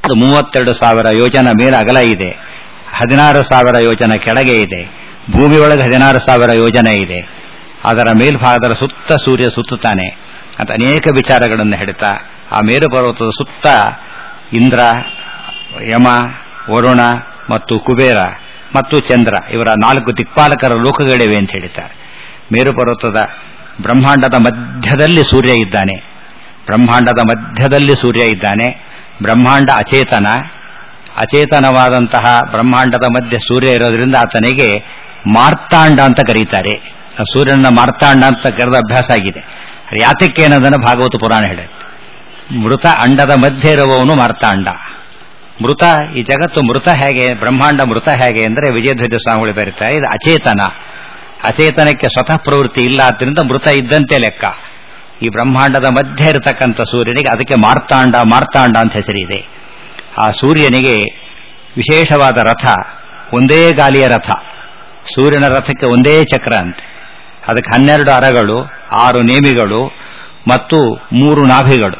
ಅದು ಮೂವತ್ತೆರಡು ಸಾವಿರ ಯೋಜನ ಮೇಲೆ ಅಗಲ ಇದೆ ಹದಿನಾರು ಸಾವಿರ ಯೋಜನ ಕೆಳಗೆ ಇದೆ ಭೂಮಿ ಒಳಗೆ ಹದಿನಾರು ಸಾವಿರ ಯೋಜನೆ ಇದೆ ಅದರ ಮೇಲ್ಭಾಗದ ಸುತ್ತ ಸೂರ್ಯ ಸುತ್ತುತ್ತಾನೆ ಅಂತ ಅನೇಕ ವಿಚಾರಗಳನ್ನು ಹೇಳ್ತಾ ಆ ಮೇರು ಪರ್ವತದ ಸುತ್ತ ಇಂದ್ರ ಯಮ ವರುಣ ಮತ್ತು ಕುಬೇರ ಮತ್ತು ಚಂದ್ರ ಇವರ ನಾಲ್ಕು ದಿಕ್ಪಾಲಕರ ಲೋಕಗಳಿವೆ ಅಂತ ಹೇಳಿದ್ದಾರೆ ಮೇರು ಪರ್ವತದ ಬ್ರಹ್ಮಾಂಡದ ಮಧ್ಯದಲ್ಲಿ ಸೂರ್ಯ ಇದ್ದಾನೆ ಬ್ರಹ್ಮಾಂಡದ ಮಧ್ಯದಲ್ಲಿ ಸೂರ್ಯ ಇದ್ದಾನೆ ಬ್ರಹ್ಮಾಂಡ ಅಚೇತನ ಅಚೇತನವಾದಂತಹ ಬ್ರಹ್ಮಾಂಡದ ಮಧ್ಯೆ ಸೂರ್ಯ ಇರೋದ್ರಿಂದ ಆತನಿಗೆ ಮಾರ್ತಾಂಡ ಅಂತ ಕರೀತಾರೆ ಆ ಸೂರ್ಯನ ಮಾರ್ತಾಂಡ ಅಂತ ಕರೆದ ಅಭ್ಯಾಸ ಆಗಿದೆ ಅದು ಯಾತಕ್ಕೆ ಅನ್ನೋದನ್ನು ಭಾಗವತ ಪುರಾಣ ಹೇಳುತ್ತೆ ಮೃತ ಅಂಡದ ಮಧ್ಯೆ ಇರುವವನು ಮಾರ್ತಾಂಡ ಮೃತ ಈ ಜಗತ್ತು ಮೃತ ಹೇಗೆ ಬ್ರಹ್ಮಾಂಡ ಮೃತ ಹೇಗೆ ಅಂದರೆ ವಿಜಯಧ್ವಜ ಸ್ವಾಮಿಗಳು ಬರೀತಾರೆ ಇದು ಅಚೇತನ ಅಚೇತನಕ್ಕೆ ಸ್ವತಃ ಪ್ರವೃತ್ತಿ ಇಲ್ಲ ಆದ್ದರಿಂದ ಮೃತ ಇದ್ದಂತೆ ಲೆಕ್ಕ ಈ ಬ್ರಹ್ಮಾಂಡದ ಮಧ್ಯೆ ಇರತಕ್ಕಂಥ ಸೂರ್ಯನಿಗೆ ಅದಕ್ಕೆ ಮಾರ್ತಾಂಡ ಮಾರ್ತಾಂಡ ಅಂತ ಹೆಸರಿದೆ ಆ ಸೂರ್ಯನಿಗೆ ವಿಶೇಷವಾದ ರಥ ಒಂದೇ ಗಾಲಿಯ ರಥ ಸೂರ್ಯನ ರಥಕ್ಕೆ ಒಂದೇ ಚಕ್ರ ಅಂತೆ ಅದಕ್ಕೆ ಹನ್ನೆರಡು ಅರಗಳು ಆರು ನೇಮಿಗಳು ಮತ್ತು ಮೂರು ನಾಭಿಗಳು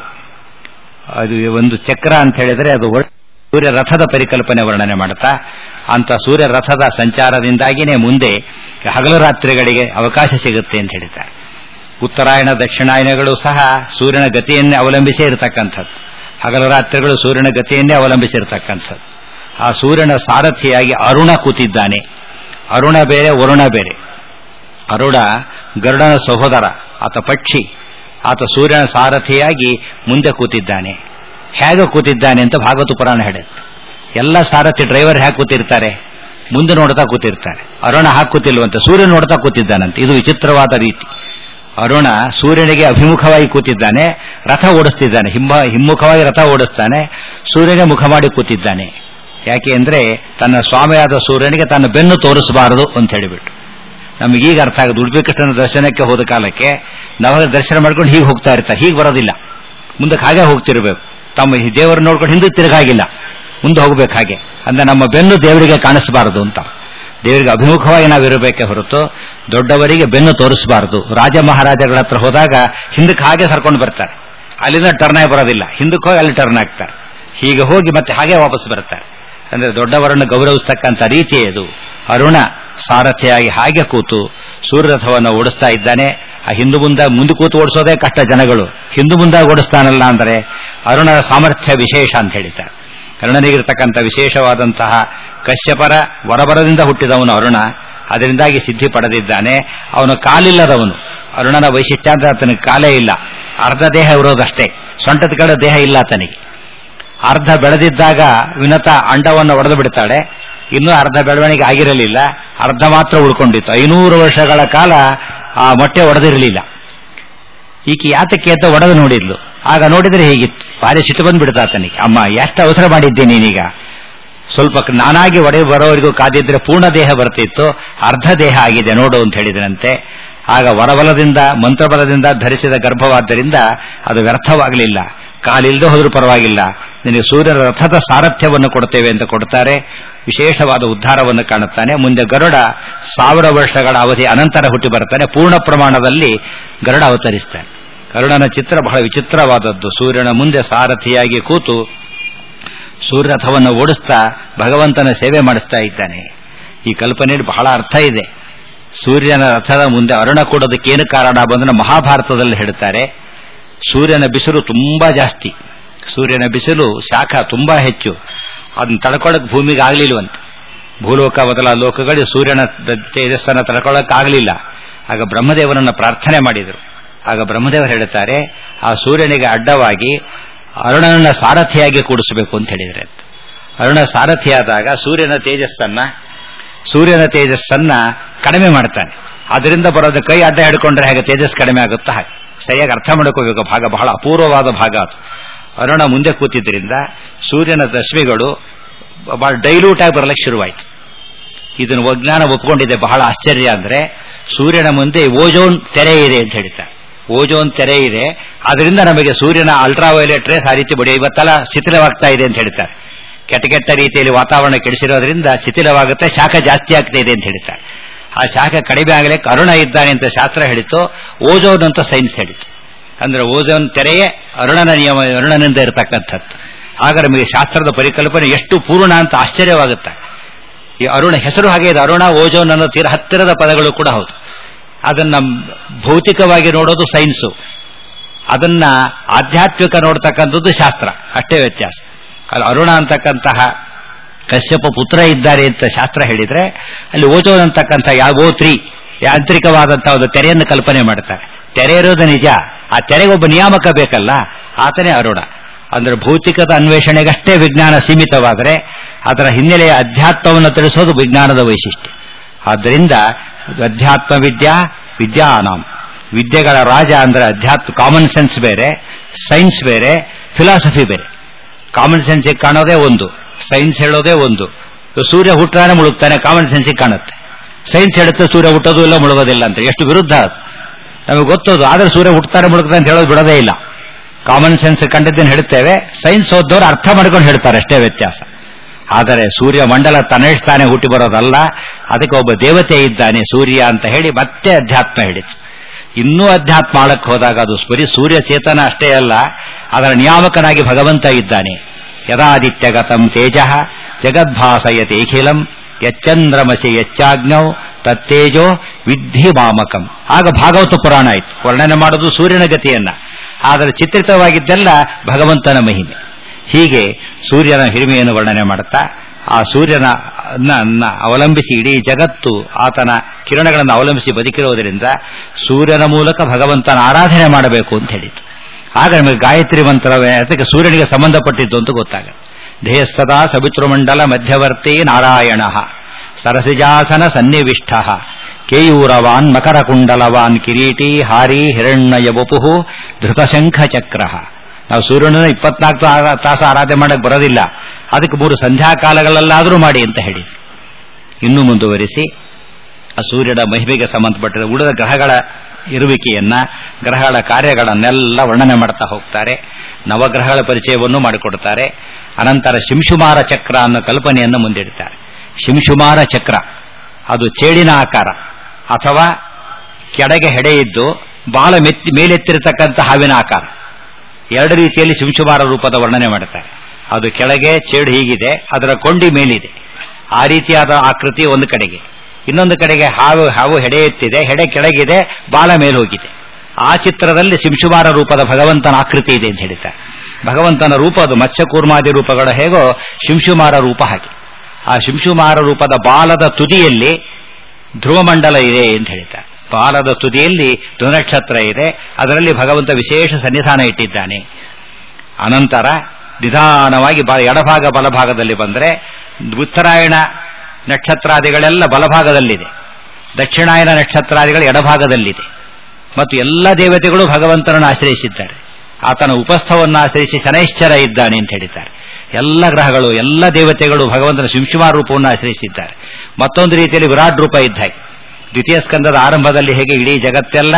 ಅದು ಒಂದು ಚಕ್ರ ಅಂತ ಹೇಳಿದರೆ ಅದು ಸೂರ್ಯ ರಥದ ಪರಿಕಲ್ಪನೆ ವರ್ಣನೆ ಮಾಡ್ತಾ ಅಂತ ಸೂರ್ಯ ರಥದ ಸಂಚಾರದಿಂದಾಗಿಯೇ ಮುಂದೆ ಹಗಲು ರಾತ್ರಿಗಳಿಗೆ ಅವಕಾಶ ಸಿಗುತ್ತೆ ಅಂತ ಹೇಳ್ತಾರೆ ಉತ್ತರಾಯಣ ದಕ್ಷಿಣಾಯನಗಳು ಸಹ ಸೂರ್ಯನ ಗತಿಯನ್ನೇ ಅವಲಂಬಿಸೇ ಇರತಕ್ಕಂಥದ್ದು ಹಗಲು ರಾತ್ರಿಗಳು ಸೂರ್ಯನ ಗತಿಯನ್ನೇ ಅವಲಂಬಿಸಿರ್ತಕ್ಕಂಥದ್ದು ಆ ಸೂರ್ಯನ ಸಾರಥಿಯಾಗಿ ಅರುಣ ಕೂತಿದ್ದಾನೆ ಅರುಣ ಬೇರೆ ವರುಣ ಬೇರೆ ಅರುಣ ಗರುಡನ ಸಹೋದರ ಆತ ಪಕ್ಷಿ ಆತ ಸೂರ್ಯನ ಸಾರಥಿಯಾಗಿ ಮುಂದೆ ಕೂತಿದ್ದಾನೆ ಹೇಗೆ ಕೂತಿದ್ದಾನೆ ಅಂತ ಭಾಗವತ ಪುರಾಣ ಹೇಳುತ್ತೆ ಎಲ್ಲ ಸಾರಥಿ ಡ್ರೈವರ್ ಹೇಗೆ ಕೂತಿರ್ತಾರೆ ಮುಂದೆ ನೋಡ್ತಾ ಕೂತಿರ್ತಾರೆ ಅರುಣ ಹಾಕಿ ಕೂತಿಲ್ವಂತೆ ಸೂರ್ಯ ನೋಡ್ತಾ ಕೂತಿದ್ದಾನಂತೆ ಇದು ವಿಚಿತ್ರವಾದ ರೀತಿ ಅರುಣ ಸೂರ್ಯನಿಗೆ ಅಭಿಮುಖವಾಗಿ ಕೂತಿದ್ದಾನೆ ರಥ ಓಡಿಸ್ತಿದ್ದಾನೆ ಹಿಮ್ಮ ಹಿಮ್ಮುಖವಾಗಿ ರಥ ಓಡಿಸ್ತಾನೆ ಸೂರ್ಯನೇ ಮುಖ ಮಾಡಿ ಕೂತಿದ್ದಾನೆ ಯಾಕೆ ಅಂದ್ರೆ ತನ್ನ ಸ್ವಾಮಿಯಾದ ಸೂರ್ಯನಿಗೆ ತನ್ನ ಬೆನ್ನು ತೋರಿಸಬಾರದು ಅಂತ ಹೇಳಿಬಿಟ್ಟು ನಮಗೀಗ ಅರ್ಥ ಆಗುತ್ತೆ ಉಡುಪಿ ಕೃಷ್ಣನ ದರ್ಶನಕ್ಕೆ ಹೋದ ಕಾಲಕ್ಕೆ ನಾವು ದರ್ಶನ ಮಾಡ್ಕೊಂಡು ಹೀಗೆ ಹೋಗ್ತಾ ಇರ್ತಾರೆ ಹೀಗೆ ಬರೋದಿಲ್ಲ ಮುಂದಕ್ಕೆ ಹಾಗೆ ಹೋಗ್ತಿರ್ಬೇಕು ತಮ್ಮ ಈ ದೇವರು ನೋಡ್ಕೊಂಡು ಹಿಂದೆ ತಿರುಗಾಗಿಲ್ಲ ಮುಂದೆ ಹೋಗ್ಬೇಕು ಹಾಗೆ ಅಂದ್ರೆ ನಮ್ಮ ಬೆನ್ನು ದೇವರಿಗೆ ಕಾಣಿಸಬಾರದು ಅಂತ ದೇವರಿಗೆ ಅಭಿಮುಖವಾಗಿ ನಾವಿರಬೇಕೆ ಹೊರತು ದೊಡ್ಡವರಿಗೆ ಬೆನ್ನು ತೋರಿಸಬಾರದು ರಾಜ ಮಹಾರಾಜಗಳ ಹತ್ರ ಹೋದಾಗ ಹಿಂದಕ್ಕೆ ಹಾಗೆ ಸರ್ಕೊಂಡು ಬರ್ತಾರೆ ಅಲ್ಲಿಂದ ಟರ್ನ್ ಆಗಿ ಬರೋದಿಲ್ಲ ಹಿಂದಕ್ಕೆ ಹೋಗಿ ಅಲ್ಲಿ ಟರ್ನ್ ಆಗ್ತಾರೆ ಹೀಗೆ ಹೋಗಿ ಮತ್ತೆ ಹಾಗೆ ವಾಪಸ್ ಬರ್ತಾರೆ ಅಂದ್ರೆ ದೊಡ್ಡವರನ್ನು ಗೌರವಿಸ್ತಕ್ಕಂಥ ರೀತಿ ಇದು ಅರುಣ ಸಾರಥಿಯಾಗಿ ಹಾಗೆ ಕೂತು ಸೂರ್ಯರಥವನ್ನು ಓಡಿಸ್ತಾ ಇದ್ದಾನೆ ಆ ಹಿಂದು ಮುಂದೆ ಮುಂದೆ ಕೂತು ಓಡಿಸೋದೇ ಕಷ್ಟ ಜನಗಳು ಹಿಂದು ಮುಂದೆ ಓಡಿಸ್ತಾನಲ್ಲ ಅಂದರೆ ಅರುಣನ ಸಾಮರ್ಥ್ಯ ವಿಶೇಷ ಅಂತ ಹೇಳಿದ್ದಾರೆ ಅರುಣನಿಗಿರ್ತಕ್ಕಂಥ ವಿಶೇಷವಾದಂತಹ ಕಶ್ಯಪರ ವರಬರದಿಂದ ಹುಟ್ಟಿದವನು ಅರುಣ ಅದರಿಂದಾಗಿ ಸಿದ್ಧಿ ಪಡೆದಿದ್ದಾನೆ ಅವನು ಕಾಲಿಲ್ಲದವನು ಅರುಣನ ವೈಶಿಷ್ಟ್ಯ ಅಂದ್ರೆ ಆತನಿಗೆ ಕಾಲೇ ಇಲ್ಲ ಅರ್ಧ ದೇಹ ಇರೋದಷ್ಟೇ ಸೊಂಟದ ಕಡೆ ದೇಹ ಇಲ್ಲ ಆತನಿಗೆ ಅರ್ಧ ಬೆಳೆದಿದ್ದಾಗ ವಿನತ ಅಂಡವನ್ನು ಒಡೆದು ಬಿಡ್ತಾಳೆ ಇನ್ನೂ ಅರ್ಧ ಬೆಳವಣಿಗೆ ಆಗಿರಲಿಲ್ಲ ಅರ್ಧ ಮಾತ್ರ ಉಳ್ಕೊಂಡಿತ್ತು ಐನೂರು ವರ್ಷಗಳ ಕಾಲ ಆ ಮೊಟ್ಟೆ ಒಡೆದಿರಲಿಲ್ಲ ಈಕೆ ಯಾತಕ್ಕೆ ಅಂತ ಒಡೆದು ನೋಡಿದ್ಲು ಆಗ ನೋಡಿದ್ರೆ ಹೇಗಿತ್ತು ಭಾರಿ ಸಿಟ್ಟು ಬಂದ್ಬಿಡ್ತಾ ಆತನಿಗೆ ಅಮ್ಮ ಎಷ್ಟು ಅವಸರ ಮಾಡಿದ್ದೆ ನೀನೀಗ ಸ್ವಲ್ಪ ನಾನಾಗಿ ಒಡೆ ಬರೋವರೆಗೂ ಕಾದಿದ್ರೆ ಪೂರ್ಣ ದೇಹ ಬರ್ತಿತ್ತು ಅರ್ಧ ದೇಹ ಆಗಿದೆ ನೋಡು ಅಂತ ಹೇಳಿದನಂತೆ ಆಗ ವರಬಲದಿಂದ ಮಂತ್ರಬಲದಿಂದ ಧರಿಸಿದ ಗರ್ಭವಾದ್ದರಿಂದ ಅದು ವ್ಯರ್ಥವಾಗಲಿಲ್ಲ ಕಾಲಿಲ್ಲದೆ ಹೋದ್ರೂ ಪರವಾಗಿಲ್ಲ ನಿನಗೆ ಸೂರ್ಯನ ರಥದ ಸಾರಥ್ಯವನ್ನು ಕೊಡ್ತೇವೆ ಅಂತ ಕೊಡ್ತಾರೆ ವಿಶೇಷವಾದ ಉದ್ಧಾರವನ್ನು ಕಾಣುತ್ತಾನೆ ಮುಂದೆ ಗರುಡ ಸಾವಿರ ವರ್ಷಗಳ ಅವಧಿ ಅನಂತರ ಹುಟ್ಟಿ ಬರ್ತಾನೆ ಪೂರ್ಣ ಪ್ರಮಾಣದಲ್ಲಿ ಗರುಡ ಅವತರಿಸ್ತಾನೆ ಗರುಡನ ಚಿತ್ರ ಬಹಳ ವಿಚಿತ್ರವಾದದ್ದು ಸೂರ್ಯನ ಮುಂದೆ ಸಾರಥಿಯಾಗಿ ಕೂತು ಸೂರ್ಯರಥವನ್ನು ಓಡಿಸ್ತಾ ಭಗವಂತನ ಸೇವೆ ಮಾಡಿಸ್ತಾ ಇದ್ದಾನೆ ಈ ಕಲ್ಪನೆಯಲ್ಲಿ ಬಹಳ ಅರ್ಥ ಇದೆ ಸೂರ್ಯನ ರಥದ ಮುಂದೆ ಅರುಣ ಕೊಡೋದಕ್ಕೆ ಏನು ಕಾರಣ ಬಂದ್ರೆ ಮಹಾಭಾರತದಲ್ಲಿ ಹೇಳ್ತಾರೆ ಸೂರ್ಯನ ಬಿಸಿಲು ತುಂಬಾ ಜಾಸ್ತಿ ಸೂರ್ಯನ ಬಿಸಿಲು ಶಾಖ ತುಂಬಾ ಹೆಚ್ಚು ಅದನ್ನ ತಡ್ಕೊಳ್ಳೋಕೆ ಭೂಮಿಗೆ ಆಗ್ಲಿಲ್ವಂತೆ ಭೂಲೋಕ ಮೊದಲ ಲೋಕಗಳು ಸೂರ್ಯನ ತೇಜಸ್ಸನ್ನು ತಡ್ಕೊಳ್ಳೋಕ್ಕಾಗಲಿಲ್ಲ ಆಗ ಬ್ರಹ್ಮದೇವನನ್ನು ಪ್ರಾರ್ಥನೆ ಮಾಡಿದರು ಆಗ ಬ್ರಹ್ಮದೇವರು ಹೇಳುತ್ತಾರೆ ಆ ಸೂರ್ಯನಿಗೆ ಅಡ್ಡವಾಗಿ ಅರುಣನ ಸಾರಥಿಯಾಗಿ ಕೂಡಿಸಬೇಕು ಅಂತ ಹೇಳಿದರೆ ಅರುಣ ಸಾರಥಿಯಾದಾಗ ಸೂರ್ಯನ ತೇಜಸ್ಸನ್ನ ಸೂರ್ಯನ ತೇಜಸ್ಸನ್ನ ಕಡಿಮೆ ಮಾಡ್ತಾನೆ ಅದರಿಂದ ಬರೋದು ಕೈ ಅಡ್ಡ ಹಿಡ್ಕೊಂಡ್ರೆ ಹೇಗೆ ತೇಜಸ್ ಕಡಿಮೆ ಆಗುತ್ತಾ ಹಾಗೆ ಸರಿಯಾಗಿ ಅರ್ಥ ಮಾಡ್ಕೋಬೇಕು ಭಾಗ ಬಹಳ ಅಪೂರ್ವವಾದ ಭಾಗ ಅದು ಅರುಣ ಮುಂದೆ ಕೂತಿದ್ರಿಂದ ಸೂರ್ಯನ ರಶ್ಮಿಗಳು ಬಹಳ ಡೈಲ್ಯೂಟ್ ಆಗಿ ಬರಲಿಕ್ಕೆ ಶುರುವಾಯಿತು ಇದನ್ನು ವಿಜ್ಞಾನ ಒಪ್ಕೊಂಡಿದೆ ಬಹಳ ಆಶ್ಚರ್ಯ ಅಂದ್ರೆ ಸೂರ್ಯನ ಮುಂದೆ ಓಜೋನ್ ತೆರೆ ಇದೆ ಅಂತ ಹೇಳ್ತಾರೆ ಓಜೋನ್ ತೆರೆ ಇದೆ ಅದರಿಂದ ನಮಗೆ ಸೂರ್ಯನ ಅಲ್ಟ್ರಾವೈಲೆಟ್ ರೇಸ್ ಆ ರೀತಿ ಬಡಿ ಇವತ್ತೆಲ್ಲ ಶಿಥಿಲವಾಗ್ತಾ ಇದೆ ಅಂತ ಹೇಳ್ತಾರೆ ಕೆಟ್ಟ ಕೆಟ್ಟ ರೀತಿಯಲ್ಲಿ ವಾತಾವರಣ ಕೆಡಿಸಿರೋದ್ರಿಂದ ಶಿಥಿಲವಾಗುತ್ತೆ ಶಾಖ ಜಾಸ್ತಿ ಆಗ್ತಾ ಇದೆ ಅಂತ ಹೇಳ್ತಾರೆ ಆ ಶಾಖ ಕಡಿಮೆ ಆಗಲಿಕ್ಕೆ ಅರುಣ ಇದ್ದಾನೆ ಅಂತ ಶಾಸ್ತ್ರ ಹೇಳಿತು ಓಜೋನ್ ಅಂತ ಸೈನ್ಸ್ ಹೇಳಿತು ಅಂದ್ರೆ ಓಜೋನ್ ತೆರೆಯೇ ಅರುಣನ ನಿಯಮ ಅರುಣನಿಂದ ಇರತಕ್ಕಂಥದ್ದು ಆಗ ನಮಗೆ ಶಾಸ್ತ್ರದ ಪರಿಕಲ್ಪನೆ ಎಷ್ಟು ಪೂರ್ಣ ಅಂತ ಆಶ್ಚರ್ಯವಾಗುತ್ತೆ ಈ ಅರುಣ ಹೆಸರು ಹಾಗೆ ಇದೆ ಅರುಣ ಓಜೋನ್ ಅನ್ನೋ ತೀರ ಹತ್ತಿರದ ಪದಗಳು ಕೂಡ ಹೌದು ಅದನ್ನ ಭೌತಿಕವಾಗಿ ನೋಡೋದು ಸೈನ್ಸು ಅದನ್ನ ಆಧ್ಯಾತ್ಮಿಕ ನೋಡ್ತಕ್ಕಂಥದ್ದು ಶಾಸ್ತ್ರ ಅಷ್ಟೇ ವ್ಯತ್ಯಾಸ ಅಲ್ಲಿ ಅರುಣ ಅಂತಕ್ಕಂತಹ ಕಶ್ಯಪ ಪುತ್ರ ಇದ್ದಾರೆ ಅಂತ ಶಾಸ್ತ್ರ ಹೇಳಿದ್ರೆ ಅಲ್ಲಿ ಓಜೋನ್ ಅಂತಕ್ಕಂಥ ಯಾವ ತ್ರೀ ಯಾಂತ್ರಿಕವಾದಂತಹ ಒಂದು ತೆರೆಯನ್ನು ಕಲ್ಪನೆ ಮಾಡ್ತಾರೆ ತೆರೆ ಇರೋದು ನಿಜ ಆ ತೆರೆಗೆ ಒಬ್ಬ ನಿಯಾಮಕ ಬೇಕಲ್ಲ ಆತನೇ ಅರುಣ ಅಂದ್ರೆ ಭೌತಿಕದ ಅನ್ವೇಷಣೆಗಷ್ಟೇ ವಿಜ್ಞಾನ ಸೀಮಿತವಾದರೆ ಅದರ ಹಿನ್ನೆಲೆಯ ಅಧ್ಯಾತ್ಮವನ್ನು ತಿಳಿಸೋದು ವಿಜ್ಞಾನದ ವೈಶಿಷ್ಟ್ಯ ಆದ್ದರಿಂದ ಅಧ್ಯಾತ್ಮ ವಿದ್ಯಾ ವಿದ್ಯಾನಾಂ ವಿದ್ಯೆಗಳ ರಾಜ ಅಂದ್ರೆ ಅಧ್ಯಾತ್ಮ ಕಾಮನ್ ಸೆನ್ಸ್ ಬೇರೆ ಸೈನ್ಸ್ ಬೇರೆ ಫಿಲಾಸಫಿ ಬೇರೆ ಕಾಮನ್ ಸೆನ್ಸಿಗೆ ಕಾಣೋದೇ ಒಂದು ಸೈನ್ಸ್ ಹೇಳೋದೇ ಒಂದು ಸೂರ್ಯ ಹುಟ್ಟಾನೆ ಮುಳುಗ್ತಾನೆ ಕಾಮನ್ ಸೆನ್ಸಿಗೆ ಕಾಣುತ್ತೆ ಸೈನ್ಸ್ ಹೇಳುತ್ತೆ ಸೂರ್ಯ ಹುಟ್ಟೋದು ಇಲ್ಲ ಮುಳುಗೋದಿಲ್ಲ ಅಂತ ಎಷ್ಟು ವಿರುದ್ಧ ಅದು ನಮಗೆ ಗೊತ್ತೋದು ಆದ್ರೆ ಸೂರ್ಯ ಹುಟ್ಟುತ್ತಾರೆ ಮುಳುಗ್ತಾನೆ ಅಂತ ಹೇಳೋದು ಬಿಡೋದೇ ಇಲ್ಲ ಕಾಮನ್ ಸೆನ್ಸ್ ಕಂಡಿದ್ದನ್ನು ಹೇಳ್ತೇವೆ ಸೈನ್ಸ್ ಓದ್ದವ್ರು ಅರ್ಥ ಮಾಡ್ಕೊಂಡು ಹೇಳ್ತಾರೆ ಅಷ್ಟೇ ವ್ಯತ್ಯಾಸ ಆದರೆ ಸೂರ್ಯ ಮಂಡಲ ತನ್ನಿಷ್ಟಾನೆ ಹುಟ್ಟಿ ಬರೋದಲ್ಲ ಅದಕ್ಕೆ ಒಬ್ಬ ದೇವತೆ ಇದ್ದಾನೆ ಸೂರ್ಯ ಅಂತ ಹೇಳಿ ಮತ್ತೆ ಅಧ್ಯಾತ್ಮ ಹೇಳಿತು ಇನ್ನೂ ಅಧ್ಯಾತ್ಮ ಆಳಕ್ಕೆ ಹೋದಾಗ ಅದು ಬರೀ ಸೂರ್ಯ ಚೇತನ ಅಷ್ಟೇ ಅಲ್ಲ ಅದರ ನಿಯಾಮಕನಾಗಿ ಭಗವಂತ ಇದ್ದಾನೆ ಯದಾದಿತ್ಯಗತಂ ತೇಜ ಜಗದ್ಭಾಸಯತೇಖಿಲಂ ಯಚ್ಚಂದ್ರಮಸಿ ಯಚ್ಚಾಜ್ಞೌ ತತ್ತೇಜೋ ವಿದ್ಧಿ ಮಾಮಕಂ ಆಗ ಭಾಗವತ ಪುರಾಣ ಆಯಿತು ವರ್ಣನೆ ಮಾಡೋದು ಸೂರ್ಯನ ಗತಿಯನ್ನ ಆದರೆ ಚಿತ್ರಿತವಾಗಿದ್ದೆಲ್ಲ ಭಗವಂತನ ಮಹಿಮೆ ಹೀಗೆ ಸೂರ್ಯನ ಹಿರಿಮೆಯನ್ನು ವರ್ಣನೆ ಮಾಡುತ್ತಾ ಆ ಸೂರ್ಯನ ಅವಲಂಬಿಸಿ ಇಡೀ ಜಗತ್ತು ಆತನ ಕಿರಣಗಳನ್ನು ಅವಲಂಬಿಸಿ ಬದುಕಿರುವುದರಿಂದ ಸೂರ್ಯನ ಮೂಲಕ ಭಗವಂತನ ಆರಾಧನೆ ಮಾಡಬೇಕು ಅಂತ ಹೇಳಿತು ಆಗ ನಮಗೆ ಗಾಯತ್ರಿ ಮಂತ್ರವೇ ಅದಕ್ಕೆ ಸೂರ್ಯನಿಗೆ ಸಂಬಂಧಪಟ್ಟಿದ್ದು ಅಂತ ಗೊತ್ತಾಗುತ್ತೆ ಧ್ಯೇಯಸ್ಸದಾ ಸವಿತೃಮಂಡಲ ಮಧ್ಯವರ್ತಿ ನಾರಾಯಣ ಸರಸಿಜಾಸನ ಸನ್ನಿವಿಷ್ಟ ಕೇಯೂರವಾನ್ ಮಕರಕುಂಡಲವಾನ್ ಕಿರೀಟಿ ಹಾರಿ ಹಿರಣ್ಯ ವಪುಹು ಧೃತಶಂಖ ಚಕ್ರ ನಾವು ಸೂರ್ಯನನ್ನು ಇಪ್ಪತ್ನಾಲ್ಕು ತಾಸು ಆರಾಧನೆ ಮಾಡಕ್ಕೆ ಬರೋದಿಲ್ಲ ಅದಕ್ಕೆ ಮೂರು ಸಂಧ್ಯಾಕಾಲಗಳಲ್ಲಾದರೂ ಮಾಡಿ ಅಂತ ಹೇಳಿ ಇನ್ನೂ ಮುಂದುವರಿಸಿ ಆ ಸೂರ್ಯನ ಮಹಿಮೆಗೆ ಸಂಬಂಧಪಟ್ಟಿದ ಉಳಿದ ಗ್ರಹಗಳ ಇರುವಿಕೆಯನ್ನ ಗ್ರಹಗಳ ಕಾರ್ಯಗಳನ್ನೆಲ್ಲ ವರ್ಣನೆ ಮಾಡ್ತಾ ಹೋಗ್ತಾರೆ ನವಗ್ರಹಗಳ ಪರಿಚಯವನ್ನು ಮಾಡಿಕೊಡುತ್ತಾರೆ ಅನಂತರ ಶಿಂಶುಮಾರ ಚಕ್ರ ಅನ್ನೋ ಕಲ್ಪನೆಯನ್ನು ಮುಂದಿಡ್ತಾರೆ ಶಿಂಶುಮಾರ ಚಕ್ರ ಅದು ಚೇಡಿನ ಆಕಾರ ಅಥವಾ ಕೆಳಗೆ ಹೆಡೆಯಿದ್ದು ಬಾಲ ಮೆತ್ತಿ ಮೇಲೆತ್ತಿರತಕ್ಕಂಥ ಹಾವಿನ ಆಕಾರ ಎರಡು ರೀತಿಯಲ್ಲಿ ಶಿಂಶುಮಾರ ರೂಪದ ವರ್ಣನೆ ಮಾಡುತ್ತಾರೆ ಅದು ಕೆಳಗೆ ಚೇಡು ಹೀಗಿದೆ ಅದರ ಕೊಂಡಿ ಮೇಲಿದೆ ಆ ರೀತಿಯಾದ ಆಕೃತಿ ಒಂದು ಕಡೆಗೆ ಇನ್ನೊಂದು ಕಡೆಗೆ ಹಾವು ಹಾವು ಹೆಡೆ ಎತ್ತಿದೆ ಹೆಡೆ ಕೆಳಗಿದೆ ಬಾಲ ಮೇಲೆ ಹೋಗಿದೆ ಆ ಚಿತ್ರದಲ್ಲಿ ಶಿಂಶುಮಾರ ರೂಪದ ಭಗವಂತನ ಆಕೃತಿ ಇದೆ ಅಂತ ಹೇಳ್ತಾರೆ ಭಗವಂತನ ರೂಪ ಅದು ಮತ್ಸ್ಯಕೂರ್ಮಾದಿ ರೂಪಗಳ ಹೇಗೋ ಶಿಂಶುಮಾರ ರೂಪ ಹಾಗೆ ಆ ಶಿಂಶುಮಾರ ರೂಪದ ಬಾಲದ ತುದಿಯಲ್ಲಿ ಧ್ರುವಮಂಡಲ ಇದೆ ಅಂತ ಹೇಳ್ತಾರೆ ಬಾಲದ ತುದಿಯಲ್ಲಿ ಧ್ರುನಕ್ಷತ್ರ ಇದೆ ಅದರಲ್ಲಿ ಭಗವಂತ ವಿಶೇಷ ಸನ್ನಿಧಾನ ಇಟ್ಟಿದ್ದಾನೆ ಅನಂತರ ನಿಧಾನವಾಗಿ ಎಡಭಾಗ ಬಲಭಾಗದಲ್ಲಿ ಬಂದರೆ ಉತ್ತರಾಯಣ ನಕ್ಷತ್ರಾದಿಗಳೆಲ್ಲ ಬಲಭಾಗದಲ್ಲಿದೆ ದಕ್ಷಿಣಾಯನ ನಕ್ಷತ್ರಾದಿಗಳು ಎಡಭಾಗದಲ್ಲಿದೆ ಮತ್ತು ಎಲ್ಲ ದೇವತೆಗಳು ಭಗವಂತನನ್ನು ಆಶ್ರಯಿಸಿದ್ದಾರೆ ಆತನ ಉಪಸ್ಥವನ್ನು ಆಶ್ರಯಿಸಿ ಶನೈಶ್ಚರ ಇದ್ದಾನೆ ಅಂತ ಹೇಳಿದ್ದಾರೆ ಎಲ್ಲ ಗ್ರಹಗಳು ಎಲ್ಲ ದೇವತೆಗಳು ಭಗವಂತನ ಶಿಂಶುಮಾರ ರೂಪವನ್ನು ಆಶ್ರಯಿಸಿದ್ದಾರೆ ಮತ್ತೊಂದು ರೀತಿಯಲ್ಲಿ ವಿರಾಟ್ ರೂಪ ಇದ್ದ ಹಾಗೆ ದ್ವಿತೀಯ ಸ್ಕಂದದ ಆರಂಭದಲ್ಲಿ ಹೇಗೆ ಇಡೀ ಜಗತ್ತೆಲ್ಲ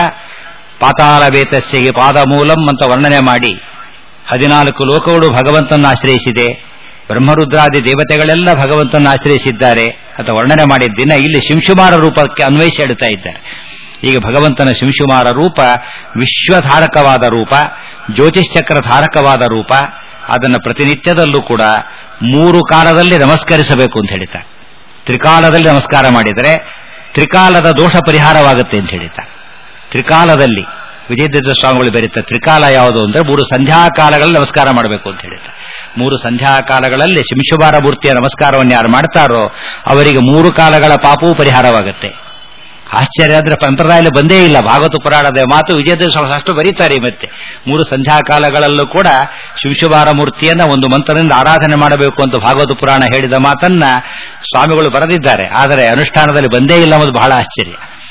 ಪಾತಾಳ ಬೇತಸ್ಸಿಗೆ ಪಾದಮೂಲಂ ಅಂತ ವರ್ಣನೆ ಮಾಡಿ ಹದಿನಾಲ್ಕು ಲೋಕಗಳು ಭಗವಂತನ ಆಶ್ರಯಿಸಿದೆ ಬ್ರಹ್ಮರುದ್ರಾದಿ ದೇವತೆಗಳೆಲ್ಲ ಭಗವಂತನ ಆಶ್ರಯಿಸಿದ್ದಾರೆ ಅಂತ ವರ್ಣನೆ ಮಾಡಿದ್ದಿನ ಇಲ್ಲಿ ಶಿಂಶುಮಾರ ರೂಪಕ್ಕೆ ಅನ್ವಯಿಸಿ ಹೇಳ್ತಾ ಇದ್ದಾರೆ ಈಗ ಭಗವಂತನ ಶಿಂಶುಮಾರ ರೂಪ ವಿಶ್ವಧಾರಕವಾದ ರೂಪ ಜ್ಯೋತಿಷ್ಚಕ್ರ ಧಾರಕವಾದ ರೂಪ ಅದನ್ನು ಪ್ರತಿನಿತ್ಯದಲ್ಲೂ ಕೂಡ ಮೂರು ಕಾಲದಲ್ಲಿ ನಮಸ್ಕರಿಸಬೇಕು ಅಂತ ಹೇಳ್ತಾರೆ ತ್ರಿಕಾಲದಲ್ಲಿ ನಮಸ್ಕಾರ ಮಾಡಿದರೆ ತ್ರಿಕಾಲದ ದೋಷ ಪರಿಹಾರವಾಗುತ್ತೆ ಅಂತ ಹೇಳ್ತಾರೆ ತ್ರಿಕಾಲದಲ್ಲಿ ವಿಜಯದತ್ತ ಸ್ವಾಮಿಗಳು ಬೆರೀತಾರೆ ತ್ರಿಕಾಲ ಯಾವುದು ಅಂದ್ರೆ ಮೂರು ಸಂಧ್ಯಾಕಾಲಗಳಲ್ಲಿ ನಮಸ್ಕಾರ ಮಾಡಬೇಕು ಅಂತ ಹೇಳಿದ್ದಾರೆ ಮೂರು ಸಂಧ್ಯಾಕಾಲಗಳಲ್ಲಿ ಶಿಂಶುಭಾರ ಮೂರ್ತಿಯ ನಮಸ್ಕಾರವನ್ನು ಯಾರು ಮಾಡ್ತಾರೋ ಅವರಿಗೆ ಮೂರು ಕಾಲಗಳ ಪಾಪವೂ ಪರಿಹಾರವಾಗುತ್ತೆ ಆಶ್ಚರ್ಯ ಅಂದ್ರೆ ಸಂಪ್ರದಾಯದಲ್ಲಿ ಬಂದೇ ಇಲ್ಲ ಭಾಗವತ ಪುರಾಣದ ಮಾತು ವಿಜಯದೇವ ಅಷ್ಟು ಬರೀತಾರೆ ಮತ್ತೆ ಮೂರು ಸಂಧ್ಯಾಕಾಲಗಳಲ್ಲೂ ಕೂಡ ಶಿಂಶುಭಾರ ಮೂರ್ತಿಯನ್ನ ಒಂದು ಮಂತ್ರದಿಂದ ಆರಾಧನೆ ಮಾಡಬೇಕು ಅಂತ ಭಾಗವತ ಪುರಾಣ ಹೇಳಿದ ಮಾತನ್ನ ಸ್ವಾಮಿಗಳು ಬರೆದಿದ್ದಾರೆ ಆದರೆ ಅನುಷ್ಠಾನದಲ್ಲಿ ಬಂದೇ ಇಲ್ಲ ಅನ್ನೋದು ಬಹಳ ಆಶ್ಚರ್ಯ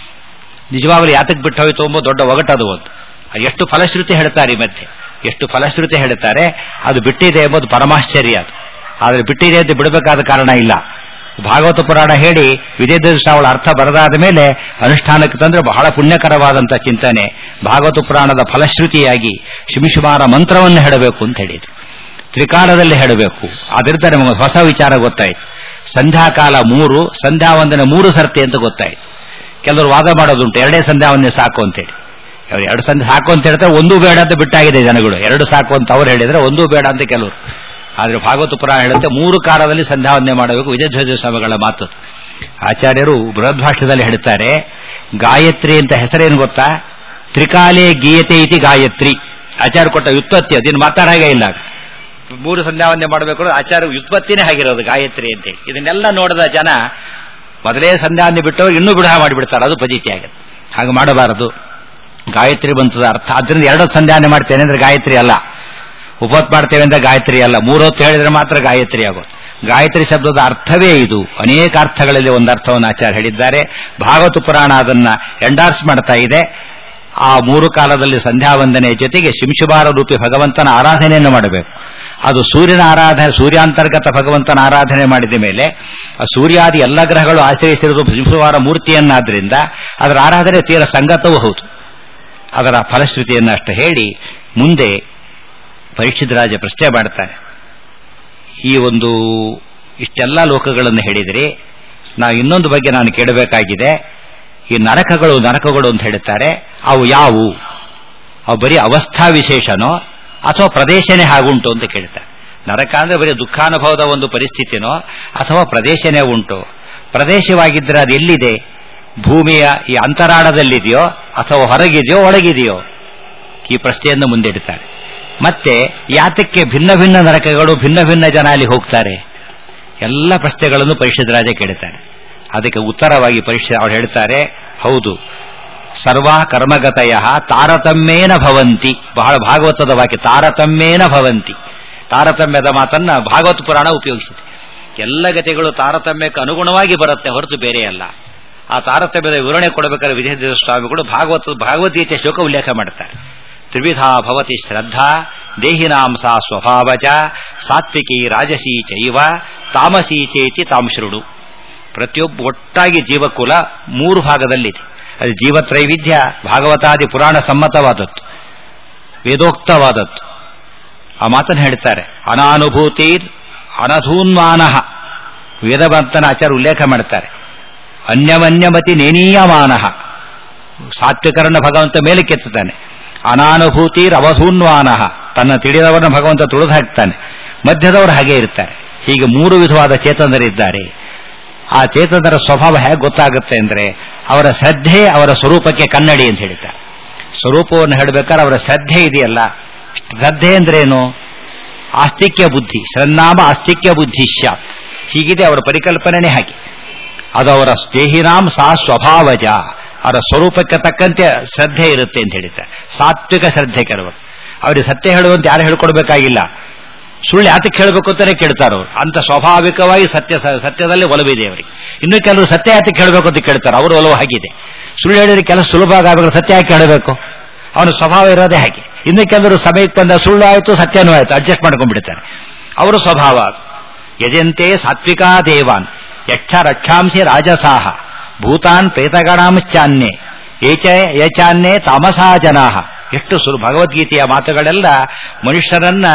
ನಿಜವಾಗಲೂ ಯಾತಕ್ಕೆ ಬಿಟ್ಟು ಹೋಯ್ತು ಎಂಬ ದೊಡ್ಡ ಒಗಟದು ಒಂದು ಎಷ್ಟು ಫಲಶ್ರುತಿ ಹೇಳ್ತಾರೆ ಈ ಮಧ್ಯೆ ಎಷ್ಟು ಫಲಶ್ರುತಿ ಹೇಳ್ತಾರೆ ಅದು ಬಿಟ್ಟಿದೆ ಎಂಬುದು ಪರಮಾಶ್ಚರ್ಯ ಅದು ಆದರೆ ಬಿಟ್ಟಿದೆ ಅಂತ ಬಿಡಬೇಕಾದ ಕಾರಣ ಇಲ್ಲ ಭಾಗವತ ಪುರಾಣ ಹೇಳಿ ವಿಜಯದೃಷ್ಟಾವಳ ಅರ್ಥ ಬರದಾದ ಮೇಲೆ ಅನುಷ್ಠಾನಕ್ಕೆ ತಂದ್ರೆ ಬಹಳ ಪುಣ್ಯಕರವಾದಂಥ ಚಿಂತನೆ ಭಾಗವತ ಪುರಾಣದ ಫಲಶ್ರುತಿಯಾಗಿ ಶಿಮಿಶುಮಾರ ಮಂತ್ರವನ್ನು ಹೇಳಬೇಕು ಅಂತ ಹೇಳಿದ್ರು ತ್ರಿಕಾಲದಲ್ಲಿ ಹೇಳಬೇಕು ಅದರಿಂದ ನಮಗೆ ಹೊಸ ವಿಚಾರ ಗೊತ್ತಾಯ್ತು ಸಂಧ್ಯಾಕಾಲ ಮೂರು ಸಂಧ್ಯಾ ವಂದನೆ ಮೂರು ಸರ್ತಿ ಅಂತ ಗೊತ್ತಾಯ್ತು ಕೆಲವರು ವಾದ ಮಾಡೋದುಂಟು ಎರಡೇ ಸಂಧ್ಯಾ ವಂದನೆ ಸಾಕು ಅಂತೇಳಿ ಅವ್ರು ಎರಡು ಸಂಧ್ಯಾ ಸಾಕು ಅಂತ ಹೇಳ್ತಾರೆ ಒಂದೂ ಬೇಡ ಅಂತ ಬಿಟ್ಟಾಗಿದೆ ಜನಗಳು ಎರಡು ಸಾಕು ಅಂತ ಅವ್ರು ಹೇಳಿದ್ರೆ ಒಂದೂ ಬೇಡ ಅಂತ ಕೆಲವರು ಆದರೆ ಭಾಗವತ ಪುರಾಣ ಹೇಳುತ್ತೆ ಮೂರು ಕಾಲದಲ್ಲಿ ಸಂಧ್ಯಾವಂದನೆ ಮಾಡಬೇಕು ವಿಜಯಧ್ವಜ ಸ್ವಾಮಿಗಳ ಮಾತು ಆಚಾರ್ಯರು ಬೃಹದ್ಭಾಷ್ಯದಲ್ಲಿ ಹೇಳ್ತಾರೆ ಗಾಯತ್ರಿ ಅಂತ ಹೆಸರೇನು ಗೊತ್ತಾ ತ್ರಿಕಾಲೇ ಗೀಯತೆ ಇತಿ ಗಾಯತ್ರಿ ಆಚಾರ್ಯ ಕೊಟ್ಟ ವ್ಯುತ್ಪತ್ತಿ ಅದನ್ನು ಮಾತಾಡಾಗೆ ಇಲ್ಲ ಮೂರು ಸಂಧ್ಯಾವಂದನೆ ಮಾಡಬೇಕು ಅಂದ್ರೆ ಆಚಾರ್ಯ ವ್ಯುತ್ಪತ್ತಿನೇ ಆಗಿರೋದು ಗಾಯತ್ರಿ ಅಂತೇಳಿ ಇದನ್ನೆಲ್ಲ ನೋಡಿದ ಜನ ಮೊದಲೇ ಸಂಧ್ಯಾವಂದನೆ ಬಿಟ್ಟವರು ಇನ್ನೂ ಬಿಡಹ ಮಾಡಿಬಿಡ್ತಾರೆ ಅದು ಪದ್ಧತಿ ಆಗುತ್ತೆ ಹಾಗೆ ಮಾಡಬಾರದು ಗಾಯತ್ರಿ ಬಂತದ ಅರ್ಥ ಅದರಿಂದ ಎರಡು ಸಂಧ್ಯಾವನೆ ಮಾಡ್ತೇನೆ ಅಂದ್ರೆ ಗಾಯತ್ರಿ ಅಲ್ಲ ಉಪತ್ ಮಾಡ್ತೇವೆ ಅಂದ್ರೆ ಗಾಯತ್ರಿ ಅಲ್ಲ ಮೂರೊತ್ತು ಹೇಳಿದ್ರೆ ಮಾತ್ರ ಗಾಯತ್ರಿ ಆಗೋದು ಗಾಯತ್ರಿ ಶಬ್ದದ ಅರ್ಥವೇ ಇದು ಅನೇಕ ಅರ್ಥಗಳಲ್ಲಿ ಒಂದು ಅರ್ಥವನ್ನು ಆಚಾರ್ಯ ಹೇಳಿದ್ದಾರೆ ಭಾಗವತ ಪುರಾಣ ಅದನ್ನ ಎಂಡಾರ್ಸ್ ಮಾಡ್ತಾ ಇದೆ ಆ ಮೂರು ಕಾಲದಲ್ಲಿ ಸಂಧ್ಯಾವಂದನೆಯ ಜೊತೆಗೆ ಶಿಂಶುಭಾರ ರೂಪಿ ಭಗವಂತನ ಆರಾಧನೆಯನ್ನು ಮಾಡಬೇಕು ಅದು ಸೂರ್ಯನ ಆರಾಧನೆ ಸೂರ್ಯಾಂತರ್ಗತ ಭಗವಂತನ ಆರಾಧನೆ ಮಾಡಿದ ಮೇಲೆ ಆ ಸೂರ್ಯಾದಿ ಎಲ್ಲ ಗ್ರಹಗಳು ಆಶ್ರಯಿಸಿರುವುದು ಶಿಂಶುಭಾರ ಮೂರ್ತಿಯನ್ನಾದ್ರಿಂದ ಅದರ ಆರಾಧನೆ ತೀರ ಸಂಗತವೂ ಹೌದು ಅದರ ಫಲಶ್ರುತಿಯನ್ನು ಅಷ್ಟು ಹೇಳಿ ಮುಂದೆ ಪರೀಕ್ಷಿತ ರಾಜ ಪ್ರಶ್ನೆ ಮಾಡ್ತಾನೆ ಈ ಒಂದು ಇಷ್ಟೆಲ್ಲ ಲೋಕಗಳನ್ನು ಹೇಳಿದರೆ ನಾವು ಇನ್ನೊಂದು ಬಗ್ಗೆ ನಾನು ಕೇಳಬೇಕಾಗಿದೆ ಈ ನರಕಗಳು ನರಕಗಳು ಅಂತ ಹೇಳುತ್ತಾರೆ ಅವು ಯಾವುವು ಅವು ಬರೀ ಅವಸ್ಥಾ ವಿಶೇಷನೋ ಅಥವಾ ಪ್ರದೇಶನೇ ಹಾಗುಂಟು ಅಂತ ಕೇಳ್ತಾರೆ ನರಕ ಅಂದ್ರೆ ಬರೀ ದುಃಖಾನುಭವದ ಒಂದು ಪರಿಸ್ಥಿತಿನೋ ಅಥವಾ ಪ್ರದೇಶನೇ ಉಂಟು ಪ್ರದೇಶವಾಗಿದ್ದರೆ ಅದು ಎಲ್ಲಿದೆ ಭೂಮಿಯ ಈ ಅಂತರಾಳದಲ್ಲಿದೆಯೋ ಅಥವಾ ಹೊರಗಿದೆಯೋ ಒಳಗಿದೆಯೋ ಈ ಪ್ರಶ್ನೆಯನ್ನು ಮುಂದಿಡ್ತಾರೆ ಮತ್ತೆ ಯಾತಕ್ಕೆ ಭಿನ್ನ ಭಿನ್ನ ನರಕಗಳು ಭಿನ್ನ ಭಿನ್ನ ಜನ ಅಲ್ಲಿ ಹೋಗ್ತಾರೆ ಎಲ್ಲ ಪ್ರಶ್ನೆಗಳನ್ನು ಪರಿಷತ್ ರಾಜ ಕೇಳುತ್ತಾರೆ ಅದಕ್ಕೆ ಉತ್ತರವಾಗಿ ಪರಿಷತ್ ಅವ್ರು ಹೇಳ್ತಾರೆ ಹೌದು ಸರ್ವ ಕರ್ಮಗತಯ ತಾರತಮ್ಯೇನ ಭವಂತಿ ಬಹಳ ಭಾಗವತದ ವಾಕ್ಯ ತಾರತಮ್ಯೇನ ಭವಂತಿ ತಾರತಮ್ಯದ ಮಾತನ್ನ ಭಾಗವತ ಪುರಾಣ ಉಪಯೋಗಿಸಿದೆ ಎಲ್ಲ ಗತಿಗಳು ತಾರತಮ್ಯಕ್ಕೆ ಅನುಗುಣವಾಗಿ ಬರುತ್ತೆ ಹೊರತು ಬೇರೆ ಅಲ್ಲ ಆ ತಾರತಮ್ಯದ ವಿವರಣೆ ಕೊಡಬೇಕಾದ್ರೆ ವಿಜಯದೇವ ಸ್ವಾಮಿಗಳು ಭಾಗವತ ಭಗವದ್ಗೀತೆ ಶೋಕ ಉಲ್ಲೇಖ ಮಾಡ್ತಾರೆ ತ್ರಿವಿಧಾ ಭವತಿ ಶ್ರದ್ಧಾ ದೇಹಿನಾಂ ಸಾ ಸ್ವಭಾವಜ ಸಾತ್ವಿಕಿ ರಾಜಸೀ ಚೈವ ತಾಮಸೀ ಚೇತಿ ತಾಂಶೃಡು ಪ್ರತಿಯೊಬ್ಬ ಒಟ್ಟಾಗಿ ಜೀವಕುಲ ಮೂರು ಭಾಗದಲ್ಲಿದೆ ಅದು ಜೀವತ್ರೈವಿಧ್ಯ ಭಾಗವತಾದಿ ಪುರಾಣ ಸಮ್ಮತವಾದದ್ದು ವೇದೋಕ್ತವಾದದ್ದು ಆ ಮಾತನ್ನು ಹೇಳ್ತಾರೆ ಅನಾನುಭೂತಿರ್ ಅನಧೂನ್ಮಾನ ವೇದವಂತನ ಆಚಾರ ಉಲ್ಲೇಖ ಮಾಡ್ತಾರೆ ಅನ್ಯವನ್ಯಮತಿ ನೇನೀಯಮಾನ ಸಾತ್ವಿಕರನ್ನ ಭಗವಂತ ಮೇಲೆ ಕೆತ್ತುತ್ತಾನೆ ಅನಾನುಭೂತಿರ್ ಅವಧೂನ್ವಾನ ತನ್ನ ತಿಳಿದವರನ್ನ ಭಗವಂತ ತುಳಿದು ಹಾಕ್ತಾನೆ ಮಧ್ಯದವರು ಹಾಗೆ ಇರ್ತಾರೆ ಹೀಗೆ ಮೂರು ವಿಧವಾದ ಚೇತನರಿದ್ದಾರೆ ಆ ಚೇತನರ ಸ್ವಭಾವ ಹೇಗೆ ಗೊತ್ತಾಗುತ್ತೆ ಅಂದ್ರೆ ಅವರ ಶ್ರದ್ಧೆ ಅವರ ಸ್ವರೂಪಕ್ಕೆ ಕನ್ನಡಿ ಅಂತ ಹೇಳ್ತಾರೆ ಸ್ವರೂಪವನ್ನು ಹೇಳಬೇಕಾದ್ರೆ ಅವರ ಶ್ರದ್ಧೆ ಇದೆಯಲ್ಲ ಶ್ರದ್ಧೆ ಅಂದ್ರೇನು ಆಸ್ತಿಕ್ಯ ಬುದ್ಧಿ ಶ್ರನ್ನಾಮ ಆಸ್ತಿಕ್ಯ ಬುದ್ಧಿ ಸ್ಯಾತ್ ಹೀಗಿದೆ ಅವರ ಪರಿಕಲ್ಪನೆನೇ ಹಾಗೆ ಅದು ಅವರ ದೇಹಿನಾಂ ಸಾ ಸ್ವಭಾವಜ ಅವರ ಸ್ವರೂಪಕ್ಕೆ ತಕ್ಕಂತೆ ಶ್ರದ್ಧೆ ಇರುತ್ತೆ ಅಂತ ಹೇಳಿದ್ದಾರೆ ಸಾತ್ವಿಕ ಶ್ರದ್ಧೆ ಕೆಲವರು ಅವರಿಗೆ ಸತ್ಯ ಹೇಳುವಂತ ಯಾರು ಹೇಳ್ಕೊಡ್ಬೇಕಾಗಿಲ್ಲ ಸುಳ್ಳು ಯಾತಕ್ಕೆ ಹೇಳಬೇಕು ಅಂತಾನೆ ಕೇಳ್ತಾರೋ ಅಂತ ಸ್ವಾಭಾವಿಕವಾಗಿ ಸತ್ಯ ಸತ್ಯದಲ್ಲಿ ಒಲವಿದೆ ಅವರಿಗೆ ಇನ್ನು ಕೆಲವರು ಸತ್ಯ ಯಾತಕ್ಕೆ ಹೇಳಬೇಕು ಅಂತ ಕೇಳ್ತಾರೆ ಅವರು ಒಲವು ಹಾಗಿದೆ ಸುಳ್ಳು ಹೇಳಿದ್ರೆ ಕೆಲಸ ಸುಲಭ ಆಗಬೇಕು ಸತ್ಯ ಯಾಕೆ ಹೇಳಬೇಕು ಅವನ ಸ್ವಭಾವ ಇರೋದೇ ಹಾಗೆ ಇನ್ನು ಕೆಲವರು ಸಮಯಕ್ಕೆ ಬಂದ ಸುಳ್ಳು ಆಯಿತು ಸತ್ಯನೂ ಆಯಿತು ಅಡ್ಜಸ್ಟ್ ಮಾಡ್ಕೊಂಡ್ಬಿಡ್ತಾರೆ ಅವರ ಸ್ವಭಾವ ಯಜಂತೆ ಸಾತ್ವಿಕಾ ದೇವಾನ್ ಯಕ್ಷ ರಕ್ಷಾಂಸಿ ರಾಜಸಾಹ ಭೂತಾನ್ ಪ್ರೇತಗಣಾಂಶ್ಚಾನ್ಯೆ ಏಚ ಯಚಾನ್ಯೇ ತಾಮಸಾ ಜನಾಹ ಎಷ್ಟು ಸುರು ಭಗವದ್ಗೀತೆಯ ಮಾತುಗಳೆಲ್ಲ ಮನುಷ್ಯರನ್ನ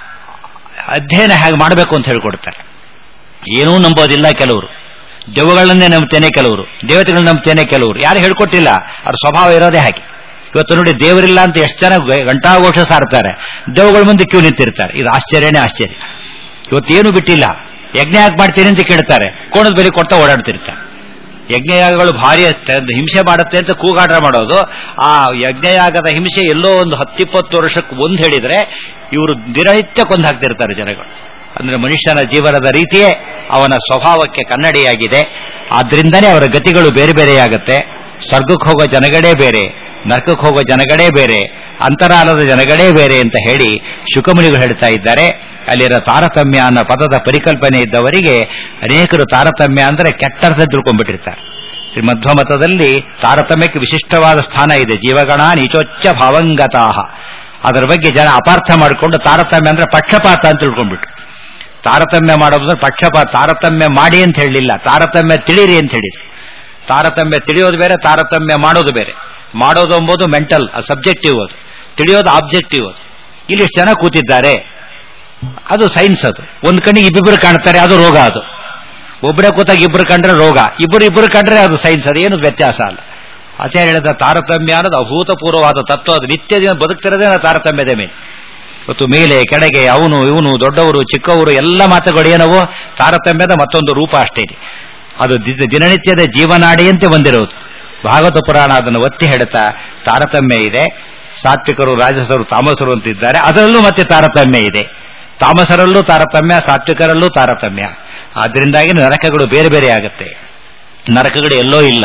ಅಧ್ಯಯನ ಹೇಗೆ ಮಾಡಬೇಕು ಅಂತ ಹೇಳ್ಕೊಡ್ತಾರೆ ಏನೂ ನಂಬೋದಿಲ್ಲ ಕೆಲವರು ದೆವ್ವಗಳನ್ನೇ ನಂಬ್ತೇನೆ ಕೆಲವರು ದೇವತೆಗಳನ್ನ ನಂಬ್ತೇನೆ ಕೆಲವರು ಯಾರು ಹೇಳ್ಕೊಟ್ಟಿಲ್ಲ ಅವ್ರ ಸ್ವಭಾವ ಇರೋದೇ ಹಾಗೆ ಇವತ್ತು ನೋಡಿ ದೇವರಿಲ್ಲ ಅಂತ ಎಷ್ಟು ಜನ ಗಂಟಾಘೋಷ ಸಾರ್ತಾರೆ ದೆವ್ವಗಳ ಮುಂದೆ ಕ್ಯೂ ನಿಂತಿರ್ತಾರೆ ಇದು ಆಶ್ಚರ್ಯನೇ ಆಶ್ಚರ್ಯ ಇವತ್ತೇನು ಬಿಟ್ಟಿಲ್ಲ ಯಜ್ಞ ಯಾಕೆ ಮಾಡ್ತೀನಿ ಅಂತ ಕೇಳ್ತಾರೆ ಕೋಣದ ಬೆಲೆ ಕೊಡ್ತಾ ಓಡಾಡ್ತಿರ್ತಾರೆ ಯಜ್ಞಯಾಗಗಳು ಭಾರಿ ಹಿಂಸೆ ಮಾಡುತ್ತೆ ಅಂತ ಕೂಗಾಟ ಮಾಡೋದು ಆ ಯಜ್ಞಯಾಗದ ಹಿಂಸೆ ಎಲ್ಲೋ ಒಂದು ಹತ್ತಿಪ್ಪತ್ತು ವರ್ಷಕ್ಕೆ ಒಂದು ಹೇಳಿದ್ರೆ ಇವರು ದಿನನಿತ್ಯ ಕೊಂದು ಹಾಕ್ತಿರ್ತಾರೆ ಜನಗಳು ಅಂದ್ರೆ ಮನುಷ್ಯನ ಜೀವನದ ರೀತಿಯೇ ಅವನ ಸ್ವಭಾವಕ್ಕೆ ಕನ್ನಡಿಯಾಗಿದೆ ಆದ್ರಿಂದನೇ ಅವರ ಗತಿಗಳು ಬೇರೆ ಬೇರೆಯಾಗುತ್ತೆ ಸ್ವರ್ಗಕ್ಕೆ ಹೋಗೋ ಜನಗಳೇ ಬೇರೆ ನರಕಕ್ಕೆ ಹೋಗೋ ಜನಗಳೇ ಬೇರೆ ಅಂತರಾಲದ ಜನಗಳೇ ಬೇರೆ ಅಂತ ಹೇಳಿ ಶುಕಮುನಿಗಳು ಹೇಳ್ತಾ ಇದ್ದಾರೆ ಅಲ್ಲಿರೋ ತಾರತಮ್ಯ ಅನ್ನೋ ಪದದ ಪರಿಕಲ್ಪನೆ ಇದ್ದವರಿಗೆ ಅನೇಕರು ತಾರತಮ್ಯ ಅಂದರೆ ಕೆಟ್ಟರ್ಥ ತಿಳ್ಕೊಂಡ್ಬಿಟ್ಟಿರ್ತಾರೆ ಶ್ರೀ ಮಧ್ವಮತದಲ್ಲಿ ತಾರತಮ್ಯಕ್ಕೆ ವಿಶಿಷ್ಟವಾದ ಸ್ಥಾನ ಇದೆ ಜೀವಗಣ ನೀಚೋಚ್ಚ ಭಾವಂಗತಾಹ ಅದರ ಬಗ್ಗೆ ಜನ ಅಪಾರ್ಥ ಮಾಡಿಕೊಂಡು ತಾರತಮ್ಯ ಅಂದ್ರೆ ಪಕ್ಷಪಾತ ಅಂತ ತಿಳ್ಕೊಂಡ್ಬಿಟ್ರು ತಾರತಮ್ಯ ಮಾಡೋದು ಪಕ್ಷಪಾತ ತಾರತಮ್ಯ ಮಾಡಿ ಅಂತ ಹೇಳಲಿಲ್ಲ ತಾರತಮ್ಯ ತಿಳಿರಿ ಅಂತ ಹೇಳಿದ್ರು ತಾರತಮ್ಯ ತಿಳಿಯೋದು ಬೇರೆ ತಾರತಮ್ಯ ಮಾಡೋದು ಬೇರೆ ಮಾಡೋದು ಎಂಬುದು ಮೆಂಟಲ್ ಸಬ್ಜೆಕ್ಟಿವ್ ಅದು ತಿಳಿಯೋದು ಆಬ್ಜೆಕ್ಟಿವ್ ಅದು ಇಲ್ಲಿ ಜನ ಕೂತಿದ್ದಾರೆ ಅದು ಸೈನ್ಸ್ ಅದು ಒಂದು ಕಣ್ಣಿಗೆ ಇಬ್ಬಿಬ್ಬರು ಕಾಣ್ತಾರೆ ಅದು ರೋಗ ಅದು ಒಬ್ಬರೇ ಕೂತಾಗ ಇಬ್ಬರು ಕಂಡ್ರೆ ರೋಗ ಇಬ್ಬರು ಇಬ್ಬರು ಕಂಡ್ರೆ ಅದು ಸೈನ್ಸ್ ಅದು ಏನು ವ್ಯತ್ಯಾಸ ಅಲ್ಲ ಆಚಾರ್ಯ ಹೇಳಿದ ತಾರತಮ್ಯ ಅನ್ನೋದು ಅಭೂತಪೂರ್ವವಾದ ತತ್ವ ಅದು ನಿತ್ಯ ದಿನ ಬದುಕ್ತಿರೋದೇ ತಾರತಮ್ಯದ ಮೇಲೆ ಇವತ್ತು ಮೇಲೆ ಕೆಳಗೆ ಅವನು ಇವನು ದೊಡ್ಡವರು ಚಿಕ್ಕವರು ಎಲ್ಲ ಮಾತುಗಳು ಏನವು ತಾರತಮ್ಯದ ಮತ್ತೊಂದು ರೂಪ ಅಷ್ಟೇ ಇದೆ ಅದು ದಿ- ದಿನನಿತ್ಯದ ಜೀವನಾಡಿಯಂತೆ ಬಂದಿರೋದು ಭಾಗವತ ಪುರಾಣ ಅದನ್ನು ಒತ್ತಿ ಹೇಳ್ತಾ ತಾರತಮ್ಯ ಇದೆ ಸಾತ್ವಿಕರು ರಾಜಸರು ತಾಮಸರು ಅಂತಿದ್ದಾರೆ ಅದರಲ್ಲೂ ಮತ್ತೆ ತಾರತಮ್ಯ ಇದೆ ತಾಮಸರಲ್ಲೂ ತಾರತಮ್ಯ ಸಾತ್ವಿಕರಲ್ಲೂ ತಾರತಮ್ಯ ಆದ್ರಿಂದಾಗಿ ನರಕಗಳು ಬೇರೆ ಬೇರೆ ಆಗುತ್ತೆ ನರಕಗಳು ಎಲ್ಲೋ ಇಲ್ಲ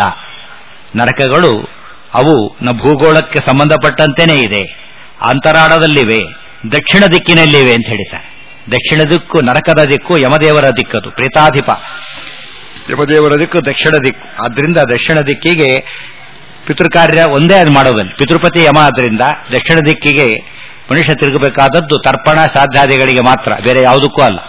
ನರಕಗಳು ಅವು ನ ಭೂಗೋಳಕ್ಕೆ ಸಂಬಂಧಪಟ್ಟಂತೆಯೇ ಇದೆ ಅಂತರಾಳದಲ್ಲಿವೆ ದಕ್ಷಿಣ ದಿಕ್ಕಿನಲ್ಲಿವೆ ಅಂತ ಹೇಳ್ತಾರೆ ದಕ್ಷಿಣ ದಿಕ್ಕು ನರಕದ ದಿಕ್ಕು ಯಮದೇವರ ದಿಕ್ಕದು ಪ್ರೇತಾಧಿಪ ಯಮದೇವರ ದಿಕ್ಕು ದಕ್ಷಿಣ ದಿಕ್ಕು ಆದ್ರಿಂದ ದಕ್ಷಿಣ ದಿಕ್ಕಿಗೆ ಪಿತೃಕಾರ್ಯ ಒಂದೇ ಅದು ಮಾಡೋದಲ್ಲಿ ಪಿತೃಪತಿ ಯಮ ಆದ್ರಿಂದ ದಕ್ಷಿಣ ದಿಕ್ಕಿಗೆ ಮನುಷ್ಯ ತಿರುಗಬೇಕಾದದ್ದು ತರ್ಪಣ ಶ್ರಾದ್ದಾದಿಗಳಿಗೆ ಮಾತ್ರ ಬೇರೆ ಯಾವುದಕ್ಕೂ ಅಲ್ಲ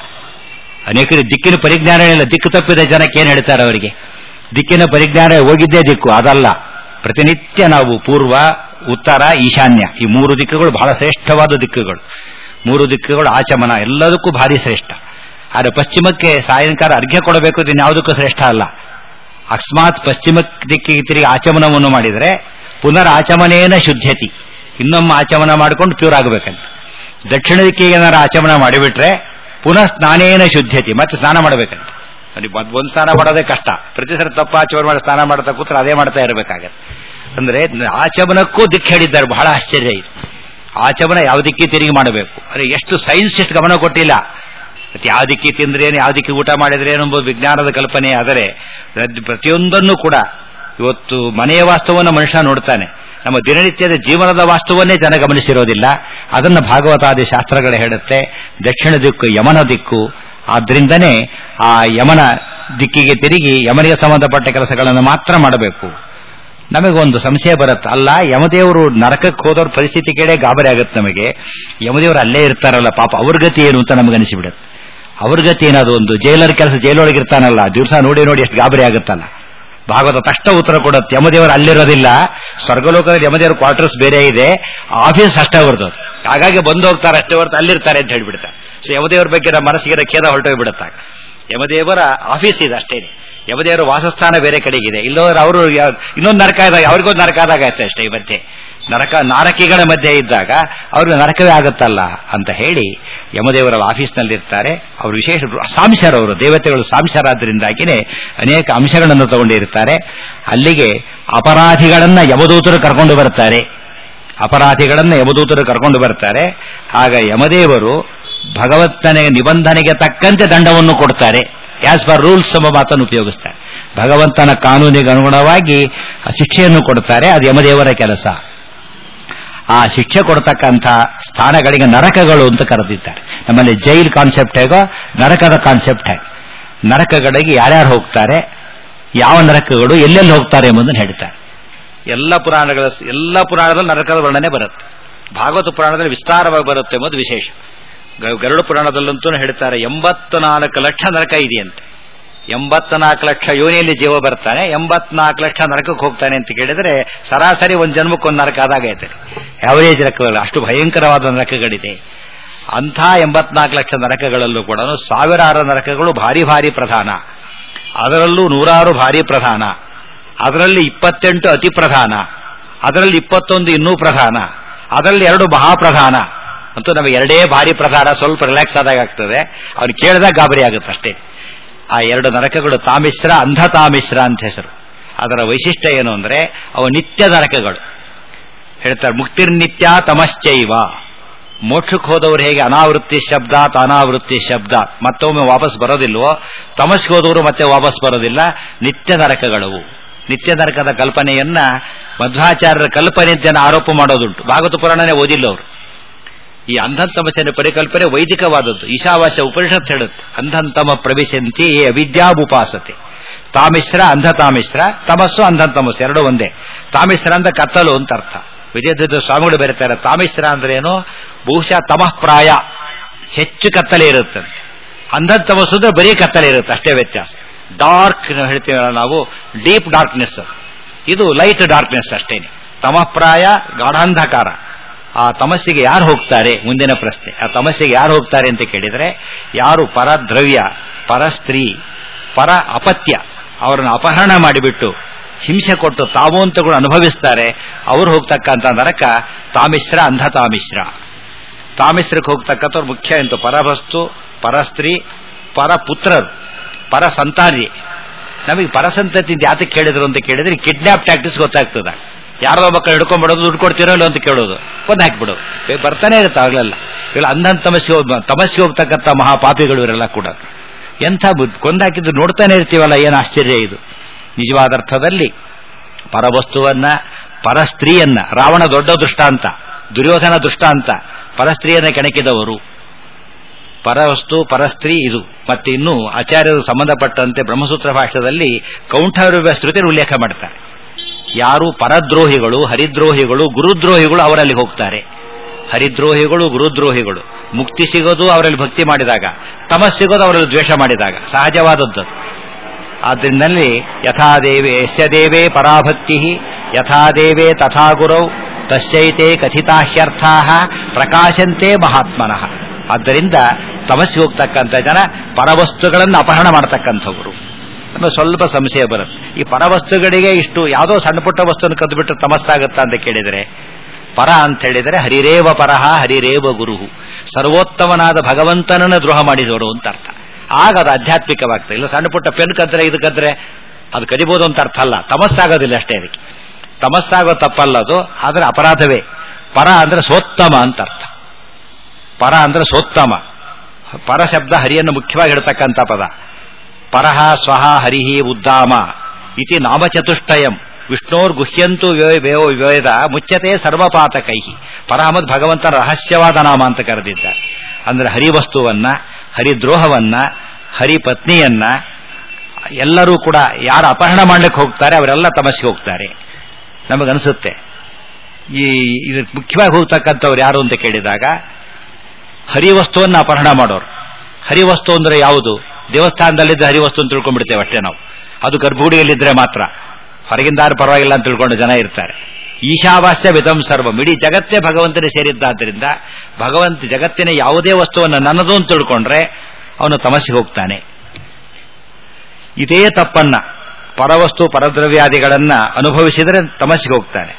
ಅನೇಕರು ದಿಕ್ಕಿನ ಪರಿಜ್ಞಾನ ಇಲ್ಲ ದಿಕ್ಕು ತಪ್ಪಿದ ಜನಕ್ಕೆ ಏನ್ ಹೇಳ್ತಾರೆ ಅವರಿಗೆ ದಿಕ್ಕಿನ ಪರಿಜ್ಞಾನ ಹೋಗಿದ್ದೇ ದಿಕ್ಕು ಅದಲ್ಲ ಪ್ರತಿನಿತ್ಯ ನಾವು ಪೂರ್ವ ಉತ್ತರ ಈಶಾನ್ಯ ಈ ಮೂರು ದಿಕ್ಕುಗಳು ಬಹಳ ಶ್ರೇಷ್ಠವಾದ ದಿಕ್ಕುಗಳು ಮೂರು ದಿಕ್ಕುಗಳು ಆಚಮನ ಎಲ್ಲದಕ್ಕೂ ಭಾರಿ ಶ್ರೇಷ್ಠ ಆದರೆ ಪಶ್ಚಿಮಕ್ಕೆ ಸಾಯಂಕಾಲ ಅರ್ಘ್ಯ ಕೊಡಬೇಕು ಇದು ಯಾವುದಕ್ಕೂ ಶ್ರೇಷ್ಠ ಅಲ್ಲ ಅಕಸ್ಮಾತ್ ಪಶ್ಚಿಮ ದಿಕ್ಕಿಗೆ ತಿರುಗಿ ಆಚಮನವನ್ನು ಮಾಡಿದರೆ ಪುನರ್ ಆಚಮನೇನ ಶುದ್ಧತಿ ಇನ್ನೊಮ್ಮೆ ಆಚಮನ ಮಾಡಿಕೊಂಡು ಪ್ಯೂರ್ ಆಗಬೇಕಂತ ದಕ್ಷಿಣ ದಿಕ್ಕಿಗೆ ಏನಾರು ಆಚಮನ ಮಾಡಿಬಿಟ್ರೆ ಪುನಃ ಸ್ನಾನೇನ ಶುದ್ಧತಿ ಮತ್ತೆ ಸ್ನಾನ ಮಾಡಬೇಕಂತ ಅಲ್ಲಿ ಒಂದ್- ಒಂದ್ ಸ್ನಾನ ಮಾಡೋದೇ ಕಷ್ಟ ಪ್ರತಿ ಸಲ ತಪ್ಪು ಆಚಮನ ಮಾಡಿ ಸ್ನಾನ ಮಾಡ್ತಾ ಕೂತ್ರೆ ಅದೇ ಮಾಡ್ತಾ ಇರಬೇಕಾಗತ್ತೆ ಅಂದ್ರೆ ಆಚಮನಕ್ಕೂ ದಿಕ್ಕು ಹೇಳಿದ್ದಾರೆ ಬಹಳ ಆಶ್ಚರ್ಯ ಇದು ಆಚಮನ ಯಾವ ದಿಕ್ಕಿ ತಿರುಗಿ ಮಾಡಬೇಕು ಅರೆ ಎಷ್ಟು ಸೈನ್ಸ್ ಎಷ್ಟು ಗಮನ ಕೊಟ್ಟಿಲ್ಲ ಮತ್ತೆ ಯಾವ ದಿಕ್ಕಿ ತಿಂದ್ರೇನು ಯಾವ ದಿಕ್ಕಿ ಊಟ ಮಾಡಿದ್ರೇನು ಎಂಬುದು ವಿಜ್ಞಾನದ ಕಲ್ಪನೆ ಆದರೆ ಅದ್ ಪ್ರತಿಯೊಂದನ್ನು ಕೂಡ ಇವತ್ತು ಮನೆಯ ವಾಸ್ತವವನ್ನು ಮನುಷ್ಯ ನೋಡ್ತಾನೆ ನಮ್ಮ ದಿನನಿತ್ಯದ ಜೀವನದ ವಾಸ್ತವನ್ನೇ ಜನ ಗಮನಿಸಿರೋದಿಲ್ಲ ಅದನ್ನು ಭಾಗವತಾದಿ ಶಾಸ್ತ್ರಗಳು ಹೇಳುತ್ತೆ ದಕ್ಷಿಣ ದಿಕ್ಕು ಯಮನ ದಿಕ್ಕು ಆದ್ರಿಂದನೇ ಆ ಯಮನ ದಿಕ್ಕಿಗೆ ತಿರುಗಿ ಯಮನಿಗೆ ಸಂಬಂಧಪಟ್ಟ ಕೆಲಸಗಳನ್ನು ಮಾತ್ರ ಮಾಡಬೇಕು ನಮಗೊಂದು ಸಂಶಯ ಬರುತ್ತೆ ಅಲ್ಲ ಯಮದೇವರು ನರಕಕ್ಕೆ ಹೋದವ್ರ ಪರಿಸ್ಥಿತಿ ಕೇಳೇ ಗಾಬರಿ ಆಗುತ್ತೆ ನಮಗೆ ಯಮದೇವರು ಅಲ್ಲೇ ಇರ್ತಾರಲ್ಲ ಪಾಪ ಅವ್ರ ಗತಿ ಏನು ಅಂತ ನಮಗೆ ಅನಿಸಿಬಿಡುತ್ತೆ ಅವ್ರ ಗತಿ ಏನದು ಒಂದು ಜೈಲರ್ ಕೆಲಸ ಜೈಲೊಳಗೆ ಇರ್ತಾನಲ್ಲ ದಿವಸ ನೋಡಿ ನೋಡಿ ಎಷ್ಟು ಗಾಬರಿ ಆಗುತ್ತಲ್ಲ ಭಾಗವತ ತಕ್ಷಣ ಉತ್ತರ ಕೊಡುತ್ತೆ ಯಮದೇವರು ಅಲ್ಲಿರೋದಿಲ್ಲ ಸ್ವರ್ಗಲೋಕದಲ್ಲಿ ಯಮದೇವರ ಕ್ವಾರ್ಟರ್ಸ್ ಬೇರೆ ಇದೆ ಆಫೀಸ್ ಅಷ್ಟೇ ಅವ್ರದ್ದು ಹಾಗಾಗಿ ಬಂದು ಹೋಗ್ತಾರೆ ಅಷ್ಟೇ ಹೊರತು ಅಲ್ಲಿರ್ತಾರೆ ಅಂತ ಹೇಳ್ಬಿಡ್ತಾರೆ ಸೊ ಯಮದೇವರ ಬಗ್ಗೆ ನಮ್ಮ ಮನಸ್ಸಿಗೆ ಖೇದ ಹೊರಟೋಗ್ಬಿಡುತ್ತಾಗ ಯಮದೇವರ ಆಫೀಸ್ ಇದೆ ಅಷ್ಟೇ ಯಮದೇವರ ವಾಸಸ್ಥಾನ ಬೇರೆ ಕಡೆಗಿದೆ ಇಲ್ಲೋದ್ರೆ ಅವರು ಇನ್ನೊಂದು ನರಕ ಇದ್ದಾಗ ಅವ್ರಿಗೊಂದು ನರಕ ಆದಾಗ ಆಯ್ತು ಅಷ್ಟೇ ಈ ಮಧ್ಯೆ ನರಕ ನಾರಕಿಗಳ ಮಧ್ಯೆ ಇದ್ದಾಗ ಅವ್ರಿಗೆ ನರಕವೇ ಆಗುತ್ತಲ್ಲ ಅಂತ ಹೇಳಿ ಯಮದೇವರ ಆಫೀಸ್ನಲ್ಲಿರ್ತಾರೆ ಅವರು ವಿಶೇಷ ಸಾಂಶರವರು ದೇವತೆಗಳು ಸಾಂಶರಾದ್ರಿಂದಾಗಿನೇ ಅನೇಕ ಅಂಶಗಳನ್ನು ತಗೊಂಡಿರ್ತಾರೆ ಅಲ್ಲಿಗೆ ಅಪರಾಧಿಗಳನ್ನ ಯಮದೂತರು ಕರ್ಕೊಂಡು ಬರ್ತಾರೆ ಅಪರಾಧಿಗಳನ್ನ ಯಮದೂತರು ಕರ್ಕೊಂಡು ಬರ್ತಾರೆ ಆಗ ಯಮದೇವರು ಭಗವಂತನ ನಿಬಂಧನೆಗೆ ತಕ್ಕಂತೆ ದಂಡವನ್ನು ಕೊಡ್ತಾರೆ ಆಸ್ ಪರ್ ರೂಲ್ಸ್ ಎಂಬ ಮಾತನ್ನು ಉಪಯೋಗಿಸ್ತಾರೆ ಭಗವಂತನ ಕಾನೂನಿಗೆ ಅನುಗುಣವಾಗಿ ಆ ಶಿಕ್ಷೆಯನ್ನು ಕೊಡ್ತಾರೆ ಅದು ಯಮದೇವರ ಕೆಲಸ ಆ ಶಿಕ್ಷೆ ಕೊಡ್ತಕ್ಕಂಥ ಸ್ಥಾನಗಳಿಗೆ ನರಕಗಳು ಅಂತ ಕರೆದಿದ್ದಾರೆ ನಮ್ಮಲ್ಲಿ ಜೈಲ್ ಕಾನ್ಸೆಪ್ಟ್ ಹೇಗೋ ನರಕದ ಕಾನ್ಸೆಪ್ಟ್ ಹೇಗೆ ನರಕಗಳಿಗೆ ಯಾರ್ಯಾರು ಹೋಗ್ತಾರೆ ಯಾವ ನರಕಗಳು ಎಲ್ಲೆಲ್ಲಿ ಹೋಗ್ತಾರೆ ಎಂಬುದನ್ನು ಹೇಳ್ತಾರೆ ಎಲ್ಲ ಪುರಾಣಗಳ ಎಲ್ಲ ಪುರಾಣದಲ್ಲಿ ನರಕದ ವರ್ಣನೆ ಬರುತ್ತೆ ಭಾಗವತ ಪುರಾಣದಲ್ಲಿ ವಿಸ್ತಾರವಾಗಿ ಬರುತ್ತೆ ಎಂಬುದು ವಿಶೇಷ ಗ- ಗರುಡ ಪುರಾಣದಲ್ಲಂತೂ ಹೇಳ್ತಾರೆ ಎಂಬತ್ನಾಲ್ಕು ಲಕ್ಷ ನರಕ ಇದೆಯಂತೆ ಎಂಬತ್ನಾಲ್ಕು ಲಕ್ಷ ಯೋನಿಯಲ್ಲಿ ಜೀವ ಬರ್ತಾನೆ ಎಂಬತ್ನಾಲ್ಕು ಲಕ್ಷ ನರಕಕ್ಕೆ ಹೋಗ್ತಾನೆ ಅಂತ ಕೇಳಿದ್ರೆ ಸರಾಸರಿ ಒಂದು ಜನ್ಮಕ್ಕೊಂದು ನರಕ ಆದಾಗೈತೆ ಯಾವರೇಜ್ ನರಕಗಳು ಅಷ್ಟು ಭಯಂಕರವಾದ ನರಕಗಳಿದೆ ಅಂಥ ಎಂಬತ್ನಾಲ್ಕು ಲಕ್ಷ ನರಕಗಳಲ್ಲೂ ಕೂಡ ಸಾವಿರಾರು ನರಕಗಳು ಭಾರಿ ಭಾರಿ ಪ್ರಧಾನ ಅದರಲ್ಲೂ ನೂರಾರು ಭಾರಿ ಪ್ರಧಾನ ಅದರಲ್ಲಿ ಇಪ್ಪತ್ತೆಂಟು ಅತಿ ಪ್ರಧಾನ ಅದರಲ್ಲಿ ಇಪ್ಪತ್ತೊಂದು ಇನ್ನೂ ಪ್ರಧಾನ ಅದರಲ್ಲಿ ಎರಡು ಮಹಾಪ್ರಧಾನ ಅಂತೂ ನಮಗೆ ಎರಡೇ ಭಾರಿ ಪ್ರಧಾನ ಸ್ವಲ್ಪ ರಿಲ್ಯಾಕ್ಸ್ ಆದಾಗ ಆಗ್ತದೆ ಅವ್ನು ಕೇಳಿದಾಗ ಗಾಬರಿ ಆಗುತ್ತೆ ಅಷ್ಟೇ ಆ ಎರಡು ನರಕಗಳು ತಾಮಿಶ್ರ ಅಂಧ ತಾಮಿಶ್ರ ಅಂತ ಹೆಸರು ಅದರ ವೈಶಿಷ್ಟ್ಯ ಏನು ಅಂದ್ರೆ ಅವು ನಿತ್ಯ ನರಕಗಳು ಹೇಳ್ತಾರೆ ಮುಕ್ತಿರ್ನಿತ್ಯ ತಮಶ್ಚೈವ ಮೋಕ್ಷಕ್ಕೆ ಹೋದವರು ಹೇಗೆ ಅನಾವೃತ್ತಿ ಶಬ್ದ ಅನಾವೃತ್ತಿ ಶಬ್ದ ಮತ್ತೊಮ್ಮೆ ವಾಪಸ್ ಬರೋದಿಲ್ವೋ ತಮಸ್ಗೆ ಹೋದವರು ಮತ್ತೆ ವಾಪಸ್ ಬರೋದಿಲ್ಲ ನಿತ್ಯ ನರಕಗಳವು ನಿತ್ಯ ನರಕದ ಕಲ್ಪನೆಯನ್ನ ಮಧ್ವಾಚಾರ್ಯರ ಕಲ್ಪನೆ ಅಂತ ಜನ ಆರೋಪ ಮಾಡೋದುಂಟು ಭಾಗವತ ಪುರಾಣನೇ ಓದಿಲ್ಲ ಅವರು ಈ ಅಂಧಂತಮಸ್ಸಿನ ಪರಿಕಲ್ಪನೆ ವೈದಿಕವಾದದ್ದು ಈಶಾವಾಸ್ಯ ಉಪನಿಷತ್ ಹೇಳುತ್ತೆ ಅಂಧಂತಮ ಪ್ರವೇಶಂತಿ ಏ ಅವಿದ್ಯಾಬುಪಾಸತೆ ತಾಮಿಶ್ರ ಅಂಧತಾಮಿಶ್ರ ತಮಸ್ಸು ಅಂಧಂತಮಸ್ಸು ಎರಡು ಒಂದೇ ತಾಮಿಶ್ರ ಅಂತ ಕತ್ತಲು ಅಂತ ಅರ್ಥ ವಿಜಯಧ್ವಜ ಸ್ವಾಮಿಗಳು ಬರೀತಾರೆ ತಾಮಿಶ್ರ ಅಂದ್ರೆ ಏನು ಬಹುಶಃ ತಮಃ ಪ್ರಾಯ ಹೆಚ್ಚು ಕತ್ತಲೆ ಇರುತ್ತೆ ಅಂಧಂತಮಸ್ಸು ಅಂದ್ರೆ ಬರೀ ಕತ್ತಲೆ ಇರುತ್ತೆ ಅಷ್ಟೇ ವ್ಯತ್ಯಾಸ ಡಾರ್ಕ್ ಹೇಳ್ತೀವಲ್ಲ ನಾವು ಡೀಪ್ ಡಾರ್ಕ್ನೆಸ್ ಇದು ಲೈಟ್ ಡಾರ್ಕ್ನೆಸ್ ಅಷ್ಟೇನೆ ತಮಃಪ್ರಾಯ ಗಾಢಾಂಧಕಾರ ಆ ತಮಸ್ಸಿಗೆ ಯಾರು ಹೋಗ್ತಾರೆ ಮುಂದಿನ ಪ್ರಶ್ನೆ ಆ ತಮಸ್ಸಿಗೆ ಯಾರು ಹೋಗ್ತಾರೆ ಅಂತ ಕೇಳಿದರೆ ಯಾರು ಪರ ದ್ರವ್ಯ ಪರ ಸ್ತ್ರೀ ಪರ ಅಪತ್ಯ ಅವರನ್ನು ಅಪಹರಣ ಮಾಡಿಬಿಟ್ಟು ಹಿಂಸೆ ಕೊಟ್ಟು ತಾವು ಅಂತಗಳು ಅನುಭವಿಸ್ತಾರೆ ಅವರು ಹೋಗ್ತಕ್ಕಂಥ ನರಕ ತಾಮಿಶ್ರ ಅಂಧ ತಾಮಿಶ್ರ ತಾಮಿಸ್ರಕ್ಕೆ ಹೋಗ್ತಕ್ಕಂಥವ್ರು ಮುಖ್ಯ ಎಂತು ಪರವಸ್ತು ಪರಸ್ತ್ರೀ ಪರಪುತ್ರರು ಪರ ಸಂತಾನಿ ನಮಗೆ ಪರಸಂತತಿ ಯಾತಕ್ಕೆ ಕೇಳಿದ್ರು ಅಂತ ಕೇಳಿದ್ರೆ ಕಿಡ್ನಾಪ್ ಟ್ಯಾಕ್ಟಿಸ್ ಗೊತ್ತಾಗ್ತದ ಯಾರೋ ಮಕ್ಕಳು ಹಿಡ್ಕೊಂಡ್ಬಿಡೋದು ದುಡ್ಡು ಕೊಡ್ತಿರೋ ಇಲ್ಲ ಅಂತ ಕೇಳೋದು ಒಂದು ಹಾಕ್ಬಿಡೋದು ಏ, ಬರ್ತಾನೆ ಇರುತ್ತೆ ಆಗ್ಲಲ್ಲ ಇಲ್ಲ ಅಂಧನ್ ತಮಸ್ಗೆ ಹೋಗ್ ತಮಸ್ಗೆ ಹೋಗ್ತಕ್ಕಂಥ ಮಹಾಪಾಪಿಗಳು ಇವರೆಲ್ಲ ಕೂಡ ಎಂಥ ಬುದ್ಧಿ ಕೊಂದಾಕಿದ್ದು ನೋಡ್ತಾನೆ ಇರ್ತೀವಲ್ಲ ಏನು ಆಶ್ಚರ್ಯ ಇದು ನಿಜವಾದ ಅರ್ಥದಲ್ಲಿ ಪರವಸ್ತುವನ್ನ ಪರಸ್ತ್ರೀಯನ್ನ ರಾವಣ ದೊಡ್ಡ ದೃಷ್ಟಾಂತ ದುರ್ಯೋಧನ ದೃಷ್ಟಾಂತ ಪರಸ್ತ್ರೀಯನ್ನ ಕೆಣಕಿದವರು ಪರವಸ್ತು ಪರಸ್ತ್ರೀ ಇದು ಮತ್ತೆ ಇನ್ನು ಆಚಾರ್ಯರು ಸಂಬಂಧಪಟ್ಟಂತೆ ಬ್ರಹ್ಮಸೂತ್ರ ಭಾಷೆಯಲ್ಲಿ ಕೌಂಠರವ್ಯ ಶ್ರುತಿ ಉಲ್ಲೇಖ ಮಾಡ್ತಾರೆ ಯಾರು ಪರದ್ರೋಹಿಗಳು ಹರಿದ್ರೋಹಿಗಳು ಗುರುದ್ರೋಹಿಗಳು ಅವರಲ್ಲಿ ಹೋಗ್ತಾರೆ ಹರಿದ್ರೋಹಿಗಳು ಗುರುದ್ರೋಹಿಗಳು ಮುಕ್ತಿ ಸಿಗೋದು ಅವರಲ್ಲಿ ಭಕ್ತಿ ಮಾಡಿದಾಗ ತಮಸ್ ಸಿಗೋದು ಅವರಲ್ಲಿ ದ್ವೇಷ ಮಾಡಿದಾಗ ಸಹಜವಾದದ್ದು ಆದ್ದರಿಂದಲೇ ಯಥಾ ದೇವೇ ಯಸ್ಯ ದೇವೇ ಪರಾಭಕ್ತಿ ಯಥಾ ದೇವೇ ತಥಾ ಗುರೌ ತಸ್ಯೈತೆ ಕಥಿತಾಹ್ಯರ್ಥಾ ಪ್ರಕಾಶಂತೆ ಮಹಾತ್ಮನಃ ಆದ್ದರಿಂದ ತಮಸ್ಸಿಗೆ ಹೋಗ್ತಕ್ಕಂಥ ಜನ ಪರವಸ್ತುಗಳನ್ನು ಅಪಹರಣ ಮಾಡತಕ್ಕಂಥವರು ನಮಗೆ ಸ್ವಲ್ಪ ಸಂಶಯ ಬರುತ್ತೆ ಈ ಪರವಸ್ತುಗಳಿಗೆ ಇಷ್ಟು ಯಾವುದೋ ಸಣ್ಣ ಪುಟ್ಟ ವಸ್ತುವನ್ನು ಕದ್ದುಬಿಟ್ಟು ತಮಸ್ತಾಗುತ್ತಾ ಅಂತ ಕೇಳಿದರೆ ಪರ ಅಂತ ಹೇಳಿದರೆ ಹರಿರೇವ ಪರಹ ಹರಿರೇವ ಗುರು ಸರ್ವೋತ್ತಮನಾದ ಭಗವಂತನನ್ನು ದ್ರೋಹ ಮಾಡಿದವರು ಅಂತ ಅರ್ಥ ಆಗ ಅದು ಆಧ್ಯಾತ್ಮಿಕವಾಗ್ತದೆ ಇಲ್ಲ ಸಣ್ಣ ಪುಟ್ಟ ಪೆನ್ ಕದ್ರೆ ಇದು ಕದ್ರೆ ಅದು ಕದಿಬೋದು ಅಂತ ಅರ್ಥ ಅಲ್ಲ ತಮಸ್ಸಾಗೋದಿಲ್ಲ ಅಷ್ಟೇ ಅದಕ್ಕೆ ತಮಸ್ಸಾಗೋ ತಪ್ಪಲ್ಲ ಅದು ಆದರೆ ಅಪರಾಧವೇ ಪರ ಅಂದ್ರೆ ಸೋತ್ತಮ ಅಂತ ಅರ್ಥ ಪರ ಅಂದ್ರೆ ಸೋತ್ತಮ ಪರ ಶಬ್ದ ಹರಿಯನ್ನು ಮುಖ್ಯವಾಗಿ ಹೇಳ್ತಕ್ಕಂಥ ಪದ ಪರಹ ಸ್ವಹ ಹರಿಹಿ ಉದ್ದಾಮ ಇತಿ ನಾಮಚತುಷ್ಟಯಂ ವಿಷ್ಣೋರ್ ಗುಹ್ಯಂತು ವೇದ ಮುಚ್ಚತೆ ಸರ್ವಪಾತಕೈ ಪರಹಮದ್ ಭಗವಂತನ ರಹಸ್ಯವಾದ ನಾಮ ಅಂತ ಕರೆದಿದ್ದಾರೆ ಅಂದ್ರೆ ಹರಿವಸ್ತುವನ್ನ ಹರಿದ್ರೋಹವನ್ನ ಹರಿಪತ್ನಿಯನ್ನ ಎಲ್ಲರೂ ಕೂಡ ಯಾರು ಅಪಹರಣ ಮಾಡ್ಲಿಕ್ಕೆ ಹೋಗ್ತಾರೆ ಅವರೆಲ್ಲ ತಮಸ್ಸಿಗೆ ಹೋಗ್ತಾರೆ ನಮಗನ್ಸುತ್ತೆ ಈ ಇದಕ್ಕೆ ಮುಖ್ಯವಾಗಿ ಹೋಗ್ತಕ್ಕಂಥವ್ರು ಯಾರು ಅಂತ ಕೇಳಿದಾಗ ಹರಿವಸ್ತುವನ್ನು ಅಪಹರಣ ಮಾಡೋರು ಹರಿವಸ್ತು ಅಂದ್ರೆ ಯಾವುದು ದೇವಸ್ಥಾನದಲ್ಲಿದ್ದ ಹರಿವಸ್ತು ಅಂತ ತಿಳ್ಕೊಂಡ್ಬಿಡ್ತೇವೆ ಅಷ್ಟೇ ನಾವು ಅದು ಗರ್ಭಗುಡಿಯಲ್ಲಿದ್ರೆ ಮಾತ್ರ ಹೊರಗಿಂದ ಯಾರು ಪರವಾಗಿಲ್ಲ ಅಂತ ತಿಳ್ಕೊಂಡು ಜನ ಇರ್ತಾರೆ ಈಶಾವಾಸ್ಯ ವಿಧಂ ಸರ್ವಂ ಇಡೀ ಜಗತ್ತೇ ಭಗವಂತನೇ ಸೇರಿದ್ದಾದ್ರಿಂದ ಭಗವಂತ ಜಗತ್ತಿನ ಯಾವುದೇ ವಸ್ತುವನ್ನು ನನ್ನದು ಅಂತ ತಿಳ್ಕೊಂಡ್ರೆ ಅವನು ತಮಸ್ಸಿಗೆ ಹೋಗ್ತಾನೆ ಇದೇ ತಪ್ಪನ್ನ ಪರವಸ್ತು ಪರದ್ರವ್ಯಾದಿಗಳನ್ನ ಅನುಭವಿಸಿದರೆ ತಮಸ್ಸಿಗೆ ಹೋಗ್ತಾನೆ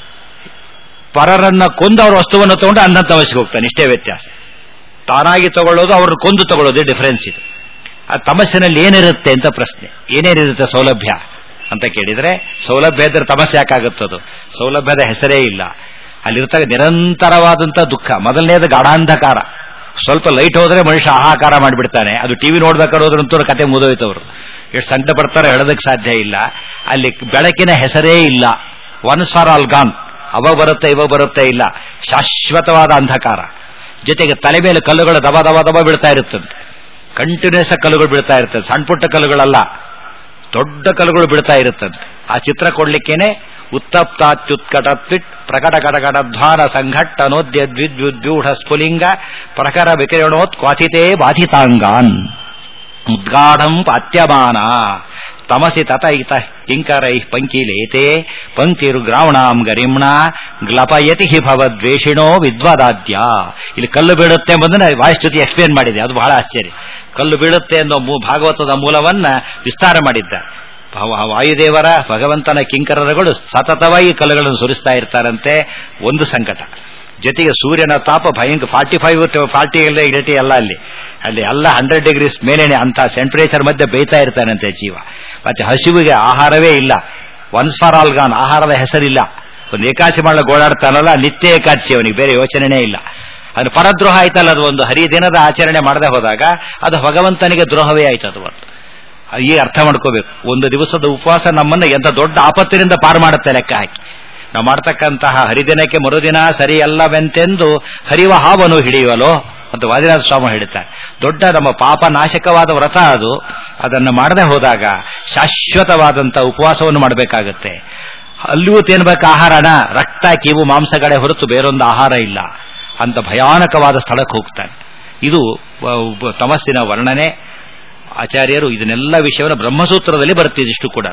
ಪರರನ್ನ ಕೊಂದು ಅವರ ವಸ್ತುವನ್ನು ತಗೊಂಡು ಅನ್ನ ತಮಸ್ಸಿಗೆ ಹೋಗ್ತಾನೆ ಇಷ್ಟೇ ವ್ಯತ್ಯಾಸ ತಾನಾಗಿ ತಗೊಳ್ಳೋದು ಅವ್ರನ್ನ ಕೊಂದು ತಗೊಳ್ಳೋದೇ ಡಿಫರೆನ್ಸ್ ಇದು ಆ ತಮಸ್ಸಿನಲ್ಲಿ ಏನಿರುತ್ತೆ ಅಂತ ಪ್ರಶ್ನೆ ಏನೇನಿರುತ್ತೆ ಸೌಲಭ್ಯ ಅಂತ ಕೇಳಿದ್ರೆ ಸೌಲಭ್ಯ ಇದ್ರೆ ತಮಸ್ಸೆ ಯಾಕಾಗುತ್ತದು ಸೌಲಭ್ಯದ ಹೆಸರೇ ಇಲ್ಲ ಅಲ್ಲಿರ್ತಕ್ಕ ನಿರಂತರವಾದಂಥ ದುಃಖ ಮೊದಲನೇದು ಗಾಢಾಂಧಕಾರ ಸ್ವಲ್ಪ ಲೈಟ್ ಹೋದ್ರೆ ಮನುಷ್ಯ ಆಹಾಕಾರ ಮಾಡಿಬಿಡ್ತಾನೆ ಅದು ಟಿವಿ ನೋಡ್ಬೇಕಾದ್ರಂತೂ ಕತೆ ಮುದೋಯ್ತವ್ರು ಎಷ್ಟು ಸಂಕಟ ಪಡ್ತಾರೋ ಹೇಳೋದಕ್ಕೆ ಸಾಧ್ಯ ಇಲ್ಲ ಅಲ್ಲಿ ಬೆಳಕಿನ ಹೆಸರೇ ಇಲ್ಲ ಒನ್ಸ್ ಫಾರ್ ಆಲ್ ಗಾನ್ ಅವಾಗ ಬರುತ್ತೆ ಇವಾಗ ಬರುತ್ತೆ ಇಲ್ಲ ಶಾಶ್ವತವಾದ ಅಂಧಕಾರ ಜೊತೆಗೆ ತಲೆ ಮೇಲೆ ಕಲ್ಲುಗಳು ದಬ ದಬ ದಬ ಬೀಳ್ತಾ ಇರುತ್ತಂತೆ ಕಂಟಿನ್ಯೂಸ್ ಕಲ್ಲುಗಳು ಬೀಳ್ತಾ ಇರ್ತದೆ ಸಣ್ಣ ಪುಟ್ಟ ಕಲ್ಲುಗಳಲ್ಲ ದೊಡ್ಡ ಕಲ್ಲುಗಳು ಬೀಳ್ತಾ ಇರುತ್ತಂತೆ ಆ ಚಿತ್ರ ಕೊಡ್ಲಿಕ್ಕೇನೆ ಉತ್ತಪ್ತಾತ್ಯುತ್ಕಟತ್ವಿಟ್ ಪ್ರಕಟ ಕಟಕಟಧ್ವಾನ ಸಂಘಟ್ಟನೋದ್ಯ ದ್ವಿದ್ವ್ಯೂಢ ಸ್ಫುಲಿಂಗ ಪ್ರಖರ ವಿಕಿರಣೋತ್ ಕ್ವಾಥಿತೇ ಬಾಧಿತಾಂಗಾನ್ ಉದ್ಗಾಢಂ ಪಾತ್ಯಮಾನ ತಮಸಿ ತತ ಇತ ಕಿಂಕರೈ ಪಂಕಿಲೇತೆ ಪಂಕ್ತಿರುಗ್ರಾವಣಾಂ ಗರಿಮ್ಣ ಗ್ಲಪಯತಿ ಹಿ ಭವದ್ವೇಷಿಣೋ ವಿದ್ವದಾದ್ಯ ಇಲ್ಲಿ ಕಲ್ಲು ಬೀಳುತ್ತೆ ಎಂಬುದನ್ನ ವಾಯುಸ್ತುತಿ ಎಕ್ಸ್ಪ್ಲೇನ್ ಮಾಡಿದೆ ಅದು ಬಹಳ ಆಶ್ಚರ್ಯ ಕಲ್ಲು ಬೀಳುತ್ತೆ ಅನ್ನೋ ಮೂ- ಭಾಗವತದ ಮೂಲವನ್ನ ವಿಸ್ತಾರ ಮಾಡಿದ್ದಾರೆ ಭವ- ವಾಯುದೇವರ ಭಗವಂತನ ಕಿಂಕರರುಗಳು ಸತತವಾಗಿ ಕಲ್ಲುಗಳನ್ನು ಸುರಿಸ್ತಾ ಇರ್ತಾರಂತೆ ಒಂದು ಸಂಕಟ ಜೊತೆಗೆ ಸೂರ್ಯನ ತಾಪ ಭಯಂಕರ ಫಾರ್ಟಿ ಫೈವ್ ಫಾರ್ಟಿ ಇಲ್ಲ ಇಡಟಿ ಎಲ್ಲ ಅಲ್ಲಿ ಅಲ್ಲಿ ಎಲ್ಲ ಹಂಡ್ರೆಡ್ ಡಿಗ್ರೀಸ್ ಮೇಲೇನೆ ಅಂತ ಟೆಂಪರೇಚರ್ ಮಧ್ಯೆ ಬೇಯ್ತಾ ಇರ್ತಾನಂತೆ ಜೀವ ಮತ್ತೆ ಹಸಿವಿಗೆ ಆಹಾರವೇ ಇಲ್ಲ ಒನ್ಸ್ ಫಾರ್ ಆಲ್ ಗಾನ್ ಆಹಾರದ ಹೆಸರಿಲ್ಲ ಒಂದು ಏಕಾದಶಿ ಮಾಡಲು ಗೋಳಾಡ್ತಾನಲ್ಲ ನಿತ್ಯ ಏಕಾದಶಿ ಅವನಿಗೆ ಬೇರೆ ಯೋಚನೆನೇ ಇಲ್ಲ ಅದು ಪರದ್ರೋಹ ಆಯ್ತಲ್ಲ ಅದು ಒಂದು ಹರಿದಿನದ ಆಚರಣೆ ಮಾಡದೆ ಹೋದಾಗ ಅದು ಭಗವಂತನಿಗೆ ದ್ರೋಹವೇ ಆಯ್ತು ಅದು ಒಂದು ಈ ಅರ್ಥ ಮಾಡ್ಕೋಬೇಕು ಒಂದು ದಿವಸದ ಉಪವಾಸ ನಮ್ಮನ್ನ ಎಂತ ದೊಡ್ಡ ಆಪತ್ತಿನಿಂದ ಪಾರು ಮಾಡುತ್ತೆ ಲೆಕ್ಕ ಹಾಕಿ ನಾವು ಮಾಡ್ತಕ್ಕಂತಹ ಹರಿದಿನಕ್ಕೆ ಮರುದಿನ ಸರಿಯಲ್ಲವೆಂತೆಂದು ಹರಿವ ಹಾವನ್ನು ಹಿಡಿಯುವಲೋ ಅಂತ ವಾದಿರಾಜ ಸ್ವಾಮಿ ಹೇಳ್ತಾರೆ ದೊಡ್ಡ ನಮ್ಮ ಪಾಪ ನಾಶಕವಾದ ವ್ರತ ಅದು ಅದನ್ನು ಮಾಡದೆ ಹೋದಾಗ ಶಾಶ್ವತವಾದಂಥ ಉಪವಾಸವನ್ನು ಮಾಡಬೇಕಾಗತ್ತೆ ಅಲ್ಲಿಯೂ ತಿನ್ಬೇಕು ಆಹಾರನ ರಕ್ತ ಕೀವು ಮಾಂಸಗಳೇ ಹೊರತು ಬೇರೊಂದು ಆಹಾರ ಇಲ್ಲ ಅಂತ ಭಯಾನಕವಾದ ಸ್ಥಳಕ್ಕೆ ಹೋಗ್ತಾನೆ ಇದು ವ- ಉಪ- ತಮಸ್ಸಿನ ವರ್ಣನೆ ಆಚಾರ್ಯರು ಇದನ್ನೆಲ್ಲ ವಿಷಯವನ್ನು ಬ್ರಹ್ಮಸೂತ್ರದಲ್ಲಿ ಬರ್ತಿದೆ ಇಷ್ಟು ಕೂಡ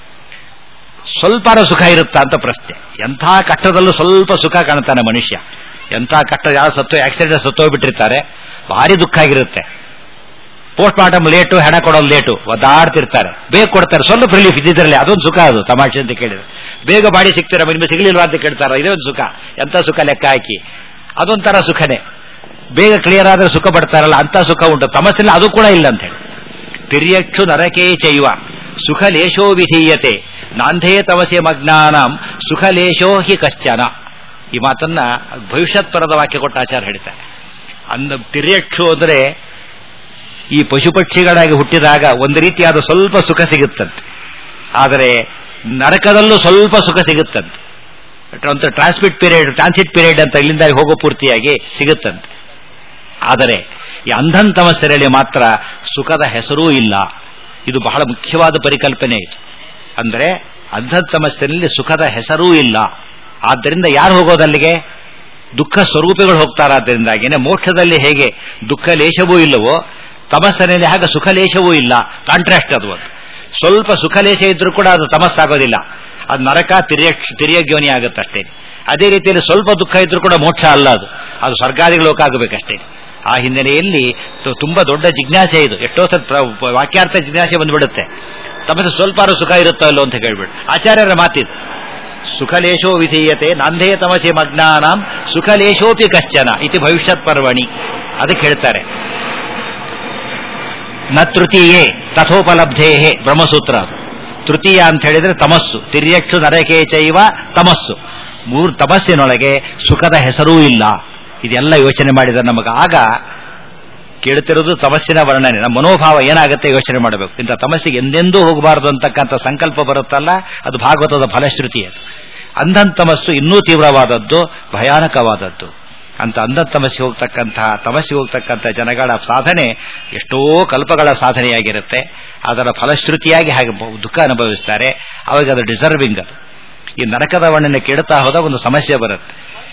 ಸ್ವಲ್ಪ ಸುಖ ಇರುತ್ತಾ ಅಂತ ಪ್ರಶ್ನೆ ಎಂಥ ಕಷ್ಟದಲ್ಲೂ ಸ್ವಲ್ಪ ಸುಖ ಕಾಣ್ತಾನೆ ಮನುಷ್ಯ ಎಂಥ ಕಷ್ಟ ಯಾವ ಸತ್ತು ಆಕ್ಸಿಡೆಂಟ್ ಸತ್ತೋಗ್ಬಿಟ್ಟಿರ್ತಾರೆ ಭಾರಿ ದುಃಖ ಆಗಿರುತ್ತೆ ಪೋಸ್ಟ್ ಮಾರ್ಟಮ್ ಲೇಟು ಹೆಣ ಕೊಡೋದು ಲೇಟು ಒದ್ದಾಡ್ತಿರ್ತಾರೆ ಬೇಗ ಕೊಡ್ತಾರೆ ಸ್ವಲ್ಪ ರಿಲೀಫ್ ಇದ್ದಿದ್ರಲ್ಲಿ ಅದೊಂದು ಸುಖ ಅದು ತಮಾಷೆ ಅಂತ ಕೇಳಿದ್ರೆ ಬೇಗ ಬಾಡಿ ಸಿಗ್ತೀರ ನಿಮಗೆ ಸಿಗ್ಲಿಲ್ವಾ ಅಂತ ಕೇಳ್ತಾರ ಇದೇ ಒಂದು ಸುಖ ಎಂಥ ಸುಖ ಲೆಕ್ಕ ಹಾಕಿ ಅದೊಂಥರ ಸುಖನೇ ಬೇಗ ಕ್ಲಿಯರ್ ಆದ್ರೆ ಸುಖ ಪಡ್ತಾರಲ್ಲ ಅಂತ ಸುಖ ಉಂಟು ತಮಸ್ಸಿಲ್ಲ ಅದು ಕೂಡ ಇಲ್ಲ ಅಂತ ಹೇಳಿ ತಿರ್ಯಕ್ಷು ನರಕೇ ಚೈವ ಸುಖ ಲೇಶೋ ವಿಧೀಯತೆ ನಾಂಧೇ ತಮಸೆ ಮಗ್ನಾನಾಂ ಸುಖ ಲೇಶೋ ಹಿ ಕಶ್ಚನ ಈ ಮಾತನ್ನ ಭವಿಷ್ಯತ್ ಪರದ ವಾಕ್ಯ ಕೊಟ್ಟ ಆಚಾರ ಹೇಳ್ತಾರೆ ಅಂದ ತಿರ್ಯಕ್ಷು ಅಂದ್ರೆ ಈ ಪಶು ಪಕ್ಷಿಗಳಾಗಿ ಹುಟ್ಟಿದಾಗ ಒಂದು ರೀತಿಯಾದ ಸ್ವಲ್ಪ ಸುಖ ಸಿಗುತ್ತಂತೆ ಆದರೆ ನರಕದಲ್ಲೂ ಸ್ವಲ್ಪ ಸುಖ ಸಿಗುತ್ತಂತೆ ಒಂದು ಟ್ರಾನ್ಸ್ಮಿಟ್ ಪೀರಿಯಡ್ ಟ್ರಾನ್ಸಿಟ್ ಪೀರಿಯಡ್ ಅಂತ ಇಲ್ಲಿಂದ ಹೋಗೋ ಪೂರ್ತಿಯಾಗಿ ಸಿಗುತ್ತಂತೆ ಆದರೆ ಈ ಅಂಧನ್ ತಮಸ್ಸರಲ್ಲಿ ಮಾತ್ರ ಸುಖದ ಹೆಸರೂ ಇಲ್ಲ ಇದು ಬಹಳ ಮುಖ್ಯವಾದ ಪರಿಕಲ್ಪನೆ ಇದು ಅಂದರೆ ಅಂಧನ್ ತಮಸ್ಸಿನಲ್ಲಿ ಸುಖದ ಹೆಸರೂ ಇಲ್ಲ ಆದ್ದರಿಂದ ಯಾರು ಹೋಗೋದಲ್ಲಿಗೆ ದುಃಖ ಸ್ವರೂಪಿಗಳು ಹೋಗ್ತಾರಾದ್ದರಿಂದಾಗಿನೇ ಮೋಕ್ಷದಲ್ಲಿ ಹೇಗೆ ದುಃಖ ಲೇಶವೂ ಇಲ್ಲವೋ ತಮಸ್ಸನಲ್ಲಿ ಹಾಗೆ ಸುಖ ಲೇಶವೂ ಇಲ್ಲ ಕಾಂಟ್ರಾಕ್ಟ್ ಅದು ಒಂದು ಸ್ವಲ್ಪ ಸುಖ ಲೇಶ ಇದ್ರೂ ಕೂಡ ಅದು ತಮಸ್ಸಾಗೋದಿಲ್ಲ ಅದು ನರಕ ತಿರ್ಯ ತಿರ್ಯಗ್ಯೋನಿ ಆಗುತ್ತಷ್ಟೇ ಅದೇ ರೀತಿಯಲ್ಲಿ ಸ್ವಲ್ಪ ದುಃಖ ಇದ್ರೂ ಕೂಡ ಮೋಕ್ಷ ಅಲ್ಲ ಅದು ಅದು ಸ್ವರ್ಗಾದಿಗಳ ಲೋಕ ಆಗಬೇಕಷ್ಟೇ ಆ ಹಿನ್ನೆಲೆಯಲ್ಲಿ ತುಂಬಾ ದೊಡ್ಡ ಜಿಜ್ಞಾಸೆ ಇದು ಎಷ್ಟೋ ಸತ್ ವಾಕ್ಯಾರ್ಥ ಜಿಜ್ಞಾಸೆ ಬಂದ್ಬಿಡುತ್ತೆ ತಮಗೆ ಸ್ವಲ್ಪ ಸುಖ ಇರುತ್ತೋ ಅಲ್ಲೋ ಅಂತ ಕೇಳ್ಬಿಡು ಆಚಾರ್ಯರ ಮಾತಿದು ಸುಖಲೇಶೋ ವಿಧೀಯತೆ ನಂದೇ ತಮಸೆ ಮಗ್ನಾನಾಂ ಸುಖಲೇಶೋಪಿ ಕಶ್ಚನ ಇತಿ ಭವಿಷ್ಯತ್ ಪರ್ವಣಿ ಅದಕ್ಕೆ ಹೇಳ್ತಾರೆ ನ ತೃತೀಯೇ ತಥೋಪಲಬ್ಧೇ ಬ್ರಹ್ಮಸೂತ್ರ ಅದು ತೃತೀಯ ಅಂತ ಹೇಳಿದ್ರೆ ತಮಸ್ಸು ತಿರ್ಯಕ್ಷು ನರಕೆ ಚೈವ ತಮಸ್ಸು ಮೂರು ತಮಸ್ಸಿನೊಳಗೆ ಸುಖದ ಹೆಸರೂ ಇಲ್ಲ ಇದೆಲ್ಲ ಯೋಚನೆ ಮಾಡಿದ ನಮಗೆ ಆಗ ಕೇಳುತ್ತಿರೋದು ತಮಸ್ಸಿನ ವರ್ಣನೆ ನಮ್ಮ ಮನೋಭಾವ ಏನಾಗುತ್ತೆ ಯೋಚನೆ ಮಾಡಬೇಕು ಇಂಥ ತಮಸ್ಸಿಗೆ ಎಂದೆಂದೂ ಹೋಗಬಾರದು ಅಂತಕ್ಕಂಥ ಸಂಕಲ್ಪ ಬರುತ್ತಲ್ಲ ಅದು ಭಾಗವತದ ಫಲಶ್ರುತಿ ಅದು ಅಂಧನ್ ತಮಸ್ಸು ಇನ್ನೂ ತೀವ್ರವಾದದ್ದು ಭಯಾನಕವಾದದ್ದು ಅಂತ ಅಂಧ ತಮಸ್ಸಿಗೆ ಹೋಗ್ತಕ್ಕಂತಹ ತಮಸ್ಸಿಗೆ ಹೋಗ್ತಕ್ಕಂಥ ಜನಗಳ ಸಾಧನೆ ಎಷ್ಟೋ ಕಲ್ಪಗಳ ಸಾಧನೆಯಾಗಿರುತ್ತೆ ಅದರ ಫಲಶ್ರುತಿಯಾಗಿ ಹಾಗೆ ದುಃಖ ಅನುಭವಿಸ್ತಾರೆ ಅವಾಗ ಅದು ಡಿಸರ್ವಿಂಗ್ ಅದು ಈ ನರಕದ ವರ್ಣನೆ ಕೇಳುತ್ತಾ ಹೋದಾಗ ಒಂದು ಸಮಸ್ಯೆ ಬರುತ್ತೆ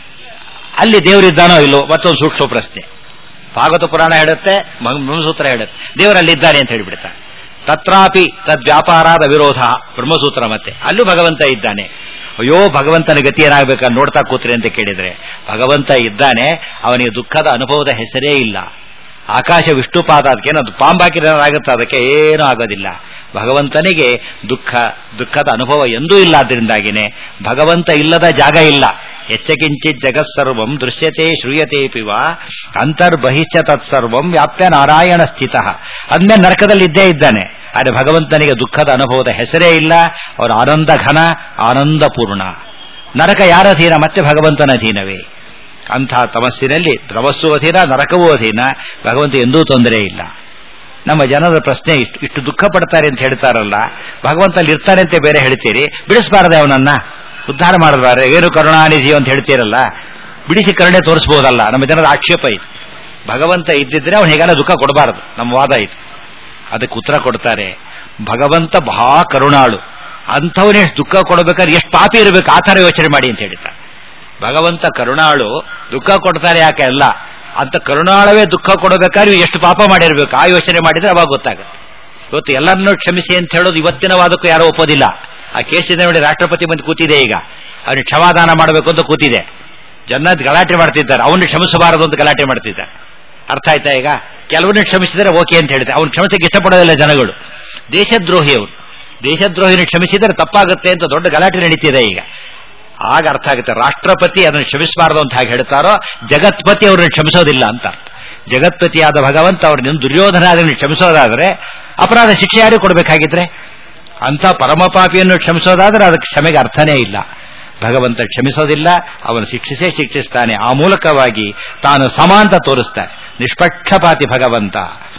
ಅಲ್ಲಿ ದೇವರಿದ್ದಾನೋ ಇಲ್ಲೋ ಮತ್ತೊಂದು ಸೂಕ್ಷ್ಮ ಪ್ರಶ್ನೆ ಭಾಗವತ ಪುರಾಣ ಹೇಳುತ್ತೆ ಬ್ರಹ್ಮಸೂತ್ರ ಹೇಳುತ್ತೆ ದೇವರಲ್ಲಿದ್ದಾನೆ ಅಂತ ಹೇಳಿಬಿಡ್ತಾರೆ ತತ್ರಾಪಿ ತದ್ವ್ಯಾಪಾರಾದ ವಿರೋಧ ಬ್ರಹ್ಮಸೂತ್ರ ಮತ್ತೆ ಅಲ್ಲೂ ಭಗವಂತ ಇದ್ದಾನೆ ಅಯ್ಯೋ ಭಗವಂತನ ಗತಿ ಏನಾಗಬೇಕಂತ ನೋಡ್ತಾ ಕೂತ್ರಿ ಅಂತ ಕೇಳಿದ್ರೆ ಭಗವಂತ ಇದ್ದಾನೆ ಅವನಿಗೆ ದುಃಖದ ಅನುಭವದ ಹೆಸರೇ ಇಲ್ಲ ಆಕಾಶ ವಿಷ್ಣುಪಾದ ಅದಕ್ಕೇನೋ ಪಾಂಬಾಕಿರಾಗುತ್ತೆ ಅದಕ್ಕೆ ಏನೂ ಆಗೋದಿಲ್ಲ ಭಗವಂತನಿಗೆ ದುಃಖ ದುಃಖದ ಅನುಭವ ಎಂದೂ ಇಲ್ಲ ಆದ್ದರಿಂದಾಗಿನೇ ಭಗವಂತ ಇಲ್ಲದ ಜಾಗ ಇಲ್ಲ ಎಚ್ಚಕಿಂಚಿತ್ ಜಗತ್ಸರ್ವಂ ದೃಶ್ಯತೆ ಶ್ರೂಯತೆ ಪಿವ ಅಂತರ್ಬಹಿಶ್ಚ ತತ್ಸರ್ವಂ ವ್ಯಾಪ್ಯ ನಾರಾಯಣ ಸ್ಥಿತ ಅಂದ್ಮೇಲೆ ನರಕದಲ್ಲಿ ಇದ್ದೇ ಇದ್ದಾನೆ ಆದರೆ ಭಗವಂತನಿಗೆ ದುಃಖದ ಅನುಭವದ ಹೆಸರೇ ಇಲ್ಲ ಅವರ ಆನಂದ ಘನ ಆನಂದಪೂರ್ಣ ನರಕ ಯಾರ ಅಧೀನ ಮತ್ತೆ ಭಗವಂತನ ಅಧೀನವೇ ಅಂಥ ತಮಸ್ಸಿನಲ್ಲಿ ತಮಸ್ಸು ಅಧೀನ ನರಕವೂ ಅಧೀನ ಭಗವಂತ ಎಂದೂ ತೊಂದರೆ ಇಲ್ಲ ನಮ್ಮ ಜನರ ಪ್ರಶ್ನೆ ಇಷ್ಟು ಇಷ್ಟು ದುಃಖ ಪಡ್ತಾರೆ ಅಂತ ಹೇಳ್ತಾರಲ್ಲ ಭಗವಂತ ಅಲ್ಲಿ ಇರ್ತಾನೆ ಅಂತ ಬೇರೆ ಹೇಳ್ತೀರಿ ಬಿಡಿಸಬಾರದೆ ಅವನನ್ನ ಉದ್ಧಾರ ಮಾಡಬಾರೆ ಏನು ಕರುಣಾನಿಧಿ ಅಂತ ಹೇಳ್ತೀರಲ್ಲ ಬಿಡಿಸಿ ಕರುಣೆ ತೋರಿಸಬಹುದಲ್ಲ ನಮ್ಮ ಜನರ ಆಕ್ಷೇಪ ಇದು ಭಗವಂತ ಇದ್ದಿದ್ರೆ ಅವನು ಹೇಗಾನ ದುಃಖ ಕೊಡಬಾರದು ನಮ್ಮ ವಾದ ಇದು ಅದಕ್ಕೆ ಉತ್ತರ ಕೊಡ್ತಾರೆ ಭಗವಂತ ಬಹಾ ಕರುಣಾಳು ಅಂಥವನೇ ದುಃಖ ಕೊಡಬೇಕಾದ್ರೆ ಎಷ್ಟು ಪಾಪಿ ಇರಬೇಕು ಆ ಥರ ಯೋಚನೆ ಮಾಡಿ ಅಂತ ಹೇಳ್ತಾರೆ ಭಗವಂತ ಕರುಣಾಳು ದುಃಖ ಕೊಡ್ತಾರೆ ಯಾಕೆ ಅಲ್ಲ ಅಂತ ಕರುಣಾಳವೇ ದುಃಖ ಕೊಡಬೇಕಾದ್ರೆ ಎಷ್ಟು ಪಾಪ ಮಾಡಿರ್ಬೇಕು ಆ ಯೋಚನೆ ಮಾಡಿದ್ರೆ ಅವಾಗ ಗೊತ್ತಾಗುತ್ತೆ ಇವತ್ತು ಎಲ್ಲರನ್ನೂ ಕ್ಷಮಿಸಿ ಅಂತ ಹೇಳೋದು ಇವತ್ತಿನ ವಾದಕ್ಕೂ ಯಾರೋ ಒಪ್ಪೋದಿಲ್ಲ ಆ ಕೇಸಿನ ನೋಡಿ ರಾಷ್ಟ್ರಪತಿ ಬಂದು ಕೂತಿದೆ ಈಗ ಅವನಿಗೆ ಕ್ಷಮಾದಾನ ಮಾಡಬೇಕು ಅಂತ ಕೂತಿದೆ ಜನ ಗಲಾಟೆ ಮಾಡ್ತಿದ್ದಾರೆ ಅವನು ಕ್ಷಮಿಸಬಾರದು ಅಂತ ಗಲಾಟೆ ಮಾಡ್ತಿದ್ದಾರೆ ಅರ್ಥ ಆಯ್ತಾ ಈಗ ಕೆಲವನ್ನ ಕ್ಷಮಿಸಿದರೆ ಓಕೆ ಅಂತ ಹೇಳಿದೆ ಅವನು ಕ್ಷಮಿಸಕ್ಕೆ ಇಷ್ಟಪಡೋದಿಲ್ಲ ಜನಗಳು ದೇಶದ್ರೋಹಿ ಅವನು ದೇಶದ್ರೋಹಿನ ಕ್ಷಮಿಸಿದರೆ ತಪ್ಪಾಗುತ್ತೆ ಅಂತ ದೊಡ್ಡ ಗಲಾಟೆ ನಡೀತಿದೆ ಈಗ ಆಗ ಅರ್ಥ ಆಗುತ್ತೆ ರಾಷ್ಟ್ರಪತಿ ಅದನ್ನು ಕ್ಷಮಿಸಬಾರದು ಅಂತ ಹಾಗೆ ಹೇಳ್ತಾರೋ ಜಗತ್ಪತಿ ಅವ್ರನ್ನ ಕ್ಷಮಿಸೋದಿಲ್ಲ ಅಂತ ಅರ್ಥ ಜಗತ್ಪತಿಯಾದ ಭಗವಂತ ಅವ್ರನ್ನ ದುರ್ಯೋಧನ ಅದನ್ನು ಕ್ಷಮಿಸೋದಾದ್ರೆ ಅಪರಾಧ ಶಿಕ್ಷೆ ಯಾರು ಕೊಡಬೇಕಾಗಿದ್ರೆ ಅಂಥ ಪರಮಪಾಪಿಯನ್ನು ಕ್ಷಮಿಸೋದಾದ್ರೆ ಅದಕ್ಕೆ ಕ್ಷಮೆಗೆ ಅರ್ಥನೇ ಇಲ್ಲ ಭಗವಂತ ಕ್ಷಮಿಸೋದಿಲ್ಲ ಅವನು ಶಿಕ್ಷಿಸೇ ಶಿಕ್ಷಿಸ್ತಾನೆ ಆ ಮೂಲಕವಾಗಿ ತಾನು ಸಮಾಂತ ತೋರಿಸ್ತಾನೆ ನಿಷ್ಪಕ್ಷಪಾತಿ ಭಗವಂತ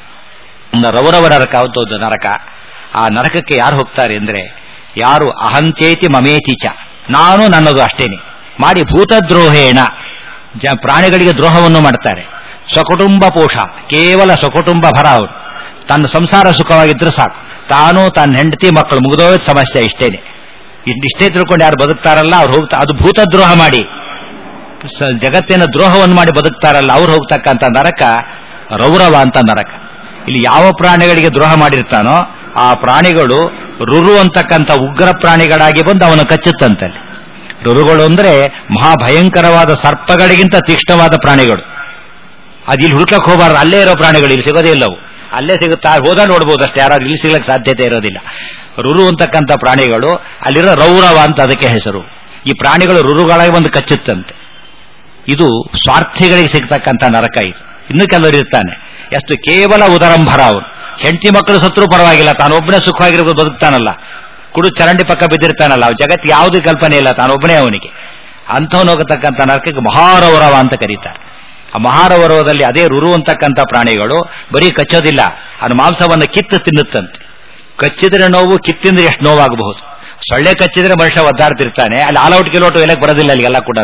ರೌರವ ನರಕ ಒಂದು ನರಕ ಆ ನರಕಕ್ಕೆ ಯಾರು ಹೋಗ್ತಾರೆ ಅಂದ್ರೆ ಯಾರು ಅಹಂಚೇತಿ ಮಮೇತಿಚ ನಾನು ನನ್ನದು ಅಷ್ಟೇನೆ ಮಾಡಿ ಭೂತದ್ರೋಹೇಣ ಜ ಪ್ರಾಣಿಗಳಿಗೆ ದ್ರೋಹವನ್ನು ಮಾಡ್ತಾರೆ ಸ್ವಕುಟುಂಬ ಪೋಷ ಕೇವಲ ಸ್ವಕುಟುಂಬ ಭರ ಅವರು ತನ್ನ ಸಂಸಾರ ಸುಖವಾಗಿದ್ರೆ ಸಾಕು ತಾನು ತನ್ನ ಹೆಂಡತಿ ಮಕ್ಕಳು ಮುಗಿದೋದ ಸಮಸ್ಯೆ ಇಷ್ಟೇನೆ ಇಷ್ಟೇ ತಿಳ್ಕೊಂಡು ಯಾರು ಬದುಕ್ತಾರಲ್ಲ ಅವ್ರು ಹೋಗ್ತಾ ಅದು ಭೂತದ್ರೋಹ ಮಾಡಿ ಜಗತ್ತಿನ ದ್ರೋಹವನ್ನು ಮಾಡಿ ಬದುಕ್ತಾರಲ್ಲ ಅವ್ರು ಹೋಗ್ತಕ್ಕಂಥ ನರಕ ರೌರವ ಅಂತ ನರಕ ಇಲ್ಲಿ ಯಾವ ಪ್ರಾಣಿಗಳಿಗೆ ದ್ರೋಹ ಮಾಡಿರ್ತಾನೋ ಆ ಪ್ರಾಣಿಗಳು ರುರು ಅಂತಕ್ಕಂಥ ಉಗ್ರ ಪ್ರಾಣಿಗಳಾಗಿ ಬಂದು ಅವನು ಕಚ್ಚುತ್ತಂತೆ ರುರುಗಳು ಅಂದ್ರೆ ಮಹಾಭಯಂಕರವಾದ ಸರ್ಪಗಳಿಗಿಂತ ತೀಕ್ಷ್ಣವಾದ ಪ್ರಾಣಿಗಳು ಅದಿಲ್ಲಿ ಹುಡುಕಕ್ಕೆ ಹೋಗಬಾರ್ದು ಅಲ್ಲೇ ಇರೋ ಪ್ರಾಣಿಗಳು ಇಲ್ಲಿ ಸಿಗೋದೇ ಇಲ್ಲವು ಅಲ್ಲೇ ಸಿಗುತ್ತಾ ಹೋದ ನೋಡ್ಬೋದು ಅಷ್ಟೇ ಯಾರಾದ್ರೂ ಇಲ್ಲಿ ಸಿಗ್ಲಕ್ಕೆ ಸಾಧ್ಯತೆ ಇರೋದಿಲ್ಲ ರುರು ಅಂತಕ್ಕಂಥ ಪ್ರಾಣಿಗಳು ಅಲ್ಲಿರೋ ರೌರವ ಅಂತ ಅದಕ್ಕೆ ಹೆಸರು ಈ ಪ್ರಾಣಿಗಳು ರುರುಗಳಾಗಿ ಒಂದು ಕಚ್ಚುತ್ತಂತೆ ಇದು ಸ್ವಾರ್ಥಿಗಳಿಗೆ ಸಿಗ್ತಕ್ಕಂಥ ನರಕ ಇದು ಇನ್ನು ಕೆಲವರು ಇರ್ತಾನೆ ಎಷ್ಟು ಕೇವಲ ಉದರಂಭರ ಅವನು ಹೆಂಡತಿ ಮಕ್ಕಳು ಸತ್ರು ಪರವಾಗಿಲ್ಲ ತಾನು ಒಬ್ಬನೇ ಸುಖವಾಗಿರ್ಬೋದು ಬದುಕ್ತಾನಲ್ಲ ಕುಡು ಚರಂಡಿ ಪಕ್ಕ ಬಿದ್ದಿರ್ತಾನಲ್ಲ ಅವ್ ಜಗತ್ತು ಯಾವುದೇ ಕಲ್ಪನೆ ಇಲ್ಲ ತಾನೊಬ್ಬನೇ ಅವನಿಗೆ ಅಂಥವನು ಹೋಗತಕ್ಕಂಥ ನರಕಕ್ಕೆ ಮಹಾರೌರವ ಅಂತ ಕರೀತಾರೆ ಆ ಮಹಾರೌರವದಲ್ಲಿ ಅದೇ ರುರು ಅಂತಕ್ಕಂಥ ಪ್ರಾಣಿಗಳು ಬರೀ ಕಚ್ಚೋದಿಲ್ಲ ಅದು ಮಾಂಸವನ್ನು ಕಿತ್ತು ತಿನ್ನುತ್ತಂತೆ ಕಚ್ಚಿದ್ರೆ ನೋವು ಕಿತ್ತಿಂದ್ರೆ ಎಷ್ಟು ನೋವಾಗಬಹುದು ಸೊಳ್ಳೆ ಕಚ್ಚಿದ್ರೆ ಮನುಷ್ಯ ಒದ್ದಾಡ್ತಿರ್ತಾನೆ ಅಲ್ಲಿ ಆಲೌಟ್ ಗಿಲೌಟ್ ಎಲ್ಲಕ್ಕೆ ಬರೋದಿಲ್ಲ ಅಲ್ಲಿಗೆಲ್ಲ ಕೂಡ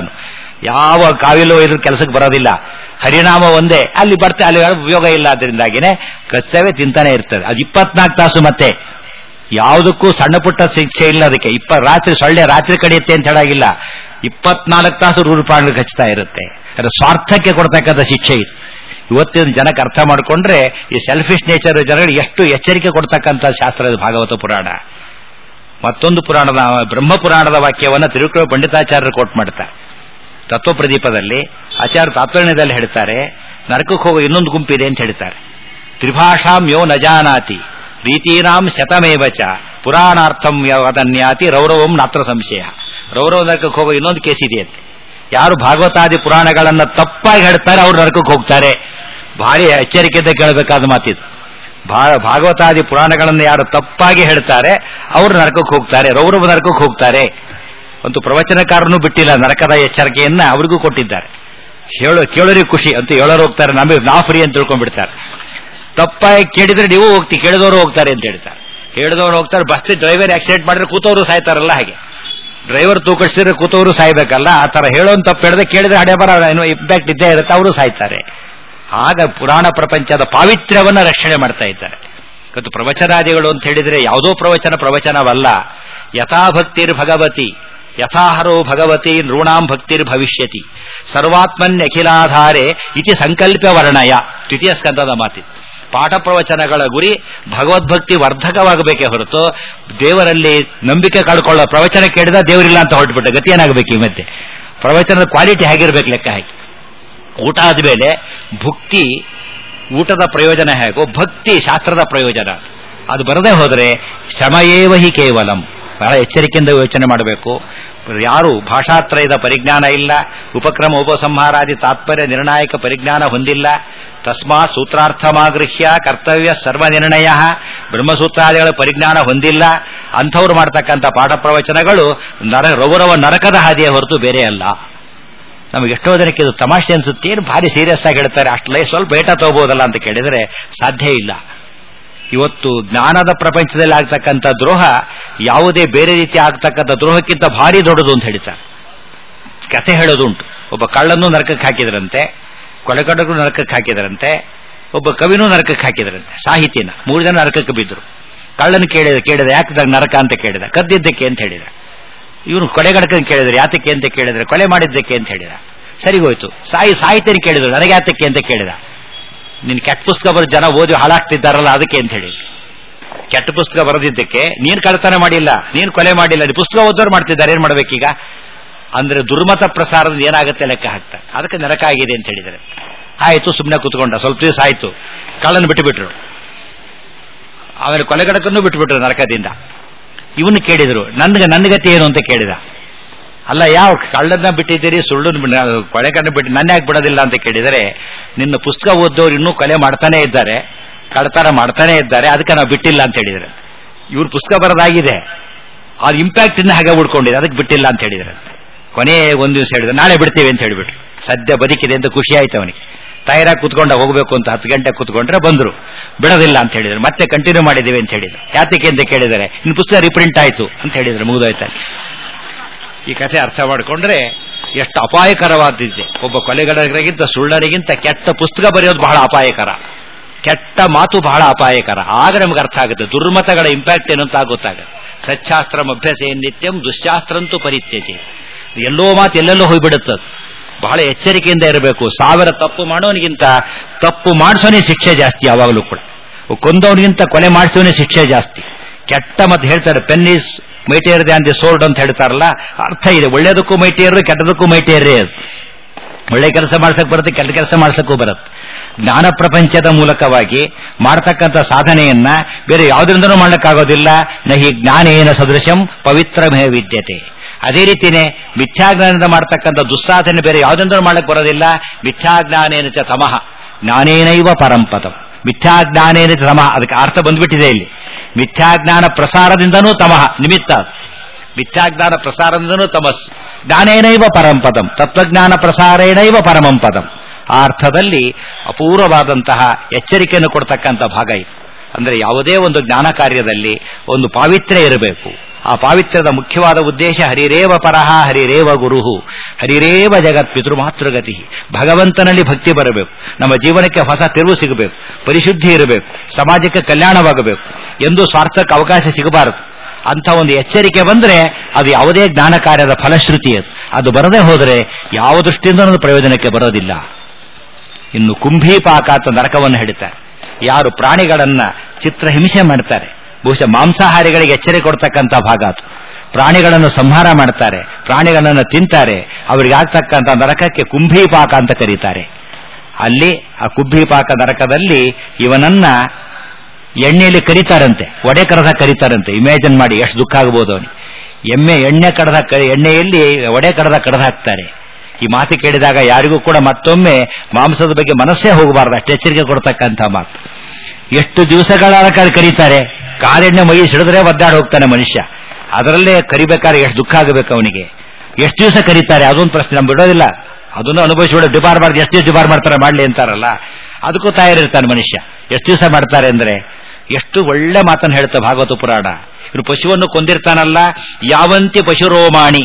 ಯಾವ ಕಾವಿಲು ಇದ್ರ ಕೆಲಸಕ್ಕೆ ಬರೋದಿಲ್ಲ ಹರಿನಾಮ ಒಂದೇ ಅಲ್ಲಿ ಬರ್ತಾ ಅಲ್ಲಿ ಉಪಯೋಗ ಇಲ್ಲ ಅದರಿಂದಾಗಿನೇ ಕಚ್ಚವೇ ತಿಂತಾನೆ ಇರ್ತದೆ ಅದು ಇಪ್ಪತ್ನಾಲ್ಕು ತಾಸು ಮತ್ತೆ ಯಾವುದಕ್ಕೂ ಸಣ್ಣ ಪುಟ್ಟ ಶಿಕ್ಷೆ ಇಲ್ಲ ಅದಕ್ಕೆ ಇಪ್ಪ ರಾತ್ರಿ ಸೊಳ್ಳೆ ರಾತ್ರಿ ಕಡಿಯುತ್ತೆ ಅಂತ ಹೇಳಾಗಿಲ್ಲ ಇಪ್ಪತ್ನಾಲ್ಕು ತಾಸು ರೂಪಾಯಿ ಕಚ್ತಾ ಇರುತ್ತೆ ಅದು ಸ್ವಾರ್ಥಕ್ಕೆ ಕೊಡ್ತಕ್ಕಂಥ ಶಿಕ್ಷೆ ಇದು ಇವತ್ತಿನ ಜನಕ್ಕೆ ಅರ್ಥ ಮಾಡಿಕೊಂಡ್ರೆ ಈ ಸೆಲ್ಫಿಶ್ ನೇಚರ್ ಜನಗಳು ಎಷ್ಟು ಎಚ್ಚರಿಕೆ ಕೊಡ್ತಕ್ಕಂಥ ಶಾಸ್ತ್ರ ಇದು ಭಾಗವತ ಪುರಾಣ ಮತ್ತೊಂದು ಪುರಾಣದ ಬ್ರಹ್ಮ ಪುರಾಣದ ವಾಕ್ಯವನ್ನು ತಿರುಕುಳ ಪಂಡಿತಾಚಾರ್ಯರು ಕೋಟ್ ಮಾಡ್ತಾರೆ ತತ್ವಪ್ರದೀಪದಲ್ಲಿ ಆಚಾರ್ಯ ತಾತ್ಪರ್ಯದಲ್ಲಿ ಹೇಳ್ತಾರೆ ನರಕಕ್ಕೆ ಹೋಗೋ ಇನ್ನೊಂದು ಗುಂಪಿದೆ ಅಂತ ಹೇಳ್ತಾರೆ ತ್ರಿಭಾಷಾಂ ಯೋ ನಜಾನಾತಿ ರೀತೀನಾಂ ಶತಮೇವಚ ಪುರಾಣಾರ್ಥಂ ವದನ್ಯಾತಿ ರೌರವಂ ನಾತ್ರ ಸಂಶಯ ರೌರವ ನರಕಕ್ಕೆ ಹೋಗೋ ಇನ್ನೊಂದು ಕೇಸ್ ಇದೆಯಂತೆ ಯಾರು ಭಾಗವತಾದಿ ಪುರಾಣಗಳನ್ನ ತಪ್ಪಾಗಿ ಹೇಳ್ತಾರೆ ಅವ್ರು ನರಕಕ್ಕೆ ಹೋಗ್ತಾರೆ ಭಾರಿ ಎಚ್ಚರಿಕೆಯಿಂದ ಕೇಳಬೇಕಾದ ಮಾತಿದು ಭಾಗವತಾದಿ ಪುರಾಣಗಳನ್ನು ಯಾರು ತಪ್ಪಾಗಿ ಹೇಳ್ತಾರೆ ಅವರು ನರಕಕ್ಕೆ ಹೋಗ್ತಾರೆ ರೌರವ ನರಕಕ್ಕೆ ಹೋಗ್ತಾರೆ ಒಂದು ಪ್ರವಚನಕಾರನು ಬಿಟ್ಟಿಲ್ಲ ನರಕದ ಎಚ್ಚರಿಕೆಯನ್ನ ಅವರಿಗೂ ಕೊಟ್ಟಿದ್ದಾರೆ ಹೇಳೋ ಕೇಳೋರಿಗೆ ಖುಷಿ ಅಂತ ಹೇಳೋರು ಹೋಗ್ತಾರೆ ನಮಗೆ ನಾವು ಫ್ರೀ ಅಂತ ತಿಳ್ಕೊಂಡ್ಬಿಡ್ತಾರೆ ತಪ್ಪಾಗಿ ಕೇಳಿದ್ರೆ ನೀವು ಹೋಗ್ತಿ ಕೇಳಿದವರು ಹೋಗ್ತಾರೆ ಅಂತ ಹೇಳ್ತಾರೆ ಕೇಳಿದವರು ಹೋಗ್ತಾರೆ ಬಸ್ ಡ್ರೈವರ್ ಆಕ್ಸಿಡೆಂಟ್ ಮಾಡಿದ್ರೆ ಕೂತವರು ಸಾಯ್ತಾರಲ್ಲ ಹಾಗೆ ಡ್ರೈವರ್ ತೂಕಡಿಸಿದ್ರೆ ಕೂತವರು ಸಾಯ್ಬೇಕಲ್ಲ ಆ ತರ ಹೇಳೋನ್ ತಪ್ಪು ಹೇಳಿದ್ರೆ ಕೇಳಿದ್ರೆ ಹಡೆ ಬರ ಇಂಪ್ಯಾಕ್ಟ್ ಇದ್ದೇ ಇರುತ್ತೆ ಅವರು ಸಾಯ್ತಾರೆ ಆಗ ಪುರಾಣ ಪ್ರಪಂಚದ ಪಾವಿತ್ರ್ಯವನ್ನ ರಕ್ಷಣೆ ಮಾಡ್ತಾ ಇದ್ದಾರೆ ಇವತ್ತು ಪ್ರವಚನಾದಿಗಳು ಅಂತ ಹೇಳಿದ್ರೆ ಯಾವುದೋ ಪ್ರವಚನ ಪ್ರವಚನವಲ್ಲ ಯಥಾಭಕ್ತಿರ್ ಭಗವತಿ ಯಥಾಹರೋ ಭಗವತಿ ನೃಣಾಂ ಭಕ್ತಿರ್ ಭವಿಷ್ಯತಿ ಸರ್ವಾತ್ಮನ್ಯಖಿಲಾಧಾರೆ ಇತಿ ಸಂಕಲ್ಪ ವರ್ಣಯ ದ್ವಿತೀಯ ಸ್ಕಂದದ ಮಾತಿ ಪಾಠ ಪ್ರವಚನಗಳ ಗುರಿ ಭಗವದ್ಭಕ್ತಿ ವರ್ಧಕವಾಗಬೇಕೇ ಹೊರತು ದೇವರಲ್ಲಿ ನಂಬಿಕೆ ಕಳ್ಕೊಳ್ಳೋ ಪ್ರವಚನ ಕೇಳಿದ ದೇವರಿಲ್ಲ ಅಂತ ಹೊರಟುಬಿಟ್ಟ ಗತಿ ಏನಾಗಬೇಕು ಈ ಮಧ್ಯೆ ಪ್ರವಚನದ ಕ್ವಾಲಿಟಿ ಹೇಗಿರ್ಬೇಕು ಲೆಕ್ಕ ಹಾಕಿ ಊಟ ಆದಮೇಲೆ ಭುಕ್ತಿ ಊಟದ ಪ್ರಯೋಜನ ಹೇಗೋ ಭಕ್ತಿ ಶಾಸ್ತ್ರದ ಪ್ರಯೋಜನ ಅದು ಬರದೇ ಹೋದರೆ ಶ್ರಮಯೇವ ಹಿ ಕೇವಲಂ ಬಹಳ ಎಚ್ಚರಿಕೆಯಿಂದ ಯೋಚನೆ ಮಾಡಬೇಕು ಯಾರು ಭಾಷಾತ್ರಯದ ಪರಿಜ್ಞಾನ ಇಲ್ಲ ಉಪಕ್ರಮ ಉಪಸಂಹಾರಾದಿ ತಾತ್ಪರ್ಯ ನಿರ್ಣಾಯಕ ಪರಿಜ್ಞಾನ ಹೊಂದಿಲ್ಲ ತಸ್ಮಾತ್ ಸೂತ್ರಾರ್ಥಮಾಗೃಹ್ಯ ಕರ್ತವ್ಯ ಸರ್ವ ನಿರ್ಣಯ ಬ್ರಹ್ಮಸೂತ್ರಾದಿಗಳ ಪರಿಜ್ಞಾನ ಹೊಂದಿಲ್ಲ ಅಂಥವ್ರು ಮಾಡ್ತಕ್ಕಂಥ ಪಾಠ ಪ್ರವಚನಗಳು ನರ ರೌರವ ನರಕದ ಹಾದಿಯ ಹೊರತು ಬೇರೆ ಅಲ್ಲ ನಮಗೆ ಎಷ್ಟೋ ಜನಕ್ಕೆ ಇದು ತಮಾಷೆ ಅನ್ಸುತ್ತೆ ಏನು ಭಾರಿ ಸೀರಿಯಸ್ ಆಗಿ ಹೇಳ್ತಾರೆ ಅಷ್ಟಲೇ ಸ್ವಲ್ಪ ಏಟ ತಗೋಬಹುದಲ್ಲ ಅಂತ ಕೇಳಿದರೆ ಸಾಧ್ಯ ಇಲ್ಲ ಇವತ್ತು ಜ್ಞಾನದ ಪ್ರಪಂಚದಲ್ಲಿ ಆಗ್ತಕ್ಕಂಥ ದ್ರೋಹ ಯಾವುದೇ ಬೇರೆ ರೀತಿ ಆಗ್ತಕ್ಕಂಥ ದ್ರೋಹಕ್ಕಿಂತ ಭಾರಿ ದೊಡ್ಡದು ಅಂತ ಹೇಳ್ತಾರೆ ಕಥೆ ಹೇಳೋದುಂಟು ಒಬ್ಬ ಕಳ್ಳನ್ನು ನರಕಕ್ಕೆ ಹಾಕಿದ್ರಂತೆ ಕೊಲೆಗಡಗೂ ನರಕಕ್ಕೆ ಹಾಕಿದ್ರಂತೆ ಒಬ್ಬ ಕವಿನೂ ನರಕಕ್ಕೆ ಹಾಕಿದ್ರಂತೆ ಸಾಹಿತಿನ ಮೂರು ಜನ ನರಕಕ್ಕೆ ಬಿದ್ದರು ಕಳ್ಳನ ಕೇಳಿದ ಕೇಳಿದ ಯಾಕೆ ನರಕ ಅಂತ ಕೇಳಿದ ಕದ್ದಿದ್ದಕ್ಕೆ ಅಂತ ಹೇಳಿದ ಇವನು ಕೊಲೆಗಡಕನ್ ಕೇಳಿದ್ರೆ ಯಾತಕ್ಕೆ ಅಂತ ಕೇಳಿದ್ರೆ ಕೊಲೆ ಮಾಡಿದ್ದಕ್ಕೆ ಅಂತ ಹೇಳಿದ ಸರಿ ಹೋಯ್ತು ಸಾಯಿ ಸಾಹಿತ್ಯನ ಕೇಳಿದ್ರು ನನಗೆ ಯಾತಕ್ಕೆ ಅಂತ ಕೇಳಿದ ನಿನ್ ಕೆಟ್ಟ ಪುಸ್ತಕ ಬರೋ ಜನ ಓದಿ ಹಾಳಾಗ್ತಿದ್ದಾರಲ್ಲ ಅದಕ್ಕೆ ಅಂತ ಹೇಳಿ ಕೆಟ್ಟ ಪುಸ್ತಕ ಬರೆದಿದ್ದಕ್ಕೆ ನೀನ್ ಕಳ್ತನ ಮಾಡಿಲ್ಲ ನೀನ್ ಕೊಲೆ ಮಾಡಿಲ್ಲ ನೀನ್ ಪುಸ್ತಕ ಓದೋರು ಮಾಡ್ತಿದ್ದಾರೆ ಏನ್ ಮಾಡ್ಬೇಕೀಗ ಅಂದ್ರೆ ದುರ್ಮತ ಪ್ರಸಾರದ ಏನಾಗುತ್ತೆ ಲೆಕ್ಕ ಹಾಕ್ತಾರೆ ಅದಕ್ಕೆ ನರಕ ಆಗಿದೆ ಅಂತ ಹೇಳಿದರೆ ಆಯ್ತು ಸುಮ್ಮನೆ ಕೂತ್ಕೊಂಡ ಸ್ವಲ್ಪ ದಿವಸ ಆಯ್ತು ಕಳ್ಳನ್ನು ಬಿಟ್ಟುಬಿಟ್ರು ಆಮೇಲೆ ಕೊಲೆಗಡಕನ್ನು ಬಿಟ್ಟುಬಿಟ್ರು ನರಕದಿಂದ ಇವನು ಕೇಳಿದ್ರು ನನ್ಗೆ ನನ್ನ ಗತಿ ಏನು ಅಂತ ಕೇಳಿದ ಅಲ್ಲ ಯಾವ ಕಳ್ಳನ್ನ ಬಿಟ್ಟಿದ್ದೀರಿ ಸುಳ್ಳನ್ನು ಕೊಳೆಕನ್ನು ಬಿಟ್ಟು ನನ್ನ ಯಾಕೆ ಬಿಡೋದಿಲ್ಲ ಅಂತ ಕೇಳಿದರೆ ನಿನ್ನ ಪುಸ್ತಕ ಓದೋರು ಇನ್ನೂ ಕೊಲೆ ಮಾಡ್ತಾನೆ ಇದ್ದಾರೆ ಕಳ್ತನ ಮಾಡ್ತಾನೆ ಇದ್ದಾರೆ ಅದಕ್ಕೆ ನಾವು ಬಿಟ್ಟಿಲ್ಲ ಅಂತ ಹೇಳಿದ್ರೆ ಇವ್ರ ಪುಸ್ತಕ ಬರೋದಾಗಿದೆ ಅದು ಇಂಪ್ಯಾಕ್ಟ್ ಇನ್ನ ಹಾಗೆ ಉಳ್ಕೊಂಡಿದೆ ಅದಕ್ಕೆ ಬಿಟ್ಟಿಲ್ಲ ಅಂತ ಹೇಳಿದ್ರೆ ಕೊನೆ ಒಂದು ದಿವಸ ಹೇಳಿದ್ರೆ ನಾಳೆ ಬಿಡ್ತೀವಿ ಅಂತ ಹೇಳಿಬಿಟ್ರು ಸದ್ಯ ಬದುಕಿದೆ ಅಂತ ಖುಷಿ ಆಯ್ತು ಅವನಿಗೆ ತಯಾರಾಗಿ ಕುತ್ಕೊಂಡ ಹೋಗಬೇಕು ಅಂತ ಹತ್ತು ಗಂಟೆ ಕುತ್ಕೊಂಡ್ರೆ ಬಂದ್ರು ಬಿಡೋದಿಲ್ಲ ಅಂತ ಹೇಳಿದ್ರು ಮತ್ತೆ ಕಂಟಿನ್ಯೂ ಮಾಡಿದ್ದೀವಿ ಅಂತ ಹೇಳಿದ್ರು ಯಾತಕ್ಕೆ ಅಂತ ಕೇಳಿದರೆ ನಿನ್ನ ಪುಸ್ತಕ ರಿಪ್ರಿಂಟ್ ಆಯ್ತು ಅಂತ ಹೇಳಿದ್ರು ಮುಗಿದೋಯ್ತಾನೆ ಈ ಕಥೆ ಅರ್ಥ ಮಾಡಿಕೊಂಡ್ರೆ ಎಷ್ಟು ಅಪಾಯಕರವಾದಿದೆ ಒಬ್ಬ ಕೊಲೆಗಡರಿಗಿಂತ ಸುಳ್ಳರಿಗಿಂತ ಕೆಟ್ಟ ಪುಸ್ತಕ ಬರೆಯೋದು ಬಹಳ ಅಪಾಯಕರ ಕೆಟ್ಟ ಮಾತು ಬಹಳ ಅಪಾಯಕರ ಆಗ ನಮ್ಗೆ ಅರ್ಥ ಆಗುತ್ತೆ ದುರ್ಮತಗಳ ಇಂಪ್ಯಾಕ್ಟ್ ಏನು ಅಂತ ಗೊತ್ತಾಗುತ್ತೆ ಸಚ್ಚಾಸ್ತ್ರಂ ಅಭ್ಯಾಸ ನಿತ್ಯಂ ದುಶ್ಶಾಸ್ತ್ರಂತೂ ಪರಿತ್ಯಜೆ ಎಲ್ಲೋ ಮಾತು ಎಲ್ಲೆಲ್ಲೋ ಹೋಗ್ಬಿಡುತ್ತದೆ ಬಹಳ ಎಚ್ಚರಿಕೆಯಿಂದ ಇರಬೇಕು ಸಾವಿರ ತಪ್ಪು ಮಾಡೋನಿಗಿಂತ ತಪ್ಪು ಮಾಡಿಸೋನೇ ಶಿಕ್ಷೆ ಜಾಸ್ತಿ ಯಾವಾಗಲೂ ಕೂಡ ಕೊಂದವನಿಗಿಂತ ಕೊಲೆ ಮಾಡಿಸೋನೇ ಶಿಕ್ಷೆ ಜಾಸ್ತಿ ಕೆಟ್ಟ ಮತ್ತೆ ಹೇಳ್ತಾರೆ pen is mightier than the sword ಅಂತ ಹೇಳ್ತಾರಲ್ಲ ಅರ್ಥ ಇದೆ ಒಳ್ಳೇದಕ್ಕೂ ಮೈಟೇರು ಕೆಟ್ಟದಕ್ಕೂ ಮೈಟೇರೇ ಅದು ಒಳ್ಳೆ ಕೆಲಸ ಮಾಡ್ಸಕ್ ಬರುತ್ತೆ ಕೆಟ್ಟ ಕೆಲಸ ಮಾಡ್ಸಕ್ಕೂ ಬರುತ್ತೆ ಜ್ಞಾನ ಪ್ರಪಂಚದ ಮೂಲಕವಾಗಿ ಮಾಡತಕ್ಕಂಥ ಸಾಧನೆಯನ್ನ ಬೇರೆ ಯಾವುದರಿಂದನೂ ಮಾಡಕ್ಕಾಗೋದಿಲ್ಲ ನಹಿ ಜ್ಞಾನೇನ ಸದೃಶಂ ಪವಿತ್ರಮೇ ವಿದ್ಯತೆ ಅದೇ ರೀತಿನೇ ಮಿಥ್ಯಾಜ್ಞಾನದಿಂದ ಮಾಡ್ತಕ್ಕಂಥ ದುಸ್ಸಾಧನೆ ಬೇರೆ ಯಾವುದೆಂದರೂ ಮಾಡಕ್ ಬರೋದಿಲ್ಲ ಮಿಥ್ಯಾಜ್ಞಾನೇನ ಚ ತಮಃ ಜ್ಞಾನೇನೈವ ಪರಂಪದಂ ಮಿಥ್ಯಾಜ್ಞಾನೇನ ಚ ತಮಃ ಅದಕ್ಕೆ ಅರ್ಥ ಬಂದ್ಬಿಟ್ಟಿದೆ ಇಲ್ಲಿ ಮಿಥ್ಯಾಜ್ಞಾನ ಪ್ರಸಾರದಿಂದನೂ ತಮಃ ನಿಮಿತ್ತ ಅದು. ಮಿಥ್ಯಾಜ್ಞಾನ ಪ್ರಸಾರದಿಂದನೂ ತಮಸ್ಸು ಜ್ಞಾನೇನೈವ ಪರಂಪದಂ ತತ್ವಜ್ಞಾನ ಪ್ರಸಾರೇಣೈವ ಪರಮಂ ಪದಂ ಆ ಅರ್ಥದಲ್ಲಿ ಅಪೂರ್ವವಾದಂತಹ ಎಚ್ಚರಿಕೆಯನ್ನು ಕೊಡ್ತಕ್ಕಂಥ ಭಾಗ ಇದು ಅಂದರೆ ಯಾವುದೇ ಒಂದು ಜ್ಞಾನ ಕಾರ್ಯದಲ್ಲಿ ಒಂದು ಪಾವಿತ್ರ್ಯ ಇರಬೇಕು ಆ ಪಾವಿತ್ರ್ಯದ ಮುಖ್ಯವಾದ ಉದ್ದೇಶ ಹರಿರೇವ ಪರಹ ಹರಿರೇವ ಗುರುಹು ಹರಿರೇವ ಜಗತ್ ಪಿತೃಮಾತೃಗತಿ ಭಗವಂತನಲ್ಲಿ ಭಕ್ತಿ ಬರಬೇಕು ನಮ್ಮ ಜೀವನಕ್ಕೆ ಹೊಸ ತಿರುವು ಸಿಗಬೇಕು ಪರಿಶುದ್ಧಿ ಇರಬೇಕು ಸಮಾಜಕ್ಕೆ ಕಲ್ಯಾಣವಾಗಬೇಕು ಎಂದು ಸ್ವಾರ್ಥಕ್ಕೆ ಅವಕಾಶ ಸಿಗಬಾರದು ಅಂತ ಒಂದು ಎಚ್ಚರಿಕೆ ಬಂದ್ರೆ ಅದು ಯಾವುದೇ ಜ್ಞಾನ ಕಾರ್ಯದ ಫಲಶ್ರುತಿ ಅದು ಅದು ಬರದೇ ಹೋದರೆ ಯಾವ ದೃಷ್ಟಿಯಿಂದ ಪ್ರಯೋಜನಕ್ಕೆ ಬರೋದಿಲ್ಲ ಇನ್ನು ಕುಂಭೀಪಾಕ ಅಂತ ನರಕವನ್ನು ಹಿಡಿತಾರೆ ಯಾರು ಪ್ರಾಣಿಗಳನ್ನ ಚಿತ್ರಹಿಂಸೆ ಮಾಡ್ತಾರೆ ಬಹುಶಃ ಮಾಂಸಾಹಾರಿಗಳಿಗೆ ಎಚ್ಚರಿಕೆ ಕೊಡ್ತಕ್ಕಂಥ ಭಾಗ ಅದು ಪ್ರಾಣಿಗಳನ್ನು ಸಂಹಾರ ಮಾಡ್ತಾರೆ ಪ್ರಾಣಿಗಳನ್ನು ತಿಂತಾರೆ ಅವರಿಗೆ ಆಗ್ತಕ್ಕಂಥ ನರಕಕ್ಕೆ ಕುಂಭೀಪಾಕ ಅಂತ ಕರೀತಾರೆ ಅಲ್ಲಿ ಆ ಕುಂಭೀಪಾಕ ನರಕದಲ್ಲಿ ಇವನನ್ನ ಎಣ್ಣೆಯಲ್ಲಿ ಕರೀತಾರಂತೆ ಒಡೆ ಕರೆದ ಕರೀತಾರಂತೆ ಇಮ್ಯಾಜಿನ್ ಮಾಡಿ ಎಷ್ಟು ದುಃಖ ಆಗ್ಬೋದು ಅವನಿಗೆ ಎಮ್ಮೆ ಎಣ್ಣೆ ಕಡದ ಕ- ಎಣ್ಣೆಯಲ್ಲಿ ಒಡೆ ಕಡದ ಕಡದ ಹಾಕ್ತಾರೆ ಈ ಮಾತು ಕೇಳಿದಾಗ ಯಾರಿಗೂ ಕೂಡ ಮತ್ತೊಮ್ಮೆ ಮಾಂಸದ ಬಗ್ಗೆ ಮನಸ್ಸೇ ಹೋಗಬಾರದು ಅಷ್ಟು ಎಚ್ಚರಿಕೆ ಕೊಡ್ತಕ್ಕಂಥ ಮಾತು ಎಷ್ಟು ದಿವಸಗಳ ಕಾಲ ಕರೀತಾರೆ ಕಾಲೆಣ್ಣೆ ಮೈ ಸಿಡಿದ್ರೆ ಒದ್ದಾಡಿ ಹೋಗ್ತಾನೆ ಮನುಷ್ಯ ಅದರಲ್ಲೇ ಕರಿಬೇಕಾದ್ರೆ ಎಷ್ಟು ದುಃಖ ಆಗಬೇಕು ಅವನಿಗೆ ಎಷ್ಟು ದಿವಸ ಕರೀತಾರೆ ಅದೊಂದು ಪ್ರಶ್ನೆ ನಮ್ಗೆ ಬಿಡೋದಿಲ್ಲ ಅದನ್ನು ಅನುಭವಿಸಿಬಿಡ ಡಿಪಾರ್ ಮಾಡಿ ಎಷ್ಟು ದಿವಸ ಡಿಪಾರ್ ಮಾಡ್ತಾರೆ ಮಾಡ್ಲಿ ಅಂತಾರಲ್ಲ ಅದಕ್ಕೂ ತಯಾರಿರ್ತಾನೆ ಮನುಷ್ಯ ಎಷ್ಟು ದಿವಸ ಮಾಡ್ತಾರೆ ಅಂದ್ರೆ ಎಷ್ಟು ಒಳ್ಳೆ ಮಾತನ್ನು ಹೇಳುತ್ತೆ ಭಾಗವತ ಪುರಾಣ ಇನ್ನು ಪಶುವನ್ನು ಕೊಂದಿರ್ತಾನಲ್ಲ ಯಾವಂತಿ ಪಶುರೋಮಾಣಿ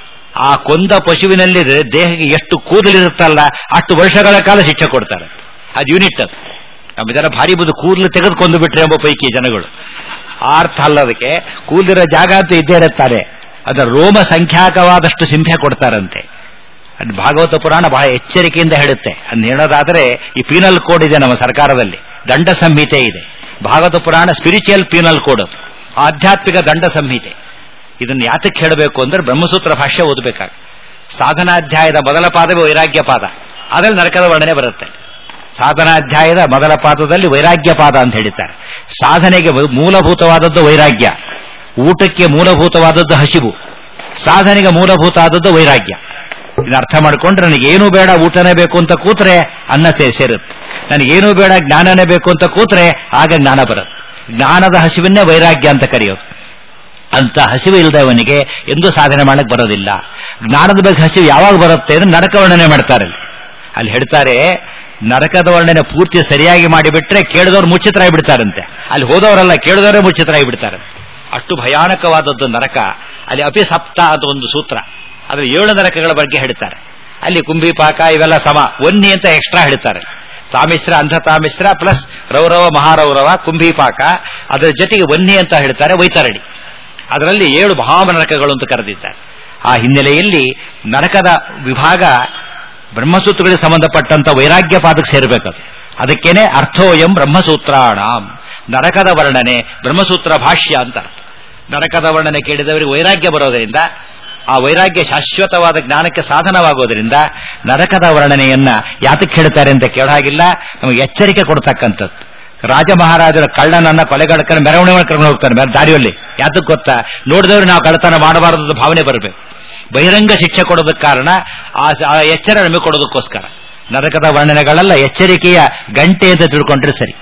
ಆ ಕೊಂದ ಪಶುವಿನಲ್ಲಿ ದೇಹಕ್ಕೆ ಎಷ್ಟು ಕೂದಲಿರುತ್ತಲ್ಲ ಅಷ್ಟು ವರ್ಷಗಳ ಕಾಲ ಶಿಕ್ಷೆ ಕೊಡ್ತಾರೆ ಅದು ಯೂನಿಟ್ ಅದು ನಮ್ಮ ಜನ ಭಾರಿ ಬುದು ಕೂದಲು ತೆಗೆದು ಕೊಂದು ಬಿಟ್ರೆ ಎಂಬ ಪೈಕಿ ಜನಗಳು ಆ ಅರ್ಥ ಅಲ್ಲ ಅದಕ್ಕೆ ಕೂದಲಿರೋ ಜಾಗ ಅಂತ ಇದ್ದೇ ಇರುತ್ತಾರೆ ಅದರ ರೋಮ ಸಂಖ್ಯಾಕವಾದಷ್ಟು ಸಿಂಹೆ ಕೊಡ್ತಾರಂತೆ ಅದು ಭಾಗವತ ಪುರಾಣ ಬಹಳ ಎಚ್ಚರಿಕೆಯಿಂದ ಹೇಳುತ್ತೆ ಅದ್ ಹೇಳೋದಾದ್ರೆ ಈ ಪೀನಲ್ ಕೋಡ್ ಇದೆ ನಮ್ಮ ಸರ್ಕಾರದಲ್ಲಿ ದಂಡ ಸಂಹಿತೆ ಇದೆ ಭಾಗವತ ಪುರಾಣ ಸ್ಪಿರಿಚುವಲ್ ಪೀನಲ್ ಕೋಡ್ ಅದು ಆಧ್ಯಾತ್ಮಿಕ ದಂಡ ಸಂಹಿತೆ ಇದನ್ನು ಯಾತಕ್ಕೆ ಹೇಳಬೇಕು ಅಂದ್ರೆ ಬ್ರಹ್ಮಸೂತ್ರ ಭಾಷ್ಯ ಓದಬೇಕಾಗ ಸಾಧನಾಧ್ಯಾಯದ ಮೊದಲ ಪಾದವೇ ವೈರಾಗ್ಯ ಪಾದ ಅದರಲ್ಲಿ ನರಕದ ವರ್ಣನೆ ಬರುತ್ತೆ ಸಾಧನಾಧ್ಯಾಯದ ಮೊದಲ ಪಾದದಲ್ಲಿ ವೈರಾಗ್ಯ ಪಾದ ಅಂತ ಹೇಳಿದ್ದಾರೆ ಸಾಧನೆಗೆ ಮೂಲಭೂತವಾದದ್ದು ವೈರಾಗ್ಯ ಊಟಕ್ಕೆ ಮೂಲಭೂತವಾದದ್ದು ಹಸಿವು ಸಾಧನೆಗೆ ಮೂಲಭೂತ ಆದದ್ದು ವೈರಾಗ್ಯ ಇದನ್ನ ಅರ್ಥ ಮಾಡಿಕೊಂಡ್ರೆ ನನಗೇನು ಬೇಡ ಊಟನೇ ಬೇಕು ಅಂತ ಕೂತ್ರೆ ಅನ್ನ ಸೇ- ಸೇರುತ್ತೆ ನನಗೇನು ಬೇಡ ಜ್ಞಾನನೇ ಬೇಕು ಅಂತ ಕೂತ್ರೆ ಆಗ ಜ್ಞಾನ ಬರುತ್ತೆ ಜ್ಞಾನದ ಹಸಿವನ್ನೇ ವೈರಾಗ್ಯ ಅಂತ ಕರೆಯೋದು ಅಂತ ಹಸಿವು ಇಲ್ಲದವನಿಗೆ ಎಂದೂ ಸಾಧನೆ ಮಾಡಕ್ ಬರೋದಿಲ್ಲ ಜ್ಞಾನದ ಬಗ್ಗೆ ಹಸಿವು ಯಾವಾಗ ಬರುತ್ತೆ ಅಂದ್ರೆ ನರಕ ವರ್ಣನೆ ಮಾಡ್ತಾರೆ ಅಲ್ಲಿ. ಅಲ್ಲಿ ಹೇಳ್ತಾರೆ ನರಕದ ವರ್ಣನೆ ಪೂರ್ತಿ ಸರಿಯಾಗಿ ಮಾಡಿಬಿಟ್ರೆ ಕೇಳಿದವರು ಮುಚ್ಚಿತರಾಗಿ ಬಿಡ್ತಾರಂತೆ ಅಲ್ಲಿ ಹೋದವರಲ್ಲ ಕೇಳಿದವರೇ ಮುಚ್ಚಿತರಾಗಿ ಬಿಡ್ತಾರೆ ಅಷ್ಟು ಭಯಾನಕವಾದದ್ದು ನರಕ ಅಲ್ಲಿ ಅಪಿಸಪ್ತ ಅಂತ ಒಂದು ಸೂತ್ರ ಅದ್ರ ಏಳು ನರಕಗಳ ಬಗ್ಗೆ ಹೇಳ್ತಾರೆ ಅಲ್ಲಿ ಕುಂಭಿಪಾಕ ಇವೆಲ್ಲ ಸಮ ಒನ್ನಿ ಅಂತ ಎಕ್ಸ್ಟ್ರಾ ಹೇಳ್ತಾರೆ ತಾಮಿಶ್ರ ಅಂಧ ತಾಮಿಶ್ರ ಪ್ಲಸ್ ರೌರವ ಮಹಾರೌರವ ಕುಂಭಿಪಾಕ ಅದರ ಜೊತೆಗೆ ವನ್ನಿ ಅಂತ ಹೇಳ್ತಾರೆ ವೈತರಣಿ ಅದರಲ್ಲಿ ಏಳು ಮಹಾನರಕಗಳು ಅಂತ ಕರೆದಿದ್ದಾರೆ ಆ ಹಿನ್ನೆಲೆಯಲ್ಲಿ ನರಕದ ವಿಭಾಗ ಬ್ರಹ್ಮಸೂತ್ರಗಳಿಗೆ ಸಂಬಂಧಪಟ್ಟಂತ ವೈರಾಗ್ಯ ಪಾದಕ್ಕೆ ಸೇರಬೇಕದು ಅದಕ್ಕೇನೆ ಅರ್ಥೋಯಂ ಬ್ರಹ್ಮಸೂತ್ರಾಣಾಂ ನರಕದ ವರ್ಣನೆ ಬ್ರಹ್ಮಸೂತ್ರ ಭಾಷ್ಯ ಅಂತ ಅರ್ಥ ನರಕದ ವರ್ಣನೆ ಕೇಳಿದವರಿಗೆ ವೈರಾಗ್ಯ ಬರೋದರಿಂದ ಆ ವೈರಾಗ್ಯ ಶಾಶ್ವತವಾದ ಜ್ಞಾನಕ್ಕೆ ಸಾಧನವಾಗೋದ್ರಿಂದ ನರಕದ ವರ್ಣನೆಯನ್ನ ಯಾತಕ್ಕೆ ಹೇಳ್ತಾರೆ ಅಂತ ಕೇಳಾಗಿಲ್ಲ ನಮಗೆ ಎಚ್ಚರಿಕೆ ಕೊಡ್ತಕ್ಕಂಥದ್ದು ರಾಜ ಮಹಾರಾಜರ ಕಳ್ಳನನ್ನ ಕೊಲೆಗಡಕನ ಮೆರವಣಿಗೆ ಕರ್ಕೊಂಡು ಹೋಗ್ತಾರೆ ಬೇರೆ ದಾರಿಯಲ್ಲಿ ಯಾತಕ್ಕೆ ಗೊತ್ತಾ ನೋಡಿದವ್ರು ನಾವು ಕಳ್ಳತನ ಮಾಡಬಾರದು ಭಾವನೆ ಬರಬೇಕು ಬಹಿರಂಗ ಶಿಕ್ಷೆ ಕೊಡೋದಕ್ಕೆ ಕಾರಣ ಆ ಆ ಎಚ್ಚರ ನಮಗೆ ಕೊಡೋದಕ್ಕೋಸ್ಕರ ನರಕದ ವರ್ಣನೆಗಳೆಲ್ಲ ಎಚ್ಚರಿಕೆಯ ಗಂಟೆ ಅಂತ ತಿಳ್ಕೊಂಡ್ರೆ ಸರಿ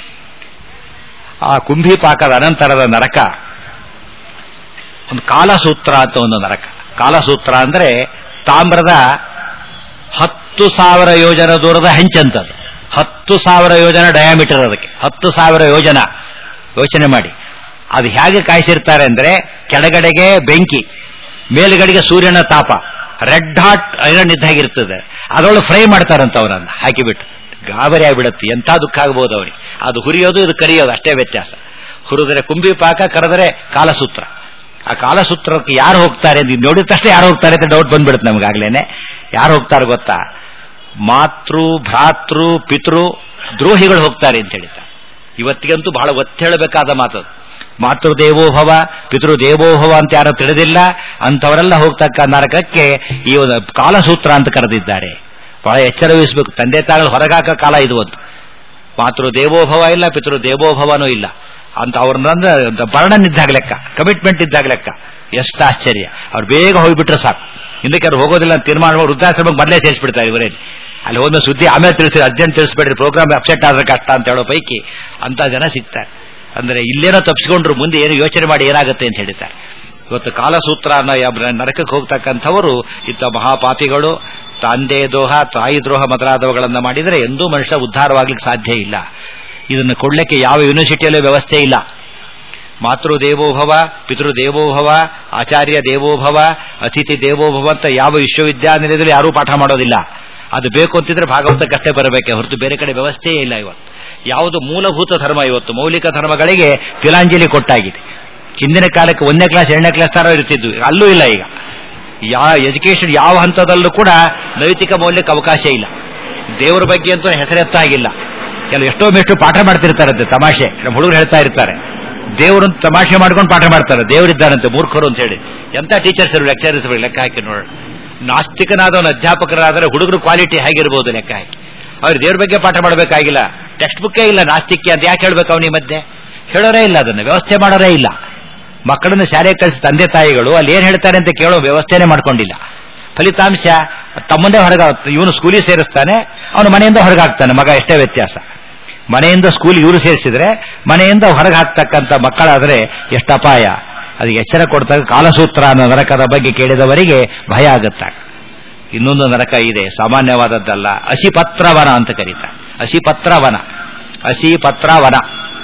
ಆ ಕುಂಭಿಪಾಕದ ಅನಂತರದ ನರಕ ಒಂದು ಕಾಲಸೂತ್ರ ಅಂತ ಒಂದು ನರಕ ಕಾಲಸೂತ್ರ ಅಂದ್ರೆ ತಾಮ್ರದ ಹತ್ತು ಸಾವಿರ ಯೋಜನ ದೂರದ ಹೆಂಚಂತದ್ದು ಹತ್ತು ಸಾವಿರ ಯೋಜನ ಡಯಾಮೀಟರ್ ಅದಕ್ಕೆ ಹತ್ತು ಸಾವಿರ ಯೋಜನ ಯೋಚನೆ ಮಾಡಿ ಅದು ಹೇಗೆ ಕಾಯಿಸಿರ್ತಾರೆ ಅಂದ್ರೆ ಕೆಳಗಡೆಗೆ ಬೆಂಕಿ ಮೇಲ್ಗಡೆಗೆ ಸೂರ್ಯನ ತಾಪ ರೆಡ್ ಹಾಟ್ ಐರನ್ ಇದ್ದಾಗಿರ್ತದೆ ಅದರೊಳಗೆ ಫ್ರೈ ಮಾಡ್ತಾರಂತ ಅವನನ್ನ ಹಾಕಿಬಿಟ್ಟು ಗಾಬರಿ ಆಗಿಬಿಡುತ್ತೆ ಎಂಥ ದುಃಖ ಆಗ್ಬೋದು ಅವನಿಗೆ ಅದು ಹುರಿಯೋದು ಇದು ಕರಿಯೋದು ಅಷ್ಟೇ ವ್ಯತ್ಯಾಸ ಹುರಿದರೆ ಕುಂಬಿ ಪಾಕ ಕರೆದರೆ ಕಾಲಸೂತ್ರ ಆ ಕಾಲಸೂತ್ರಕ್ಕೆ ಯಾರು ಹೋಗ್ತಾರೆ ನೀವು ನೋಡಿದ ತಕ್ಷಣ ಯಾರು ಹೋಗ್ತಾರೆ ಅಂತ ಡೌಟ್ ಬಂದ್ಬಿಡುತ್ತೆ ನಮಗಾಗ್ಲೇನೆ ಯಾರು ಹೋಗ್ತಾರೆ ಗೊತ್ತಾ ಮಾತೃ ಭ್ರಾತೃ ಪಿತೃ ದ್ರೋಹಿಗಳು ಹೋಗ್ತಾರೆ ಅಂತ ಹೇಳ್ತಾರೆ ಇವತ್ತಿಗಂತೂ ಬಹಳ ಒತ್ತಿ ಹೇಳಬೇಕಾದ ಮಾತದು ಮಾತೃದೇವೋಭವ ಪಿತೃದೇವೋಭವ ಅಂತ ಯಾರು ತಿಳಿದಿಲ್ಲ ಅಂತವರೆಲ್ಲ ಹೋಗ್ತಕ್ಕ ನರಕಕ್ಕೆ ಈ ಒಂದು ಕಾಲಸೂತ್ರ ಅಂತ ಕರೆದಿದ್ದಾರೆ ಬಹಳ ಎಚ್ಚರ ವಹಿಸಬೇಕು ತಂದೆ ತಾಯಿಗಳು ಹೊರಗಾಕ ಕಾಲ ಇದು ಒಂದು ಮಾತೃ ದೇವೋಭವ ಇಲ್ಲ ಪಿತೃ ದೇವೋಭವನೂ ಇಲ್ಲ ಅಂತ ಅವ್ರನ್ನ ಬರ್ಣನ್ ಇದ್ದಾಗ ಲೆಕ್ಕ ಕಮಿಟ್ಮೆಂಟ್ ಇದ್ದಾಗ ಲೆಕ್ಕ ಎಷ್ಟು ಆಶ್ಚರ್ಯ ಅವ್ರು ಬೇಗ ಹೋಗ್ಬಿಟ್ರೆ ಸಾಕು ಹಿಂದಕ್ಕೆ ಅವ್ರು ಹೋಗೋದಿಲ್ಲ ಅಂತ ತೀರ್ಮಾನ ಮಾಡಿ ವೃದ್ಧಾಶ್ರಮಕ್ಕೆ ಮೊದಲೇ ಸೇರಿಸ್ಬಿಡ್ತಾರೆ ಇವರೇನು ಅಲ್ಲಿ ಹೋದ ಸುದ್ದಿ ಆಮೇಲೆ ತಿಳಿಸಿ ಅರ್ಜೆಂಟ್ ತಿಳಿಸ್ಬೇಡ್ರಿ ಪ್ರೋಗ್ರಾಮ್ ಅಪ್ಸೆಟ್ ಆದ್ರೆ ಕಷ್ಟ ಅಂತ ಹೇಳೋ ಪೈಕಿ ಅಂತ ಜನ ಸಿಗ್ತಾರೆ ಅಂದ್ರೆ ಇಲ್ಲೇನೋ ತಪ್ಪಿಸ್ಕೊಂಡ್ರು ಮುಂದೆ ಏನು ಯೋಚನೆ ಮಾಡಿ ಏನಾಗುತ್ತೆ ಅಂತ ಹೇಳ್ತಾರೆ ಇವತ್ತು ಕಾಲಸೂತ್ರ ಅನ್ನೋ ಯಾವ ನರಕಕ್ಕೆ ಹೋಗ್ತಕ್ಕಂಥವರು ಇಂಥ ಮಹಾಪಾಪಿಗಳು ತಂದೆ ದ್ರೋಹ ತಾಯಿ ದ್ರೋಹ ಮೊದಲಾದವುಗಳನ್ನು ಮಾಡಿದರೆ ಎಂದೂ ಮನುಷ್ಯ ಉದ್ಧಾರವಾಗ್ಲಿಕ್ಕೆ ಸಾಧ್ಯ ಇಲ್ಲ ಇದನ್ನು ಕೊಡ್ಲಿಕ್ಕೆ ಯಾವ ಯೂನಿವರ್ಸಿಟಿಯಲ್ಲೂ ವ್ಯವಸ್ಥೆ ಇಲ್ಲ ಮಾತೃ ದೇವೋಭವ ಪಿತೃ ದೇವೋಭವ ಆಚಾರ್ಯ ದೇವೋಭವ ಅತಿಥಿ ದೇವೋಭವ ಅಂತ ಯಾವ ವಿಶ್ವವಿದ್ಯಾನಿಲಯದಲ್ಲಿ ಯಾರೂ ಪಾಠ ಮಾಡೋದಿಲ್ಲ ಅದು ಬೇಕು ಅಂತಿದ್ರೆ ಭಾಗವತಕ್ಕಷ್ಟೇ ಬರಬೇಕೆ ಹೊರತು ಬೇರೆ ಕಡೆ ವ್ಯವಸ್ಥೆಯೇ ಇಲ್ಲ ಇವತ್ತು ಯಾವುದು ಮೂಲಭೂತ ಧರ್ಮ ಇವತ್ತು ಮೌಲಿಕ ಧರ್ಮಗಳಿಗೆ ತಿಲಾಂಜಲಿ ಕೊಟ್ಟಾಗಿದೆ ಹಿಂದಿನ ಕಾಲಕ್ಕೆ ಒಂದನೇ ಕ್ಲಾಸ್ ಎರಡನೇ ಕ್ಲಾಸ್ ತರ ಇರ್ತಿದ್ವು ಈಗ ಅಲ್ಲೂ ಇಲ್ಲ ಈಗ ಯಾವ ಎಜುಕೇಶನ್ ಯಾವ ಹಂತದಲ್ಲೂ ಕೂಡ ನೈತಿಕ ಮೌಲ್ಯಕ್ಕೆ ಅವಕಾಶ ಇಲ್ಲ ದೇವರ ಬಗ್ಗೆ ಅಂತೂ ಹೆಸರೆತ್ತಾಗಿಲ್ಲ ಕೆಲವು ಎಷ್ಟೋ ಮೆಷ್ಟು ಪಾಠ ಮಾಡ್ತಿರ್ತಾರಂತೆ ತಮಾಷೆ ನಮ್ಮ ಹುಡುಗರು ಹೇಳ್ತಾ ಇರ್ತಾರೆ ದೇವರನ್ನು ತಮಾಷೆ ಮಾಡ್ಕೊಂಡು ಪಾಠ ಮಾಡ್ತಾರೆ ದೇವರಿದ್ದಾರಂತೆ ಮೂರ್ಖರು ಅಂತ ಹೇಳಿ ಎಂತ ಟೀಚರ್ಸ್ ಲೆಕ್ಚರರ್ಸ್ ಲೆಕ್ಕ ಹಾಕಿ ನೋಡೋಣ ನಾಸ್ತಿಕನಾದವನ ಅಧ್ಯಾಪಕರಾದರೆ ಹುಡುಗರು ಕ್ವಾಲಿಟಿ ಹೇಗಿರ್ಬೋದು ಲೆಕ್ಕ ಹಾಕಿ ಅವ್ರು ದೇವ್ರ ಬಗ್ಗೆ ಪಾಠ ಮಾಡಬೇಕಾಗಿಲ್ಲ ಟೆಕ್ಸ್ಟ್ ಬುಕ್ಕೇ ಇಲ್ಲ ನಾಸ್ತಿಕ್ಯ ಅಂತ ಯಾಕೆ ಹೇಳ್ಬೇಕು ಅವನಿ ಮಧ್ಯೆ ಹೇಳೋರೇ ಇಲ್ಲ ಅದನ್ನು ವ್ಯವಸ್ಥೆ ಮಾಡೋರೇ ಇಲ್ಲ ಮಕ್ಕಳನ್ನು ಶಾಲೆಗೆ ಕಳಿಸಿ ತಂದೆ ತಾಯಿಗಳು ಅಲ್ಲಿ ಏನ್ ಹೇಳ್ತಾರೆ ಅಂತ ಕೇಳೋ ವ್ಯವಸ್ಥೆನೇ ಮಾಡ್ಕೊಂಡಿಲ್ಲ ಫಲಿತಾಂಶ ತಮ್ಮನ್ನೇ ಹೊರಗ ಇವನು ಸ್ಕೂಲಿಗೆ ಸೇರಿಸ್ತಾನೆ ಅವನು ಮನೆಯಿಂದ ಹೊರಗಾಗ್ತಾನೆ ಮಗ ಎಷ್ಟೇ ವ್ಯತ್ಯಾಸ ಮನೆಯಿಂದ ಸ್ಕೂಲ್ ಇವರು ಸೇರಿಸಿದ್ರೆ ಮನೆಯಿಂದ ಹೊರಗೆ ಹಾಕ್ತಕ್ಕಂಥ ಮಕ್ಕಳಾದ್ರೆ ಎಷ್ಟು ಅಪಾಯ ಅದಕ್ಕೆ ಎಚ್ಚರ ಕೊಡ್ತಾಗ ಕಾಲಸೂತ್ರ ಅನ್ನೋ ನರಕದ ಬಗ್ಗೆ ಕೇಳಿದವರಿಗೆ ಭಯ ಆಗುತ್ತಾಗ ಇನ್ನೊಂದು ನರಕ ಇದೆ ಸಾಮಾನ್ಯವಾದದ್ದಲ್ಲ ಅಸಿಪತ್ರವನ ಅಂತ ಕರೀತಾರೆ ಅಸಿಪತ್ರವನ ಅಸಿಪತ್ರವನ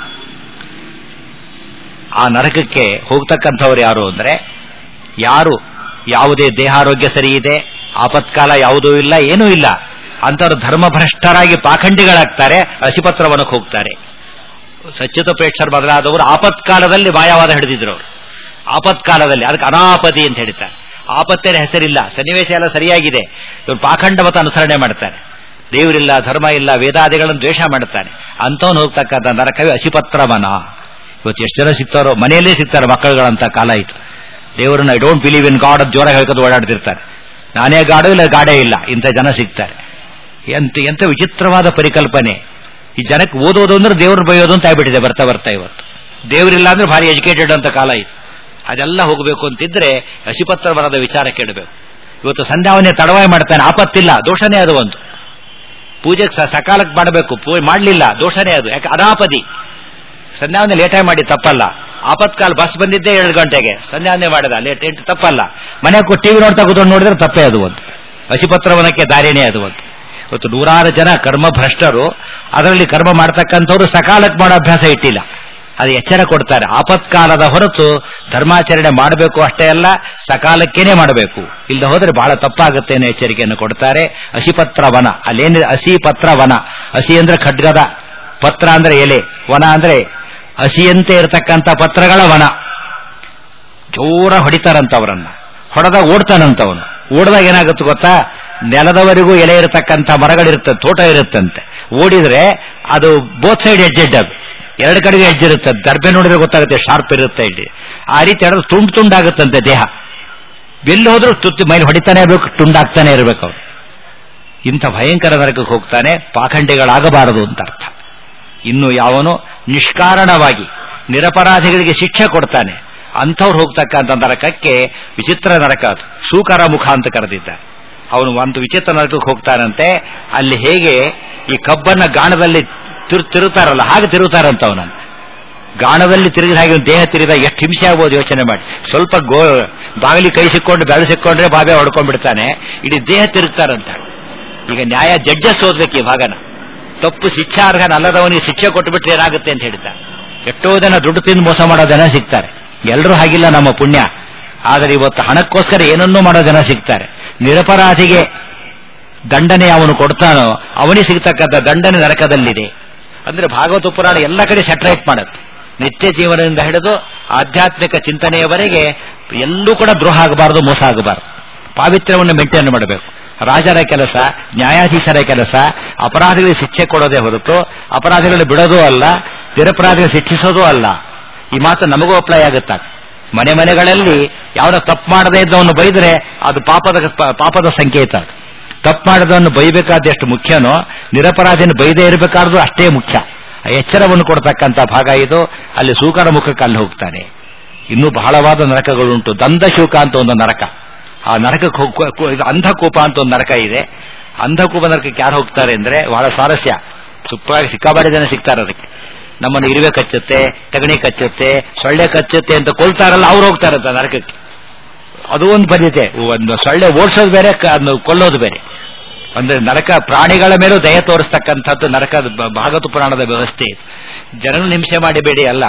ಆ ನರಕಕ್ಕೆ ಹೋಗ್ತಕ್ಕಂಥವ್ರು ಯಾರು ಅಂದ್ರೆ ಯಾರು ಯಾವುದೇ ದೇಹಾರೋಗ್ಯ ಸರಿ ಇದೆ ಆಪತ್ಕಾಲ ಯಾವುದೂ ಇಲ್ಲ ಏನೂ ಇಲ್ಲ ಅಂತವ್ರು ಧರ್ಮಭ್ರಷ್ಟರಾಗಿ ಪಾಖಂಡಿಗಳಾಗ್ತಾರೆ ಅಸಿಪತ್ರವನಕ್ಕೆ ಹೋಗ್ತಾರೆ ಸಚ್ಯುತ ಪ್ರೇಕ್ಷರ್ ಮೊದಲಾದವರು ಆಪತ್ಕಾಲದಲ್ಲಿ ಮಾಯವಾದ ಹಿಡಿದಿದ್ರು ಅವರು ಆಪತ್ಕಾಲದಲ್ಲಿ ಅದಕ್ಕೆ ಅನಾಪದಿ ಅಂತ ಹೇಳ್ತಾರೆ ಆಪತ್ತೇನ ಹೆಸರಿಲ್ಲ ಸನ್ನಿವೇಶ ಎಲ್ಲ ಸರಿಯಾಗಿದೆ ಇವರು ಪಾಖಂಡ ಮತ ಅನುಸರಣೆ ಮಾಡ್ತಾರೆ ದೇವರಿಲ್ಲ ಧರ್ಮ ಇಲ್ಲ ವೇದಾದಿಗಳನ್ನು ದ್ವೇಷ ಮಾಡ್ತಾನೆ ಅಂತವನು ಹೋಗ್ತಕ್ಕಂಥ ನರಕವೇ ಅಸಿಪತ್ರವನ ಇವತ್ತು ಎಷ್ಟು ಜನ ಸಿಗ್ತಾರೋ ಮನೆಯಲ್ಲೇ ಸಿಗ್ತಾರೆ ಮಕ್ಕಳುಗಳಂತ ಕಾಲ ಆಯ್ತು ದೇವರನ್ನ I don't believe in God ಅಂತ ಜೋರ ಹೇಳ್ಕೊಂಡು ಓಡಾಡ್ತಿರ್ತಾರೆ ನಾನೇ ಗಾಡು ಇಲ್ಲ ಗಾಡೇ ಇಲ್ಲ ಇಂಥ ಜನ ಸಿಗ್ತಾರೆ ಎಂತ ಎಂತ ವಿಚಿತ್ರವಾದ ಪರಿಕಲ್ಪನೆ ಈ ಜನಕ್ಕೆ ಓದೋದು ಅಂದ್ರೆ ದೇವ್ರ ಬೈಯೋದು ಅಂತ ಆಗ್ಬಿಟ್ಟಿದೆ ಬರ್ತಾ ಬರ್ತಾ ಇವತ್ತು ದೇವರಿಲ್ಲ ಅಂದ್ರೆ ಭಾರಿ ಎಜುಕೇಟೆಡ್ ಅಂತ ಕಾಲ ಇತ್ತು ಅದೆಲ್ಲ ಹೋಗಬೇಕು ಅಂತಿದ್ರೆ ಹಸಿಪತ್ರವನದ ವಿಚಾರ ಕೇಳಬೇಕು ಇವತ್ತು ಸಂಧ್ಯಾವನೆ ತಡವಾಯಿ ಮಾಡ್ತಾನೆ ಆಪತ್ತಿಲ್ಲ ದೋಷನೇ ಅದು ಒಂದು ಪೂಜೆಗೆ ಸಕಾಲಕ್ಕೆ ಮಾಡಬೇಕು ಪೂಜೆ ಮಾಡಲಿಲ್ಲ ದೋಷನೇ ಅದು ಯಾಕೆ ಅನಾಪದಿ ಸಂಧ್ಯಾವನೆ ಲೇಟಾಗಿ ಮಾಡಿ ತಪ್ಪಲ್ಲ ಆಪತ್ಕಾಲ ಬಸ್ ಬಂದಿದ್ದೆ ಏಳು ಗಂಟೆಗೆ ಸಂಧ್ಯಾವನೆ ಮಾಡಿದ ಲೇಟ್ ಎಂಟು ತಪ್ಪಲ್ಲ ಮನೆ ಟಿವಿ ನೋಡ್ತಾ ಕೂತ್ಕೊಂಡು ನೋಡಿದ್ರೆ ತಪ್ಪೇ ಅದು ಒಂದು ಹಸಿಪತ್ರವನಕ್ಕೆ ದಾರಿನೇ ಅದು ಒಂದು ಇವತ್ತು ನೂರಾರು ಜನ ಕರ್ಮ ಭ್ರಷ್ಟರು ಅದರಲ್ಲಿ ಕರ್ಮ ಮಾಡ್ತಕ್ಕಂಥವ್ರು ಸಕಾಲಕ್ಕೆ ಮಾಡೋ ಅಭ್ಯಾಸ ಇಟ್ಟಿಲ್ಲ ಅದು ಎಚ್ಚರ ಕೊಡ್ತಾರೆ ಆಪತ್ಕಾಲದ ಹೊರತು ಧರ್ಮಾಚರಣೆ ಮಾಡಬೇಕು ಅಷ್ಟೇ ಅಲ್ಲ ಸಕಾಲಕ್ಕೇನೆ ಮಾಡಬೇಕು ಇಲ್ಲದೆ ಹೋದ್ರೆ ಬಹಳ ತಪ್ಪಾಗುತ್ತೆ ಅನ್ನೋ ಎಚ್ಚರಿಕೆಯನ್ನು ಕೊಡ್ತಾರೆ ಹಸಿಪತ್ರ ವನ ಅಲ್ಲೇನಿದೆ ಹಸಿಪತ್ರ ವನ ಹಸಿ ಅಂದ್ರೆ ಖಡ್ಗದ ಪತ್ರ ಅಂದ್ರೆ ಎಲೆ ವನ ಅಂದ್ರೆ ಹಸಿಯಂತೆ ಇರತಕ್ಕಂಥ ಪತ್ರಗಳ ವನ ಜೋರ ಹೊಡಿತಾರಂತವರನ್ನ ಹೊಡೆದಾಗ ಓಡ್ತಾನಂತವನು ಓಡಿದಾಗ ಏನಾಗುತ್ತೆ ಗೊತ್ತಾ ನೆಲದವರೆಗೂ ಎಲೆ ಇರತಕ್ಕಂಥ ಮರಗಳಿರುತ್ತೆ ತೋಟ ಇರುತ್ತಂತೆ ಓಡಿದ್ರೆ ಅದು ಬೋತ್ ಸೈಡ್ ಎಡ್ಜೆಡ್ ಅದು ಎರಡು ಕಡೆಗೆ ಎಡ್ಜ್ ಇರುತ್ತೆ ದರ್ಬೆ ನೋಡಿದ್ರೆ ಗೊತ್ತಾಗುತ್ತೆ ಶಾರ್ಪ್ ಇರುತ್ತೆ ಇಲ್ಲಿ ಆ ರೀತಿ ಹೇಳಿದ್ರೆ ತುಂಡು ತುಂಡಾಗುತ್ತಂತೆ ದೇಹ ಎಲ್ಲಿ ಹೋದ್ರೂ ತುತ್ತಿ ಮೈಲಿ ಹೊಡಿತಾನೆ ಇರಬೇಕು ತುಂಡಾಗ್ತಾನೆ ಇರಬೇಕು ಅವ್ರು ಇಂಥ ಭಯಂಕರ ನರಕಕ್ಕೆ ಹೋಗ್ತಾನೆ ಪಾಖಂಡಿಗಳಾಗಬಾರದು ಅಂತ ಅರ್ಥ ಇನ್ನು ಯಾವನು ನಿಷ್ಕಾರಣವಾಗಿ ನಿರಪರಾಧಿಗಳಿಗೆ ಶಿಕ್ಷೆ ಕೊಡ್ತಾನೆ ಅಂಥವ್ರು ಹೋಗ್ತಕ್ಕಂಥ ನರಕಕ್ಕೆ ವಿಚಿತ್ರ ನರಕ ಅದು ಸೂಕರ ಮುಖ ಅಂತ ಕರೆದಿದ್ದಾರೆ ಅವನು ಒಂದು ವಿಚಿತ್ರ ನರಕಕ್ಕೆ ಹೋಗ್ತಾನಂತೆ ಅಲ್ಲಿ ಹೇಗೆ ಈ ಕಬ್ಬನ್ನ ಗಾಣದಲ್ಲಿ ತಿರು ತಿರುತ್ತಾರಲ್ಲ ಹಾಗೆ ತಿರುತ್ತಾರಂತ ಅವನನ್ನು ಗಾಣದಲ್ಲಿ ತಿರುಗಿದ ಹಾಗೆ ದೇಹ ತಿರುಗಿದ ಎಷ್ಟು ಹಿಂಸೆ ಆಗ್ಬೋದು ಯೋಚನೆ ಮಾಡಿ ಸ್ವಲ್ಪ ಗೋ ಬಾಗಿಲಿ ಕೈ ಸಿಕ್ಕೊಂಡು ಬೆಳೆ ಸಿಕ್ಕೊಂಡ್ರೆ ಬಾಬೆ ಹೊಡ್ಕೊಂಡ್ಬಿಡ್ತಾನೆ ಇಡೀ ದೇಹ ತಿರುಗ್ತಾರಂತ ಈಗ ನ್ಯಾಯ ಜಡ್ಜಸ್ ಓದ್ಬೇಕು ಈ ಭಾಗನ ತಪ್ಪು ಶಿಕ್ಷಾರ್ಹನಲ್ಲದವನಿಗೆ ಶಿಕ್ಷೆ ಕೊಟ್ಟುಬಿಟ್ರೆ ಏನಾಗುತ್ತೆ ಅಂತ ಹೇಳ್ತಾರೆ ಎಷ್ಟೋ ಜನ ದುಡ್ಡು ತಿಂದು ಮೋಸ ಮಾಡೋ ಜನ ಸಿಗ್ತಾರೆ ಎಲ್ಲರೂ ಹಾಗಿಲ್ಲ ನಮ್ಮ ಪುಣ್ಯ ಆದರೆ ಇವತ್ತು ಹಣಕ್ಕೋಸ್ಕರ ಏನನ್ನೂ ಮಾಡೋ ಜನ ಸಿಗ್ತಾರೆ ನಿರಪರಾಧಿಗೆ ದಂಡನೆ ಅವನು ಕೊಡ್ತಾನೋ ಅವನಿಗೆ ಸಿಗ್ತಕ್ಕಂಥ ದಂಡನೆ ನರಕದಲ್ಲಿದೆ ಅಂದ್ರೆ ಭಾಗವತ ಪುರಾಣ ಎಲ್ಲ ಕಡೆ ಸೆಟ್ರೇಟ್ ಮಾಡುತ್ತೆ ನಿತ್ಯ ಜೀವನದಿಂದ ಹಿಡಿದು ಆಧ್ಯಾತ್ಮಿಕ ಚಿಂತನೆಯವರೆಗೆ ಎಲ್ಲೂ ಕೂಡ ದ್ರೋಹ ಆಗಬಾರದು ಮೋಸ ಆಗಬಾರದು ಪಾವಿತ್ರ್ಯವನ್ನು ಮೇಂಟೈನ್ ಮಾಡಬೇಕು ರಾಜರ ಕೆಲಸ ನ್ಯಾಯಾಧೀಶರ ಕೆಲಸ ಅಪರಾಧಿಗಳಿಗೆ ಶಿಕ್ಷೆ ಕೊಡೋದೇ ಹೊರತು ಅಪರಾಧಿಗಳನ್ನು ಬಿಡೋದೂ ಅಲ್ಲ ನಿರಪರಾಧಿಗಳು ಶಿಕ್ಷಿಸೋದೂ ಅಲ್ಲ ಈ ಮಾತು ನಮಗೂ ಅಪ್ಲೈ ಆಗುತ್ತಾ ಮನೆ ಮನೆಗಳಲ್ಲಿ ಯಾವನ ತಪ್ಪು ಮಾಡದೇ ಇದ್ದವನು ಬೈದ್ರೆ ಅದು ಪಾಪದ ಪಾಪದ ಸಂಕೇತ ತಪ್ಪು ಮಾಡದವನು ಬೈಬೇಕಾದ ಎಷ್ಟು ಮುಖ್ಯನೋ ನಿರಪರಾಧಿನ ಬೈದೇ ಇರಬೇಕಾದ್ರೂ ಅಷ್ಟೇ ಮುಖ್ಯ ಆ ಎಚ್ಚರವನ್ನು ಕೊಡ್ತಕ್ಕಂಥ ಭಾಗ ಇದು ಅಲ್ಲಿ ಸೂಕರ ಮುಖಕ್ಕೆ ಅಲ್ಲಿ ಹೋಗ್ತಾನೆ ಇನ್ನೂ ಬಹಳವಾದ ನರಕಗಳುಂಟು ದಂದಶೂಕ ಅಂತ ಒಂದು ನರಕ ಆ ನರಕಕ್ಕೆ ಹೋಗ್- ಕೋ- ಕೋ- ಇದು ಅಂಧಕೂಪ ಅಂತ ಒಂದು ನರಕ ಇದೆ ಅಂಧಕೂಪ ನರಕಕ್ಕೆ ಯಾರು ಹೋಗ್ತಾರೆ ಅಂದ್ರೆ ಬಹಳ ಸ್ವಾರಸ್ಯ ಸುಪ್ಪಾಗಿ ಸಿಕ್ಕಾಬಾಡಿ ಜನ ಸಿಗ್ತಾರೆ ಅದಕ್ಕೆ ನಮ್ಮನ್ನು ಇರುವೆ ಕಚ್ಚುತ್ತೆ ತಗಣಿ ಕಚ್ಚುತ್ತೆ ಸೊಳ್ಳೆ ಕಚ್ಚುತ್ತೆ ಅಂತ ಕೊಲ್ತಾರಲ್ಲ ಅವ್ರು ಹೋಗ್ತಾರಂತ ನರಕಕ್ಕೆ ಅದು ಒಂದು ಪದ್ಧತಿ ಒಂದು ಸೊಳ್ಳೆ ಓಡಿಸೋದು ಬೇರೆ ಕ- ಅದ್ನ ಕೊಲ್ಲೋದು ಬೇರೆ ಅಂದ್ರೆ ನರಕ ಪ್ರಾಣಿಗಳ ಮೇಲೂ ದಯ ತೋರಿಸ್ತಕ್ಕಂಥದ್ದು ನರಕ ಭಾಗವತ ಪುರಾಣದ ವ್ಯವಸ್ಥೆ ಇದು ಜನರನ್ನು ಹಿಂಸೆ ಮಾಡಬೇಡಿ ಅಲ್ಲ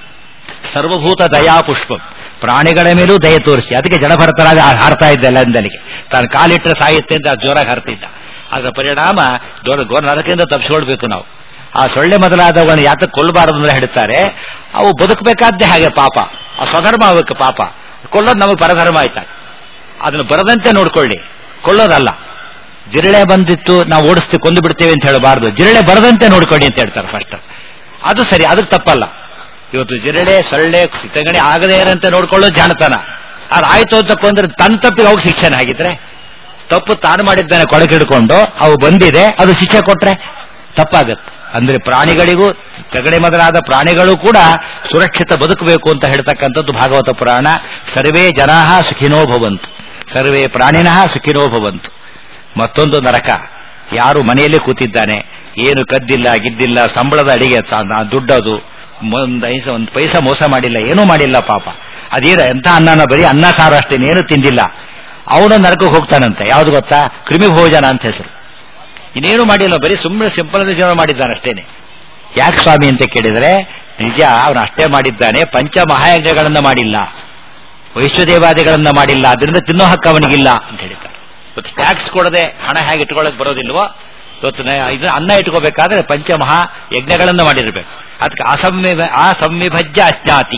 ಸರ್ವಭೂತ ದಯಾ ಪುಷ್ಪ ಪ್ರಾಣಿಗಳ ಮೇಲೂ ದಯ ತೋರಿಸಿ ಅದಕ್ಕೆ ಜಡಭರತರಾಗಿ ಆ- ಹಾರ್ತಾ ಇದ್ದ ಎಲ್ಲಂದಲಿಗೆ ತಾನು ಕಾಲಿಟ್ಟರೆ ಸಾಯುತ್ತೆ ಅಂತ ಜೋರಾಗಿ ಹಾರ್ತಿದ್ದ ಅದರ ಪರಿಣಾಮ ದೊಡ್ಡ ಗೋ ನರಕದಿಂದ ತಪ್ಪಿಸ್ಕೊಳ್ಬೇಕು ನಾವು ಆ ಸೊಳ್ಳೆ ಮೊದಲಾದವುಗಳನ್ನು ಯಾತಕ್ಕೆ ಕೊಲ್ಲಬಾರದು ಅಂದ್ರೆ ಹೇಳ್ತಾರೆ ಅವು ಬದುಕಬೇಕಾದ್ದೇ ಹಾಗೆ ಪಾಪ ಆ ಸ್ವಧರ್ಮ ಆಗಬೇಕು ಪಾಪ ಕೊಲ್ಲೋದು ನಮಗೆ ಪರಧರ್ಮ ಆಯ್ತಾ ಅದನ್ನು ಬರದಂತೆ ನೋಡ್ಕೊಳ್ಳಿ ಕೊಲ್ಲೋದಲ್ಲ ಜಿರಳೆ ಬಂದಿತ್ತು ನಾವು ಓಡಿಸ್ತೀವಿ ಕೊಂದು ಬಿಡ್ತೇವೆ ಅಂತ ಹೇಳಬಾರ್ದು ಜಿರಳೆ ಬರದಂತೆ ನೋಡ್ಕೊಳ್ಳಿ ಅಂತ ಹೇಳ್ತಾರೆ ಫಸ್ಟ್ ಅದು ಸರಿ ಅದಕ್ಕೆ ತಪ್ಪಲ್ಲ ಇವತ್ತು ಜಿರಳೆ ಸೊಳ್ಳೆ ತಗಣಿ ಆಗದೇ ಇರಂತೆ ನೋಡ್ಕೊಳ್ಳೋದು ಜಾಣತನ ಅದು ಆಯ್ತು ಅಂತ ಕೊಂದ್ರೆ ತನ್ನ ತಪ್ಪಿಗೆ ಹೋಗಿ ಶಿಕ್ಷಣ ಆಗಿದ್ರೆ ತಪ್ಪು ತಾನು ಮಾಡಿದ್ದಾನೆ ಕೊಳಗೆ ಹಿಡ್ಕೊಂಡು ಅವು ಬಂದಿದೆ ಅದು ಶಿಕ್ಷೆ ಕೊಟ್ರೆ ತಪ್ಪಾಗತ್ತೆ ಅಂದ್ರೆ ಪ್ರಾಣಿಗಳಿಗೂ ತಗಡೆ ಮೊದಲಾದ ಪ್ರಾಣಿಗಳು ಕೂಡ ಸುರಕ್ಷಿತ ಬದುಕಬೇಕು ಅಂತ ಹೇಳ್ತಕ್ಕಂಥದ್ದು ಭಾಗವತ ಪುರಾಣ ಸರ್ವೇ ಜನಾಹ ಸುಖಿನೋ ಭವಂತು ಸರ್ವೇ ಪ್ರಾಣಿನಃ ಸುಖಿನೋ ಭವಂತು ಮತ್ತೊಂದು ನರಕ ಯಾರು ಮನೆಯಲ್ಲೇ ಕೂತಿದ್ದಾನೆ ಏನು ಕದ್ದಿಲ್ಲ ಗಿದ್ದಿಲ್ಲ ಸಂಬಳದ ಅಡಿಗೆ ತ- ನಾ ದುಡ್ಡದು ಒಂದು ಐಸ ಒಂದು ಪೈಸಾ ಮೋಸ ಮಾಡಿಲ್ಲ ಏನೂ ಮಾಡಿಲ್ಲ ಪಾಪ ಅದೇನ ಎಂಥ ಅನ್ನನ ಬರೀ ಅನ್ನ ಸಾರು ಅಷ್ಟೇ ಏನು ತಿಂದಿಲ್ಲ ಅವನು ನರಕಕ್ಕೆ ಹೋಗ್ತಾನಂತೆ ಯಾವ್ದು ಗೊತ್ತಾ ಕ್ರಿಮಿ ಭೋಜನ ಅಂತ ಹೆಸರು ಇನ್ನೇನು ಮಾಡಿಲ್ಲ ಬರೀ ಸುಮ್ಮನೆ ಸಿಂಪಲ್ ಜೀವನ ಮಾಡಿದ್ದಾನೆ ಅಷ್ಟೇನೆ ಯಾಕೆ ಸ್ವಾಮಿ ಅಂತ ಕೇಳಿದ್ರೆ ನಿಜ ಅವನು ಅಷ್ಟೇ ಮಾಡಿದ್ದಾನೆ ಪಂಚ ಮಹಾಯಜ್ಞಗಳನ್ನ ಮಾಡಿಲ್ಲ ವೈಶ್ವದೇವಾದಿಗಳನ್ನ ಮಾಡಿಲ್ಲ ಅದರಿಂದ ತಿನ್ನೋ ಹಕ್ಕು ಅವನಿಗಿಲ್ಲ ಅಂತ ಹೇಳಿದ್ದಾರೆ ಇವತ್ತು ಟ್ಯಾಕ್ಸ್ ಕೊಡದೆ ಹಣ ಹೇಗೆ ಇಟ್ಕೊಳ್ಳೋಕೆ ಬರೋದಿಲ್ವೋ ಇವತ್ತು ನ- ಇದು ಅನ್ನ ಇಟ್ಕೋಬೇಕಾದ್ರೆ ಪಂಚಮಹಾ ಯಜ್ಞಗಳನ್ನ ಮಾಡಿರ್ಬೇಕು ಅದಕ್ಕೆ ಅಸಂವಿ ಅಸಂವಿಭಜ್ಯ ಅಜ್ಞಾತಿ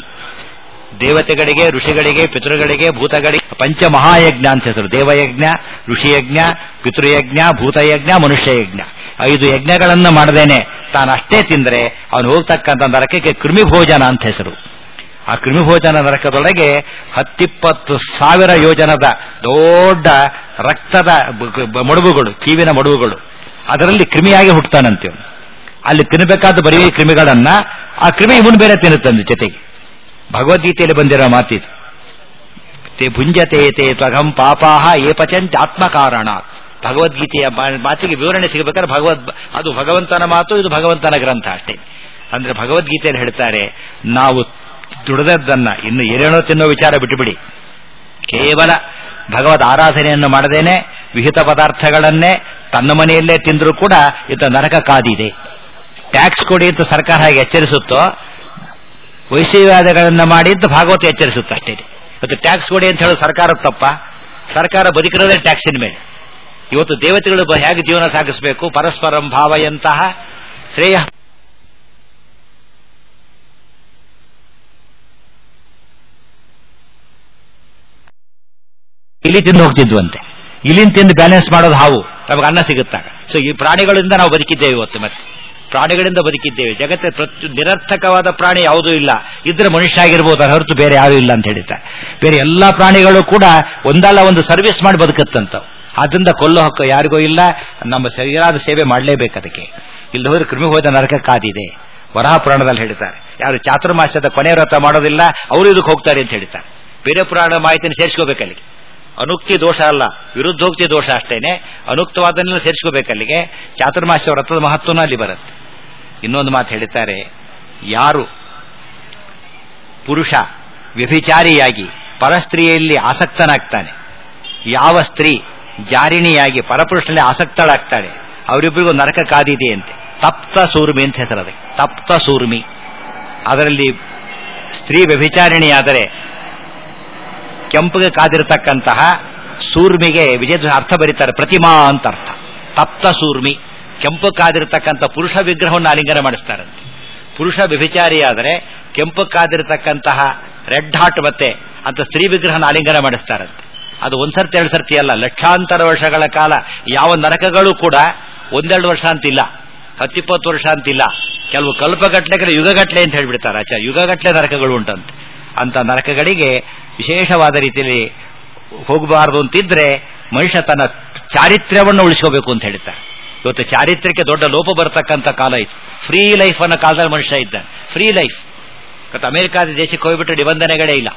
ದೇವತೆಗಳಿಗೆ ಋಷಿಗಳಿಗೆ ಪಿತೃಗಳಿಗೆ ಭೂತಗಳಿಗೆ ಪಂಚಮಹಾಯಜ್ಞ ಅಂತ ಹೆಸರು ದೇವಯಜ್ಞ ಋಷಿಯಜ್ಞ ಪಿತೃಯಜ್ಞ ಭೂತಯಜ್ಞ ಮನುಷ್ಯಯಜ್ಞ ಐದು ಯಜ್ಞಗಳನ್ನ ಮಾಡದೇನೆ ತಾನು ಅಷ್ಟೇ ತಿಂದ್ರೆ ಅವನು ಹೋಗ್ತಕ್ಕಂಥ ನರಕಕ್ಕೆ ಕೃಮಿಭೋಜನ ಅಂತ ಹೆಸರು ಆ ಕೃಮಿಭೋಜನ ನರಕದೊಳಗೆ ಹತ್ತಿಪ್ಪತ್ತು ಸಾವಿರ ಯೋಜನದ ದೊಡ್ಡ ರಕ್ತದ ಬ- ಬ- ಮಡುಗುಗಳು ಕೀವಿನ ಮಡುಗುಗಳು ಅದರಲ್ಲಿ ಕ್ರಿಮಿಯಾಗಿ ಹುಟ್ಟುತ್ತಾನಂತೆ ಇವನು. ಅಲ್ಲಿ ತಿನ್ನಬೇಕಾದ ಬರೀ ಕ್ರಿಮಿಗಳನ್ನ ಆ ಕ್ರಿಮಿ ಇವನು ಬೇರೆ ತಿನ್ನುತ್ತಂತೆ ಜೊತೆಗೆ ಭಗವದ್ಗೀತೆಯಲ್ಲಿ ಬಂದಿರೋ ಮಾತಿದು ತೇ ಭುಂಜತೆ ತೇ ತ್ವಗಂ ಪಾಪಾಹ ಏ ಪಚಂಚ ಆತ್ಮಕಾರಣ ಭಗವದ್ಗೀತೆಯ ಮಾ- ಮಾತಿಗೆ ವಿವರಣೆ ಸಿಗಬೇಕಾದ್ರೆ ಭಗವದ್ ಅದು ಭಗವಂತನ ಮಾತು ಇದು ಭಗವಂತನ ಗ್ರಂಥ ಅಷ್ಟೇ ಅಂದ್ರೆ ಭಗವದ್ಗೀತೆಯಲ್ಲಿ ಹೇಳ್ತಾರೆ ನಾವು ದುಡಿದದ್ದನ್ನ ಇನ್ನು ಏನೇನೋ ತಿನ್ನೋ ವಿಚಾರ ಬಿಟ್ಟುಬಿಡಿ ಕೇವಲ ಭಗವದ್ ಆರಾಧನೆಯನ್ನು ಮಾಡದೇನೆ ವಿಹಿತ ಪದಾರ್ಥಗಳನ್ನೇ ತನ್ನ ಮನೆಯಲ್ಲೇ ತಿಂದರೂ ಕೂಡ ಇತ ನರಕ ಕಾದಿದೆ ಟ್ಯಾಕ್ಸ್ ಕೊಡಿ ಅಂತ ಸರ್ಕಾರ ಹಾಗೆ ಎಚ್ಚರಿಸುತ್ತೋ ವೈಶ್ಯವಾದಗಳನ್ನ ಮಾಡಿದ್ದು ಭಾಗವತ ಎಚ್ಚರಿಸುತ್ತೆ ಅಷ್ಟೇ ಇವತ್ತು ಟ್ಯಾಕ್ಸ್ ಕೊಡಿ ಅಂತ ಹೇಳೋದು ಸರ್ಕಾರದ ತಪ್ಪ ಸರ್ಕಾರ ಬದುಕಿರೋದೇ ಟ್ಯಾಕ್ಸಿನ ಮೇಲೆ ಇವತ್ತು ದೇವತೆಗಳು ಬ- ಹೇಗೆ ಜೀವನ ಸಾಗಿಸಬೇಕು ಪರಸ್ಪರಂ ಭಾವಯಂತಹ ಶ್ರೇಯ ಇಲಿ ತಿಂದು ಹೋಗ್ತಿದ್ವಂತೆ ಇಲಿನ್ ತಿಂದು ಬ್ಯಾಲೆನ್ಸ್ ಮಾಡೋದು ಹಾವು ನಮಗೆ ಅನ್ನ ಸಿಗುತ್ತಾಗ ಸೊ ಈ ಪ್ರಾಣಿಗಳಿಂದ ನಾವು ಬದುಕಿದ್ದೇವೆ ಇವತ್ತು ಮತ್ತೆ ಪ್ರಾಣಿಗಳಿಂದ ಬದುಕಿದ್ದೇವೆ ಜಗತ್ತಿನ ಪ್ರತಿ ನಿರರ್ಥಕವಾದ ಪ್ರಾಣಿ ಯಾವುದೂ ಇಲ್ಲ ಇದ್ರೆ ಮನುಷ್ಯ ಆಗಿರ್ಬೋದು ಅದರ ಹೊರತು ಬೇರೆ ಯಾರೂ ಇಲ್ಲ ಅಂತ ಹೇಳಿದ್ದಾರೆ ಬೇರೆ ಎಲ್ಲಾ ಪ್ರಾಣಿಗಳು ಕೂಡ ಒಂದಲ್ಲ ಒಂದು ಸರ್ವಿಸ್ ಮಾಡಿ ಬದುಕುತ್ತಂತ ಅದರಿಂದ ಕೊಲ್ಲೋ ಹಕ್ಕು ಯಾರಿಗೂ ಇಲ್ಲ ನಮ್ಮ ಸರಿಯಾದ ಸೇವೆ ಮಾಡಲೇಬೇಕು ಅದಕ್ಕೆ ಇಲ್ಲಿ ಹೋದ್ರೆ ಕ್ರಿಮಿ ಹೋದ ನರಕ ಕಾದಿದೆ ವರಾಹ ಪುರಾಣದಲ್ಲಿ ಹೇಳ್ತಾರೆ ಯಾರು ಚಾತುರ್ಮಾಸ್ಯದ ಕೊನೆ ವ್ರತ ಮಾಡೋದಿಲ್ಲ ಅವರು ಇದಕ್ಕೆ ಹೋಗ್ತಾರೆ ಅಂತ ಹೇಳ್ತಾರೆ ಬೇರೆ ಪುರಾಣ ಮಾಹಿತಿಯನ್ನು ಸೇರಿಸ್ಕೋಬೇಕಲ್ಲಿಗೆ ಅನುಕ್ತಿ ದೋಷ ಅಲ್ಲ ವಿರುದ್ಧೋಕ್ತಿ ದೋಷ ಅಷ್ಟೇನೆ ಅನುಕ್ತವಾದನ್ನೆಲ್ಲ ಸೇರಿಸ್ಕೋಬೇಕಲ್ಲಿಗೆ ಚಾತುರ್ಮಾಸ್ಯ ವ್ರತದ ಮಹತ್ವನೂ ಅಲ್ಲಿ ಬರುತ್ತೆ ಇನ್ನೊಂದು ಮಾತು ಹೇಳ್ತಾರೆ ಯಾರು ಪುರುಷ ವ್ಯಭಿಚಾರಿಯಾಗಿ ಪರಸ್ತ್ರೀಯಲ್ಲಿ ಆಸಕ್ತನಾಗ್ತಾನೆ ಯಾವ ಸ್ತ್ರೀ ಜಾರಿಣಿಯಾಗಿ ಪರಪುರುಷನಲ್ಲಿ ಆಸಕ್ತಳಾಗ್ತಾಳೆ ಅವರಿಬ್ಬರಿಗೂ ನರಕ ಕಾದಿದೆ ಅಂತೆ ತಪ್ತ ಸೂರ್ಮಿ ಅಂತ ಹೆಸರದೆ ತಪ್ತ ಸೂರ್ಮಿ ಅದರಲ್ಲಿ ಸ್ತ್ರೀ ವ್ಯಭಿಚಾರಿಣಿಯಾದರೆ ಕೆಂಪಗೆ ಕಾದಿರತಕ್ಕಂತಹ ಸೂರ್ಮಿಗೆ ವಿಜಯ ಅರ್ಥ ಬರೀತಾರೆ ಪ್ರತಿಮಾ ಅಂತ ಅರ್ಥ ತಪ್ತ ಸೂರ್ಮಿ ಕೆಂಪು ಕಾದಿರತಕ್ಕಂಥ ಪುರುಷ ವಿಗ್ರಹವನ್ನು ಆಲಿಂಗನ ಮಾಡಿಸ್ತಾರಂತೆ ಪುರುಷ ವ್ಯಭಿಚಾರಿಯಾದರೆ ಕೆಂಪು ಕಾದಿರತಕ್ಕಂತಹ ರೆಡ್ ಹಾಟ್ ಮತ್ತೆ ಅಂತ ಸ್ತ್ರೀ ವಿಗ್ರಹನ ಆಲಿಂಗನ ಮಾಡಿಸ್ತಾರಂತೆ ಅದು ಒಂದ್ಸರ್ತಿ ಎರಡು ಸರ್ತಿ ಅಲ್ಲ ಲಕ್ಷಾಂತರ ವರ್ಷಗಳ ಕಾಲ ಯಾವ ನರಕಗಳು ಕೂಡ ಒಂದೆರಡು ವರ್ಷ ಅಂತಿಲ್ಲ ಹತ್ತಿಪ್ಪತ್ತು ವರ್ಷ ಅಂತಿಲ್ಲ ಕೆಲವು ಕಲ್ಪಗಟ್ಲೆ ಯುಗಗಟ್ಲೆ ಅಂತ ಹೇಳ್ಬಿಡ್ತಾರೆ ಆಚಾರ್ಯ ಯುಗಗಟ್ಲೆ ನರಕಗಳು ಉಂಟಂತೆ ಅಂತ ನರಕಗಳಿಗೆ ವಿಶೇಷವಾದ ರೀತಿಯಲ್ಲಿ ಹೋಗಬಾರದು ಅಂತಿದ್ರೆ ಮನುಷ್ಯ ತನ್ನ ಚಾರಿತ್ರ್ಯವನ್ನು ಉಳಿಸ್ಕೋಬೇಕು ಅಂತ ಹೇಳ್ತಾರೆ ಇವತ್ತು ಚಾರಿತ್ರ್ಯಕ್ಕೆ ದೊಡ್ಡ ಲೋಪ ಬರತಕ್ಕಂಥ ಕಾಲ ಇತ್ತು ಫ್ರೀ ಲೈಫ್ ಅನ್ನೋ ಕಾಲದಲ್ಲಿ ಮನುಷ್ಯ ಇದ್ದಾನೆ ಫ್ರೀ ಲೈಫ್ ಮತ್ತು ಅಮೆರಿಕಾದ ದೇಶಕ್ಕೆ ಹೋಗ್ಬಿಟ್ಟು ನಿಬಂಧನೆಗಳೇ ಇಲ್ಲ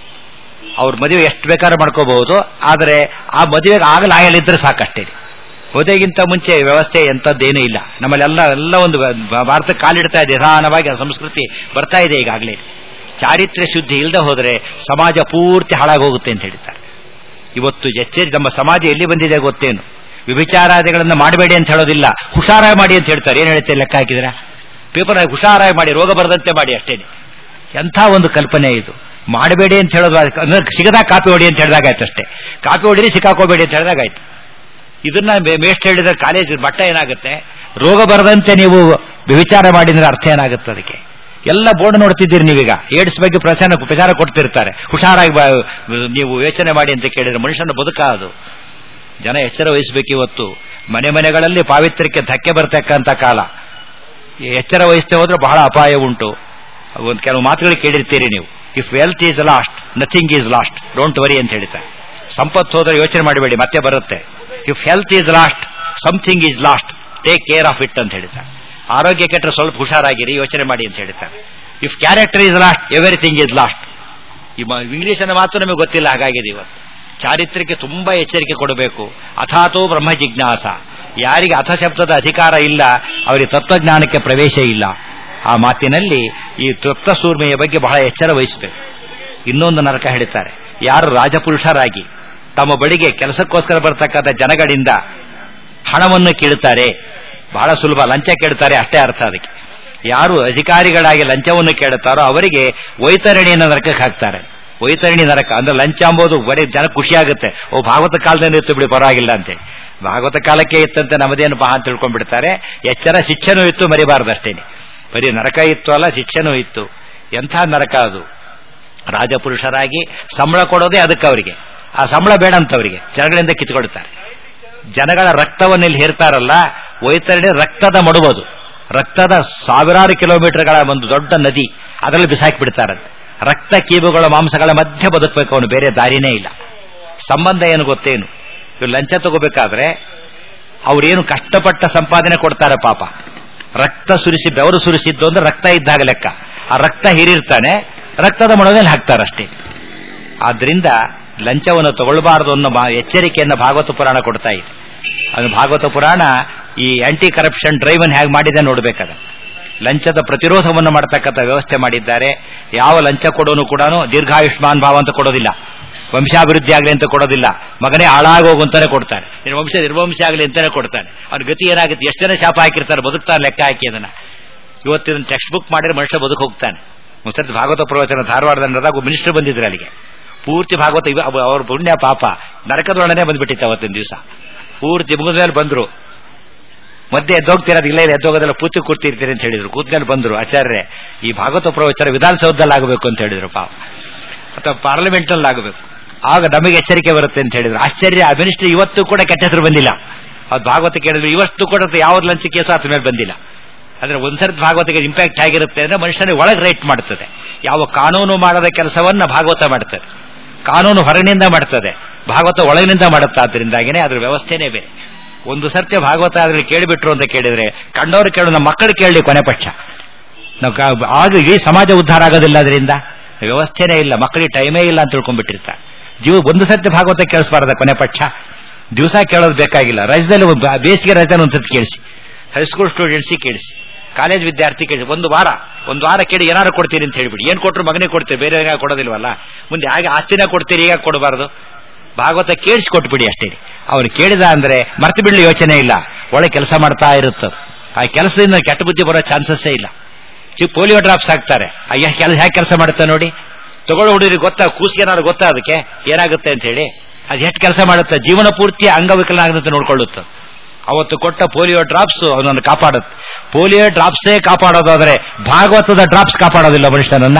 ಅವ್ರ ಮದುವೆ ಎಷ್ಟು ಬೇಕಾದ್ರೂ ಮಾಡ್ಕೋಬಹುದು ಆದರೆ ಆ ಮದುವೆಗೆ ಆಗಲ ಆಯಲಿದ್ರೆ ಸಾಕಷ್ಟೇ ಮದುವೆಗಿಂತ ಮುಂಚೆ ವ್ಯವಸ್ಥೆ ಎಂಥದ್ದೇನೂ ಇಲ್ಲ ನಮ್ಮಲ್ಲೆಲ್ಲ ಎಲ್ಲ ಒಂದು ಭಾರತಕ್ಕೆ ಕಾಲಿಡ್ತಾ ಇದೆ ನಿಧಾನವಾಗಿ ಆ ಸಂಸ್ಕೃತಿ ಬರ್ತಾ ಇದೆ ಈಗಾಗಲೇ ಚಾರಿತ್ರ್ಯ ಶುದ್ಧಿ ಇಲ್ಲದೆ ಹೋದರೆ ಸಮಾಜ ಪೂರ್ತಿ ಹಾಳಾಗೋಗುತ್ತೆ ಅಂತ ಹೇಳ್ತಾರೆ ಇವತ್ತು ಎಚ್ಚರಿ ನಮ್ಮ ಸಮಾಜ ಎಲ್ಲಿ ಬಂದಿದೆ ಗೊತ್ತೇನು ವಿಭಿಚಾರಾದಿಗಳನ್ನು ಮಾಡಬೇಡಿ ಅಂತ ಹೇಳೋದಿಲ್ಲ ಹುಷಾರಾಗಿ ಮಾಡಿ ಅಂತ ಹೇಳ್ತಾರೆ ಏನ್ ಹೇಳ್ತಾರೆ ಲೆಕ್ಕ ಹಾಕಿದ್ರೆ ಪೇಪರ್ ಹುಷಾರಾಗಿ ಮಾಡಿ ರೋಗ ಬರದಂತೆ ಮಾಡಿ ಅಷ್ಟೇನೆ ಎಂಥ ಒಂದು ಕಲ್ಪನೆ ಇದು ಮಾಡಬೇಡಿ ಅಂತ ಹೇಳೋದು ಅಂದ್ರೆ ಸಿಗದಾಗ ಕಾಪಿ ಹೊಡಿ ಅಂತ ಹೇಳಿದಾಗಾಯ್ತು ಅಷ್ಟೇ ಕಾಪಿ ಹೊಡಿರಿ ಸಿಕ್ಕಾಕೋಬೇಡಿ ಅಂತ ಹೇಳಿದಾಗಾಯ್ತು ಇದನ್ನ ಮೇಸ್ಟ್ ಹೇಳಿದ್ರೆ ಕಾಲೇಜ್ ಮಟ್ಟ ಏನಾಗುತ್ತೆ ರೋಗ ಬರದಂತೆ ನೀವು ವಿಚಾರ ಮಾಡಿದ್ರೆ ಅರ್ಥ ಏನಾಗುತ್ತೆ ಅದಕ್ಕೆ ಎಲ್ಲ ಬೋರ್ಡ್ ನೋಡ್ತಿದ್ದೀರಿ ನೀವೀಗ ಏಡ್ಸ್ ಬಗ್ಗೆ ಪ್ರಚಾರ ಪ್ರಚಾರ ಕೊಡ್ತಿರ್ತಾರೆ ಹುಷಾರಾಗಿ ನೀವು ಯೋಚನೆ ಮಾಡಿ ಅಂತ ಕೇಳಿದ್ರೆ ಮನುಷ್ಯನ ಬದುಕ ಅದು ಜನ ಎಚ್ಚರ ವಹಿಸಬೇಕು ಇವತ್ತು ಮನೆ ಮನೆಗಳಲ್ಲಿ ಪಾವಿತ್ರ್ಯಕ್ಕೆ ಧಕ್ಕೆ ಬರ್ತಕ್ಕಂಥ ಕಾಲ ಎಚ್ಚರ ವಹಿಸ್ತೇ ಹೋದ್ರೆ ಬಹಳ ಅಪಾಯ ಉಂಟು ಒಂದು ಕೆಲವು ಮಾತುಗಳು ಕೇಳಿರ್ತೀರಿ ನೀವು if wealth is lost nothing is lost don't worry ಅಂತ ಹೇಳ್ತಾರೆ ಸಂಪತ್ತು ಹೋದ್ರೆ ಯೋಚನೆ ಮಾಡಬೇಡಿ ಮತ್ತೆ ಬರುತ್ತೆ if health is lost something is lost take care of it ಅಂತ ಹೇಳ್ತಾರೆ ಆರೋಗ್ಯ ಕೆಟ್ಟರೆ ಸ್ವಲ್ಪ ಹುಷಾರಾಗಿರಿ ಯೋಚನೆ ಮಾಡಿ ಅಂತ ಹೇಳ್ತಾರೆ if character is lost everything is lost English ಅನ್ನ ಮಾತು ನಮಗೆ ಗೊತ್ತಿಲ್ಲ ಹಾಗಾಗಿದೆ ಇವತ್ತು ಚಾರಿತ್ರ್ಯಕ್ಕೆ ತುಂಬಾ ಎಚ್ಚರಿಕೆ ಕೊಡಬೇಕು ಅಥಾತೋ ಬ್ರಹ್ಮ ಜಿಜ್ಞಾಸ ಯಾರಿಗೆ ಅಥ ಶಬ್ದದ ಅಧಿಕಾರ ಇಲ್ಲ ಅವರಿಗೆ ತತ್ವಜ್ಞಾನಕ್ಕೆ ಪ್ರವೇಶ ಇಲ್ಲ ಆ ಮಾತಿನಲ್ಲಿ ಈ ತತ್ವ ಸೂರ್ಮೆಯ ಬಗ್ಗೆ ಬಹಳ ಎಚ್ಚರ ವಹಿಸಬೇಕು ಇನ್ನೊಂದು ನರಕ ಹೇಳ್ತಾರೆ ಯಾರು ರಾಜಪುರುಷರಾಗಿ ತಮ್ಮ ಬಳಿಗೆ ಕೆಲಸಕ್ಕೋಸ್ಕರ ಬರ್ತಕ್ಕಂಥ ಜನಗಳಿಂದ ಹಣವನ್ನು ಕೇಳುತ್ತಾರೆ ಬಹಳ ಸುಲಭ ಲಂಚ ಕೇಳ್ತಾರೆ ಅಷ್ಟೇ ಅರ್ಥ ಅದಕ್ಕೆ ಯಾರು ಅಧಿಕಾರಿಗಳಾಗಿ ಲಂಚವನ್ನು ಕೇಳುತ್ತಾರೋ ಅವರಿಗೆ ವೈತರಣಿಯನ್ನು ನರಕಕ್ಕೆ ಹಾಕ್ತಾರೆ ವೈತರಣಿ ನರಕ ಅಂದ್ರೆ ಲಂಚ ಅಂಬೋದು ಬರೀ ಜನ ಖುಷಿ ಆಗುತ್ತೆ ಓ ಭಾಗವತ ಕಾಲದಲ್ಲಿ ಇತ್ತು ಬಿಡಿ ಪರವಾಗಿಲ್ಲ ಅಂತೇಳಿ ಭಾಗವತ ಕಾಲಕ್ಕೆ ಇತ್ತಂತೆ ನಮ್ಮದೇನು ಬಾ ಅಂತ ತಿಳ್ಕೊಂಡ್ಬಿಡ್ತಾರೆ ಎಚ್ಚರ ಶಿಕ್ಷೆನೂ ಇತ್ತು ಮರಿಬಾರ್ದು ಅಷ್ಟೇನೆ ಬರೀ ನರಕ ಇತ್ತು ಅಲ್ಲ ಶಿಕ್ಷೆನೂ ಇತ್ತು ಎಂಥ ನರಕ ಅದು ರಾಜಪುರುಷರಾಗಿ ಸಂಬಳ ಕೊಡೋದೇ ಅದಕ್ಕೆ ಅವರಿಗೆ ಆ ಸಂಬಳ ಬೇಡ ಅಂತ ಅವರಿಗೆ ಜನಗಳಿಂದ ಕಿತ್ಕೊಳ್ತಾರೆ ಜನಗಳ ರಕ್ತವನ್ನು ಇಲ್ಲಿ ಹೇರ್ತಾರಲ್ಲ ವೈತರಣಿ ರಕ್ತದ ಮಡುವುದು ರಕ್ತದ ಸಾವಿರಾರು ಕಿಲೋಮೀಟರ್ಗಳ ಒಂದು ದೊಡ್ಡ ನದಿ ಅದರಲ್ಲಿ ಬಿಸಾಕಿ ಬಿಡ್ತಾರಂತೆ ರಕ್ತ ಕೀಬುಗಳ ಮಾಂಸಗಳ ಮಧ್ಯೆ ಬದುಕಬೇಕು ಅವನು ಬೇರೆ ದಾರಿನೇ ಇಲ್ಲ ಸಂಬಂಧ ಏನು ಗೊತ್ತೇನು ಇವ್ರು ಲಂಚ ತಗೋಬೇಕಾದ್ರೆ ಅವ್ರೇನು ಕಷ್ಟಪಟ್ಟ ಸಂಪಾದನೆ ಕೊಡ್ತಾರೆ ಪಾಪ ರಕ್ತ ಸುರಿಸಿ ಬೆವರು ಸುರಿಸಿದ್ದು ಅಂದ್ರೆ ರಕ್ತ ಇದ್ದಾಗ ಲೆಕ್ಕ ಆ ರಕ್ತ ಹೀರಿರ್ತಾನೆ ರಕ್ತದ ಮೊಳದಲ್ಲಿ ಹಾಕ್ತಾರಷ್ಟೇ ಆದ್ರಿಂದ ಲಂಚವನ್ನು ತಗೊಳ್ಬಾರದು ಅನ್ನೋ ಎಚ್ಚರಿಕೆಯನ್ನು ಭಾಗವತ ಪುರಾಣ ಕೊಡ್ತಾ ಇದೆ ಅದು ಭಾಗವತ ಪುರಾಣ ಈ ಆಂಟಿ ಕರಪ್ಷನ್ ಡ್ರೈವ್ ಅನ್ನು ಹೇಗೆ ಮಾಡಿದೆ ನೋಡ್ಬೇಕಾದ ಲಂಚದ ಪ್ರತಿರೋಧವನ್ನು ಮಾಡತಕ್ಕಂಥ ವ್ಯವಸ್ಥೆ ಮಾಡಿದ್ದಾರೆ ಯಾವ ಲಂಚ ಕೊಡೋನು ಕೂಡ ದೀರ್ಘಾಯುಷ್ಮಾನ್ ಭಾವ ಅಂತ ಕೊಡೋದಿಲ್ಲ ವಂಶಾಭಿವೃದ್ಧಿ ಆಗಲಿ ಅಂತ ಕೊಡೋದಿಲ್ಲ ಮಗನೇ ಹಾಳಾಗೋಗು ಅಂತಾನೆ ಕೊಡ್ತಾರೆ ನಿನ್ನ ವಂಶ ನಿರ್ವಂಶ ಆಗಲಿ ಅಂತಾನೆ ಕೊಡ್ತಾನೆ ಅವ್ನ ಗತಿ ಏನಾಗುತ್ತೆ ಎಷ್ಟು ಜನ ಶಾಪ ಹಾಕಿರ್ತಾರೆ ಬದುಕ್ತಾನೆ ಲೆಕ್ಕ ಹಾಕಿ ಅದನ್ನ ಇವತ್ತಿನ ಟೆಕ್ಸ್ಟ್ ಬುಕ್ ಮಾಡಿದ್ರೆ ಮನುಷ್ಯ ಬದುಕು ಹೋಗ್ತಾನೆ ಒಂದ್ಸತಿ ಭಾಗವತ ಪ್ರವಚನ ಧಾರವಾಡದಲ್ಲಿ ನಡೆದಾಗ ಮಿನಿಸ್ಟರ್ ಬಂದಿದ್ರು ಅಲ್ಲಿಗೆ ಪೂರ್ತಿ ಭಾಗವತ ಅವ್ರ ಪುಣ್ಯ ಪಾಪ ನರಕದೊಡನೆ ಬಂದ್ಬಿಟ್ಟಿತ್ತು ಅವತ್ತಿನ ದಿವಸ ಪೂರ್ತಿ ಮುಗಿದ ಮೇಲೆ ಬಂದ್ರು ಮಧ್ಯೆ ಎದ್ದೋಗ್ತಿರೋದು ಇಲ್ಲ ಎದ್ದೋಗೋದೆಲ್ಲ ಪೂರ್ತಿ ಕೂರ್ತಿರ್ತೀರಿ ಅಂತ ಹೇಳಿದ್ರು ಕೂತ್ಮೇಲೆ ಬಂದ್ರು ಆಚಾರ್ಯ ಈ ಭಾಗವತ ಪ್ರವಚನ ವಿಧಾನಸೌಧದಲ್ಲಿ ಆಗಬೇಕು ಅಂತ ಹೇಳಿದ್ರು ಪಾಪ ಅಥವಾ ಪಾರ್ಲಿಮೆಂಟ್ ನಲ್ಲಿ ಆಗಬೇಕು ಆಗ ನಮಗೆ ಎಚ್ಚರಿಕೆ ಬರುತ್ತೆ ಅಂತ ಹೇಳಿದ್ರು ಆಶ್ಚರ್ಯ ಆ ಮಿನಿಸ್ಟರ್ ಇವತ್ತು ಕೂಡ ಕೆಟ್ಟ ಹೆಸರು ಬಂದಿಲ್ಲ ಅದು ಭಾಗವತ ಕೇಳಿದ್ರು ಇವತ್ತು ಕೂಡ ಯಾವ್ದು ಲಂಚ ಕೇಸು ಆತ ಮೇಲೆ ಬಂದಿಲ್ಲ ಅಂದ್ರೆ ಒಂದ್ಸರ್ತಿ ಭಾಗವತಿಗೆ ಇಂಪ್ಯಾಕ್ಟ್ ಆಗಿರುತ್ತೆ ಅಂದ್ರೆ ಮನುಷ್ಯನಿಗೆ ಒಳಗೆ ರೈಟ್ ಮಾಡ್ತದೆ ಯಾವ ಕಾನೂನು ಮಾಡದ ಕೆಲಸವನ್ನ ಭಾಗವತ ಮಾಡ್ತದೆ ಕಾನೂನು ಹೊರಗಿನಿಂದ ಮಾಡ್ತದೆ ಭಾಗವತ ಒಳಗಿನಿಂದ ಮಾಡುತ್ತೆ ಆದ್ರಿಂದಾಗಿನೇ ಅದ್ರ ವ್ಯವಸ್ಥೆನೇ ಬೇರೆ ಒಂದು ಸರ್ತಿ ಭಾಗವತ ಅದ್ರಲ್ಲಿ ಕೇಳಿಬಿಟ್ರು ಅಂತ ಕೇಳಿದ್ರೆ ಕಂಡವರು ಕೇಳು ನಮ್ಮ ಮಕ್ಕಳು ಕೇಳಲಿ ಕೊನೆ ಪಕ್ಷ ನಾವು ಆಗ ಈ ಸಮಾಜ ಉದ್ಧಾರ ಆಗೋದಿಲ್ಲ ಅದರಿಂದ ವ್ಯವಸ್ಥೆನೇ ಇಲ್ಲ ಮಕ್ಕಳಿಗೆ ಟೈಮೇ ಇಲ್ಲ ಅಂತ ತಿಳ್ಕೊಂಡ್ಬಿಟ್ಟಿರ್ತಾರೆ ಜೀವ ಒಂದು ಸರ್ತಿ ಭಾಗವತ ಕೇಳಿಸಬಾರ್ದ ಕೊನೆ ಪಕ್ಷ ದಿವಸ ಕೇಳೋದು ಬೇಕಾಗಿಲ್ಲ ರಾಜ್ಯದಲ್ಲಿ ಬೇಸಿಗೆ ರಾಜ್ಯದಲ್ಲಿ ಒಂದ್ಸತಿ ಕೇಳಿಸಿ ಹೈಸ್ಕೂಲ್ ಸ್ಟೂಡೆಂಟ್ಸಿಗೆ ಕೇಳಿಸಿ ಕಾಲೇಜ್ ವಿದ್ಯಾರ್ಥಿ ಕೇಳಿಸಿ ಒಂದು ವಾರ ಒಂದು ವಾರ ಕೇಳಿ ಏನಾರು ಕೊಡ್ತೀರಿ ಅಂತ ಹೇಳ್ಬಿಡಿ ಏನ್ ಕೊಟ್ಟರು ಮಗನೇ ಕೊಡ್ತೀರಿ ಬೇರೆ ಕೊಡೋದಿಲ್ವಲ್ಲ ಮುಂದೆ ಹಾಗೆ ಆಸ್ತಿನ ಕೊಡ್ತೀರಿ ಈಗ ಕೊಡಬಾರದು ಭಾಗವತ ಕೇಳಿಸಿ ಕೊಟ್ಬಿಡಿ ಅಷ್ಟೇ ಅವ್ರು ಕೇಳಿದ ಅಂದ್ರೆ ಮರ್ತು ಬಿಡ್ಲಿ ಯೋಚನೆ ಇಲ್ಲ ಒಳ್ಳೆ ಕೆಲಸ ಮಾಡ್ತಾ ಇರುತ್ತದೆ ಆ ಕೆಲಸದಿಂದ ಕೆಟ್ಟ ಬುದ್ಧಿ ಬರೋ ಚಾನ್ಸಸ್ಸೇ ಇಲ್ಲ ಚಿಕ್ಕ ಪೋಲಿಯೋ ಡ್ರಾಪ್ಸ್ ಹಾಕ್ತಾರೆ ಕೆಲಸ ಹೇಗೆ ಕೆಲಸ ಮಾಡುತ್ತೆ ನೋಡಿ ತಗೊಳ್ಳೋ ಹುಡುಗರಿಗೆ ಗೊತ್ತಾ ಕೂಸಿಗೇನಾದ್ರು ಗೊತ್ತಾ ಅದಕ್ಕೆ ಏನಾಗುತ್ತೆ ಅಂತ ಹೇಳಿ ಅದು ಎಷ್ಟು ಕೆಲಸ ಮಾಡುತ್ತೆ ಜೀವನ ಪೂರ್ತಿ ಅಂಗವಿಕಲನಾಗದಂತೆ ನೋಡ್ಕೊಳ್ಳುತ್ತೆ ಅವತ್ತು ಕೊಟ್ಟ ಪೋಲಿಯೋ ಡ್ರಾಪ್ಸ್ ಅವನನ್ನು ಕಾಪಾಡುತ್ತೆ ಪೋಲಿಯೋ ಡ್ರಾಪ್ಸೇ ಕಾಪಾಡೋದಾದ್ರೆ ಭಾಗವತದ ಡ್ರಾಪ್ಸ್ ಕಾಪಾಡೋದಿಲ್ಲ ಮನುಷ್ಯನನ್ನ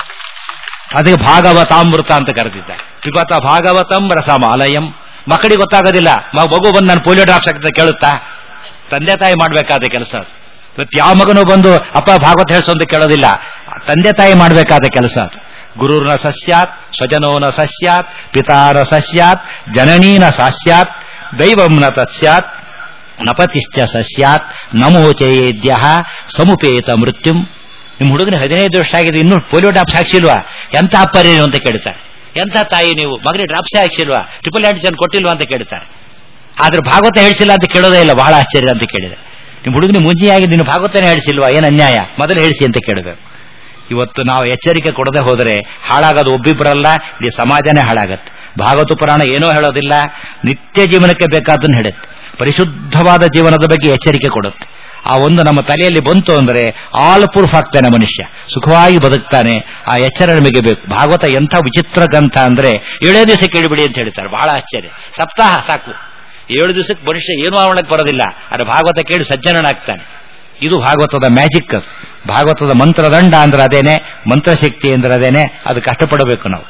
ಅದಕ್ಕೆ ಭಾಗವತಾಮೃತ ಅಂತ ಕರೆದಿದ್ದಾರೆ ಪಿಬತ ಭಾಗವತಂ ರಸಮಾಲಯಂ ಮಕ್ಕಳಿಗೆ ಗೊತ್ತಾಗೋದಿಲ್ಲ ಮಗು ಬಂದು ನಾನು ಪೋಲಿಯೋ ಡ್ರಾಪ್ಸ್ ಹಾಕಿದ್ರೆ ಕೇಳುತ್ತಾ ತಂದೆ ತಾಯಿ ಮಾಡಬೇಕಾದ ಕೆಲಸ ಇವತ್ತು ಯಾವ ಮಗನು ಬಂದು ಅಪ್ಪ ಭಾಗವತ ಹೇಳಿಸು ಅಂತ ಕೇಳೋದಿಲ್ಲ ತಂದೆ ತಾಯಿ ಮಾಡಬೇಕಾದ ಕೆಲಸ ಅದು ಗುರುರ್ನ ಸಸ್ಯಾತ್ ಸ್ವಜನೋನ ಸಸ್ಯಾತ್ ಪಿತಾರ ಸಸ್ಯಾತ್ ಜನನೀನ ಸಾಸ್ಯಾತ್ ದೈವಂನ ತತ್ಸ್ಯಾತ್ ನಪತಿಶ್ಚ ಸಸ್ಯಾತ್ ನಮೋಚಯೇದ್ಯ ಸಮುಪೇತ ಮೃತ್ಯುಂ ನಿಮ್ಮ ಹುಡುಗನ ಹದಿನೈದು ವರ್ಷ ಆಗಿದೆ ಇನ್ನೂ ಪೋಲಿಯೋ ಡ್ರಾಪ್ಸ್ ಹಾಕ್ಸಿಲ್ವಾ ಎಂತ ಅಪ್ಪ ನೀವು ಅಂತ ಕೇಳ್ತಾರೆ ಎಂತ ತಾಯಿ ನೀವು ಮಗನಿಗೆ ಡ್ರಾಪ್ಸೇ ಹಾಕ್ಸಿಲ್ವಾ ಟ್ರಿಪಲ್ ಆಂಟಿಜನ್ ಕೊಟ್ಟಿಲ್ವಾ ಅಂತ ಕೇಳ್ತಾರೆ ಆದ್ರೆ ಭಾಗವತ ಹೇಳಿಸಿಲ್ಲ ಅಂತ ಕೇಳೋದೇ ಇಲ್ಲ ಬಹಳ ಆಶ್ಚರ್ಯ ಅಂತ ಕೇಳಿದೆ ನಿಮ್ಮ ಹುಡುಗನ ಮುಂಜೆಯಾಗಿ ನೀನು ಭಾಗವತನೇ ಹೇಳಿಸಿಲ್ವಾ ಏನು ಅನ್ಯಾಯ ಮೊದಲು ಹೇಳಿಸಿ ಅಂತ ಕೇಳಬೇಕು ಇವತ್ತು ನಾವು ಎಚ್ಚರಿಕೆ ಕೊಡದೆ ಹೋದರೆ ಹಾಳಾಗೋದು ಒಬ್ಬಿಬ್ಬರಲ್ಲ ಇಡೀ ಸಮಾಜನೇ ಹಾಳಾಗತ್ತೆ ಭಾಗವತ ಪುರಾಣ ಏನೋ ಹೇಳೋದಿಲ್ಲ ನಿತ್ಯ ಜೀವನಕ್ಕೆ ಬೇಕಾದನ್ನು ಹೇಳುತ್ತೆ ಪರಿಶುದ್ಧವಾದ ಜೀವನದ ಬಗ್ಗೆ ಎಚ್ಚರಿಕೆ ಕೊಡುತ್ತೆ ಆ ಒಂದು ನಮ್ಮ ತಲೆಯಲ್ಲಿ ಬಂತು ಅಂದರೆ ಆಲ್ ಪ್ರೂಫ್ ಆಗ್ತಾನೆ ಮನುಷ್ಯ ಸುಖವಾಗಿ ಬದುಕ್ತಾನೆ ಆ ಎಚ್ಚರ ನಮಗೆ ಬೇಕು ಭಾಗವತ ಎಂಥ ವಿಚಿತ್ರ ಗ್ರಂಥ ಅಂದ್ರೆ ಏಳೇ ದಿವಸ ಕೇಳಿಬಿಡಿ ಅಂತ ಹೇಳ್ತಾರೆ ಬಹಳ ಆಶ್ಚರ್ಯ ಸಪ್ತಾಹ ಸಾಕು ಏಳು ದಿವಸಕ್ಕೆ ಮನುಷ್ಯ ಏನೂ ಅವಳಕ್ಕೆ ಬರೋದಿಲ್ಲ ಆದರೆ ಭಾಗವತ ಕೇಳಿ ಸಜ್ಜನನಾಗ್ತಾನೆ ಇದು ಭಾಗವತದ ಮ್ಯಾಜಿಕ್ ಅದು ಭಾಗವತದ ಮಂತ್ರದಂಡ ಅಂದ್ರೆ ಅದೇನೆ ಮಂತ್ರಶಕ್ತಿ ಅಂದ್ರೆ ಅದೇನೆ ಅದು ಕಷ್ಟಪಡಬೇಕು ನಾವು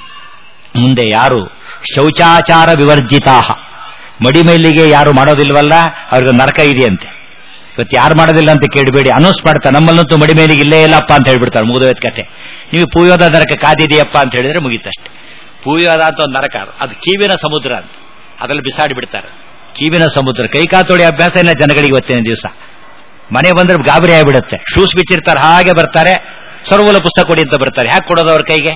ಮುಂದೆ ಯಾರು ಶೌಚಾಚಾರ ವಿವರ್ಜಿತಾಹ ಮಡಿಮೇಲಿಗೆ ಯಾರು ಮಾಡೋದಿಲ್ವಲ್ಲ ಅವ್ರಿಗೆ ನರಕ ಇದೆಯಂತೆ ಇವತ್ತು ಯಾರು ಮಾಡೋದಿಲ್ಲ ಅಂತ ಕೇಳಬೇಡಿ ಅನೌನ್ಸ್ ಮಾಡ್ತಾರೆ ನಮ್ಮಲ್ಲಂತೂ ಮಡಿಮೇಲಿಗೆ ಇಲ್ಲೇ ಇಲ್ಲಪ್ಪ ಅಂತ ಹೇಳ್ಬಿಡ್ತಾರೆ ಮುಗಿದೋದ್ ಕತೆ ನೀವು ಪೂಯೋದ ನರಕ ಕಾದಿದೆಯಪ್ಪ ಅಂತ ಹೇಳಿದ್ರೆ ಮುಗೀತಷ್ಟೆ ಪೂಯೋದ ಅಂತ ಒಂದು ನರಕ ಅದು ಕೀವಿನ ಸಮುದ್ರ ಅಂತ ಅದ್ರಲ್ಲಿ ಬಿಸಾಡಿ ಬಿಡ್ತಾರೆ ಕೀವಿನ ಸಮುದ್ರ ಕೈಕಾತೋಡಿ ಅಭ್ಯಾಸ ಇಲ್ಲ ಜನಗಳಿಗೆ ಇವತ್ತಿನ ದಿವಸ ಮನೆ ಬಂದ್ರೆ ಗಾಬರಿ ಆಗಿಬಿಡುತ್ತೆ ಶೂಸ್ ಬಿಚ್ಚಿರ್ತಾರೆ ಹಾಗೆ ಬರ್ತಾರೆ ಸರ್ವಮೂಲ ಪುಸ್ತಕ ಕೊಡಿ ಅಂತ ಬರ್ತಾರೆ ಹೇಗೆ ಕೊಡೋದು ಅವ್ರ ಕೈಗೆ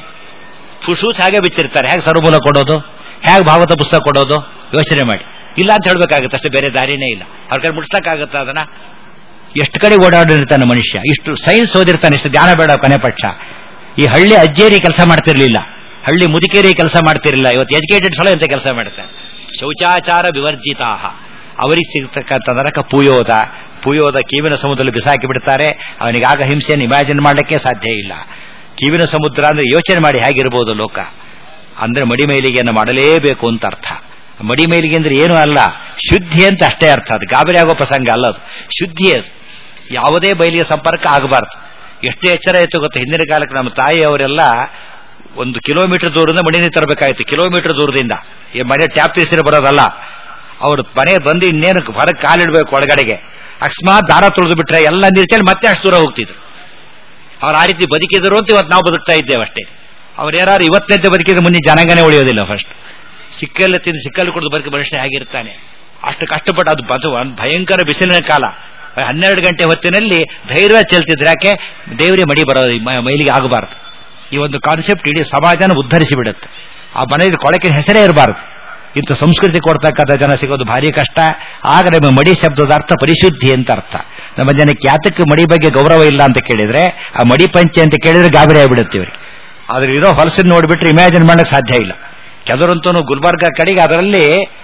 ಶೂಸ್ ಹಾಗೆ ಬಿಚ್ಚಿರ್ತಾರೆ ಹೇಗೆ ಸರ್ವಮೂಲ ಕೊಡೋದು ಹೇಗೆ ಭಾಗವತ ಪುಸ್ತಕ ಕೊಡೋದು ಯೋಚನೆ ಮಾಡಿ ಇಲ್ಲ ಅಂತ ಹೇಳ್ಬೇಕಾಗುತ್ತೆ ಅಷ್ಟೇ ಬೇರೆ ದಾರಿನೇ ಇಲ್ಲ ಅವ್ರ ಕೈ ಮುಟ್ಸಕ್ಕಾಗತ್ತಾ ಅದನ್ನ ಎಷ್ಟು ಕಡೆ ಓಡಾಡಿರ್ತಾನೆ ಮನುಷ್ಯ ಇಷ್ಟು ಸೈನ್ಸ್ ಓದಿರ್ತಾನೆ ಇಷ್ಟು ಜ್ಞಾನ ಬೇಡ ಕೊನೆ ಪಕ್ಷ ಈ ಹಳ್ಳಿ ಅಜ್ಜೇರಿ ಕೆಲಸ ಮಾಡ್ತಿರ್ಲಿಲ್ಲ ಹಳ್ಳಿ ಮುದುಕೇರಿ ಕೆಲಸ ಮಾಡ್ತಿರ್ಲಿಲ್ಲ ಇವತ್ತು ಎಜುಕೇಟೆಡ್ ಸಲ ಇಂಥ ಕೆಲಸ ಮಾಡ್ತಾರೆ ಶೌಚಾಚಾರ ವಿವರ್ಜಿತಾಹ ಅವರಿಗೆ ಸಿಗತಕ್ಕಂಥ ನರಕ ಪೂಯೋದ ಪೂಯೋದ ಕೀವಿನ ಸಮುದ್ರದಲ್ಲಿ ಬಿಸಾಕಿ ಬಿಡ್ತಾರೆ ಅವನಿಗೆ ಆಗ ಹಿಂಸೆಯನ್ನು ಇಮ್ಯಾಜಿನ್ ಮಾಡಲಿಕ್ಕೆ ಸಾಧ್ಯ ಇಲ್ಲ ಕೀವಿನ ಸಮುದ್ರ ಅಂದ್ರೆ ಯೋಚನೆ ಮಾಡಿ ಹೇಗಿರ್ಬೋದು ಲೋಕ ಅಂದ್ರೆ ಮಡಿಮೈಲಿಗೆಯನ್ನು ಮಾಡಲೇಬೇಕು ಅಂತ ಅರ್ಥ ಮಡಿಮೈಲಿಗೆ ಅಂದ್ರೆ ಏನೂ ಅಲ್ಲ ಶುದ್ಧಿ ಅಂತ ಅಷ್ಟೇ ಅರ್ಥ ಅದು ಗಾಬರಿ ಆಗೋ ಪ್ರಸಂಗ ಅಲ್ಲ ಅದು ಶುದ್ಧಿ ಅದು ಯಾವುದೇ ಬಯಲಿಗೆ ಸಂಪರ್ಕ ಆಗಬಾರ್ದು ಎಷ್ಟೇ ಎಚ್ಚರ ಇತ್ತು ಗೊತ್ತಾ ಹಿಂದಿನ ಕಾಲಕ್ಕೆ ನಮ್ಮ ತಾಯಿಯವರೆಲ್ಲ ಒಂದು ಕಿಲೋಮೀಟರ್ ದೂರದಿಂದ ಮಡಿ ನೀರು ತರಬೇಕಾಯ್ತು ಕಿಲೋಮೀಟರ್ ದೂರದಿಂದ ಈ ಮನೆ ಟ್ಯಾಪ್ ತೀರಿಸಿದ್ರೆ ಬರೋದಲ್ಲ ಅವ್ರು ಮನೆ ಬಂದು ಇನ್ನೇನು ಹೊರಗೆ ಕಾಲಿಡ್ಬೇಕು ಒಳಗಡೆಗೆ ಅಕಸ್ಮಾತ್ ದಾರ ತುಳಿದು ಬಿಟ್ರೆ ಎಲ್ಲ ನೀರ್ಚಲ್ಲಿ ಮತ್ತೆ ಅಷ್ಟು ದೂರ ಹೋಗ್ತಿದ್ರು ಅವ್ರು ಆ ರೀತಿ ಬದುಕಿದ್ರು ಅಂತ ಇವತ್ತು ನಾವು ಬದುಕ್ತಾ ಇದ್ದೇವೆ ಅಷ್ಟೇ ಅವ್ರು ಯಾರು ಇವತ್ತನೇ ಬದುಕಿದ್ರೆ ಮುಂದೆ ಜನಾಂಗನೇ ಉಳಿಯೋದಿಲ್ಲ ಫಸ್ಟ್ ಸಿಕ್ಕಲ್ಲಿ ತಿಂದು ಸಿಕ್ಕಲ್ಲಿ ಕುಡಿದು ಬದುಕಿ ಮನುಷ್ಯ ಹೇಗಿರ್ತಾನೆ ಅಷ್ಟು ಕಷ್ಟಪಟ್ಟು ಅದು ಬದು ಭಯಂಕರ ಬಿಸಿಲಿನ ಕಾಲ ಹನ್ನೆರಡು ಗಂಟೆ ಹೊತ್ತಿನಲ್ಲಿ ಧೈರ್ಯ ಚೆಲ್ತಿದ್ರೆ ಯಾಕೆ ದೇವರಿಗೆ ಮಡಿ ಬರೋದು ಮೈಲಿಗೆ ಆಗಬಾರದು ಈ ಒಂದು ಕಾನ್ಸೆಪ್ಟ್ ಇಡೀ ಸಮಾಜನ ಉದ್ಧರಿಸಿ ಬಿಡುತ್ತೆ ಆ ಮನೆಯಲ್ಲಿ ಕೊಳಕಿನ ಹೆಸರೇ ಇರಬಾರದು ಇಂಥ ಸಂಸ್ಕೃತಿ ಕೊಡ್ತಕ್ಕಂಥ ಜನ ಸಿಗೋದು ಭಾರಿ ಕಷ್ಟ ಆಗ ನಮ್ಮ ಮಡಿ ಶಬ್ದದ ಅರ್ಥ ಪರಿಶುದ್ಧಿ ಅಂತ ಅರ್ಥ ನಮ್ಮ ಜನಕ್ಕೆ ಯಾತಕ್ಕೆ ಮಡಿ ಬಗ್ಗೆ ಗೌರವ ಇಲ್ಲ ಅಂತ ಕೇಳಿದ್ರೆ ಆ ಮಡಿ ಪಂಚೆ ಅಂತ ಕೇಳಿದ್ರೆ ಗಾಬರಿ ಆಗಿಬಿಡುತ್ತೆ ಇವರಿಗೆ ಆದ್ರೆ ಇರೋ ಹೊಲಸನ್ನು ನೋಡಿಬಿಟ್ರೆ ಇಮ್ಯಾಜಿನ್ ಮಾಡಕ್ಕೆ ಸಾಧ್ಯ ಇಲ್ಲ ಕೆಲವರಂತೂ ಗುಲ್ಬರ್ಗ ಕಡೆಗೆ ಅದರಲ್ಲಿ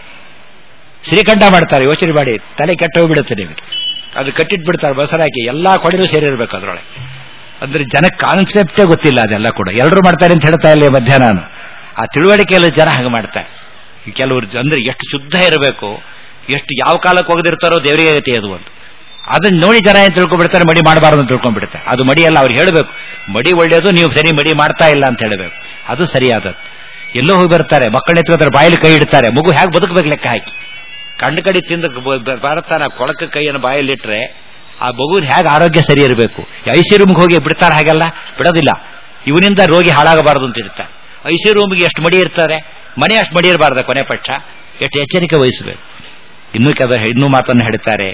ಶ್ರೀಕಂಠ ಮಾಡ್ತಾರೆ ಯೋಚನೆ ಮಾಡಿ ತಲೆ ಕೆಟ್ಟ ಹೋಗ್ಬಿಡುತ್ತೆ ನಿಮಗೆ ಅದು ಕಟ್ಟಿಟ್ಬಿಡ್ತಾರೆ ಬಸರಾಕಿ ಎಲ್ಲಾ ಕೊಡೆನೂ ಸೇರಿರ್ಬೇಕು ಅದರೊಳಗೆ ಅಂದ್ರೆ ಜನಕ್ಕೆ ಕಾನ್ಸೆಪ್ಟೇ ಗೊತ್ತಿಲ್ಲ ಅದೆಲ್ಲ ಕೂಡ ಎಲ್ಲರೂ ಮಾಡ್ತಾರೆ ಅಂತ ಹೇಳ್ತಾ ಇಲ್ಲ ಮಧ್ಯಾಹ್ನ ನಾನು ಆ ತಿಳುವಳಿಕೆಯಲ್ಲಿ ಜನ ಹಾಗೆ ಮಾಡ್ತಾರೆ ಕೆಲವರು ಅಂದ್ರೆ ಎಷ್ಟು ಶುದ್ಧ ಇರಬೇಕು ಎಷ್ಟು ಯಾವ ಕಾಲಕ್ಕೆ ಹೋಗದಿರ್ತಾರೋ ದೇವರಿಗೆ ಗತಿ ಅದು ಅಂತ ಅದನ್ನ ನೋಡಿ ಜನ ಏನ್ ತಿಳ್ಕೊಂಡ್ಬಿಡ್ತಾರೆ ಮಡಿ ಮಾಡಬಾರ್ದು ಅಂತ ತಿಳ್ಕೊಂಡ್ಬಿಡ್ತಾರೆ ಅದು ಮಡಿ ಅಲ್ಲ ಅವ್ರು ಹೇಳಬೇಕು ಮಡಿ ಒಳ್ಳೆಯದು ನೀವು ಸರಿ ಮಡಿ ಮಾಡ್ತಾ ಇಲ್ಲ ಅಂತ ಹೇಳಬೇಕು ಅದು ಸರಿಯಾದದ್ದು ಎಲ್ಲೋ ಹೋಗಿ ಬರ್ತಾರೆ ಮಕ್ಕಳ ಎತ್ಕೋತಾರೆ ಬಾಯಲ್ಲಿ ಕೈ ಇಡ್ತಾರೆ ಮಗು ಹೇಗೆ ಬದುಕಬೇಕು ಲೆಕ್ಕ ಹಾಕಿ ಕಂಡು ಕಡಿ ತಿಂದ ಬರುತ್ತಾನ ಕೊಳಕ ಕೈಯನ್ನು ಬಾಯಲ್ಲಿಟ್ರೆ ಆ ಮಗುವಿನ ಹೇಗೆ ಆರೋಗ್ಯ ಸರಿ ಇರಬೇಕು ಐಸಿ ರೂಮ್ಗೆ ಹೋಗಿ ಬಿಡ್ತಾರೆ ಹಾಗೆಲ್ಲ ಬಿಡೋದಿಲ್ಲ ಇವನಿಂದ ರೋಗಿ ಹಾಳಾಗಬಾರದು ಅಂತ ಇರ್ತಾರೆ ಐಸಿ ರೂಮ್ಗೆ ಎಷ್ಟು ಮಡಿ ಇರ್ತಾರೆ ಮನೆ ಅಷ್ಟು ಮಡಿ ಇರಬಾರ್ದ ಕೊನೆ ಪಕ್ಷ ಎಷ್ಟು ಎಚ್ಚರಿಕೆ ವಹಿಸಬೇಕು ಇನ್ನೂ ಕೆಲ ಇನ್ನೂ ಮಾತನ್ನು ಹೇಳ್ತಾರೆ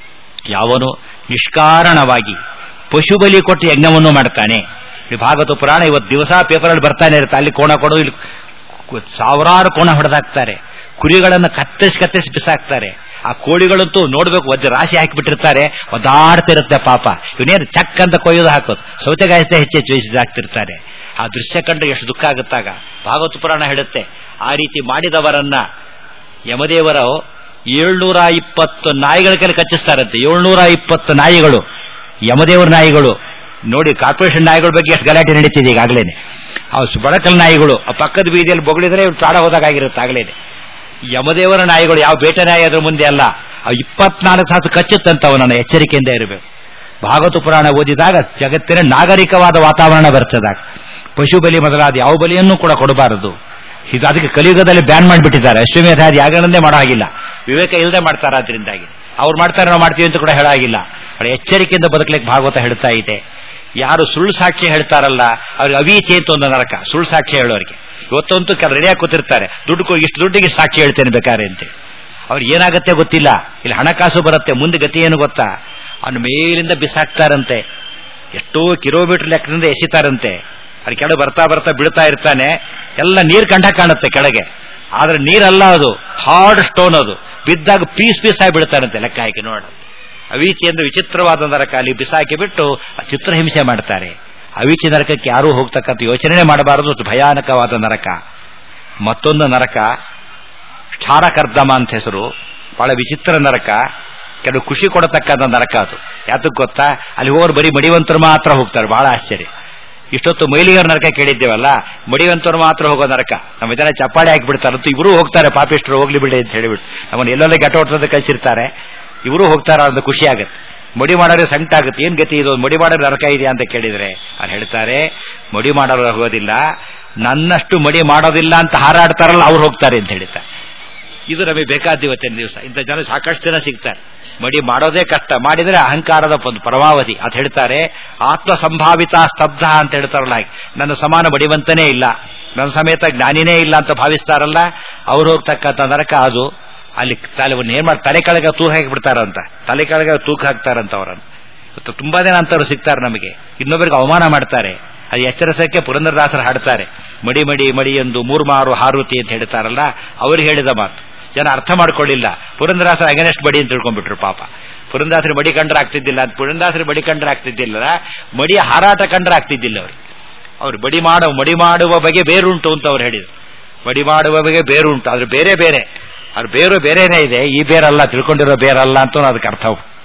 ಯಾವನು ನಿಷ್ಕಾರಣವಾಗಿ ಪಶು ಬಲಿ ಕೊಟ್ಟು ಯಜ್ಞವನ್ನು ಮಾಡ್ತಾನೆ ಈ ಭಾಗವತ ಪುರಾಣ ಇವತ್ತು ದಿವಸ ಪೇಪರಲ್ಲಿ ಬರ್ತಾನೆ ಇರುತ್ತೆ ಅಲ್ಲಿ ಕೋಣ ಕೊಡೋದು ಇಲ್ಲಿ ಸಾವಿರಾರು ಕೋಣ ಹೊಡೆದಾಕ್ತಾರೆ ಕುರಿಗಳನ್ನು ಕತ್ತರಿಸಿ ಕತ್ತರಿಸಿ ಬಿಸಾಕ್ತಾರೆ ಆ ಕೋಳಿಗಳಂತೂ ನೋಡ್ಬೇಕು ವಜ್ರ ರಾಶಿ ಹಾಕಿಬಿಟ್ಟಿರ್ತಾರೆ ಒದ್ದಾಡ್ತಿರುತ್ತೆ ಪಾಪ ಇವನೇನು ಚಕ್ ಅಂತ ಕೊಯ್ಯೋದು ಹಾಕೋದು ಶೌಚಗಾಯಿಸದೆ ಹೆಚ್ಚೆಚ್ಚು ವಹಿಸಿ ಹಾಕ್ತಿರ್ತಾರೆ ಆ ದೃಶ್ಯ ಕಂಡ್ರೆ ಎಷ್ಟು ದುಃಖ ಆಗುತ್ತಾಗ ಭಾಗವತ ಪುರಾಣ ಹೇಳುತ್ತೆ ಆ ರೀತಿ ಮಾಡಿದವರನ್ನ ಯಮದೇವರು ಏಳ್ನೂರ ಇಪ್ಪತ್ತು ನಾಯಿಗಳ ಕೈಲಿ ಕಚ್ಚಿಸ್ತಾರಂತೆ ಏಳ್ನೂರ ಇಪ್ಪತ್ತು ನಾಯಿಗಳು ಯಮದೇವರ ನಾಯಿಗಳು ನೋಡಿ ಕಾರ್ಪೊರೇಷನ್ ನಾಯಿಗಳ ಬಗ್ಗೆ ಎಷ್ಟು ಗಲಾಟೆ ನಡೀತಿದೆ ಈಗಾಗಲೇನೆ ಆ ಬಡಕಲ್ ನಾಯಿಗಳು ಆ ಪಕ್ಕದ ಬೀದಿಯಲ್ಲಿ ಬೊಗಳಿದ್ರೆ ಇವ್ರು ಪ್ರಾಣ ಹೋದಾಗಿರುತ್ತೆ ಆಗಲೇನೆ ಯಮದೇವರ ನಾಯಿಗಳು ಯಾವ ಬೇಟೆ ನಾಯಿ ಅದ್ರ ಮುಂದೆ ಅಲ್ಲ ಆ ಇಪ್ಪತ್ನಾಲ್ಕು ತಾಸು ಕಚ್ಚುತ್ತಂತ ಅವನನ್ನು ಎಚ್ಚರಿಕೆಯಿಂದ ಇರಬೇಕು ಭಾಗವತ ಪುರಾಣ ಓದಿದಾಗ ಜಗತ್ತಿನ ನಾಗರಿಕವಾದ ವಾತಾವರಣ ಬರ್ತದಾಗ ಪಶು ಬಲಿ ಮೊದಲಾದ ಯಾವ ಬಲಿಯನ್ನು ಕೂಡ ಕೊಡಬಾರದು ಇದು ಅದಕ್ಕೆ ಕಲಿಯುಗದಲ್ಲಿ ಬ್ಯಾನ್ ಮಾಡಿಬಿಟ್ಟಿದ್ದಾರೆ ಅಶ್ವಮೇಧಾದಿ ಯಾಗಗಳನ್ನೇ ಮಾಡೋ ಹಾಗಿಲ್ಲ ವಿವೇಕ ಇಲ್ಲದೆ ಮಾಡ್ತಾರೆ ಅದರಿಂದಾಗಿ ಅವ್ರು ಮಾಡ್ತಾರೆ ನಾವು ಮಾಡ್ತೀವಿ ಅಂತ ಕೂಡ ಹೇಳೋ ಹಾಗಿಲ್ಲ ಎಚ್ಚರಿಕೆಯಿಂದ ಬದುಕಲಿಕ್ಕೆ ಭಾಗವತ ಹೇಳ್ತಾ ಇದೆ ಯಾರು ಸುಳ್ಳು ಸಾಕ್ಷ್ಯ ಹೇಳ್ತಾರಲ್ಲ ಅವ್ರಿಗೆ ಅವೀಚೆ ಅಂತ ಒಂದು ನರಕ ಸುಳ್ಳು ಸಾಕ್ಷ್ಯ ಹೇಳೋರಿಗೆ ಇವತ್ತಂತೂ ಕೆಲ ರೆಡಿಯಾಗಿ ಕೂತಿರ್ತಾರೆ ದುಡ್ಡು ಇಷ್ಟು ದುಡ್ಡಿಗೆ ಸಾಕ್ಷಿ ಹೇಳ್ತೇನೆ ಬೇಕಾರೆ ಅಂತ ಅವ್ರು ಏನಾಗತ್ತೆ ಗೊತ್ತಿಲ್ಲ ಇಲ್ಲಿ ಹಣಕಾಸು ಬರುತ್ತೆ ಮುಂದೆ ಗತಿ ಏನು ಗೊತ್ತಾ ಅವನು ಮೇಲಿಂದ ಬಿಸಾಕ್ತಾರಂತೆ ಎಷ್ಟೋ ಕಿಲೋಮೀಟರ್ ಲೆಕ್ಕದಿಂದ ಎಸಿತಾರಂತೆ ಅದು ಕೆಳಗೆ ಬರ್ತಾ ಬರ್ತಾ ಬೀಳ್ತಾ ಇರ್ತಾನೆ ಎಲ್ಲ ನೀರ್ ಕಂಡ ಕಾಣುತ್ತೆ ಕೆಳಗೆ ಆದ್ರೆ ನೀರಲ್ಲ ಅದು ಹಾರ್ಡ್ ಸ್ಟೋನ್ ಅದು ಬಿದ್ದಾಗ ಪೀಸ್ ಪೀಸ್ ಆಗಿ ಬೀಳ್ತಾರಂತೆ ಲೆಕ್ಕ ಹಾಕಿ ನೋಡ ಅವೀಚಿ ಎಂದು ವಿಚಿತ್ರವಾದ ನರಕ ಅಲ್ಲಿ ಬಿಸಾಕಿ ಬಿಟ್ಟು ಚಿತ್ರಹಿಂಸೆ ಮಾಡ್ತಾರೆ ಅವೀಚಿ ನರಕಕ್ಕೆ ಯಾರೂ ಹೋಗ್ತಕ್ಕಂಥ ಯೋಚನೆ ಮಾಡಬಾರದು ಅದು ಭಯಾನಕವಾದ ನರಕ ಮತ್ತೊಂದು ನರಕ ಕ್ಷಾರಕರ್ದಮ ಅಂತ ಹೆಸರು ಬಹಳ ವಿಚಿತ್ರ ನರಕ ಕೆಲವು ಖುಷಿ ಕೊಡತಕ್ಕಂಥ ನರಕ ಅದು ಯಾತಕ್ಕೆ ಗೊತ್ತಾ ಅಲ್ಲಿ ಹೋಗೋರು ಬರೀ ಮಡಿವಂತರು ಮಾತ್ರ ಹೋಗ್ತಾರೆ ಬಹಳ ಆಶ್ಚರ್ಯ ಇಷ್ಟೊತ್ತು ಮೈಲಿಗರ ನರಕ ಕೇಳಿದ್ದೇವಲ್ಲ ಮಡಿವಂತರು ಮಾತ್ರ ಹೋಗೋ ನರಕ ನಮ್ಮ ಜನ ಚಪ್ಪಾಳೆ ಹಾಕಿಬಿಡ್ತಾರೆ ಅಂತೂ ಇವರು ಹೋಗ್ತಾರೆ ಪಾಪಿಷ್ಟರು ಹೋಗ್ಲಿ ಬಿಡಿ ಅಂತ ಹೇಳಿಬಿಟ್ಟು ನಮ್ಮನ್ನು ಎಲ್ಲೆಲ್ಲ ಘಟೋಟದ ಕಳಿಸಿರ್ತಾರೆ ಇವರು ಹೋಗ್ತಾರ ಅಂತ ಖುಷಿ ಆಗುತ್ತೆ ಮಡಿ ಮಾಡೋರೆ ಸಂಕಟ ಆಗುತ್ತೆ ಏನ್ ಗತಿ ಇದು ಮಡಿ ಮಾಡೋರು ನರಕ ಇದೆಯಾ ಅಂತ ಕೇಳಿದ್ರೆ ಅವ್ರು ಹೇಳ್ತಾರೆ ಮಡಿ ಮಾಡೋರು ಹೋಗೋದಿಲ್ಲ ನನ್ನಷ್ಟು ಮಡಿ ಮಾಡೋದಿಲ್ಲ ಅಂತ ಹಾರಾಡ್ತಾರಲ್ಲ ಅವ್ರು ಹೋಗ್ತಾರೆ ಅಂತ ಹೇಳ್ತಾರೆ ಇದು ನಮಗೆ ಬೇಕಾದ ಇವತ್ತಿನ ದಿವಸ ಇಂಥ ಜನ ಸಾಕಷ್ಟು ಜನ ಸಿಗ್ತಾರೆ ಮಡಿ ಮಾಡೋದೇ ಕಷ್ಟ ಮಾಡಿದ್ರೆ ಅಹಂಕಾರದ ಒಂದು ಪರಮಾವಧಿ ಅಂತ ಹೇಳ್ತಾರೆ ಆತ್ಮ ಸಂಭಾವಿತ ಸ್ತಬ್ಧ ಅಂತ ಹೇಳ್ತಾರಲ್ಲ ಹಾಗೆ ನನ್ನ ಸಮಾನ ಮಡಿವಂತನೇ ಇಲ್ಲ ನನ್ನ ಸಮೇತ ಜ್ಞಾನಿನೇ ಇಲ್ಲ ಅಂತ ಭಾವಿಸ್ತಾರಲ್ಲ ಅವ್ರು ಹೋಗ್ತಕ್ಕಂಥ ನರಕ ಅದು ಅಲ್ಲಿ ತಲೆ ಏನ್ ಮಾಡಿ ತಲೆ ಕೆಳಗೆ ತೂಕ ಹಾಕಿಬಿಡ್ತಾರಂತ ತಲೆ ಕೆಳಗೆ ತೂಕ ಹಾಕ್ತಾರಂತ ಅವರನ್ನು ಇವತ್ತು ತುಂಬಾ ಜನ ಅಂತವ್ರು ಸಿಗ್ತಾರೆ ನಮಗೆ ಇನ್ನೊಬ್ಬರಿಗೆ ಅವಮಾನ ಮಾಡ್ತಾರೆ ಅದು ಎಚ್ಚರಿಸಕ್ಕೆ ಪುರಂದರದಾಸರು ಹಾಡ್ತಾರೆ ಮಡಿ ಮಡಿ ಮಡಿ ಎಂದು ಮೂರ್ಮಾರು ಹಾರುತಿ ಅಂತ ಹೇಳ್ತಾರಲ್ಲ ಅವ್ರಿಗೆ ಹೇಳಿದ ಮಾತು ಜನ ಅರ್ಥ ಮಾಡ್ಕೊಳ್ಳಿಲ್ಲ ಪುರಂದರದಾಸರ ಅಗೇನೆಸ್ಟ್ ಬಡಿ ಅಂತ ತಿಳ್ಕೊಂಡ್ಬಿಟ್ರು ಪಾಪ ಪುರಂದಾಸರಿ ಬಡಿ ಕಂಡ್ರೆ ಆಗ್ತಿದ್ದಿಲ್ಲ ಅಂತ ಪುರಂದಾಸರಿ ಬಡಿ ಕಂಡ್ರೆ ಆಗ್ತಿದ್ದಿಲ್ಲ ಮಡಿ ಹಾರಾಟ ಕಂಡ್ರೆ ಆಗ್ತಿದ್ದಿಲ್ಲ ಅವ್ರಿಗೆ ಅವ್ರು ಬಡಿ ಮಾಡೋ ಮಡಿ ಮಾಡುವ ಬಗೆ ಬೇರುಂಟು ಅಂತ ಅವ್ರು ಹೇಳಿದ್ರು ಮಡಿ ಮಾಡುವ ಬಗೆ ಬೇರುಂಟು ಆದ್ರೆ ಬೇರೆ ಬೇರೆ ಅವ್ರ ಬೇರು ಬೇರೆನೇ ಇದೆ ಈ ಬೇರಲ್ಲ ತಿಳ್ಕೊಂಡಿರೋ ಬೇರಲ್ಲ ಅಂತ ಅದಕ್ಕೆ ಅರ್ಥ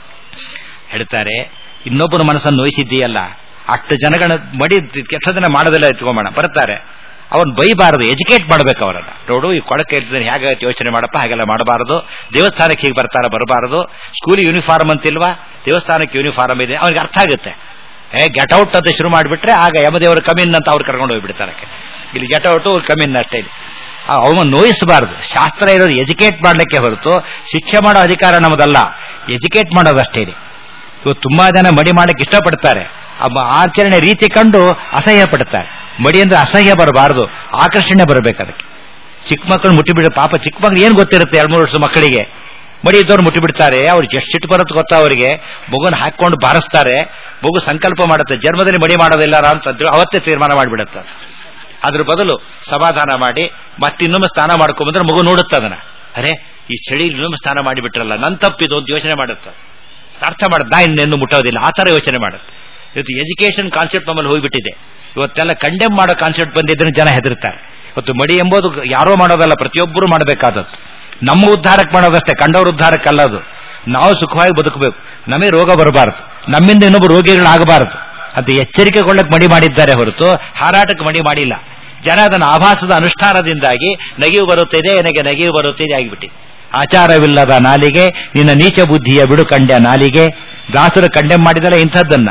ಹೇಳ್ತಾರೆ ಇನ್ನೊಬ್ಬನ ಮನಸ್ಸನ್ನು ನೋಯಿಸಿದ್ದೀಯಲ್ಲ ಅಷ್ಟು ಜನಗಳ ಮಡಿ ಕೆಟ್ಟದನ್ನ ಮಾಡೋದಿಲ್ಲ ಎತ್ಕೊಂಬೋಣ ಬರ್ತಾರೆ ಅವನ್ ಬೈಬಾರದು ಎಜುಕೇಟ್ ಮಾಡ್ಬೇಕು ಅವರನ್ನ ನೋಡು ಈ ಕೊಳಕ್ಕೆ ಇರ್ತಾನೆ ಹೇಗೆ ಯೋಚನೆ ಮಾಡಪ್ಪ ಹಾಗೆಲ್ಲ ಮಾಡಬಾರದು ದೇವಸ್ಥಾನಕ್ಕೆ ಹೀಗೆ ಬರ್ತಾರ ಬರಬಾರದು ಸ್ಕೂಲ್ ಯೂನಿಫಾರ್ಮ್ ಅಂತಿಲ್ವಾ ದೇವಸ್ಥಾನಕ್ಕೆ ಯೂನಿಫಾರ್ಮ್ ಇದೆ ಅವ್ರಿಗೆ ಅರ್ಥ ಆಗುತ್ತೆ ಏ ಗೆಟ್ ಔಟ್ ಅಂತ ಶುರು ಮಾಡಿಬಿಟ್ರೆ ಆಗ ಯಮದೇವರು ಕಮಿನ್ ಅಂತ ಅವ್ರು ಕರ್ಕೊಂಡು ಹೋಗ್ಬಿಡ್ತಾರೆ ಇಲ್ಲಿ ಗೆಟ್ ಔಟ್ ಕಮಿನ್ ಅಷ್ಟೇ ಇದೆ ಅವನು ನೋಯಿಸಬಾರದು ಶಾಸ್ತ್ರ ಇರೋರು ಎಜುಕೇಟ್ ಮಾಡಲಿಕ್ಕೆ ಹೊರತು ಶಿಕ್ಷೆ ಮಾಡೋ ಅಧಿಕಾರ ನಮ್ಮದಲ್ಲ ಎಜುಕೇಟ್ ಮಾಡೋದಷ್ಟೇ ಇದೆ ಇವತ್ತು ತುಂಬಾ ಜನ ಮಡಿ ಮಾಡಕ್ಕೆ ಇಷ್ಟಪಡ್ತಾರೆ ಆಚರಣೆ ರೀತಿ ಕಂಡು ಅಸಹ್ಯ ಪಡ್ತಾರೆ ಮಡಿ ಅಂದ್ರೆ ಅಸಹ್ಯ ಬರಬಾರದು ಆಕರ್ಷಣೆ ಬರಬೇಕು ಅದಕ್ಕೆ ಚಿಕ್ಕ ಮಕ್ಕಳು ಮುಟ್ಟಿಬಿಡ ಪಾಪ ಚಿಕ್ಕ ಮಕ್ಳು ಏನ್ ಗೊತ್ತಿರುತ್ತೆ ಎರಡು ಮೂರು ವರ್ಷದ ಮಕ್ಕಳಿಗೆ ಮಡಿ ಇದ್ದವ್ರು ಮುಟ್ಟಿಬಿಡ್ತಾರೆ ಅವ್ರಿಗೆ ಎಷ್ಟು ಸಿಟ್ಟು ಬರುತ್ತೆ ಗೊತ್ತಾ ಅವರಿಗೆ ಮಗುನ ಹಾಕೊಂಡು ಬಾರಿಸ್ತಾರೆ ಮಗು ಸಂಕಲ್ಪ ಮಾಡುತ್ತೆ ಜನ್ಮದಲ್ಲಿ ಮಡಿ ಮಾಡೋದಿಲ್ಲ ಅಂತ ಅವತ್ತೇ ತೀರ್ಮಾನ ಮಾಡಿಬಿಡುತ್ತೆ ಅದ್ರ ಬದಲು ಸಮಾಧಾನ ಮಾಡಿ ಮತ್ತಿನ್ನೊಮ್ಮೆ ಸ್ನಾನ ಮಾಡ್ಕೊಂಬಂದ್ರೆ ಮಗು ನೋಡುತ್ತೆ ಅದನ್ನ ಅರೆ ಈ ಚಳಿ ಇನ್ನೊಮ್ಮೆ ಸ್ನಾನ ಮಾಡಿಬಿಟ್ರಲ್ಲ ನನ್ ತಪ್ಪಿದು ಅಂತ ಯೋಚನೆ ಮಾಡುತ್ತೆ ಅರ್ಥ ಮಾಡುತ್ತೆ ನಾ ಇನ್ನೆಂದು ಮುಟ್ಟೋದಿಲ್ಲ ಆ ತರ ಯೋಚನೆ ಮಾಡುತ್ತೆ ಇವತ್ತು ಎಜುಕೇಶನ್ ಕಾನ್ಸೆಪ್ಟ್ ನಮ್ಮಲ್ಲಿ ಹೋಗ್ಬಿಟ್ಟಿದೆ ಇವತ್ತೆಲ್ಲ ಕಂಡೆಮ್ ಮಾಡೋ ಕಾನ್ಸೆಪ್ಟ್ ಬಂದಿದ್ರೆ ಜನ ಹೆದರ್ತಾರೆ ಇವತ್ತು ಮಡಿ ಎಂಬುದು ಯಾರೋ ಮಾಡೋದಲ್ಲ ಪ್ರತಿಯೊಬ್ಬರು ಮಾಡಬೇಕಾದದ್ದು ನಮ್ಮ ಉದ್ಧಾರಕ್ಕೆ ಮಾಡೋದಷ್ಟೇ ಕಂಡವ್ರ ಉದ್ಧಾರಕ್ಕಲ್ಲ ಅದು ನಾವು ಸುಖವಾಗಿ ಬದುಕಬೇಕು ನಮಗೆ ರೋಗ ಬರಬಾರದು ನಮ್ಮಿಂದ ಇನ್ನೊಬ್ಬರು ರೋಗಿಗಳಾಗಬಾರದು ಅದು ಎಚ್ಚರಿಕೆಗೊಳ್ಳಕ್ಕೆ ಮಡಿ ಮಾಡಿದ್ದಾರೆ ಹೊರತು ಹಾರಾಟಕ್ಕೆ ಮಡಿ ಮಾಡಿಲ್ಲ ಜನ ಅದನ್ನು ಆಭಾಸದ ಅನುಷ್ಠಾನದಿಂದಾಗಿ ನಗಿಯು ಬರುತ್ತಿದೆ ನನಗೆ ನಗಿಯು ಬರುತ್ತಿದೆ ಆಗಿಬಿಟ್ಟಿದೆ ಆಚಾರವಿಲ್ಲದ ನಾಲಿಗೆ ನಿನ್ನ ನೀಚ ಬುದ್ಧಿಯ ಬಿಡು ಕಂಡ್ಯ ನಾಲಿಗೆ ದಾಸರು ಕಂಡೆಮ್ ಮಾಡಿದರೆ ಇಂಥದ್ದನ್ನ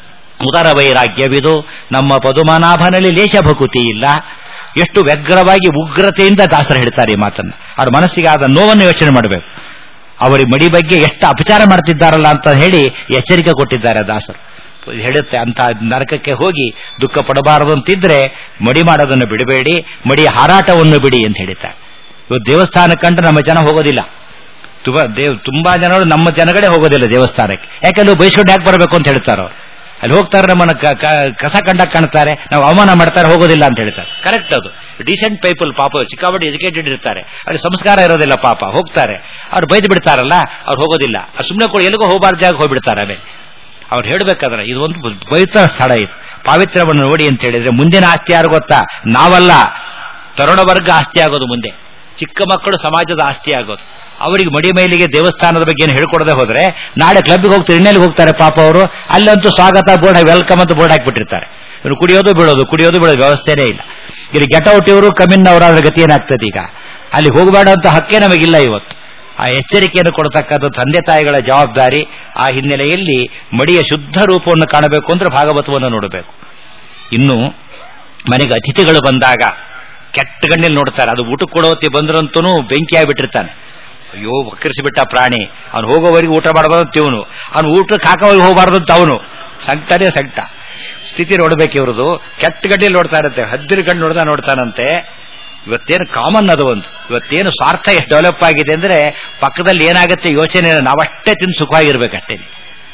ಉದರ ವೈರಾಗ್ಯವಿದು ನಮ್ಮ ಪದುಮನಾಭನಲ್ಲಿ ಲೇಷ ಭಕುತಿ ಇಲ್ಲ ಎಷ್ಟು ವ್ಯಗ್ರವಾಗಿ ಉಗ್ರತೆಯಿಂದ ದಾಸರು ಹೇಳ್ತಾರೆ ಈ ಮಾತನ್ನ ಅವ್ರ ಮನಸ್ಸಿಗೆ ಆದ ನೋವನ್ನು ಯೋಚನೆ ಮಾಡಬೇಕು ಅವರಿಗೆ ಮಡಿ ಬಗ್ಗೆ ಎಷ್ಟು ಅಪಚಾರ ಮಾಡ್ತಿದ್ದಾರಲ್ಲ ಅಂತ ಹೇಳಿ ಎಚ್ಚರಿಕೆ ಕೊಟ್ಟಿದ್ದಾರೆ ದಾಸರು ಹೇಳುತ್ತೆ ಅಂತ ನರಕಕ್ಕೆ ಹೋಗಿ ದುಃಖ ಪಡಬಾರದು ಅಂತಿದ್ರೆ ಮಡಿ ಮಾಡೋದನ್ನು ಬಿಡಬೇಡಿ ಮಡಿ ಹಾರಾಟವನ್ನು ಬಿಡಿ ಅಂತ ಹೇಳಿದ್ದಾರೆ ಇವತ್ತು ದೇವಸ್ಥಾನ ಕಂಡು ನಮ್ಮ ಜನ ಹೋಗೋದಿಲ್ಲ ತುಂಬಾ ದೇವ್ ತುಂಬಾ ಜನರು ನಮ್ಮ ಜನಗಳೇ ಹೋಗೋದಿಲ್ಲ ದೇವಸ್ಥಾನಕ್ಕೆ ಯಾಕಂದ್ರೆ ಬೈಸ್ಕೊಂಡು ಯಾಕೆ ಬರಬೇಕು ಅಂತ ಹೇಳ್ತಾರೆ ಅವ್ರು ಅಲ್ಲಿ ಹೋಗ್ತಾರೆ ನಮ್ಮನ್ನ ಕಸ ಕಂಡಾಗ ಕಾಣ್ತಾರೆ ನಾವು ಅವಮಾನ ಮಾಡ್ತಾರೆ ಹೋಗೋದಿಲ್ಲ ಅಂತ ಹೇಳ್ತಾರೆ ಕರೆಕ್ಟ್ ಅದು ಡಿಸೆಂಟ್ ಪೀಪಲ್ ಪಾಪ ಚಿಕ್ಕಾಪಟ್ಟಿ ಎಜುಕೇಟೆಡ್ ಇರ್ತಾರೆ ಅಲ್ಲಿ ಸಂಸ್ಕಾರ ಇರೋದಿಲ್ಲ ಪಾಪ ಹೋಗ್ತಾರೆ ಅವ್ರು ಬೈದು ಬಿಡ್ತಾರಲ್ಲ ಅವ್ರು ಹೋಗೋದಿಲ್ಲ ಸುಮ್ಮನೆ ಕೂಡ ಎಲ್ಲಿಗೋ ಹೋಗಬಾರ್ದು ಜಾಗ ಹೋಗ್ಬಿಡ್ತಾರೆ ಆಮೇಲೆ ಅವ್ರು ಹೇಳ್ಬೇಕಾದ್ರೆ ಇದು ಒಂದು ಪವಿತ್ರ ಸ್ಥಳ ಇದು ಪಾವಿತ್ರ್ಯವನ್ನು ನೋಡಿ ಅಂತ ಹೇಳಿದ್ರೆ ಮುಂದಿನ ಆಸ್ತಿ ಯಾರು ಗೊತ್ತಾ ನಾವಲ್ಲ ತರುಣ ವರ್ಗ ಆಸ್ತಿ ಆಗೋದು ಮುಂದೆ ಚಿಕ್ಕ ಮಕ್ಕಳು ಸಮಾಜದ ಆಸ್ತಿ ಆಗೋದು ಅವರಿಗೆ ಮಡಿ ಮೈಲಿಗೆ ದೇವಸ್ಥಾನದ ಬಗ್ಗೆ ಏನು ಹೇಳ್ಕೊಡದೆ ಹೋದ್ರೆ ನಾಳೆ ಕ್ಲಬ್ಗೆ ಹೋಗ್ತಾರೆ ಇನ್ನೆಲ್ಲಿ ಹೋಗ್ತಾರೆ ಪಾಪ ಅವರು ಅಲ್ಲಂತೂ ಸ್ವಾಗತ ಬೋರ್ಡ್ ವೆಲ್ಕಮ್ ಅಂತ ಬೋರ್ಡ್ ಹಾಕಿಬಿಟ್ಟಿರ್ತಾರೆ ಇವರು ಕುಡಿಯೋದು ಬೀಳೋದು ಕುಡಿಯೋದು ಬೀಳೋದು ವ್ಯವಸ್ಥೆನೇ ಇಲ್ಲ ಇಲ್ಲಿ ಗೆಟೌಟ್ ಇವರು ಕಮ್ಮಿನ್ ಅವರಾದ್ರೆ ಗತಿ ಏನಾಗ್ತದೆ ಈಗ ಅಲ್ಲಿ ಹೋಗಬೇಡ ಅಂತ ಹಕ್ಕೇ ನಮಗಿಲ್ಲ ಇವತ್ತು ಆ ಎಚ್ಚರಿಕೆಯನ್ನು ಕೊಡತಕ್ಕಂಥ ತಂದೆ ತಾಯಿಗಳ ಜವಾಬ್ದಾರಿ ಆ ಹಿನ್ನೆಲೆಯಲ್ಲಿ ಮಡಿಯ ಶುದ್ಧ ರೂಪವನ್ನು ಕಾಣಬೇಕು ಅಂದ್ರೆ ಭಾಗವತವನ್ನು ನೋಡಬೇಕು ಇನ್ನು ಮನೆಗೆ ಅತಿಥಿಗಳು ಬಂದಾಗ ಕೆಟ್ಟ ಗಣ್ಣಲ್ಲಿ ನೋಡ್ತಾರೆ ಅದು ಊಟ ಕೊಡೋತಿ ಬಂದ್ರಂತೂ ಬೆಂಕಿ ಆಗಿಬಿಟ್ಟಿರ್ತಾನೆ ಅಯ್ಯೋ ವಕ್ರಿಸಿಬಿಟ್ಟ ಪ್ರಾಣಿ ಅವ್ನು ಹೋಗೋವರೆಗೆ ಊಟ ಮಾಡಬಾರ್ದು ಇವನು ಅವ್ನು ಊಟಕ್ಕೆ ಹಾಕೋವರೆಗೆ ಹೋಗಬಾರ್ದು ಅಂತ ಅವನು ಸಂಕಟನೇ ಸಂಕಟ ಸ್ಥಿತಿ ನೋಡ್ಬೇಕು ಇವ್ರದ್ದು ಕೆಟ್ಟ ಗಡ್ಡೆಯಲ್ಲಿ ನೋಡ್ತಾ ಇರುತ್ತೆ ಹದ್ದಿರ ಗಂಡು ನೋಡ್ತಾ ನೋಡ್ತಾನಂತೆ ಇವತ್ತೇನು ಕಾಮನ್ ಅದು ಒಂದು ಇವತ್ತೇನು ಸ್ವಾರ್ಥ ಎಷ್ಟು ಡೆವಲಪ್ ಆಗಿದೆ ಅಂದ್ರೆ ಪಕ್ಕದಲ್ಲಿ ಏನಾಗುತ್ತೆ ಯೋಚನೆ ನಾವಷ್ಟೇ ತಿಂದು ಸುಖವಾಗಿರ್ಬೇಕಷ್ಟೇ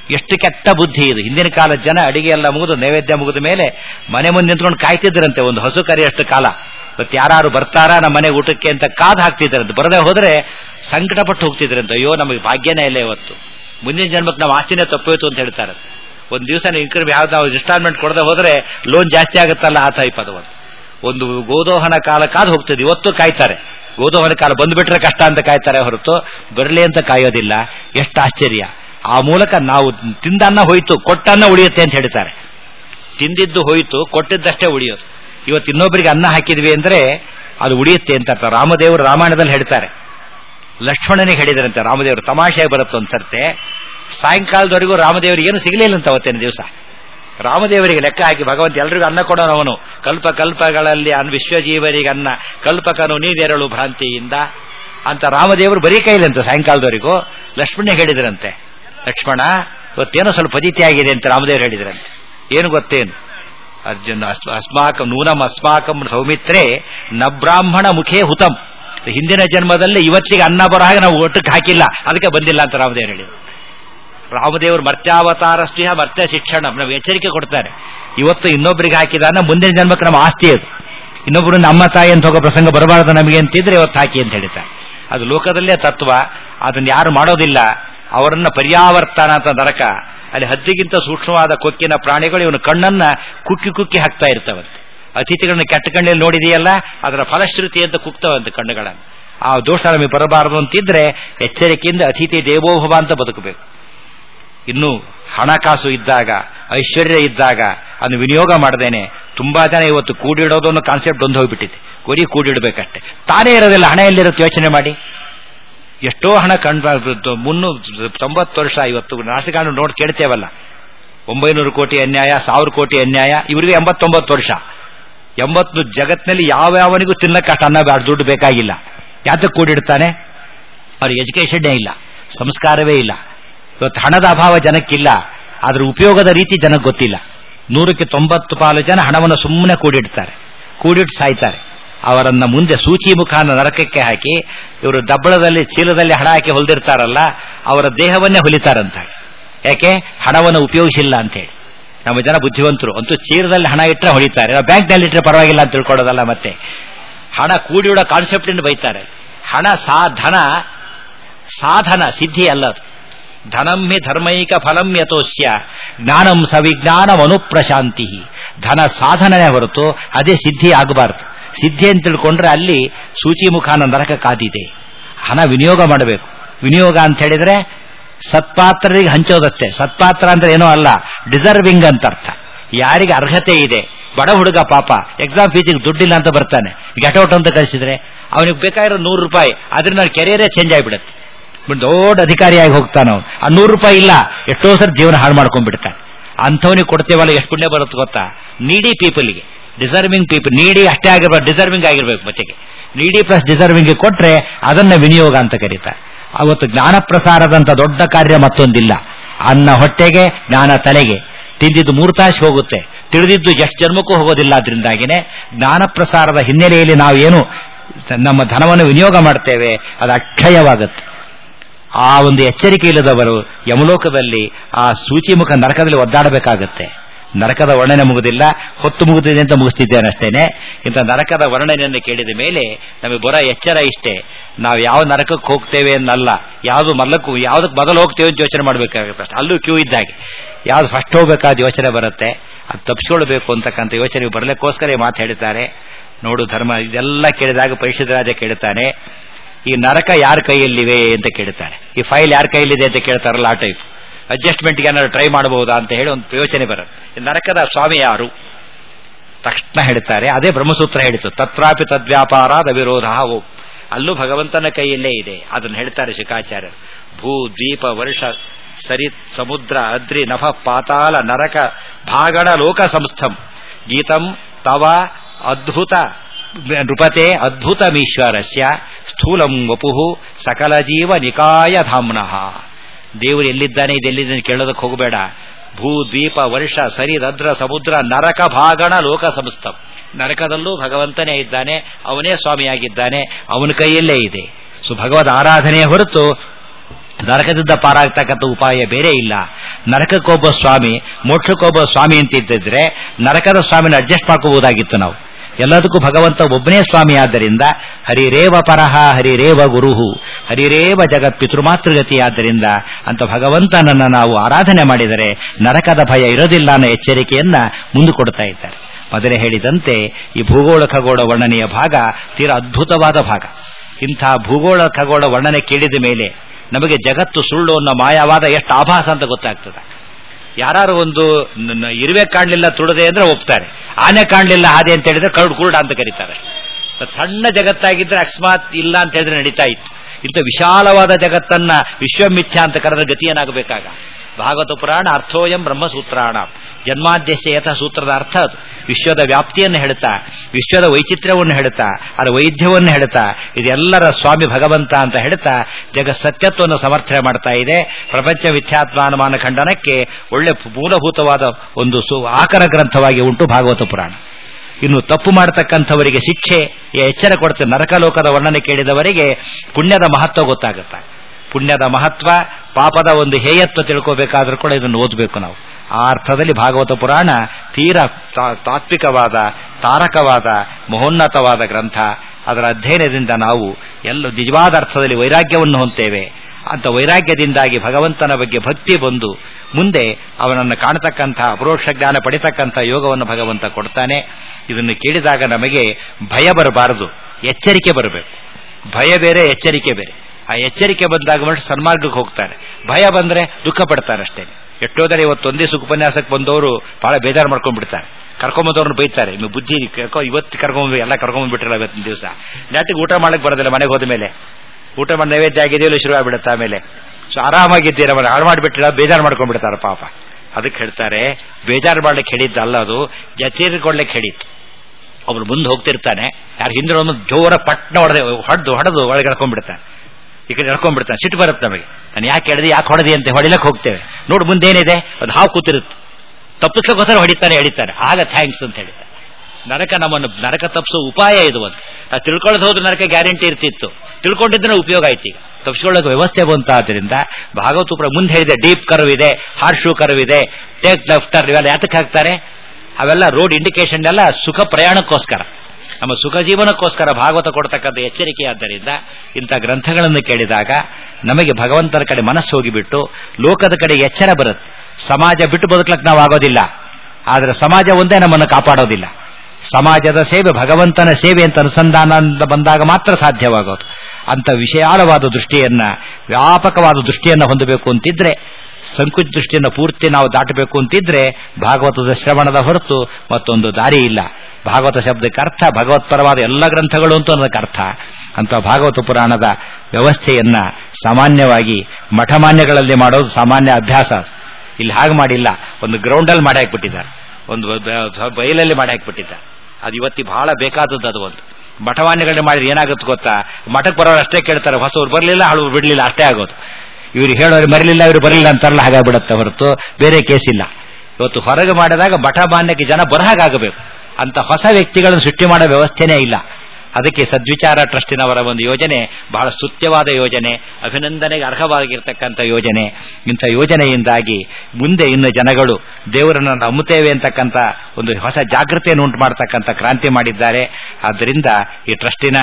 ಎಷ್ಟು ಕೆಟ್ಟ ಬುದ್ಧಿ ಇದು ಹಿಂದಿನ ಕಾಲದ ಜನ ಅಡಿಗೆ ಎಲ್ಲ ಮುಗಿದು ನೈವೇದ್ಯ ಮುಗಿದ ಮೇಲೆ ಮನೆ ಮುಂದೆ ನಿಂತ್ಕೊಂಡು ಕಾಯ್ತಿದ್ರಂತೆ ಒಂದು ಹಸು ಕರಿಯಷ್ಟು ಕಾಲ ಇವತ್ತು ಯಾರು ಬರ್ತಾರಾ ನಮ್ಮ ಮನೆ ಊಟಕ್ಕೆ ಅಂತ ಕಾದು ಹಾಕ್ತಿದ್ರಂತೆ ಬರದೆ ಹೋದ್ರೆ ಸಂಕಟಪಟ್ಟು ಹೋಗ್ತಿದ್ರಂತೆ ಅಯ್ಯೋ ನಮಗೆ ಭಾಗ್ಯನೇ ಇಲ್ಲ ಇವತ್ತು ಮುಂದಿನ ಜನ್ಮಕ್ಕೆ ನಾವು ಆಸ್ತಿನೇ ತಪ್ಪೋಯ್ತು ಅಂತ ಹೇಳ್ತಾರೆ ಒಂದು ದಿವಸ ಇನ್ಕಮ್ ಯಾವ್ದು ನಾವು ಇನ್ಸ್ಟಾಲ್ಮೆಂಟ್ ಕೊಡದೆ ಹೋದ್ರೆ ಲೋನ್ ಜಾಸ್ತಿ ಆಗುತ್ತಲ್ಲ ಆ ಟೈಪ್ ಅದು ಒಂದು ಒಂದು ಗೋದೋಹನ ಕಾಲ ಕಾದು ಹೋಗ್ತದೆ ಇವತ್ತು ಕಾಯ್ತಾರೆ ಗೋದೋಹನ ಕಾಲ ಬಂದ್ಬಿಟ್ರೆ ಕಷ್ಟ ಅಂತ ಕಾಯ್ತಾರೆ ಹೊರತು ಬರಲಿ ಅಂತ ಕಾಯೋದಿಲ್ಲ ಎಷ್ಟು ಆಶ್ಚರ್ಯ ಆ ಮೂಲಕ ನಾವು ತಿಂದನ್ನ ಹೋಯ್ತು ಕೊಟ್ಟನ್ನ ಉಳಿಯುತ್ತೆ ಅಂತ ಹೇಳ್ತಾರೆ ತಿಂದಿದ್ದು ಹೋಯ್ತು ಕೊಟ್ಟಿದ್ದಷ್ಟೇ ಉಳಿಯೋದು ಇವತ್ತು ಇನ್ನೊಬ್ಬರಿಗೆ ಅನ್ನ ಹಾಕಿದ್ವಿ ಅಂದ್ರೆ ಅದು ಉಳಿಯುತ್ತೆ ಅಂತ ಅರ್ಥ ರಾಮದೇವರು ರಾಮಾಯಣದಲ್ಲಿ ಹೇಳ್ತಾರೆ ಲಕ್ಷ್ಮಣನಿಗೆ ಹೇಳಿದರಂತೆ ರಾಮದೇವರು ತಮಾಷೆಯಾಗಿ ಬರುತ್ತೆ ಒಂದ್ಸರ್ತೆ ಸಾಯಂಕಾಲದವರೆಗೂ ರಾಮದೇವರಿಗೆ ಏನು ಸಿಗಲಿಲ್ಲ ಅಂತ ಅವತ್ತೇನು ದಿವಸ ರಾಮದೇವರಿಗೆ ಲೆಕ್ಕ ಹಾಕಿ ಭಗವಂತ ಎಲ್ರಿಗೂ ಅನ್ನ ಕೊಡೋನು ಅವನು ಕಲ್ಪ ಕಲ್ಪಗಳಲ್ಲಿ ಅನ್ ವಿಶ್ವಜೀವರಿಗೆ ಅನ್ನ ಕಲ್ಪಕನು ನೀವೆರಳು ಭ್ರಾಂತಿಯಿಂದ ಅಂತ ರಾಮದೇವರು ಬರೀ ಕೈಲಂತ ಸಾಯಂಕಾಲದವರೆಗೂ ಲಕ್ಷ್ಮಣ ಹೇಳಿದ್ರಂತೆ ಲಕ್ಷ್ಮಣ ಇವತ್ತೇನೋ ಸ್ವಲ್ಪ ಪದಿತಿ ಆಗಿದೆ ಅಂತ ರಾಮದೇವರು ಹೇಳಿದ್ರಂತೆ ಏನು ಗೊತ್ತೇನು ಅರ್ಜುನ ಅಸ್ಮಾಕಂ ನೂನಂ ಅಸ್ಮಾಕಂ ಸೌಮಿತ್ರೇ ನ ಬ್ರಾಹ್ಮಣ ಮುಖೇ ಹುತಂ ಹಿಂದಿನ ಜನ್ಮದಲ್ಲಿ ಇವತ್ತಿಗೆ ಅನ್ನ ಬರೋ ಹಾಗೆ ನಾವು ಒಟ್ಟಕ್ಕೆ ಹಾಕಿಲ್ಲ ಅದಕ್ಕೆ ಬಂದಿಲ್ಲ ಅಂತ ರಾಮದೇವರು ಹೇಳಿದ್ರು ರಾಮದೇವರು ಮರ್ತ್ಯಾವತಾರ ಸ್ನೇಹ ಮರ್ತ್ಯ ಶಿಕ್ಷಣ ನಾವು ಎಚ್ಚರಿಕೆ ಕೊಡ್ತಾರೆ ಇವತ್ತು ಇನ್ನೊಬ್ಬರಿಗೆ ಹಾಕಿದಾನ ಮುಂದಿನ ಜನ್ಮಕ್ಕೆ ನಮ್ಮ ಆಸ್ತಿ ಅದು ಇನ್ನೊಬ್ಬರು ನಮ್ಮ ತಾಯಿ ಅಂತ ಹೋಗೋ ಪ್ರಸಂಗ ಬರಬಾರದು ನಮಗೆ ಅಂತಿದ್ರೆ ಇವತ್ತು ಹಾಕಿ ಅಂತ ಹೇಳ್ತಾರೆ ಅದು ಲೋಕದಲ್ಲೇ ತತ್ವ ಅದನ್ನ ಯಾರು ಮಾಡೋದಿಲ್ಲ ಅವರನ್ನ ಪರ್ಯಾವರ್ತನ ಅಂತ ನರಕ ಅಲ್ಲಿ ಹದ್ದಿಗಿಂತ ಸೂಕ್ಷ್ಮವಾದ ಕೊಕ್ಕಿನ ಪ್ರಾಣಿಗಳು ಇವನು ಕಣ್ಣನ್ನ ಕುಕ್ಕಿ ಕುಕ್ಕಿ ಹಾಕ್ತಾ ಇರ್ತವಂತೆ ಅತಿಥಿಗಳನ್ನ ಕೆಟ್ಟ ಕಣ್ಣಲ್ಲಿ ನೋಡಿದೆಯಲ್ಲ ಅದರ ಫಲಶ್ರುತಿ ಅಂತ ಕುಕ್ತವಂತೆ ಕಣ್ಣುಗಳನ್ನು ಆ ದೋಷ ನಮಗೆ ಬರಬಾರದು ಅಂತಿದ್ರೆ ಎಚ್ಚರಿಕೆಯಿಂದ ಅತಿಥಿ ದೇವೋಭವ ಅಂತ ಬದುಕಬೇಕು ಇನ್ನು ಹಣಕಾಸು ಇದ್ದಾಗ ಐಶ್ವರ್ಯ ಇದ್ದಾಗ ಅದನ್ನು ವಿನಿಯೋಗ ಮಾಡದೇನೆ ತುಂಬಾ ಜನ ಇವತ್ತು ಕೂಡಿಡೋದು ಅನ್ನೋ ಕಾನ್ಸೆಪ್ಟ್ ಒಂದು ಹೋಗ್ಬಿಟ್ಟಿದೆ ಕೊರಿ ಕೂಡಿಡ್ಬೇಕಷ್ಟೆ ತಾನೇ ಇರೋದಿಲ್ಲ ಹಣ ಎಲ್ಲಿರುತ್ತೆ ಯೋಚನೆ ಮಾಡಿ ಎಷ್ಟೋ ಹಣ ಕಂಡು ಮುನ್ನೂರು ತೊಂಬತ್ತು ವರ್ಷ ಇವತ್ತು ನಾಸಿಕಾಂಡು ನೋಡಿ ಕೇಳ್ತೇವಲ್ಲ ಒಂಬೈನೂರು ಕೋಟಿ ಅನ್ಯಾಯ ಸಾವಿರ ಕೋಟಿ ಅನ್ಯಾಯ ಇವರಿಗೆ ಎಂಬತ್ತೊಂಬತ್ತು ವರ್ಷ ಎಂಬತ್ತು ಜಗತ್ತಿನಲ್ಲಿ ಯಾವ್ಯಾವನಿಗೂ ತಿನ್ನಕ್ಕೆ ಅಷ್ಟು ಅನ್ನ ಬ್ಯಾಡ ದುಡ್ಡು ಬೇಕಾಗಿಲ್ಲ ಯಾತಕ್ಕೆ ಕೂಡಿಡ್ತಾನೆ ಅವ್ರಿಗೆ ಎಜುಕೇಷನ್ನೇ ಇಲ್ಲ ಸಂಸ್ಕಾರವೇ ಇಲ್ಲ ಇವತ್ತು ಹಣದ ಅಭಾವ ಜನಕ್ಕಿಲ್ಲ ಅದರ ಉಪಯೋಗದ ರೀತಿ ಜನಕ್ಕೆ ಗೊತ್ತಿಲ್ಲ ನೂರಕ್ಕೆ ತೊಂಬತ್ತು ಪಾಲು ಜನ ಹಣವನ್ನು ಸುಮ್ಮನೆ ಕೂಡಿಡ್ತಾರೆ ಕೂಡಿಟ್ಟು ಸಾಯ್ತಾರೆ ಅವರನ್ನ ಮುಂದೆ ಸೂಚಿ ಮುಖಾನ ನರಕಕ್ಕೆ ಹಾಕಿ ಇವರು ದಬ್ಬಳದಲ್ಲಿ ಚೀಲದಲ್ಲಿ ಹಣ ಹಾಕಿ ಹೊಲಿದಿರ್ತಾರಲ್ಲ ಅವರ ದೇಹವನ್ನೇ ಹೊಲಿತಾರಂತ ಯಾಕೆ ಹಣವನ್ನು ಉಪಯೋಗಿಸಿಲ್ಲ ಅಂತ ಹೇಳಿ ನಮ್ಮ ಜನ ಬುದ್ಧಿವಂತರು ಅಂತೂ ಚೀಲದಲ್ಲಿ ಹಣ ಇಟ್ಟರೆ ಹೊಡಿತಾರೆ ನಾವು ಬ್ಯಾಂಕ್ನಲ್ಲಿ ಇಟ್ಟರೆ ಪರವಾಗಿಲ್ಲ ಅಂತ ತಿಳ್ಕೊಳ್ಳೋದಲ್ಲ ಮತ್ತೆ ಹಣ ಕೂಡಿಡೋ ಕಾನ್ಸೆಪ್ಟ್ ಬೈತಾರೆ ಹಣ ಸಾ ಧನ ಸಾಧನ ಸಿದ್ಧಿ ಅಲ್ಲ ಅದು ಧನಂ ಹಿ ಧರ್ಮೈಕ ಫಲಂ ಯಥೋಸ್ಯ ಜ್ಞಾನಂ ಸವಿಜ್ಞಾನಂ ಅನುಪ್ರಶಾಂತಿ ಧನ ಸಾಧನನೇ ಹೊರತು ಅದೇ ಸಿದ್ಧಿ ಆಗಬಾರದು ಸಿದ್ಧಿ ಅಂತ ತಿಳ್ಕೊಂಡ್ರೆ ಅಲ್ಲಿ ಸೂಚಿ ಮುಖಾನ ನರಕ ಕಾದಿದೆ ಹಣ ವಿನಿಯೋಗ ಮಾಡಬೇಕು ವಿನಿಯೋಗ ಅಂತ ಹೇಳಿದ್ರೆ ಸತ್ಪಾತ್ರರಿಗೆ ಹಂಚೋದಷ್ಟೇ ಸತ್ಪಾತ್ರ ಅಂದ್ರೆ ಏನೋ ಅಲ್ಲ ಡಿಸರ್ವಿಂಗ್ ಅಂತ ಅರ್ಥ ಯಾರಿಗೆ ಅರ್ಹತೆ ಇದೆ ಬಡ ಹುಡುಗ ಪಾಪ ಎಕ್ಸಾಮ್ ಫೀಸಿಗೆ ದುಡ್ಡಿಲ್ಲ ಅಂತ ಬರ್ತಾನೆ ಗೆಟೌಟ್ ಅಂತ ಕಳಿಸಿದ್ರೆ ಅವನಿಗೆ ಬೇಕಾಗಿರೋ ನೂರು ರೂಪಾಯಿ ಅದ್ರ ನನ್ನ ಕೆರಿಯರೇ ಚೇಂಜ್ ಆಗಿಬಿಡುತ್ತೆ ದೊಡ್ಡ ಅಧಿಕಾರಿಯಾಗಿ ಹೋಗ್ತಾನ ಅವನು ಆ ನೂರು ರೂಪಾಯಿ ಇಲ್ಲ ಎಷ್ಟೋ ಸರ್ ಜೀವನ ಹಾಳು ಮಾಡ್ಕೊಂಡ್ಬಿಡ್ತಾನೆ ಅಂಥವನಿಗೆ ಕೊಡ್ತೇವಲ್ಲ ಎಷ್ಟು ಪುಣ್ಯ ಬರುತ್ತೆ ಗೊತ್ತಾ ನೀಡಿ ಪೀಪಲ್ಗೆ ಡಿಸರ್ವಿಂಗ್ ಪೀಪಲ್ ನೀಡಿ ಅಷ್ಟೇ ಆಗಿರ್ಬೇಕು ಡಿಸರ್ವಿಂಗ್ ಆಗಿರ್ಬೇಕು ಮತ್ತೆಗೆ ನೀಡಿ ಪ್ಲಸ್ ಡಿಸರ್ವಿಂಗ್ ಕೊಟ್ರೆ ಅದನ್ನ ವಿನಿಯೋಗ ಅಂತ ಕರೀತಾರೆ ಅವತ್ತು ಜ್ಞಾನ ಪ್ರಸಾರದಂತ ದೊಡ್ಡ ಕಾರ್ಯ ಮತ್ತೊಂದಿಲ್ಲ ಅನ್ನ ಹೊಟ್ಟೆಗೆ ಜ್ಞಾನ ತಲೆಗೆ ತಿಂದಿದ್ದು ಮೂರು ತಾಸು ಹೋಗುತ್ತೆ ತಿಳಿದಿದ್ದು ಎಷ್ಟು ಜನ್ಮಕ್ಕೂ ಹೋಗೋದಿಲ್ಲ ಅದರಿಂದಾಗಿನೇ ಜ್ಞಾನ ಪ್ರಸಾರದ ಹಿನ್ನೆಲೆಯಲ್ಲಿ ನಾವೇನು ನಮ್ಮ ಧನವನ್ನು ವಿನಿಯೋಗ ಮಾಡ್ತೇವೆ ಅದು ಅಕ್ಷಯವಾಗುತ್ತೆ ಆ ಒಂದು ಎಚ್ಚರಿಕೆ ಇಲ್ಲದವರು ಯಮಲೋಕದಲ್ಲಿ ಆ ಸೂಚಿಮುಖ ನರಕದಲ್ಲಿ ಒದ್ದಾಡಬೇಕಾಗತ್ತೆ ನರಕದ ವರ್ಣನೆ ಮುಗುದಿಲ್ಲ ಹೊತ್ತು ಮುಗುದಿದೆ ಅಂತ ಮುಗಿಸ್ತಿದ್ದೇನೆ ಅಷ್ಟೇನೆ ಇಂಥ ನರಕದ ವರ್ಣನೆಯನ್ನು ಕೇಳಿದ ಮೇಲೆ ನಮಗೆ ಬರೋ ಎಚ್ಚರ ಇಷ್ಟೇ ನಾವು ಯಾವ ನರಕಕ್ಕೆ ಹೋಗ್ತೇವೆ ಅನ್ನಲ್ಲ ಯಾವುದು ಮಲ್ಲಕ್ಕೂ ಯಾವ್ದಕ್ಕೆ ಮೊದಲು ಹೋಗ್ತೇವೆ ಅಂತ ಯೋಚನೆ ಮಾಡಬೇಕಾಗುತ್ತೆ ಅಷ್ಟೇ ಅಲ್ಲೂ ಕ್ಯೂ ಇದ್ದಾಗೆ ಯಾವ್ದು ಫಸ್ಟ್ ಹೋಗ್ಬೇಕಾದ ಯೋಚನೆ ಬರುತ್ತೆ ಅದು ತಪ್ಪಿಸ್ಕೊಳ್ಬೇಕು ಅಂತಕ್ಕಂಥ ಯೋಚನೆ ಬರಲಿಕ್ಕೋಸ್ಕರ ಈ ಮಾತು ಹೇಳ್ತಾರೆ ನೋಡು ಧರ್ಮ ಇದೆಲ್ಲ ಕೇಳಿದಾಗ ಪರಿಷತ್ ರಾಜ ಕೇಳುತ್ತಾನೆ ಈ ನರಕ ಯಾರ ಕೈಯಲ್ಲಿವೆ ಅಂತ ಕೇಳ್ತಾರೆ ಈ ಫೈಲ್ ಯಾರ ಕೈಯಲ್ಲಿದೆ ಅಂತ ಕೇಳ್ತಾರಲ್ಲ ಆ ಟೈಪ್ ಅಡ್ಜಸ್ಟ್ಮೆಂಟ್ಗೆ ಏನಾದ್ರು ಟ್ರೈ ಮಾಡಬಹುದಾ ಅಂತ ಹೇಳಿ ಒಂದು ಯೋಚನೆ ಬರುತ್ತೆ ಈ ನರಕದ ಸ್ವಾಮಿ ಯಾರು ತಕ್ಷಣ ಹೇಳ್ತಾರೆ ಅದೇ ಬ್ರಹ್ಮಸೂತ್ರ ಹೇಳಿತು ತತ್ರಾಪಿ ತದ್ವ್ಯಾಪಾರಾದ ವಿರೋಧ ಓ ಅಲ್ಲೂ ಭಗವಂತನ ಕೈಯಲ್ಲೇ ಇದೆ ಅದನ್ನು ಹೇಳ್ತಾರೆ ಶಿಖಾಚಾರ್ಯರು ಭೂ ದ್ವೀಪ ವರ್ಷ ಸರಿತ್ ಸಮುದ್ರ ಅದ್ರಿ ನಭ ಪಾತಾಳ ನರಕ ಭಾಗಣ ಲೋಕ ಸಂಸ್ಥಂ ಗೀತಂ ತವ ಅದ್ಭುತ ನೃಪತೆ ಅದ್ಭುತಮೀಶ್ವರಸ್ಯ ಸ್ಥೂಲಂ ವಪುಹು ಸಕಲ ಜೀವ ನಿಕಾಯ ಧಾಮ್ನಃ ದೇವರು ಎಲ್ಲಿದ್ದಾನೆ ಇದೆಲ್ಲಿದ್ದಾನೆ ಕೇಳೋದಕ್ಕೆ ಹೋಗಬೇಡ ಭೂ ದ್ವೀಪ ವರ್ಷ ಸರಿ ರದ್ರ ಸಮುದ್ರ ನರಕ ಭಾಗಣ ಲೋಕ ಸಂಸ್ಥಂ ನರಕದಲ್ಲೂ ಭಗವಂತನೇ ಇದ್ದಾನೆ ಅವನೇ ಸ್ವಾಮಿಯಾಗಿದ್ದಾನೆ ಅವನ ಕೈಯಲ್ಲೇ ಇದೆ ಸೊ ಭಗವದ್ ಆರಾಧನೆಯ ಹೊರತು ನರಕದಿಂದ ಪಾರಾಗ್ತಕ್ಕಂಥ ಉಪಾಯ ಬೇರೆ ಇಲ್ಲ ನರಕಕ್ಕೊಬ್ಬ ಸ್ವಾಮಿ ಮೋಕ್ಷಕ್ಕೊಬ್ಬ ಸ್ವಾಮಿ ಅಂತಿದ್ದಿದ್ರೆ ನರಕದ ಸ್ವಾಮಿನ ಅಡ್ಜಸ್ಟ್ ಮಾಡ್ಕೋಬಹುದಾಗಿತ್ತು ನಾವು ಎಲ್ಲದಕ್ಕೂ ಭಗವಂತ ಒಬ್ಬನೇ ಸ್ವಾಮಿ ಆದ್ದರಿಂದ ಹರಿರೇವ ಪರಹ ಹರಿರೇವ ಗುರುಹು ಹರಿರೇವ ಜಗತ್ ಪಿತೃಮಾತೃಗತಿ ಆದ್ದರಿಂದ ಅಂತ ಭಗವಂತನನ್ನ ನಾವು ಆರಾಧನೆ ಮಾಡಿದರೆ ನರಕದ ಭಯ ಇರೋದಿಲ್ಲ ಅನ್ನೋ ಎಚ್ಚರಿಕೆಯನ್ನ ಮುಂದೆ ಕೊಡ್ತಾ ಇದ್ದಾರೆ ಮೊದಲೇ ಹೇಳಿದಂತೆ ಈ ಭೂಗೋಳ ಖಗೋಳ ವರ್ಣನೆಯ ಭಾಗ ತೀರಾ ಅದ್ಭುತವಾದ ಭಾಗ ಇಂಥ ಭೂಗೋಳ ಖಗೋಳ ವರ್ಣನೆ ಕೇಳಿದ ಮೇಲೆ ನಮಗೆ ಜಗತ್ತು ಸುಳ್ಳು ಅನ್ನೋ ಮಾಯವಾದ ಎಷ್ಟು ಆಭಾಸ ಅಂತ ಗೊತ್ತಾಗ್ತದೆ ಯಾರು ಒಂದು ನ- ನ- ಇರುವೆ ಕಾಣಲಿಲ್ಲ ತುಳದೆ ಅಂದ್ರೆ ಒಪ್ತಾರೆ ಆನೆ ಕಾಣಲಿಲ್ಲ ಹಾದೆ ಅಂತ ಹೇಳಿದ್ರೆ ಕರಡು ಕುರುಡ ಅಂತ ಕರೀತಾರೆ ಅದು ಸಣ್ಣ ಜಗತ್ತಾಗಿದ್ರೆ ಅಕಸ್ಮಾತ್ ಇಲ್ಲ ಅಂತ ಹೇಳಿದ್ರೆ ನಡೀತಾ ಇತ್ತು ಇಂಥ ವಿಶಾಲವಾದ ಜಗತ್ತನ್ನ ವಿಶ್ವಮಿಥ್ಯ ಅಂತ ಕರೆದ ಗತಿ ಏನಾಗಬೇಕಾಗ ಭಾಗವತ ಪುರಾಣ ಅರ್ಥೋಯಂ ಬ್ರಹ್ಮಸೂತ್ರಾಣ ಜನ್ಮಾದ್ಯಸ್ಯ ಯಥ ಸೂತ್ರದ ಅರ್ಥ ಅದು ವಿಶ್ವದ ವ್ಯಾಪ್ತಿಯನ್ನು ಹೇಳುತ್ತಾ ವಿಶ್ವದ ವೈಚಿತ್ರ್ಯವನ್ನು ಹೇಳುತ್ತಾ ಅದರ ವೈದ್ಯವನ್ನು ಹೇಳುತ್ತಾ ಇದೆಲ್ಲರ ಸ್ವಾಮಿ ಭಗವಂತ ಅಂತ ಹೇಳುತ್ತಾ ಜಗ ಸತ್ಯತ್ವವನ್ನು ಸಮರ್ಥನೆ ಮಾಡ್ತಾ ಇದೆ ಪ್ರಪಂಚ ಮಿಥ್ಯಾತ್ಮಾನುಮಾನ ಖಂಡನಕ್ಕೆ ಒಳ್ಳೆ ಮೂಲಭೂತವಾದ ಒಂದು ಸು ಆಕರ ಗ್ರಂಥವಾಗಿ ಉಂಟು ಭಾಗವತ ಪುರಾಣ ಇನ್ನು ತಪ್ಪು ಮಾಡತಕ್ಕಂಥವರಿಗೆ ಶಿಕ್ಷೆ ಎಚ್ಚರ ಕೊಡುತ್ತೆ ನರಕಲೋಕದ ವರ್ಣನೆ ಕೇಳಿದವರಿಗೆ ಪುಣ್ಯದ ಮಹತ್ವ ಗೊತ್ತಾಗುತ್ತೆ ಪುಣ್ಯದ ಮಹತ್ವ ಪಾಪದ ಒಂದು ಹೇಯತ್ವ ತಿಳ್ಕೋಬೇಕಾದ್ರೂ ಕೂಡ ಇದನ್ನು ಓದಬೇಕು ನಾವು ಆ ಅರ್ಥದಲ್ಲಿ ಭಾಗವತ ಪುರಾಣ ತೀರಾ ತಾ- ತಾತ್ವಿಕವಾದ ತಾರಕವಾದ ಮಹೋನ್ನತವಾದ ಗ್ರಂಥ ಅದರ ಅಧ್ಯಯನದಿಂದ ನಾವು ಎಲ್ಲ ನಿಜವಾದ ಅರ್ಥದಲ್ಲಿ ವೈರಾಗ್ಯವನ್ನು ಹೊಂತೇವೆ ಅಂತ ವೈರಾಗ್ಯದಿಂದಾಗಿ ಭಗವಂತನ ಬಗ್ಗೆ ಭಕ್ತಿ ಬಂದು ಮುಂದೆ ಅವನನ್ನು ಕಾಣತಕ್ಕಂಥ ಅಪರೋಕ್ಷ ಜ್ಞಾನ ಪಡಿತಕ್ಕಂಥ ಯೋಗವನ್ನು ಭಗವಂತ ಕೊಡ್ತಾನೆ ಇದನ್ನು ಕೇಳಿದಾಗ ನಮಗೆ ಭಯ ಬರಬಾರದು ಎಚ್ಚರಿಕೆ ಬರಬೇಕು ಭಯ ಬೇರೆ ಎಚ್ಚರಿಕೆ ಬೇರೆ ಆ ಎಚ್ಚರಿಕೆ ಬಂದಾಗ ಮಾತ್ರ ಸನ್ಮಾರ್ಗಕ್ಕೆ ಹೋಗ್ತಾರೆ ಭಯ ಬಂದ್ರೆ ದುಃಖ ಪಡ್ತಾರೆ ಅಷ್ಟೇ ಎಷ್ಟೋದರೆ ಇವತ್ತು ಒಂದೇ ಸುಖ ಉಪನ್ಯಾಸಕ್ಕೆ ಬಂದವರು ಬಹಳ ಬೇಜಾರು ಮಾಡ್ಕೊಂಡ್ಬಿಡ್ತಾರೆ ಕರ್ಕೊಂಬಂದವ್ರನ್ನ ಬೈತಾರೆ ನಿಮಗೆ ಬುದ್ಧಿ ಕರ್ಕೊ ಇವತ್ತು ಕರ್ಕೊಂಬ ಎಲ್ಲ ಕರ್ಕೊಂಡ್ಬಿಟ್ಟಿರಲ್ಲ ಇವತ್ತಿನ ದಿವಸ ನೆಟ್ಟಿಗೆ ಊಟ ಮಾಡಕ್ ಬರೋದಿಲ್ಲ ಮನೆಗೆ ಹೋದ ಮೇಲೆ ಊಟ ಮಾಡಿ ನೈವೇದ್ಯ ಆಗಿದೆಯಲ್ಲ ಶುರು ಆಗ್ಬಿಡುತ್ತೆ ಆಮೇಲೆ ಸೊ ಆರಾಮಾಗಿದ್ದೀರ ಮನೆ ಹಾಳು ಮಾಡಿಬಿಟ್ಟಿಲ್ಲ ಬೇಜಾರು ಮಾಡ್ಕೊಂಡ್ಬಿಡ್ತಾರೆ ಪಾಪ ಅದಕ್ಕೆ ಹೇಳ್ತಾರೆ ಬೇಜಾರು ಮಾಡ್ಲಿಕ್ಕೆ ಹೇಳಿದ್ದಲ್ಲ ಅದು ಜಚೇರಿಕೊಳ್ಳಿಕ್ಕೆ ಹೇಳಿತ್ತು ಅವ್ರು ಮುಂದೆ ಹೋಗ್ತಿರ್ತಾನೆ ಯಾರು ಹಿಂದೆ ಒಂದು ಜೋರ ಪಟ್ನ ಹೊಡೆದೆ ಹೊಡೆದು ಹೊಡೆದು ಒಳಗೆ ಎಳ್ಕೊಂಡ್ಬಿಡ್ತಾನೆ ಈ ಕಡೆ ಎಳ್ಕೊಂಡ್ಬಿಡ್ತಾನೆ ಸಿಟ್ಟು ಬರುತ್ತೆ ನಮಗೆ ನಾನು ಯಾಕೆ ಹೇಳಿದೆ ಯಾಕೆ ಹೊಡೆದಿ ಅಂತ ಹೊಡಿಲಕ್ಕೆ ಹೋಗ್ತೇವೆ ನೋಡು ಮುಂದೆ ಏನಿದೆ ಅದು ಹಾವು ಕೂತಿರುತ್ತೆ ತಪ್ಪಿಸ್ಲಿಕ್ಕೋಸ್ಕರ ಹೊಡಿತಾನೆ ಹೇಳಿದ್ದಾರೆ ಆಗ ಥ್ಯಾಂಕ್ಸ್ ಅಂತ ಹೇಳಿದ್ದಾರೆ ನರಕ ನಮ್ಮನ್ನು ನರಕ ತಪ್ಪಿಸೋ ಉಪಾಯ ಇದು ಅಂತ ನಾವು ತಿಳ್ಕೊಳ್ಳೋದು ಹೋದ್ರೆ ನರಕ ಗ್ಯಾರಂಟಿ ಇರ್ತಿತ್ತು ತಿಳ್ಕೊಂಡಿದ್ರೆ ಉಪಯೋಗ ಆಯ್ತು ಈಗ ತಪ್ಪಿಸ್ಕೊಳ್ಳೋಕೆ ವ್ಯವಸ್ಥೆ ಬಂತ ಆದ್ರಿಂದ ಭಾಗವತ ಉಪರ ಮುಂದೆ ಹೇಳಿದೆ ಡೀಪ್ ಕರ್ವ್ ಇದೆ ಹಾರ್ಡ್ ಶೂ ಕರ್ವ್ ಇದೆ ಟೇಕ್ ಲೆಫ್ಟರ್ ಇವೆಲ್ಲ ಯಾತಕ್ಕೆ ಹಾಕ್ತಾರೆ ಅವೆಲ್ಲ ರೋಡ್ ಇಂಡಿಕೇಶನ್ ಎಲ್ಲ ಸುಖ ಪ್ರಯಾಣಕ್ಕೋಸ್ಕರ ನಮ್ಮ ಸುಖ ಜೀವನಕ್ಕೋಸ್ಕರ ಭಾಗವತ ಕೊಡ್ತಕ್ಕಂಥ ಎಚ್ಚರಿಕೆ ಆದ್ದರಿಂದ ಇಂಥ ಗ್ರಂಥಗಳನ್ನು ಕೇಳಿದಾಗ ನಮಗೆ ಭಗವಂತನ ಕಡೆ ಮನಸ್ಸು ಹೋಗಿಬಿಟ್ಟು ಲೋಕದ ಕಡೆ ಎಚ್ಚರ ಬರುತ್ತೆ ಸಮಾಜ ಬಿಟ್ಟು ಬದುಕಲಕ್ಕೆ ನಾವು ಆಗೋದಿಲ್ಲ ಆದರೆ ಸಮಾಜ ಒಂದೇ ನಮ್ಮನ್ನು ಕಾಪಾಡೋದಿಲ್ಲ ಸಮಾಜದ ಸೇವೆ ಭಗವಂತನ ಸೇವೆ ಅಂತ ಅನುಸಂಧಾನ ಅಂತ ಬಂದಾಗ ಮಾತ್ರ ಸಾಧ್ಯವಾಗೋದು ಅಂತ ವಿಶಾಲವಾದ ದೃಷ್ಟಿಯನ್ನ ವ್ಯಾಪಕವಾದ ದೃಷ್ಟಿಯನ್ನ ಹೊಂದಬೇಕು ಅಂತಿದ್ರೆ ಸಂಕುಚ ದೃಷ್ಟಿಯನ್ನು ಪೂರ್ತಿ ನಾವು ದಾಟಬೇಕು ಅಂತಿದ್ರೆ ಭಾಗವತದ ಶ್ರವಣದ ಹೊರತು ಮತ್ತೊಂದು ದಾರಿ ಇಲ್ಲ ಭಾಗವತ ಶಬ್ದಕ್ಕೆ ಅರ್ಥ ಭಗವತ್ಪರವಾದ ಎಲ್ಲ ಗ್ರಂಥಗಳು ಅಂತ ಅನ್ನೋದಕ್ಕೆ ಅರ್ಥ ಅಂತ ಭಾಗವತ ಪುರಾಣದ ವ್ಯವಸ್ಥೆಯನ್ನ ಸಾಮಾನ್ಯವಾಗಿ ಮಠಮಾನ್ಯಗಳಲ್ಲಿ ಮಾಡೋದು ಸಾಮಾನ್ಯ ಅಭ್ಯಾಸ ಅದು. ಇಲ್ಲಿ ಹಾಗೆ ಮಾಡಿಲ್ಲ ಒಂದು ಗ್ರೌಂಡಲ್ಲಿ ಮಾಡಿ ಹಾಕ್ಬಿಟ್ಟಿದ್ದಾರೆ ಒಂದು ಬ- ಬಯಲಲ್ಲಿ ಮಾಡಿ ಹಾಕ್ಬಿಟ್ಟಿದ್ದಾರೆ ಅದು ಇವತ್ತಿ ಬಹಳ ಬೇಕಾದದ್ದು ಅದು ಒಂದು ಮಠಮಾನ್ಯಗಳನ್ನ ಮಾಡಿದ್ರೆ ಏನಾಗುತ್ತೆ ಗೊತ್ತಾ ಮಠಕ್ಕೆ ಬರೋರು ಅಷ್ಟೇ ಕೇಳ್ತಾರೆ ಹೊಸವ್ರು ಬರಲಿಲ್ಲ ಹಳವ್ರು ಬಿಡಲಿಲ್ಲ ಅಷ್ಟೇ ಆಗೋದು ಇವ್ರು ಹೇಳೋರು ಬರಲಿಲ್ಲ ಇವ್ರು ಬರಲಿಲ್ಲ ಅಂತಾರಲ್ಲ ಹಾಗಾಗ್ಬಿಡುತ್ತೆ ಹೊರತು ಬೇರೆ ಕೇಸ್ ಇಲ್ಲ ಇವತ್ತು ಹೊರಗೆ ಮಾಡಿದಾಗ ಮಠ ಮಾನ್ಯಕ್ಕೆ ಜನ ಬರಹಾಗಬೇಕು ಅಂತ ಹೊಸ ವ್ಯಕ್ತಿಗಳನ್ನು ಸೃಷ್ಟಿ ಮಾಡೋ ವ್ಯವಸ್ಥೆನೇ ಇಲ್ಲ ಅದಕ್ಕೆ ಸದ್ವಿಚಾರ ಟ್ರಸ್ಟಿನವರ ಒಂದು ಯೋಜನೆ ಬಹಳ ಸ್ತುತ್ಯವಾದ ಯೋಜನೆ ಅಭಿನಂದನೆಗೆ ಅರ್ಹವಾಗಿರ್ತಕ್ಕಂಥ ಯೋಜನೆ ಇಂಥ ಯೋಜನೆಯಿಂದಾಗಿ ಮುಂದೆ ಇನ್ನು ಜನಗಳು ದೇವರನ್ನು ನಂಬುತ್ತೇವೆ ಅಂತಕ್ಕಂಥ ಒಂದು ಹೊಸ ಜಾಗೃತಿಯನ್ನು ಉಂಟು ಮಾಡತಕ್ಕಂಥ ಕ್ರಾಂತಿ ಮಾಡಿದ್ದಾರೆ ಆದ್ದರಿಂದ ಈ ಟ್ರಸ್ಟಿನ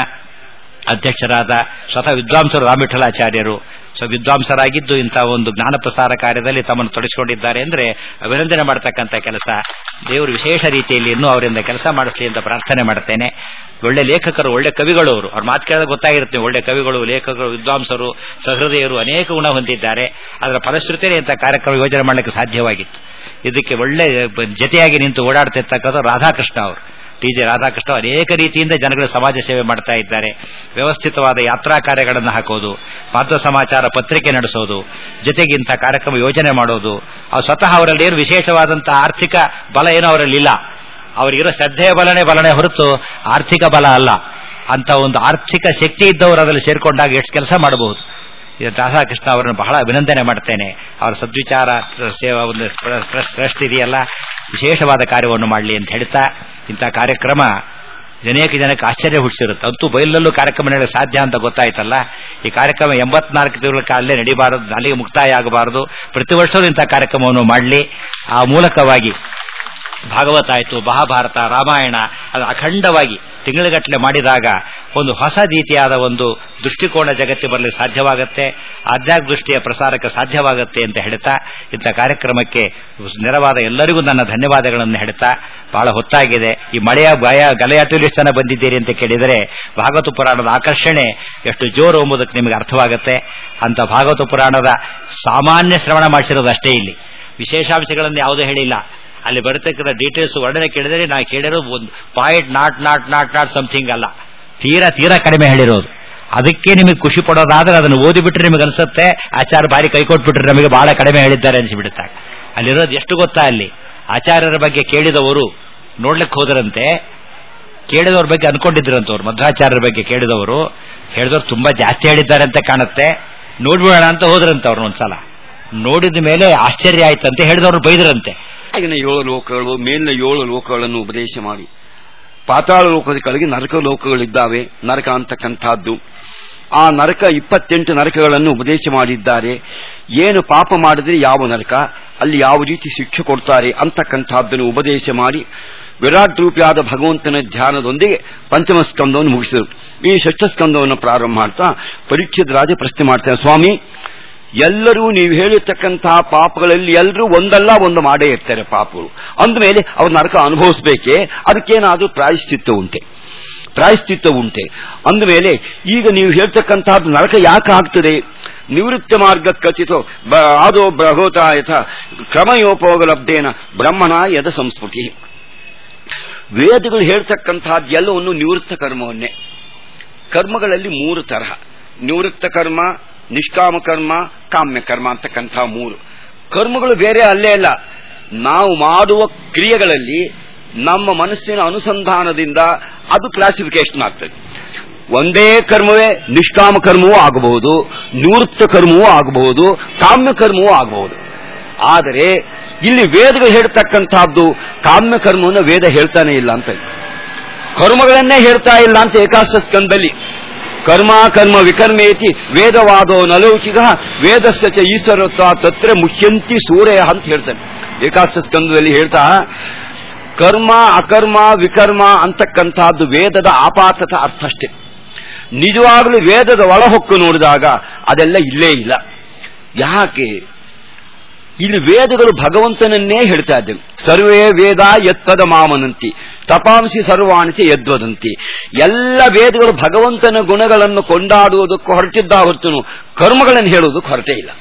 ಅಧ್ಯಕ್ಷರಾದ ಸ್ವತಃ ವಿದ್ವಾಂಸರು ರಾಮವಿಠಲಾಚಾರ್ಯರು ಸೊ ವಿದ್ವಾಂಸರಾಗಿದ್ದು ಇಂಥ ಒಂದು ಜ್ಞಾನ ಪ್ರಸಾರ ಕಾರ್ಯದಲ್ಲಿ ತಮ್ಮನ್ನು ತೊಡಗಿಸಿಕೊಂಡಿದ್ದಾರೆ ಅಂದ್ರೆ ಅಭಿನಂದನೆ ಮಾಡತಕ್ಕಂಥ ಕೆಲಸ ದೇವರು ವಿಶೇಷ ರೀತಿಯಲ್ಲಿ ಇನ್ನೂ ಅವರಿಂದ ಕೆಲಸ ಮಾಡಿಸಲಿ ಅಂತ ಪ್ರಾರ್ಥನೆ ಮಾಡ್ತೇನೆ ಒಳ್ಳೆ ಲೇಖಕರು ಒಳ್ಳೆ ಕವಿಗಳು ಅವರು ಅವ್ರ ಮಾತು ಕೇಳಿದಾಗ ಗೊತ್ತಾಗಿರುತ್ತೆ ಒಳ್ಳೆ ಕವಿಗಳು ಲೇಖಕರು ವಿದ್ವಾಂಸರು ಸಹೃದಯರು ಅನೇಕ ಗುಣ ಹೊಂದಿದ್ದಾರೆ ಅದರ ಫಲಶ್ರುತಿಯೇ ಇಂಥ ಕಾರ್ಯಕ್ರಮ ಯೋಜನೆ ಮಾಡಲಿಕ್ಕೆ ಸಾಧ್ಯವಾಗಿತ್ತು ಇದಕ್ಕೆ ಒಳ್ಳೆ ಜತೆಯಾಗಿ ನಿಂತು ಓಡಾಡ್ತಿರ್ತಕ್ಕಂಥ ರಾಧಾಕೃಷ್ಣ ಅವರು ಟಿ ಜೆ ರಾಧಾಕೃಷ್ಣ ಅನೇಕ ರೀತಿಯಿಂದ ಜನಗಳ ಸಮಾಜ ಸೇವೆ ಮಾಡ್ತಾ ಇದ್ದಾರೆ ವ್ಯವಸ್ಥಿತವಾದ ಯಾತ್ರಾ ಕಾರ್ಯಗಳನ್ನು ಹಾಕೋದು ಪಾತ್ರ ಸಮಾಚಾರ ಪತ್ರಿಕೆ ನಡೆಸೋದು ಜೊತೆಗೆ ಇಂಥ ಕಾರ್ಯಕ್ರಮ ಯೋಜನೆ ಮಾಡೋದು ಅವ್ರು ಸ್ವತಃ ಅವರಲ್ಲಿ ಏನು ವಿಶೇಷವಾದಂತಹ ಆರ್ಥಿಕ ಬಲ ಏನೋ ಅವರಲ್ಲಿಲ್ಲ ಅವರಿಗಿರೋ ಶ್ರದ್ಧೆಯ ಬಲನೇ ಬಲನೇ ಹೊರತು ಆರ್ಥಿಕ ಬಲ ಅಲ್ಲ ಅಂತ ಒಂದು ಆರ್ಥಿಕ ಶಕ್ತಿ ಇದ್ದವರು ಅದರಲ್ಲಿ ಸೇರ್ಕೊಂಡಾಗ ಎಷ್ಟು ಕೆಲಸ ಮಾಡಬಹುದು ಇದು ರಾಧಾಕೃಷ್ಣ ಅವರನ್ನು ಬಹಳ ಅಭಿನಂದನೆ ಮಾಡ್ತೇನೆ ಅವರ ಸದ್ವಿಚಾರ ಸೇವಾ ಒಂದು ಟ್ರಸ್ಟ್ ಇದೆಯಲ್ಲ ವಿಶೇಷವಾದ ಕಾರ್ಯವನ್ನು ಮಾಡಲಿ ಅಂತ ಹೇಳ್ತಾ ಇಂಥ ಕಾರ್ಯಕ್ರಮ ಅನೇಕ ಜನಕ್ಕೆ ಆಶ್ಚರ್ಯ ಹುಟ್ಟಿಸಿರುತ್ತೆ ಅಂತೂ ಬಯಲಲ್ಲೂ ಕಾರ್ಯಕ್ರಮ ನಡೆಯಲು ಸಾಧ್ಯ ಅಂತ ಗೊತ್ತಾಯ್ತಲ್ಲ ಈ ಕಾರ್ಯಕ್ರಮ ಎಂಬತ್ನಾಲ್ಕು ತಿಂಗಳ ಕಾಲೇ ನಡೀಬಾರದು ಅಲ್ಲಿಗೆ ಮುಕ್ತಾಯ ಆಗಬಾರದು ಪ್ರತಿ ವರ್ಷವೂ ಇಂಥ ಕಾರ್ಯಕ್ರಮವನ್ನು ಮಾಡಲಿ ಆ ಮೂಲಕವಾಗಿ ಭಾಗವತ ಆಯಿತು ಮಹಾಭಾರತ ರಾಮಾಯಣ ಅದು ಅಖಂಡವಾಗಿ ತಿಂಗಳುಗಟ್ಟಲೆ ಮಾಡಿದಾಗ ಒಂದು ಹೊಸ ರೀತಿಯಾದ ಒಂದು ದೃಷ್ಟಿಕೋನ ಜಗತ್ತಿ ಬರಲಿ ಸಾಧ್ಯವಾಗುತ್ತೆ ಆಧ್ಯಾತ್ಮ ದೃಷ್ಟಿಯ ಪ್ರಸಾರಕ್ಕೆ ಸಾಧ್ಯವಾಗುತ್ತೆ ಅಂತ ಹೇಳ್ತಾ ಇಂಥ ಕಾರ್ಯಕ್ರಮಕ್ಕೆ ನೆರವಾದ ಎಲ್ಲರಿಗೂ ನನ್ನ ಧನ್ಯವಾದಗಳನ್ನು ಹೇಳ್ತಾ ಬಹಳ ಹೊತ್ತಾಗಿದೆ ಈ ಮಳೆಯ ಭಯ ಗಲೆಯಾಟಲು ಎಷ್ಟು ಜನ ಬಂದಿದ್ದೀರಿ ಅಂತ ಕೇಳಿದರೆ ಭಾಗವತ ಪುರಾಣದ ಆಕರ್ಷಣೆ ಎಷ್ಟು ಜೋರು ಎಂಬುದಕ್ಕೆ ನಿಮಗೆ ಅರ್ಥವಾಗುತ್ತೆ ಅಂತ ಭಾಗವತ ಪುರಾಣದ ಸಾಮಾನ್ಯ ಶ್ರವಣ ಮಾಡಿಸಿರೋದು ಅಷ್ಟೇ ಇಲ್ಲಿ ವಿಶೇಷಾಂಶಗಳನ್ನು ಯಾವುದೂ ಹೇಳಿಲ್ಲ ಅಲ್ಲಿ ಬರತಕ್ಕಂಥ ಡೀಟೇಲ್ಸ್ ವರ್ಣನೆ ಕೇಳಿದರೆ ನಾ ಕೇಳಿರೋ ಒಂದು point not not not not something ಅಲ್ಲ ತೀರಾ ತೀರಾ ಕಡಿಮೆ ಹೇಳಿರೋದು ಅದಕ್ಕೆ ನಿಮಗೆ ಖುಷಿ ಪಡೋದಾದ್ರೆ ಅದನ್ನು ಓದಿಬಿಟ್ರೆ ನಿಮಗೆ ಅನ್ಸುತ್ತೆ ಆಚಾರ ಭಾರಿ ಕೈ ಕೊಟ್ಬಿಟ್ರೆ ನಮಗೆ ಬಹಳ ಕಡಿಮೆ ಹೇಳಿದ್ದಾರೆ ಅನಿಸಿಬಿಡುತ್ತೆ ಅಲ್ಲಿರೋದು ಎಷ್ಟು ಗೊತ್ತಾ ಅಲ್ಲಿ ಆಚಾರ್ಯರ ಬಗ್ಗೆ ಕೇಳಿದವರು ನೋಡ್ಲಿಕ್ಕೆ ಹೋದರಂತೆ ಕೇಳಿದವ್ರ ಬಗ್ಗೆ ಅನ್ಕೊಂಡಿದ್ರಂತ ಅವ್ರು ಮಧ್ವಾಚಾರ್ಯರ ಬಗ್ಗೆ ಕೇಳಿದವರು ಹೇಳಿದವ್ರು ತುಂಬಾ ಜಾಸ್ತಿ ಹೇಳಿದ್ದಾರೆ ಅಂತ ಕಾಣುತ್ತೆ ನೋಡ್ಬಿಡೋಣ ಅಂತ ಹೋದ್ರಂತ ಅವ್ರನ್ನ ಒಂದ್ಸಲ ನೋಡಿದ ಮೇಲೆ ಆಶ್ಚರ್ಯ ಆಯ್ತಂತೆ ಹೇಳಿದವ್ರು ಬೈದ್ರಂತೆ ಆಗಿನ ಏಳು ಲೋಕಗಳು ಮೇಲಿನ ಏಳು ಲೋಕಗಳನ್ನು ಉಪದೇಶ ಮಾಡಿ ಪಾತಾಳ ಲೋಕದ ಕೆಳಗೆ ನರಕ ಲೋಕಗಳಿದ್ದಾವೆ ನರಕ ಅಂತಕ್ಕಂಥದ್ದು ಆ ನರಕ ಇಪ್ಪತ್ತೆಂಟು ನರಕಗಳನ್ನು ಉಪದೇಶ ಮಾಡಿದ್ದಾರೆ ಏನು ಪಾಪ ಮಾಡಿದ್ರೆ ಯಾವ ನರಕ ಅಲ್ಲಿ ಯಾವ ರೀತಿ ಶಿಕ್ಷೆ ಕೊಡ್ತಾರೆ ಅಂತಕ್ಕಂಥದ್ದನ್ನು ಉಪದೇಶ ಮಾಡಿ ವಿರಾಟ್ ರೂಪಿಯಾದ ಭಗವಂತನ ಧ್ಯಾನದೊಂದಿಗೆ ಪಂಚಮ ಸ್ಕಂದವನ್ನು ಮುಗಿಸಿದರು ಈ ಷಷ್ಠ ಸ್ಕಂದವನ್ನು ಪ್ರಾರಂಭ ಮಾಡ್ತಾ ಪರೀಕ್ಷಿತ ರಾಜ ಪ್ರಶ್ನೆ ಮಾಡ್ತಾರೆ ಸ್ವಾಮಿ ಎಲ್ಲರೂ ನೀವು ಹೇಳಿರ್ತಕ್ಕಂತಹ ಪಾಪಗಳಲ್ಲಿ ಎಲ್ಲರೂ ಒಂದಲ್ಲ ಒಂದು ಮಾಡೇ ಇರ್ತಾರೆ ಪಾಪಗಳು ಅಂದಮೇಲೆ ಅವ್ರ ನರಕ ಅನುಭವಿಸಬೇಕೇ ಅದಕ್ಕೇನಾದ್ರೂ ಪ್ರಾಯಶ್ಚಿತ್ತ ಉಂಟೆ ಪ್ರಾಯಶ್ಚಿತ್ತ ಉಂಟೆ ಅಂದಮೇಲೆ ಈಗ ನೀವು ಹೇಳ್ತಕ್ಕಂತಹದ್ದು ನರಕ ಯಾಕೆ ಆಗ್ತದೆ ನಿವೃತ್ತ ಮಾರ್ಗ ಖಚಿತ ಆದೋ ಬ್ರಹೋತ ಯಥ ಕ್ರಮಯೋಪೋಗಲಬ್ಧೇನ ಬ್ರಹ್ಮಣ ಯದ ಸಂಸ್ಕೃತಿ ವೇದಗಳು ಹೇಳ್ತಕ್ಕಂತಹದ್ದು ಎಲ್ಲವನ್ನು ನಿವೃತ್ತ ಕರ್ಮವನ್ನೇ ಕರ್ಮಗಳಲ್ಲಿ ಮೂರು ತರಹ ನಿವೃತ್ತ ಕರ್ಮ ನಿಷ್ಕಾಮ ಕರ್ಮ ಕಾಮ್ಯ ಕರ್ಮ ಅಂತಕ್ಕಂಥ ಮೂರು ಕರ್ಮಗಳು ಬೇರೆ ಅಲ್ಲೇ ಅಲ್ಲ ನಾವು ಮಾಡುವ ಕ್ರಿಯೆಗಳಲ್ಲಿ ನಮ್ಮ ಮನಸ್ಸಿನ ಅನುಸಂಧಾನದಿಂದ ಅದು ಕ್ಲಾಸಿಫಿಕೇಶನ್ ಆಗ್ತದೆ ಒಂದೇ ಕರ್ಮವೇ ನಿಷ್ಕಾಮ ಕರ್ಮವೂ ಆಗಬಹುದು ನಿವೃತ್ತ ಕರ್ಮವೂ ಆಗಬಹುದು ಕಾಮ್ಯ ಕರ್ಮವೂ ಆಗಬಹುದು ಆದರೆ ಇಲ್ಲಿ ವೇದಗಳು ಹೇಳ್ತಕ್ಕಂಥದ್ದು ಕಾಮ್ಯ ಕರ್ಮವನ್ನು ವೇದ ಹೇಳ್ತಾನೆ ಇಲ್ಲ ಅಂತ ಕರ್ಮಗಳನ್ನೇ ಹೇಳ್ತಾ ಇಲ್ಲ ಅಂತ ಏಕಾಶ ಸ್ಕಂದಲ್ಲಿ ಕರ್ಮ ಕರ್ಮ ವಿಕರ್ಮೇತಿ ವೇದವಾದೋ ನಲೌಕಿಕ ವೇದಸ್ಯ ಚ ಈಶ್ವರತ್ವ ತತ್ರ ಮುಖ್ಯಂತಿ ಸೂರ್ಯ ಅಂತ ಹೇಳ್ತಾನೆ ಏಕಾಶ ಸ್ಕಂದದಲ್ಲಿ ಹೇಳ್ತಾ ಕರ್ಮ ಅಕರ್ಮ ವಿಕರ್ಮ ಅಂತಕ್ಕಂಥದ್ದು ವೇದದ ಆಪಾತದ ಅರ್ಥ ಅಷ್ಟೇ ನಿಜವಾಗಲೂ ವೇದದ ಒಳಹೊಕ್ಕು ನೋಡಿದಾಗ ಅದೆಲ್ಲ ಇಲ್ಲೇ ಇಲ್ಲ ಯಾಕೆ ಇಲ್ಲಿ ವೇದಗಳು ಭಗವಂತನನ್ನೇ ಹೇಳ್ತಾ ಇದ್ದೇವೆ ಸರ್ವೇ ವೇದ ಯತ್ಪದ ಮಾಮನಂತಿ ತಪಾಂಸಿ ಸರ್ವಾಣಿಸಿ ಯದ್ವದಂತಿ ಎಲ್ಲ ವೇದಗಳು ಭಗವಂತನ ಗುಣಗಳನ್ನು ಕೊಂಡಾಡುವುದಕ್ಕೂ ಹೊರಟಿದ್ದ ಹೊರತುನು ಕರ್ಮಗಳನ್ನು ಹೇಳುವುದಕ್ಕೆ ಹೊರಟೇ ಇಲ್ಲ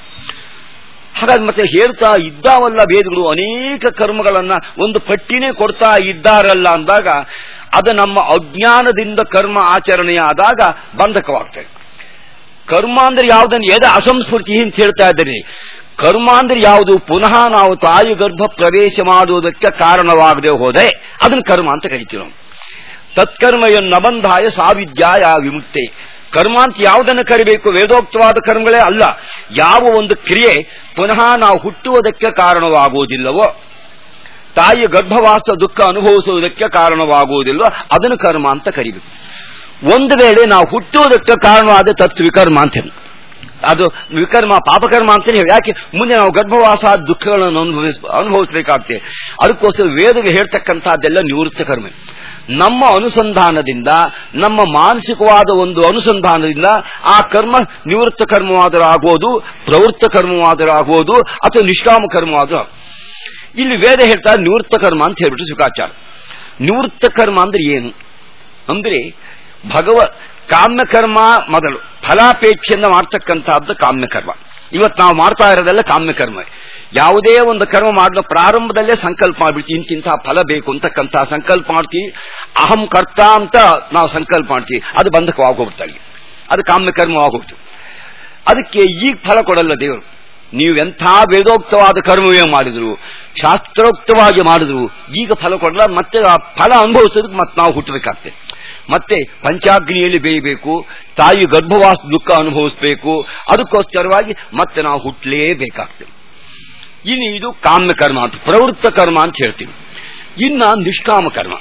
ಹಾಗಾಗಿ ಮತ್ತೆ ಹೇಳ್ತಾ ಇದ್ದಾವಲ್ಲ ವೇದಗಳು ಅನೇಕ ಕರ್ಮಗಳನ್ನ ಒಂದು ಪಟ್ಟಿನೇ ಕೊಡ್ತಾ ಇದ್ದಾರಲ್ಲ ಅಂದಾಗ ಅದು ನಮ್ಮ ಅಜ್ಞಾನದಿಂದ ಕರ್ಮ ಆಚರಣೆಯಾದಾಗ ಬಂಧಕವಾಗ್ತದೆ ಕರ್ಮ ಅಂದ್ರೆ ಯಾವುದನ್ನು ಎದ ಅಸಂಸ್ಫೂರ್ತಿ ಅಂತ ಹೇಳ್ತಾ ಇದ್ದೇನೆ ಕರ್ಮ ಅಂದ್ರೆ ಯಾವುದು ಪುನಃ ನಾವು ತಾಯಿ ಗರ್ಭ ಪ್ರವೇಶ ಮಾಡುವುದಕ್ಕೆ ಕಾರಣವಾಗದೆ ಹೋದೆ ಅದನ್ನು ಕರ್ಮ ಅಂತ ಕರಿತೀವಿ ನಾವು ತತ್ಕರ್ಮಯನ್ನಬಂಧಾಯ ಸಾವಿದ್ಯಾಯ ವಿಮುಕ್ತೆ ಕರ್ಮ ಅಂತ ಯಾವುದನ್ನು ಕರಿಬೇಕು ವೇದೋಕ್ತವಾದ ಕರ್ಮಗಳೇ ಅಲ್ಲ ಯಾವ ಒಂದು ಕ್ರಿಯೆ ಪುನಃ ನಾವು ಹುಟ್ಟುವುದಕ್ಕೆ ಕಾರಣವಾಗುವುದಿಲ್ಲವೋ ತಾಯಿಯ ಗರ್ಭವಾಸ ದುಃಖ ಅನುಭವಿಸುವುದಕ್ಕೆ ಕಾರಣವಾಗುವುದಿಲ್ವೋ ಅದನ್ನು ಕರ್ಮ ಅಂತ ಕರಿಬೇಕು ಒಂದು ವೇಳೆ ನಾವು ಹುಟ್ಟುವುದಕ್ಕೆ ಕಾರಣವಾದ ತತ್ ವಿಕರ್ಮ ಅಂತ ಹೇಳಿ ಅದು ವಿಕರ್ಮ ಪಾಪಕರ್ಮ ಅಂತ ಹೇಳಿ ಯಾಕೆ ಮುಂದೆ ನಾವು ಗರ್ಭವಾಸ ದುಃಖಗಳನ್ನು ಅನುಭವಿಸ ಅನುಭವಿಸಬೇಕಾಗ್ತದೆ ಅದಕ್ಕೋಸ್ಕರ ವೇದಗಳು ಹೇಳ್ತಕ್ಕಂಥದ್ದೆಲ್ಲ ನಿವೃತ್ತ ಕರ್ಮ ನಮ್ಮ ಅನುಸಂಧಾನದಿಂದ ನಮ್ಮ ಮಾನಸಿಕವಾದ ಒಂದು ಅನುಸಂಧಾನದಿಂದ ಆ ಕರ್ಮ ನಿವೃತ್ತ ಕರ್ಮವಾದರೂ ಆಗ್ಬೋದು ಪ್ರವೃತ್ತ ಕರ್ಮವಾದರೂ ಆಗ್ಬೋದು ಅಥವಾ ನಿಷ್ಕಾಮ ಕರ್ಮವಾದರೂ ಇಲ್ಲಿ ವೇದ ಹೇಳ್ತಾ ನಿವೃತ್ತ ಕರ್ಮ ಅಂತ ಹೇಳ್ಬಿಟ್ಟು ಸುಖಾಚಾರ ನಿವೃತ್ತ ಕರ್ಮ ಅಂದ್ರೆ ಏನು ಅಂದ್ರೆ ಭಗವ ಕಾಮ್ಯಕರ್ಮ ಮೊದಲು ಫಲಾಪೇಕ್ಷೆಯಿಂದ ಮಾಡ್ತಕ್ಕಂತಹದ್ದು ಕಾಮ್ಯಕರ್ಮ ಇವತ್ತು ನಾವು ಮಾಡ್ತಾ ಇರೋದೆಲ್ಲ ಕಾಮ್ಯಕರ್ಮ ಯಾವುದೇ ಒಂದು ಕರ್ಮ ಮಾಡಲು ಪ್ರಾರಂಭದಲ್ಲೇ ಸಂಕಲ್ಪ ಮಾಡ್ಬಿಡ್ತೀವಿ ಇಂತಿಂತಹ ಫಲ ಬೇಕು ಅಂತಕ್ಕಂತಹ ಸಂಕಲ್ಪ ಮಾಡ್ತೀವಿ ಅಹಂ ಕರ್ತ ಅಂತ ನಾವು ಸಂಕಲ್ಪ ಮಾಡ್ತೀವಿ ಅದು ಬಂಧಕವಾಗೋಗ್ಬಿಡ್ತಾಳೆ ಅದು ಕಾಮ್ಯಕರ್ಮವಾಗೋಗ್ತು ಅದಕ್ಕೆ ಈಗ ಫಲ ಕೊಡಲ್ಲ ದೇವರು ನೀವೆಂಥ ವೇದೋಕ್ತವಾದ ಕರ್ಮವೇ ಮಾಡಿದ್ರು ಶಾಸ್ತ್ರೋಕ್ತವಾಗಿ ಮಾಡಿದ್ರು ಈಗ ಫಲ ಕೊಡಲ್ಲ ಮತ್ತೆ ಆ ಫಲ ಅನುಭವಿಸೋದಕ್ಕೆ ಮತ್ತೆ ನಾವು ಹುಟ್ಟಬೇಕಾಗ್ತದೆ ಮತ್ತೆ ಪಂಚಾಗ್ನಿಯಲ್ಲಿ ಬೇಯಬೇಕು ತಾಯಿ ಗರ್ಭವಾಸ ದುಃಖ ಅನುಭವಿಸಬೇಕು ಅದಕ್ಕೋಸ್ಕರವಾಗಿ ಮತ್ತೆ ನಾವು ಹುಟ್ಟಲೇಬೇಕಾಗ್ತದೆ ಇನ್ನು ಇದು ಕಾಮ್ಯ ಕರ್ಮ ಅಂತ ಪ್ರವೃತ್ತ ಕರ್ಮ ಅಂತ ಹೇಳ್ತೀವಿ ಇನ್ನ ನಿಷ್ಕಾಮ ಕರ್ಮ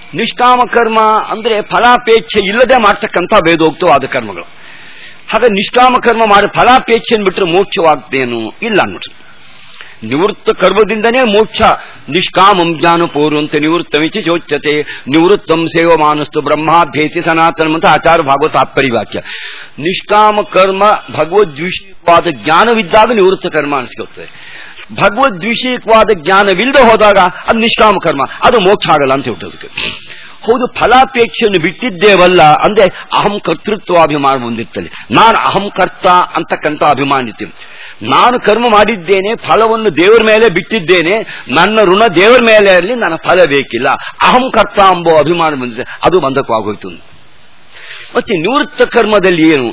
ನಿಷ್ಕಾಮ ಕರ್ಮ ಅಂದ್ರೆ ಫಲಾಪೇಕ್ಷೆ ಇಲ್ಲದೆ ಮಾಡ್ತಕ್ಕಂಥ ವೇದೋಕ್ತವಾದ ಕರ್ಮಗಳು ಹಾಗೆ ನಿಷ್ಕಾಮ ಕರ್ಮ ಮಾಡಿ ಫಲಾಪೇಕ್ಷೆಯನ್ನು ಬಿಟ್ಟರೆ ಮೋಕ್ಷವಾಗ್ತೇನು ಇಲ್ಲ ಅನ್ಬಿಟ್ರು ನಿವೃತ್ತ ಕರ್ಮದಿಂದನೇ ಮೋಕ್ಷ ನಿಷ್ಕಾಮಂ ಜ್ಞಾನ ಪೂರ್ವಂತೆ ನಿವೃತ್ತಮಿತಿ ಚೋಚ್ಯತೆ ನಿವೃತ್ತಂ ಸೇವಮಾನಸ್ತು ಬ್ರಹ್ಮಾಭ್ಯೇತಿ ಸನಾತನ ಅಂತ ಆಚಾರ ಭಾಗವತ ತಾತ್ಪರ್ಯ ವಾಕ್ಯ ನಿಷ್ಕಾಮ ಕರ್ಮ ಭಗವದ್ವಿಷಯವಾದ ಜ್ಞಾನವಿದ್ದಾಗ ನಿವೃತ್ತ ಕರ್ಮ ಅನಿಸ್ಕೊಳ್ತದೆ ಭಗವದ್ವಿಷಯಕವಾದ ಜ್ಞಾನವಿಲ್ಲದೆ ಹೋದಾಗ ಅದು ನಿಷ್ಕಾಮ ಕರ್ಮ ಅದು ಮೋಕ್ಷ ಆಗಲ್ಲ ಅಂತ ಹೇಳ್ತದಕ್ಕೆ ಹೌದು ಫಲಾಪೇಕ್ಷೆಯನ್ನು ಬಿಟ್ಟಿದ್ದೇವಲ್ಲ ಅಂದ್ರೆ ಅಹಂ ಕರ್ತೃತ್ವಾಭಿಮಾನ ಹೊಂದಿರ್ತದೆ ನಾನು ಅಹಂ ಕರ್ತ ಅಂತಕ್ಕಂಥ ಅಭಿಮಾನ ಇರ್ತೀನಿ ನಾನು ಕರ್ಮ ಮಾಡಿದ್ದೇನೆ ಫಲವನ್ನು ದೇವರ ಮೇಲೆ ಬಿಟ್ಟಿದ್ದೇನೆ ನನ್ನ ಋಣ ದೇವರ ಮೇಲೆ ಇರಲಿ ನನ್ನ ಫಲ ಬೇಕಿಲ್ಲ ಅಹಂ ಕರ್ತ ಎಂಬೋ ಅಭಿಮಾನ ಬಂದಿದೆ ಅದು ಬಂಧಕವಾಗೋಯ್ತು ಮತ್ತೆ ನಿವೃತ್ತ ಕರ್ಮದಲ್ಲಿ ಏನು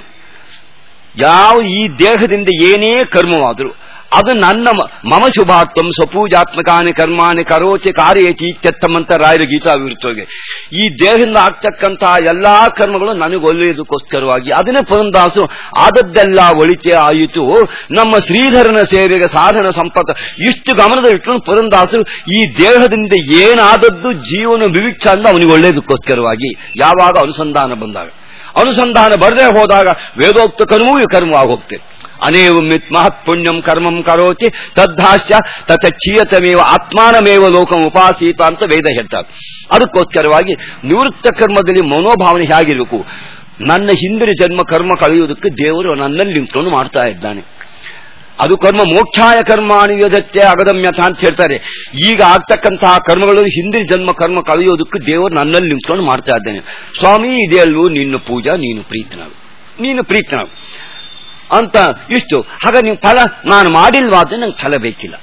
ಯಾವ ಈ ದೇಹದಿಂದ ಏನೇ ಕರ್ಮವಾದರೂ ಅದು ನನ್ನ ಮ- ಮಮ ಶುಭಾರ್ಥಂ ಸ್ವಪೂಜಾತ್ಮಕಾನಿ ಕರ್ಮಾನಿ ಕರೋಚಿ ಕಾರ್ಯೇತಿ ಇತ್ಯರ್ಥಮಂತ ರಾಯರ ಗೀತಾ ವಿರುತ್ತೋಗೆ ಈ ದೇಹದಿಂದ ಆಗ್ತಕ್ಕಂತಹ ಎಲ್ಲಾ ಕರ್ಮಗಳು ನನಗೆ ಒಳ್ಳೆಯದಕ್ಕೋಸ್ಕರವಾಗಿ ಅದನ್ನೇ ಪುರಂದಾಸು ಆದದ್ದೆಲ್ಲ ಒಳಿತೆ ಆಯಿತು ನಮ್ಮ ಶ್ರೀಧರನ ಸೇವೆಗೆ ಸಾಧನ ಸಂಪತ್ತ ಇಷ್ಟು ಗಮನದ ಇಟ್ಕೊಂಡು ಪುರಂದಾಸರು ಈ ದೇಹದಿಂದ ಏನಾದದ್ದು ಜೀವನ ವಿವಿಕ್ಷ ಅಂತ ಅವನಿಗೆ ಒಳ್ಳೆಯದಕ್ಕೋಸ್ಕರವಾಗಿ ಯಾವಾಗ ಅನುಸಂಧಾನ ಬಂದಾಗ ಅನುಸಂಧಾನ ಬರದೇ ಹೋದಾಗ ವೇದೋಕ್ತ ಕರ್ಮವೂ ಕರ್ಮವಾಗಿ ಹೋಗ್ತದೆ ಅನೇವ ಮಿತ್ ಮಹತ್ ಪುಣ್ಯಂ ಕರ್ಮಂ ಕರೋತಿ ತದ್ಧಾಸ್ಯ ತತ ಚೀಯತಮೇವ ಆತ್ಮಾನಮೇವ ಲೋಕಂ ಉಪಾಸೀತ ಅಂತ ವೇದ ಹೇಳ್ತಾರೆ ಅದಕ್ಕೋಸ್ಕರವಾಗಿ ನಿವೃತ್ತ ಕರ್ಮದಲ್ಲಿ ಮನೋಭಾವನೆ ಹೇಗಿರಬೇಕು ನನ್ನ ಹಿಂದಿನ ಜನ್ಮ ಕರ್ಮ ಕಳೆಯುವುದಕ್ಕೆ ದೇವರು ನನ್ನಲ್ಲಿ ನಿಂತ್ಕೊಂಡು ಮಾಡ್ತಾ ಇದ್ದಾನೆ ಅದು ಕರ್ಮ ಮೋಕ್ಷಾಯ ಕರ್ಮಾಣಿ ಯೋಧತ್ಯ ಅಗದಮ್ಯಥ ಅಂತ ಹೇಳ್ತಾರೆ ಈಗ ಆಗ್ತಕ್ಕಂತಹ ಕರ್ಮಗಳು ಹಿಂದಿನ ಜನ್ಮ ಕರ್ಮ ಕಳೆಯೋದಕ್ಕೆ ದೇವರು ನನ್ನಲ್ಲಿ ನಿಂತ್ಕೊಂಡು ಮಾಡ್ತಾ ಇದ್ದಾನೆ ಸ್ವಾಮಿ ಇದೆಯಲ್ಲೂ ನಿನ್ನ ಪೂಜಾ ನೀನು ಪ್ರೀತನಾಗು ನೀನು ಪ್ರೀತನಾಗು ಅಂತ ಇಷ್ಟು ಹಾಗ ನೀವು ಫಲ ನಾನು ಮಾಡಿಲ್ವಾದ್ರೆ ನಂಗೆ ಫಲ ಬೇಕಿಲ್ಲ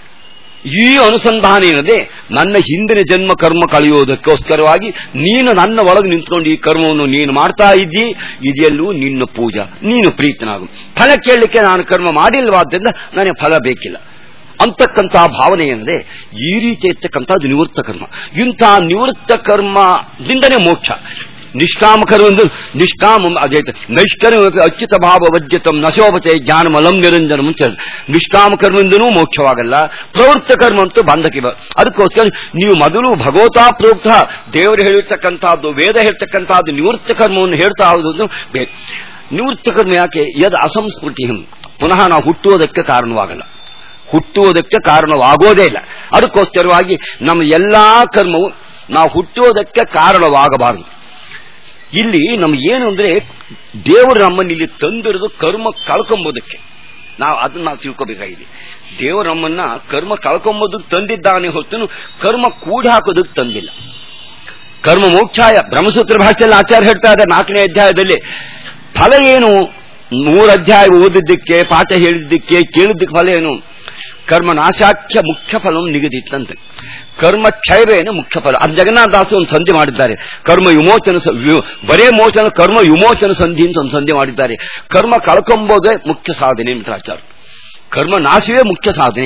ಈ ಅನುಸಂಧಾನ ಏನದೆ ನನ್ನ ಹಿಂದಿನ ಜನ್ಮ ಕರ್ಮ ಕಳೆಯುವುದಕ್ಕೋಸ್ಕರವಾಗಿ ನೀನು ನನ್ನ ಒಳಗೆ ನಿಂತ್ಕೊಂಡು ಈ ಕರ್ಮವನ್ನು ನೀನು ಮಾಡ್ತಾ ಇದ್ದೀ ಇದೆಲ್ಲೂ ನಿನ್ನ ಪೂಜಾ ನೀನು ಪ್ರೀತನಾಗು ಫಲ ಕೇಳಲಿಕ್ಕೆ ನಾನು ಕರ್ಮ ಮಾಡಿಲ್ವಾದ್ರಿಂದ ನನಗೆ ಫಲ ಬೇಕಿಲ್ಲ ಅಂತಕ್ಕಂತಹ ಭಾವನೆ ಏನಿದೆ ಈ ರೀತಿ ಇರ್ತಕ್ಕಂಥದ್ದು ನಿವೃತ್ತ ಕರ್ಮ ಇಂಥ ನಿವೃತ್ತ ಕರ್ಮದಿಂದನೇ ಮೋಕ್ಷ ನಿಷ್ಕಾಮ ಕರ್ಮ ನಿಷ್ಕಾಮ ಅಜೈತ ನೈಷ್ಕರ್ಮ ಅಚ್ಯುತ ಭಾವ ವಜ್ಯತಂ ನಶೋಭತೆ ಜ್ಞಾನಮಲಂ ನಿರಂಜನ ಮುಂಚೆ ನಿಷ್ಕಾಮ ಕರ್ಮದಿಂದನೂ ಮೋಕ್ಷವಾಗಲ್ಲ ಪ್ರವೃತ್ತ ಕರ್ಮ ಅಂತೂ ಬಂಧಕಿವ ಅದಕ್ಕೋಸ್ಕರ ನೀವು ಮೊದಲು ಭಗವತಾ ಪ್ರೋಕ್ತ ದೇವರು ಹೇಳಿರ್ತಕ್ಕಂಥದ್ದು ವೇದ ಹೇಳ್ತಕ್ಕಂಥದ್ದು ನಿವೃತ್ತ ಕರ್ಮವನ್ನು ಹೇಳ್ತಾ ಹೋದು ಬೇ- ನಿವೃತ್ತ ಕರ್ಮ ಯಾಕೆ ಯದ್ ಅಸಂಸ್ಕೃತಿ ಪುನಃ ನಾವು ಹುಟ್ಟುವುದಕ್ಕೆ ಕಾರಣವಾಗಲ್ಲ ಹುಟ್ಟುವುದಕ್ಕೆ ಕಾರಣವಾಗೋದೇ ಇಲ್ಲ ಅದಕ್ಕೋಸ್ಕರವಾಗಿ ನಮ್ಮ ಎಲ್ಲಾ ಕರ್ಮವು ನಾವು ಹುಟ್ಟುವುದಕ್ಕೆ ಕಾರಣವಾಗಬಾರದು ಇಲ್ಲಿ ನಮ್ಗೆ ಏನು ಅಂದ್ರೆ ದೇವರು ನಮ್ಮನ್ನು ಇಲ್ಲಿ ತಂದಿರೋದು ಕರ್ಮ ಕಳ್ಕೊಂಬೋದಕ್ಕೆ ನಾವು ಅದನ್ನ ನಾವು ತಿಳ್ಕೋಬೇಕಾಗಿದೆ ದೇವರು ನಮ್ಮನ್ನ ಕರ್ಮ ಕಳ್ಕೊಂಬೋದಕ್ಕೆ ತಂದಿದ್ದಾನೆ ಹೊತ್ತು ಕರ್ಮ ಕೂಡಿ ಹಾಕೋದಕ್ಕೆ ತಂದಿಲ್ಲ ಕರ್ಮ ಮೋಕ್ಷಾಯ ಬ್ರಹ್ಮಸೂತ್ರ ಭಾಷೆಯಲ್ಲಿ ಆಚಾರ್ಯ ಹೇಳ್ತಾ ಇದ್ದಾರೆ ನಾಲ್ಕನೇ ಅಧ್ಯಾಯದಲ್ಲಿ ಫಲ ಏನು ಮೂರು ಅಧ್ಯಾಯ ಓದಿದ್ದಕ್ಕೆ ಪಾಠ ಹೇಳಿದ್ದಕ್ಕೆ ಕೇಳಿದ್ದಕ್ಕೆ ಫಲ ಏನು ಕರ್ಮ ನಾಶಾಖ್ಯ ಮುಖ್ಯ ಫಲವನ್ನು ನಿಗದಿತ್ತಂತೆ ಕರ್ಮ ಕ್ಷಯವೇನು ಮುಖ್ಯ ಫಲ ಅದು ಜಗನ್ನಾಥದಾಸ ಒಂದು ಸಂಧಿ ಮಾಡಿದ್ದಾರೆ ಕರ್ಮ ವಿಮೋಚನ ಸ- ವಿ- ಬರೇ ಮೋಚನ ಕರ್ಮ ವಿಮೋಚನ ಸಂಧಿ ಅಂತ ಒಂದು ಸಂಧಿ ಮಾಡಿದ್ದಾರೆ ಕರ್ಮ ಕಳ್ಕೊಂಬೋದೇ ಮುಖ್ಯ ಸಾಧನೆ ಅಂತ ಆಚಾರ ಕರ್ಮ ನಾಶವೇ ಮುಖ್ಯ ಸಾಧನೆ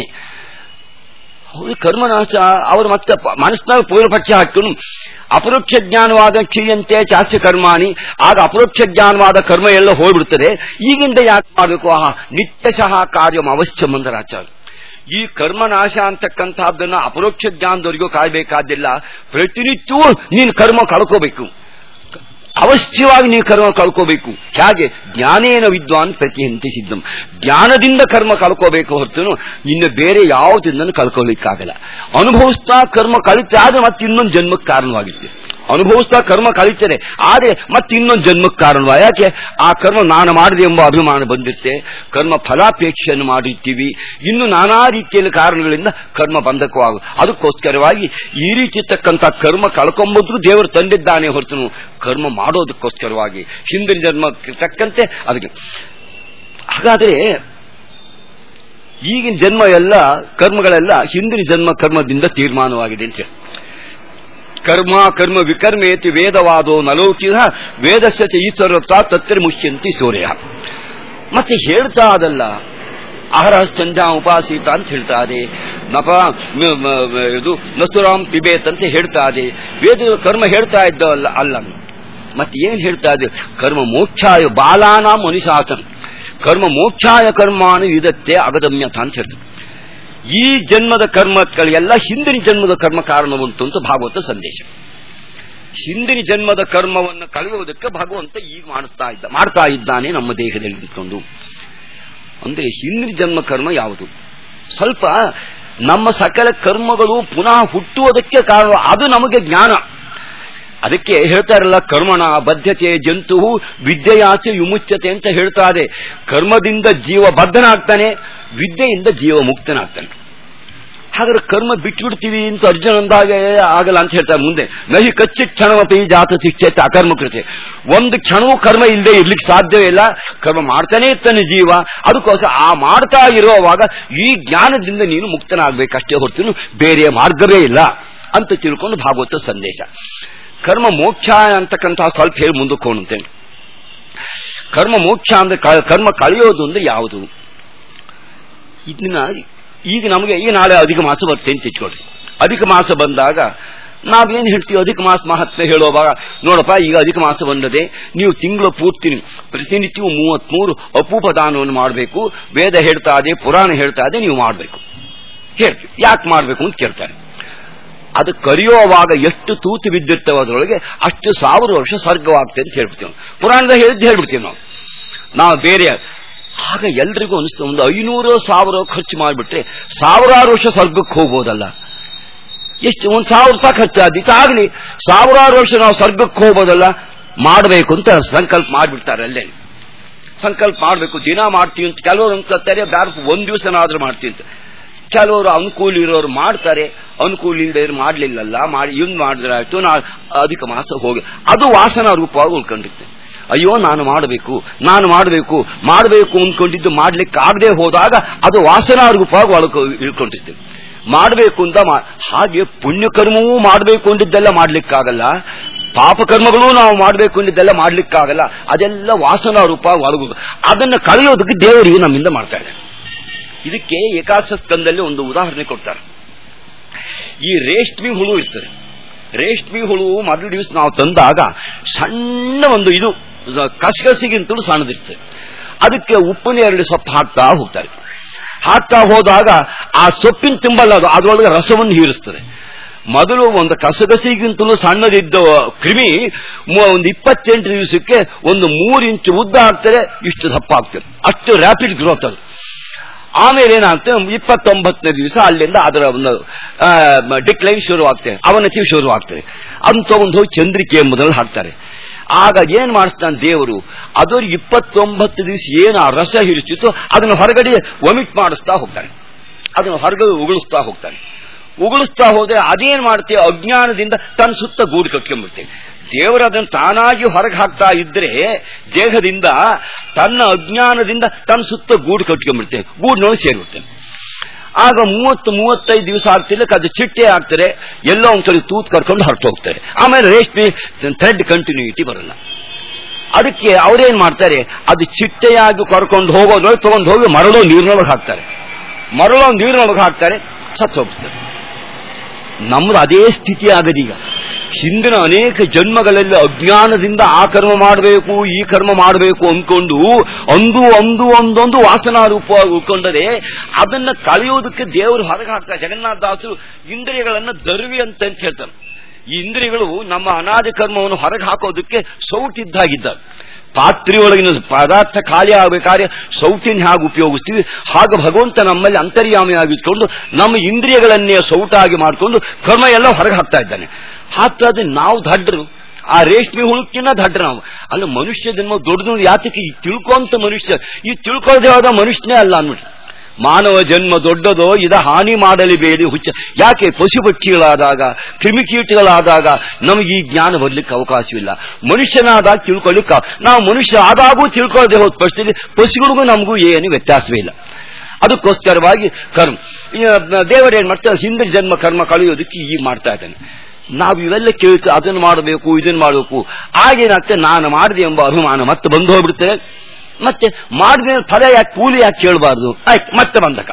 ಹೌದು ಕರ್ಮನಾಶ ಅವರು ಮತ್ತೆ ಪ- ಮನಸ್ಸಿನಾಗ ಪೂರ್ವಪಕ್ಷ ಹಾಕೊಂಡು ಅಪರೋಕ್ಷ ಜ್ಞಾನವಾದ ಕ್ಷೀಯಂತೆ ಚಾಸ್ಯ ಕರ್ಮಾಣಿ ಆಗ ಅಪರೋಕ್ಷ ಜ್ಞಾನವಾದ ಕರ್ಮ ಎಲ್ಲ ಹೋಗ್ಬಿಡ್ತದೆ ಈಗಿಂದ ಯಾಕೆ ಮಾಡಬೇಕು ಆಹಾ ನಿತ್ಯಶಃ ಕಾರ್ಯಂ ಅವಶ್ಯಂ ಅಂದ್ರೆ ಆಚಾರ್ಯ ಈ ಕರ್ಮನಾಶ ಅಂತಕ್ಕಂಥದ್ದನ್ನ ಅಪರೋಕ್ಷ ಜ್ಞಾನದವರಿಗೂ ಕಾಯಬೇಕಾದಿಲ್ಲ ಪ್ರತಿನಿತ್ಯವೂ ನೀನು ಕರ್ಮ ಕಳ್ಕೋಬೇಕು ಅವಶ್ಯವಾಗಿ ನೀವು ಕರ್ಮ ಕಳ್ಕೋಬೇಕು ಹೇಗೆ ಜ್ಞಾನೇನ ವಿದ್ವಾನ್ ಪ್ರತಿಹಂತಿ ಸಿದ್ಧಂ ಜ್ಞಾನದಿಂದ ಕರ್ಮ ಕಳ್ಕೋಬೇಕು ಹೊರತು ಇನ್ನು ಬೇರೆ ಯಾವುದನ್ನು ಕಳ್ಕೊಳ್ಳಿಕ್ಕಾಗಲ್ಲ ಅನುಭವಿಸ್ತಾ ಕರ್ಮ ಕಳಿತಾ ಆದ್ರೆ ಮತ್ತೆ ಇನ್ನೊಂದು ಜನ್ಮಕ್ಕೆ ಕಾರಣವಾಗಿರುತ್ತೆ ಅನುಭವಿಸ್ತಾ ಕರ್ಮ ಕಳಿತಾರೆ ಆದ್ರೆ ಮತ್ತೆ ಇನ್ನೊಂದು ಜನ್ಮಕ್ಕೆ ಕಾರಣವ ಯಾಕೆ ಆ ಕರ್ಮ ನಾನು ಮಾಡಿದೆ ಎಂಬ ಅಭಿಮಾನ ಬಂದಿರುತ್ತೆ ಕರ್ಮ ಫಲಾಪೇಕ್ಷೆಯನ್ನು ಮಾಡಿರ್ತೀವಿ ಇನ್ನು ನಾನಾ ರೀತಿಯಲ್ಲಿ ಕಾರಣಗಳಿಂದ ಕರ್ಮ ಬಂಧಕವಾಗು ಅದಕ್ಕೋಸ್ಕರವಾಗಿ ಈ ರೀತಿ ಇರ್ತಕ್ಕಂಥ ಕರ್ಮ ಕಳ್ಕೊಂಬುದು ದೇವರು ತಂದಿದ್ದಾನೆ ಹೊರತು ಕರ್ಮ ಮಾಡೋದಕ್ಕೋಸ್ಕರವಾಗಿ ಹಿಂದಿನ ಜನ್ಮಕ್ಕೆ ತಕ್ಕಂತೆ ಅದಕ್ಕೆ ಹಾಗಾದ್ರೆ ಈಗಿನ ಜನ್ಮ ಎಲ್ಲ ಕರ್ಮಗಳೆಲ್ಲ ಹಿಂದಿನ ಜನ್ಮ ಕರ್ಮದಿಂದ ತೀರ್ಮಾನವಾಗಿದೆ ಅಂತ ಹೇಳಿ ಕರ್ಮ ಕರ್ಮ ವಿಕರ್ಮೇತಿ ವೇದವಾದೋ ನಲೋಕಿಹ ವೇದಸ್ಯ ಚ ಈಶ್ವರತ್ವ ತತ್ರ ಮುಷ್ಯಂತಿ ಸೂರ್ಯ ಮತ್ತೆ ಹೇಳ್ತಾ ಅದಲ್ಲ ಆಹಾರ ಸಂಧ್ಯಾ ಉಪಾಸೀತ ಅಂತ ಹೇಳ್ತಾ ಇದೆ ನಪ ಮ- ಮ- ಮ- ಇದು ನಸುರಾಮ್ ಪಿಬೇತ್ ಅಂತ ಹೇಳ್ತಾ ಇದೆ ವೇದ ಕರ್ಮ ಹೇಳ್ತಾ ಇದ್ದವಲ್ಲ ಅಲ್ಲ ಮತ್ತೆ ಏನ್ ಹೇಳ್ತಾ ಇದೆ ಕರ್ಮ ಮೋಕ್ಷಾಯ ಬಾಲಾನಾಂ ಅನುಶಾಸನ ಕರ್ಮ ಮೋಕ್ಷಾಯ ಕರ್ಮಾನು ಇದತ್ತೆ ಅಗದಮ್ಯತ ಅಂತ ಹೇಳ್ತಾರೆ ಈ ಜನ್ಮದ ಕರ್ಮಗಳೆಲ್ಲ ಹಿಂದಿನ ಜನ್ಮದ ಕರ್ಮ ಕಾರಣ ಉಂಟು ಅಂತ ಭಾಗವತ ಸಂದೇಶ ಹಿಂದಿನ ಜನ್ಮದ ಕರ್ಮವನ್ನು ಕಳೆಯುವುದಕ್ಕೆ ಭಗವಂತ ಈಗ ಮಾಡುತ್ತಾ ಇದ್ದ ಮಾಡ್ತಾ ಇದ್ದಾನೆ ನಮ್ಮ ದೇಹದಲ್ಲಿ ನಿಂತ್ಕೊಂಡು ಅಂದ್ರೆ ಹಿಂದಿನ ಜನ್ಮ ಕರ್ಮ ಯಾವುದು ಸ್ವಲ್ಪ ನಮ್ಮ ಸಕಲ ಕರ್ಮಗಳು ಪುನಃ ಹುಟ್ಟುವುದಕ್ಕೆ ಕಾರಣ ಅದು ನಮಗೆ ಜ್ಞಾನ ಅದಕ್ಕೆ ಹೇಳ್ತಾರಲ್ಲ ಕರ್ಮಣ ಬದ್ಧತೆ ಜಂತು ವಿದ್ಯೆಯಾಚೆ ವಿಮುಚ್ಯತೆ ಅಂತ ಹೇಳ್ತಾರೆ ಕರ್ಮದಿಂದ ಜೀವ ಬದ್ಧನಾಗ್ತಾನೆ ವಿದ್ಯೆಯಿಂದ ಜೀವ ಮುಕ್ತನಾಗ್ತಾನೆ ಹಾಗಾದ್ರೆ ಕರ್ಮ ಬಿಟ್ಬಿಡ್ತೀವಿ ಅಂತ ಅರ್ಜುನ ಅಂದಾಗ ಆಗಲ್ಲ ಅಂತ ಹೇಳ್ತಾರೆ ಮುಂದೆ ನಹಿ ಕಚ್ಚಿ ಕ್ಷಣಮಪಿ ಜಾತ ಶಿಕ್ಷತೆ ಅಕರ್ಮ ಕೃತೆ ಒಂದು ಕ್ಷಣವೂ ಕರ್ಮ ಇಲ್ಲದೆ ಇರ್ಲಿಕ್ಕೆ ಸಾಧ್ಯವೇ ಇಲ್ಲ ಕರ್ಮ ಮಾಡ್ತಾನೆ ಇರ್ತಾನೆ ಜೀವ ಅದಕ್ಕೋಸ್ಕರ ಆ ಮಾಡ್ತಾ ಇರುವಾಗ ಈ ಜ್ಞಾನದಿಂದ ನೀನು ಮುಕ್ತನಾಗಬೇಕಷ್ಟೇ ಹೊರತು ಬೇರೆ ಮಾರ್ಗವೇ ಇಲ್ಲ ಅಂತ ತಿಳ್ಕೊಂಡು ಭಾಗವತ ಸಂದೇಶ ಕರ್ಮ ಮೋಕ್ಷ ಅಂತಕ್ಕಂತಹ ಸ್ವಲ್ಪ ಹೇಳಿ ಮುಂದಕ್ಕೆ ಹೋಗುತ್ತೇನೆ ಕರ್ಮ ಮೋಕ್ಷ ಅಂದ್ರೆ ಕ- ಕರ್ಮ ಕಳೆಯೋದು ಅಂದ್ರೆ ಯಾವುದು ಇದನ್ನ ಈಗ ನಮಗೆ ಈ ನಾಳೆ ಅಧಿಕ ಮಾಸ ಬರ್ತೇನೆ ಅಂತ ಇಟ್ಕೊಳ್ರಿ ಅಧಿಕ ಮಾಸ ಬಂದಾಗ ನಾವೇನು ಹೇಳ್ತೀವಿ ಅಧಿಕ ಮಾಸ ಮಹತ್ವ ಹೇಳುವಾಗ ನೋಡಪ್ಪ ಈಗ ಅಧಿಕ ಮಾಸ ಬಂದದೆ ನೀವು ತಿಂಗಳು ಪೂರ್ತಿ ಪ್ರತಿನಿತ್ಯವೂ ಮೂವತ್ಮೂರು ಅಪೂಪ ದಾನವನ್ನು ಮಾಡಬೇಕು ವೇದ ಹೇಳ್ತಾ ಇದೆ ಪುರಾಣ ಹೇಳ್ತಾ ಇದೆ ನೀವು ಮಾಡಬೇಕು ಹೇಳ್ತೀವಿ ಯಾಕೆ ಮಾಡಬೇಕು ಅಂತ ಕೇಳ್ತಾರೆ ಅದು ಕರೆಯುವಾಗ ಎಷ್ಟು ತೂತು ಬಿದ್ದಿರ್ತವೆ ಅದರೊಳಗೆ ಅಷ್ಟು ಸಾವಿರ ವರ್ಷ ಸ್ವರ್ಗವಾಗ್ತದೆ ಅಂತ ಹೇಳ್ಬಿಡ್ತೀವಿ ನಾವು. ಪುರಾಣದ ಹೇಳಿದ್ದು ಹೇಳ್ಬಿಡ್ತೀವಿ ನಾವು ನಾವು ಬೇರೆ ಆಗ ಎಲ್ರಿಗೂ ಅನಿಸ್ತು ಒಂದು ಐನೂರು ಸಾವಿರ ಖರ್ಚು ಮಾಡಿಬಿಟ್ರೆ ಸಾವಿರಾರು ವರ್ಷ ಸ್ವರ್ಗಕ್ಕೆ ಹೋಗ್ಬೋದಲ್ಲ ಎಷ್ಟು ಒಂದು ಸಾವಿರ ರೂಪಾಯಿ ಖರ್ಚಾದಿತ್ತು ಆಗಲಿ ಸಾವಿರಾರು ವರ್ಷ ನಾವು ಸ್ವರ್ಗಕ್ಕೆ ಹೋಗ್ಬೋದಲ್ಲ ಮಾಡಬೇಕು ಅಂತ ಸಂಕಲ್ಪ ಮಾಡಿಬಿಡ್ತಾರೆ ಅಲ್ಲೇ ಸಂಕಲ್ಪ ಮಾಡಬೇಕು ದಿನ ಮಾಡ್ತೀವಿ ಅಂತ ಕೆಲವರು ಅಂತಾರೆ ಬ್ಯಾರ ಒಂದ್ ದಿವಸನಾದ್ರೂ ಮಾಡ್ತೀವಿ ಅಂತ ಕೆಲವರು ಅನುಕೂಲ ಇರೋರು ಮಾಡ್ತಾರೆ ಅನುಕೂಲ ಇಲ್ಲದೆ ಮಾಡ್ಲಿಲ್ಲಲ್ಲ ಮಾಡಿ ಇವ್ ಮಾಡಿದ್ರೆ ಆಯ್ತು ನಾ ಅಧಿಕ ಮಾಸ ಹೋಗಿ ಅದು ವಾಸನಾ ರೂಪವಾಗಿ ಉಳ್ಕೊಂಡಿರುತ್ತೆ ಅಯ್ಯೋ ನಾನು ಮಾಡಬೇಕು ನಾನು ಮಾಡಬೇಕು ಮಾಡಬೇಕು ಅಂದ್ಕೊಂಡಿದ್ದು ಮಾಡ್ಲಿಕ್ಕೆ ಆಗದೆ ಹೋದಾಗ ಅದು ವಾಸನಾ ರೂಪವಾಗಿ ಒಳಗೆ ಇಳ್ಕೊಂಡಿರ್ತೇವೆ ಮಾಡಬೇಕು ಅಂತ ಮಾ- ಹಾಗೆ ಪುಣ್ಯಕರ್ಮವೂ ಮಾಡಬೇಕು ಅಂದಿದ್ದೆಲ್ಲ ಮಾಡ್ಲಿಕ್ಕಾಗಲ್ಲ ಪಾಪಕರ್ಮಗಳು ನಾವು ಮಾಡಬೇಕು ಅಂದಿದ್ದೆಲ್ಲ ಮಾಡ್ಲಿಕ್ಕಾಗಲ್ಲ ಅದೆಲ್ಲ ವಾಸನಾ ರೂಪ ಒಳಗು ಅದನ್ನ ಕಳೆಯೋದಕ್ಕೆ ದೇವರಿಗೆ ನಮ್ಮಿಂದ ಮಾಡ್ತಾ ಇದ್ದಾರೆ ಇದಕ್ಕೆ ಏಕಾಶ ಸ್ಕಂದಲ್ಲಿ ಒಂದು ಉದಾಹರಣೆ ಕೊಡ್ತಾರೆ ಈ ರೇಷ್ಮೆ ಹುಳು ಇರ್ತದೆ ರೇಷ್ಮೆ ಹುಳು ಮೊದಲ ದಿವಸ ನಾವು ತಂದಾಗ ಸಣ್ಣ ಒಂದು ಇದು ಕಸಗಸಿಗಿಂತಲೂ ಸಣ್ಣದಿರ್ತದೆ ಅದಕ್ಕೆ ಉಪ್ಪಿನ ಎರಡು ಸೊಪ್ಪು ಹಾಕ್ತಾ ಹೋಗ್ತಾರೆ ಹಾಕ್ತಾ ಹೋದಾಗ ಆ ಸೊಪ್ಪಿನ ತುಂಬಲ್ಲ ಅದು ಅದರೊಳಗೆ ರಸವನ್ನು ಹೀರಿಸ್ತದೆ ಮೊದಲು ಒಂದು ಕಸಗಸಿಗಿಂತಲೂ ಸಣ್ಣದಿದ್ದ ಕ್ರಿಮಿ ಮು- ಒಂದು ಇಪ್ಪತ್ತೆಂಟು ದಿವಸಕ್ಕೆ ಒಂದು ಮೂರು ಇಂಚು ಉದ್ದ ಆಗ್ತದೆ ಇಷ್ಟು ದಪ್ಪ ಆಗ್ತದೆ ಅಷ್ಟು ರ್ಯಾಪಿಡ್ ಗ್ರೋತ್ ಅದು ಆಮೇಲೆ ಏನಾಗ್ತದೆ ಇಪ್ಪತ್ತೊಂಬತ್ತನೇ ದಿವಸ ಅಲ್ಲಿಂದ ಅದರ ಒಂದು ಡಿಕ್ಲೈನ್ ಶುರುವಾಗ್ತದೆ ಅವನತಿ ಶುರುವಾಗ್ತದೆ ಅದನ್ನ ತಗೊಂಡು ಹೋಗಿ ಚಂದ್ರಿಕೆ ಎಂಬುದರಲ್ಲಿ ಹಾಕ್ತಾರೆ ಆಗ ಏನ್ ಮಾಡಿಸ್ತಾನೆ ದೇವರು ಅದರ ಇಪ್ಪತ್ತೊಂಬತ್ತು ದಿವಸ ಏನು ಆ ರಸ ಹಿಡಿಸ್ತಿತ್ತು ಅದನ್ನು ಹೊರಗಡೆ ವಮಿಟ್ ಮಾಡಿಸ್ತಾ ಹೋಗ್ತಾನೆ ಅದನ್ನು ಹೊರಗಡೆ ಉಗುಳಿಸ್ತಾ ಹೋಗ್ತಾನೆ ಉಗುಳಿಸ್ತಾ ಹೋದ್ರೆ ಅದೇನ್ ಮಾಡ್ತೇವೆ ಅಜ್ಞಾನದಿಂದ ತನ್ನ ಸುತ್ತ ಗೂಡು ಕಟ್ಕೊಂಡ್ಬಿಡ್ತೇವೆ ದೇವರು ಅದನ್ನು ತಾನಾಗಿ ಹೊರಗೆ ಹಾಕ್ತಾ ಇದ್ರೆ ದೇಹದಿಂದ ತನ್ನ ಅಜ್ಞಾನದಿಂದ ತನ್ನ ಸುತ್ತ ಗೂಡು ಕಟ್ಕೊಂಡ್ಬಿಡ್ತೇವೆ ಗೂಡಿನೊಳಗೆ ಸೇರಿಬಿಡ್ತೇವೆ ಆಗ ಮೂವತ್ತು ಮೂವತ್ತೈದು ದಿವಸ ಆಗ್ತಿಲ್ಲಕ್ಕೆ ಅದು ಚಿಟ್ಟೆ ಆಗ್ತಾರೆ ಎಲ್ಲೋ ಒಂದ್ ಕಡೆ ತೂತ್ ಕರ್ಕೊಂಡು ಹೊರಟು ಹೋಗ್ತಾರೆ ಆಮೇಲೆ ರೇಷ್ಮೆ ಥ್ರೆಡ್ ಕಂಟಿನ್ಯೂಟಿ ಬರಲ್ಲ ಅದಕ್ಕೆ ಅವರೇನ್ ಮಾಡ್ತಾರೆ ಅದು ಚಿಟ್ಟೆಯಾಗಿ ಕರ್ಕೊಂಡು ಹೋಗೋದ್ರೊಳಗೆ ತಗೊಂಡು ಹೋಗಿ ಮರಳೋ ನೀರಿನೊಳಗೆ ಹಾಕ್ತಾರೆ ಮರಳೋ ನೀರಿನೊಳಗೆ ಹಾಕ್ತಾರೆ ಸತ್ತು ಹೋಗ್ತಾರೆ ನಮ್ದು ಅದೇ ಸ್ಥಿತಿ ಆಗದೀಗ ಹಿಂದಿನ ಅನೇಕ ಜನ್ಮಗಳಲ್ಲಿ ಅಜ್ಞಾನದಿಂದ ಆ ಕರ್ಮ ಮಾಡಬೇಕು ಈ ಕರ್ಮ ಮಾಡಬೇಕು ಅಂದ್ಕೊಂಡು ಒಂದು ಒಂದು ಒಂದೊಂದು ವಾಸನಾ ರೂಪವಾಗಿ ಉಳ್ಕೊಂಡರೆ ಅದನ್ನ ಕಳೆಯೋದಕ್ಕೆ ದೇವರು ಹೊರಗೆ ಹಾಕ್ತಾರೆ ಜಗನ್ನಾಥ ದಾಸರು ಇಂದ್ರಿಯಗಳನ್ನ ದರ್ವಿ ಅಂತ ಅಂತ ಹೇಳ್ತಾರೆ ಈ ಇಂದ್ರಿಯಗಳು ನಮ್ಮ ಅನಾದಿ ಕರ್ಮವನ್ನು ಹೊರಗೆ ಹಾಕೋದಕ್ಕೆ ಸೌಟಿದ್ದಾಗಿದ್ದಾರೆ ಪಾತ್ರೆಯೊಳಗಿನ ಪದಾರ್ಥ ಖಾಲಿ ಆಗಬೇಕಾದ್ರೆ ಸೌಟಿನ ಹೇಗೆ ಉಪಯೋಗಿಸ್ತೀವಿ ಹಾಗೆ ಭಗವಂತ ನಮ್ಮಲ್ಲಿ ಅಂತರ್ಯಾಮಿಯಾಗಿಟ್ಕೊಂಡು ನಮ್ಮ ಇಂದ್ರಿಯಗಳನ್ನೇ ಸೌಟಾಗಿ ಮಾಡಿಕೊಂಡು ಕರ್ಮ ಎಲ್ಲ ಹೊರಗೆ ಹಾಕ್ತಾ ಇದ್ದಾನೆ ಹಾಕ್ತಾ ಇದ್ರೆ ನಾವು ದಡ್ಡರು ಆ ರೇಷ್ಮೆ ಹುಳುಕಿನ ದಡ್ಡ ನಾವು ಅಲ್ಲ ಮನುಷ್ಯ ಜನ್ಮ ದೊಡ್ಡದು ಯಾತಕ್ಕೆ ಈ ತಿಳ್ಕೊಂತ ಮನುಷ್ಯ ಈ ತಿಳ್ಕೊಳ್ಳದೆ ಹೋದ ಮನುಷ್ಯನೇ ಅಲ್ಲ ಅನ್ಬಿಟ್ಟು ಮಾನವ ಜನ್ಮ ದೊಡ್ಡದೋ ಇದ ಹಾನಿ ಮಾಡಲಿ ಬೇಡಿ ಹುಚ್ಚ ಯಾಕೆ ಪಶು ಪಕ್ಷಿಗಳಾದಾಗ ಕ್ರಿಮಿಕೀಟಗಳಾದಾಗ ನಮಗೆ ಈ ಜ್ಞಾನ ಬರ್ಲಿಕ್ಕೆ ಅವಕಾಶವಿಲ್ಲ ಮನುಷ್ಯನಾದಾಗ ತಿಳ್ಕೊಳ್ಳಿಕ್ಕೆ ನಾವು ಮನುಷ್ಯ ಆದಾಗೂ ತಿಳ್ಕೊಳ್ಳದೆ ಹೋದ ಪರಿಸ್ಥಿತಿ ಪಶುಗಳಿಗೂ ನಮಗೂ ಏನು ವ್ಯತ್ಯಾಸವೇ ಇಲ್ಲ ಅದಕ್ಕೋಸ್ಕರವಾಗಿ ಕರ್ಮ ಈ, ದೇವರು ಏನ್ ಮಾಡ್ತಾರೆ ಹಿಂದಿನ ಜನ್ಮ ಕರ್ಮ ಕಳೆಯೋದಕ್ಕೆ ಈಗ ಮಾಡ್ತಾ ಇದ್ದಾನೆ ನಾವು ಇವೆಲ್ಲ ಕೇಳ್ತು ಅದನ್ನು ಮಾಡಬೇಕು ಇದನ್ನು ಮಾಡಬೇಕು ಆಗೇನಾಗ್ತದೆ ನಾನು ಮಾಡಿದೆ ಎಂಬ ಅಭಿಮಾನ ಮತ್ತೆ ಬಂದು ಹೋಗ್ಬಿಡ್ತೇನೆ ಮತ್ತೆ ಮಾಡಿದ ಫಲ ಯಾಕೆ ಕೂಲಿ ಯಾಕೆ ಕೇಳಬಾರ್ದು ಆಯ್ತು ಮತ್ತೆ ಬಂದಕ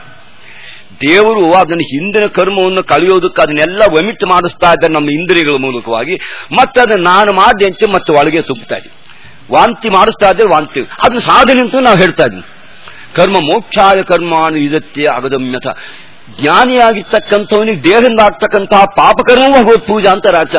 ದೇವರು ಅದನ್ನು ಹಿಂದಿನ ಕರ್ಮವನ್ನು ಕಳೆಯೋದಕ್ಕೆ ಅದನ್ನೆಲ್ಲ ವಮಿಟ್ ಮಾಡಿಸ್ತಾ ಇದ್ದಾರೆ ನಮ್ಮ ಇಂದ್ರಿಯಗಳ ಮೂಲಕವಾಗಿ ಮತ್ತೆ ಅದನ್ನು ನಾನು ಮಾಡಿದೆ ಅಂತ ಮತ್ತೆ ಒಳಗೆ ತುಂಬುತ್ತಾ ಇದ್ದೀವಿ ವಾಂತಿ ಮಾಡಿಸ್ತಾ ಇದ್ರೆ ವಾಂತಿ ಅದನ್ನ ಸಾಧನೆ ಅಂತ ನಾವು ಹೇಳ್ತಾ ಇದ್ದೀವಿ ಕರ್ಮ ಮೋಕ್ಷಾಯ ಕರ್ಮಾನು ಇದತ್ಯ ಅಗದಮ್ಯಥ ಜ್ಞಾನಿಯಾಗಿರ್ತಕ್ಕಂಥವನಿಗೆ ದೇಹದಿಂದ ಆಗ್ತಕ್ಕಂತಹ ಪಾಪಕರ್ಮವೂ ಭಗವತ್ ಪೂಜಾ ಅಂತ ರಾಜ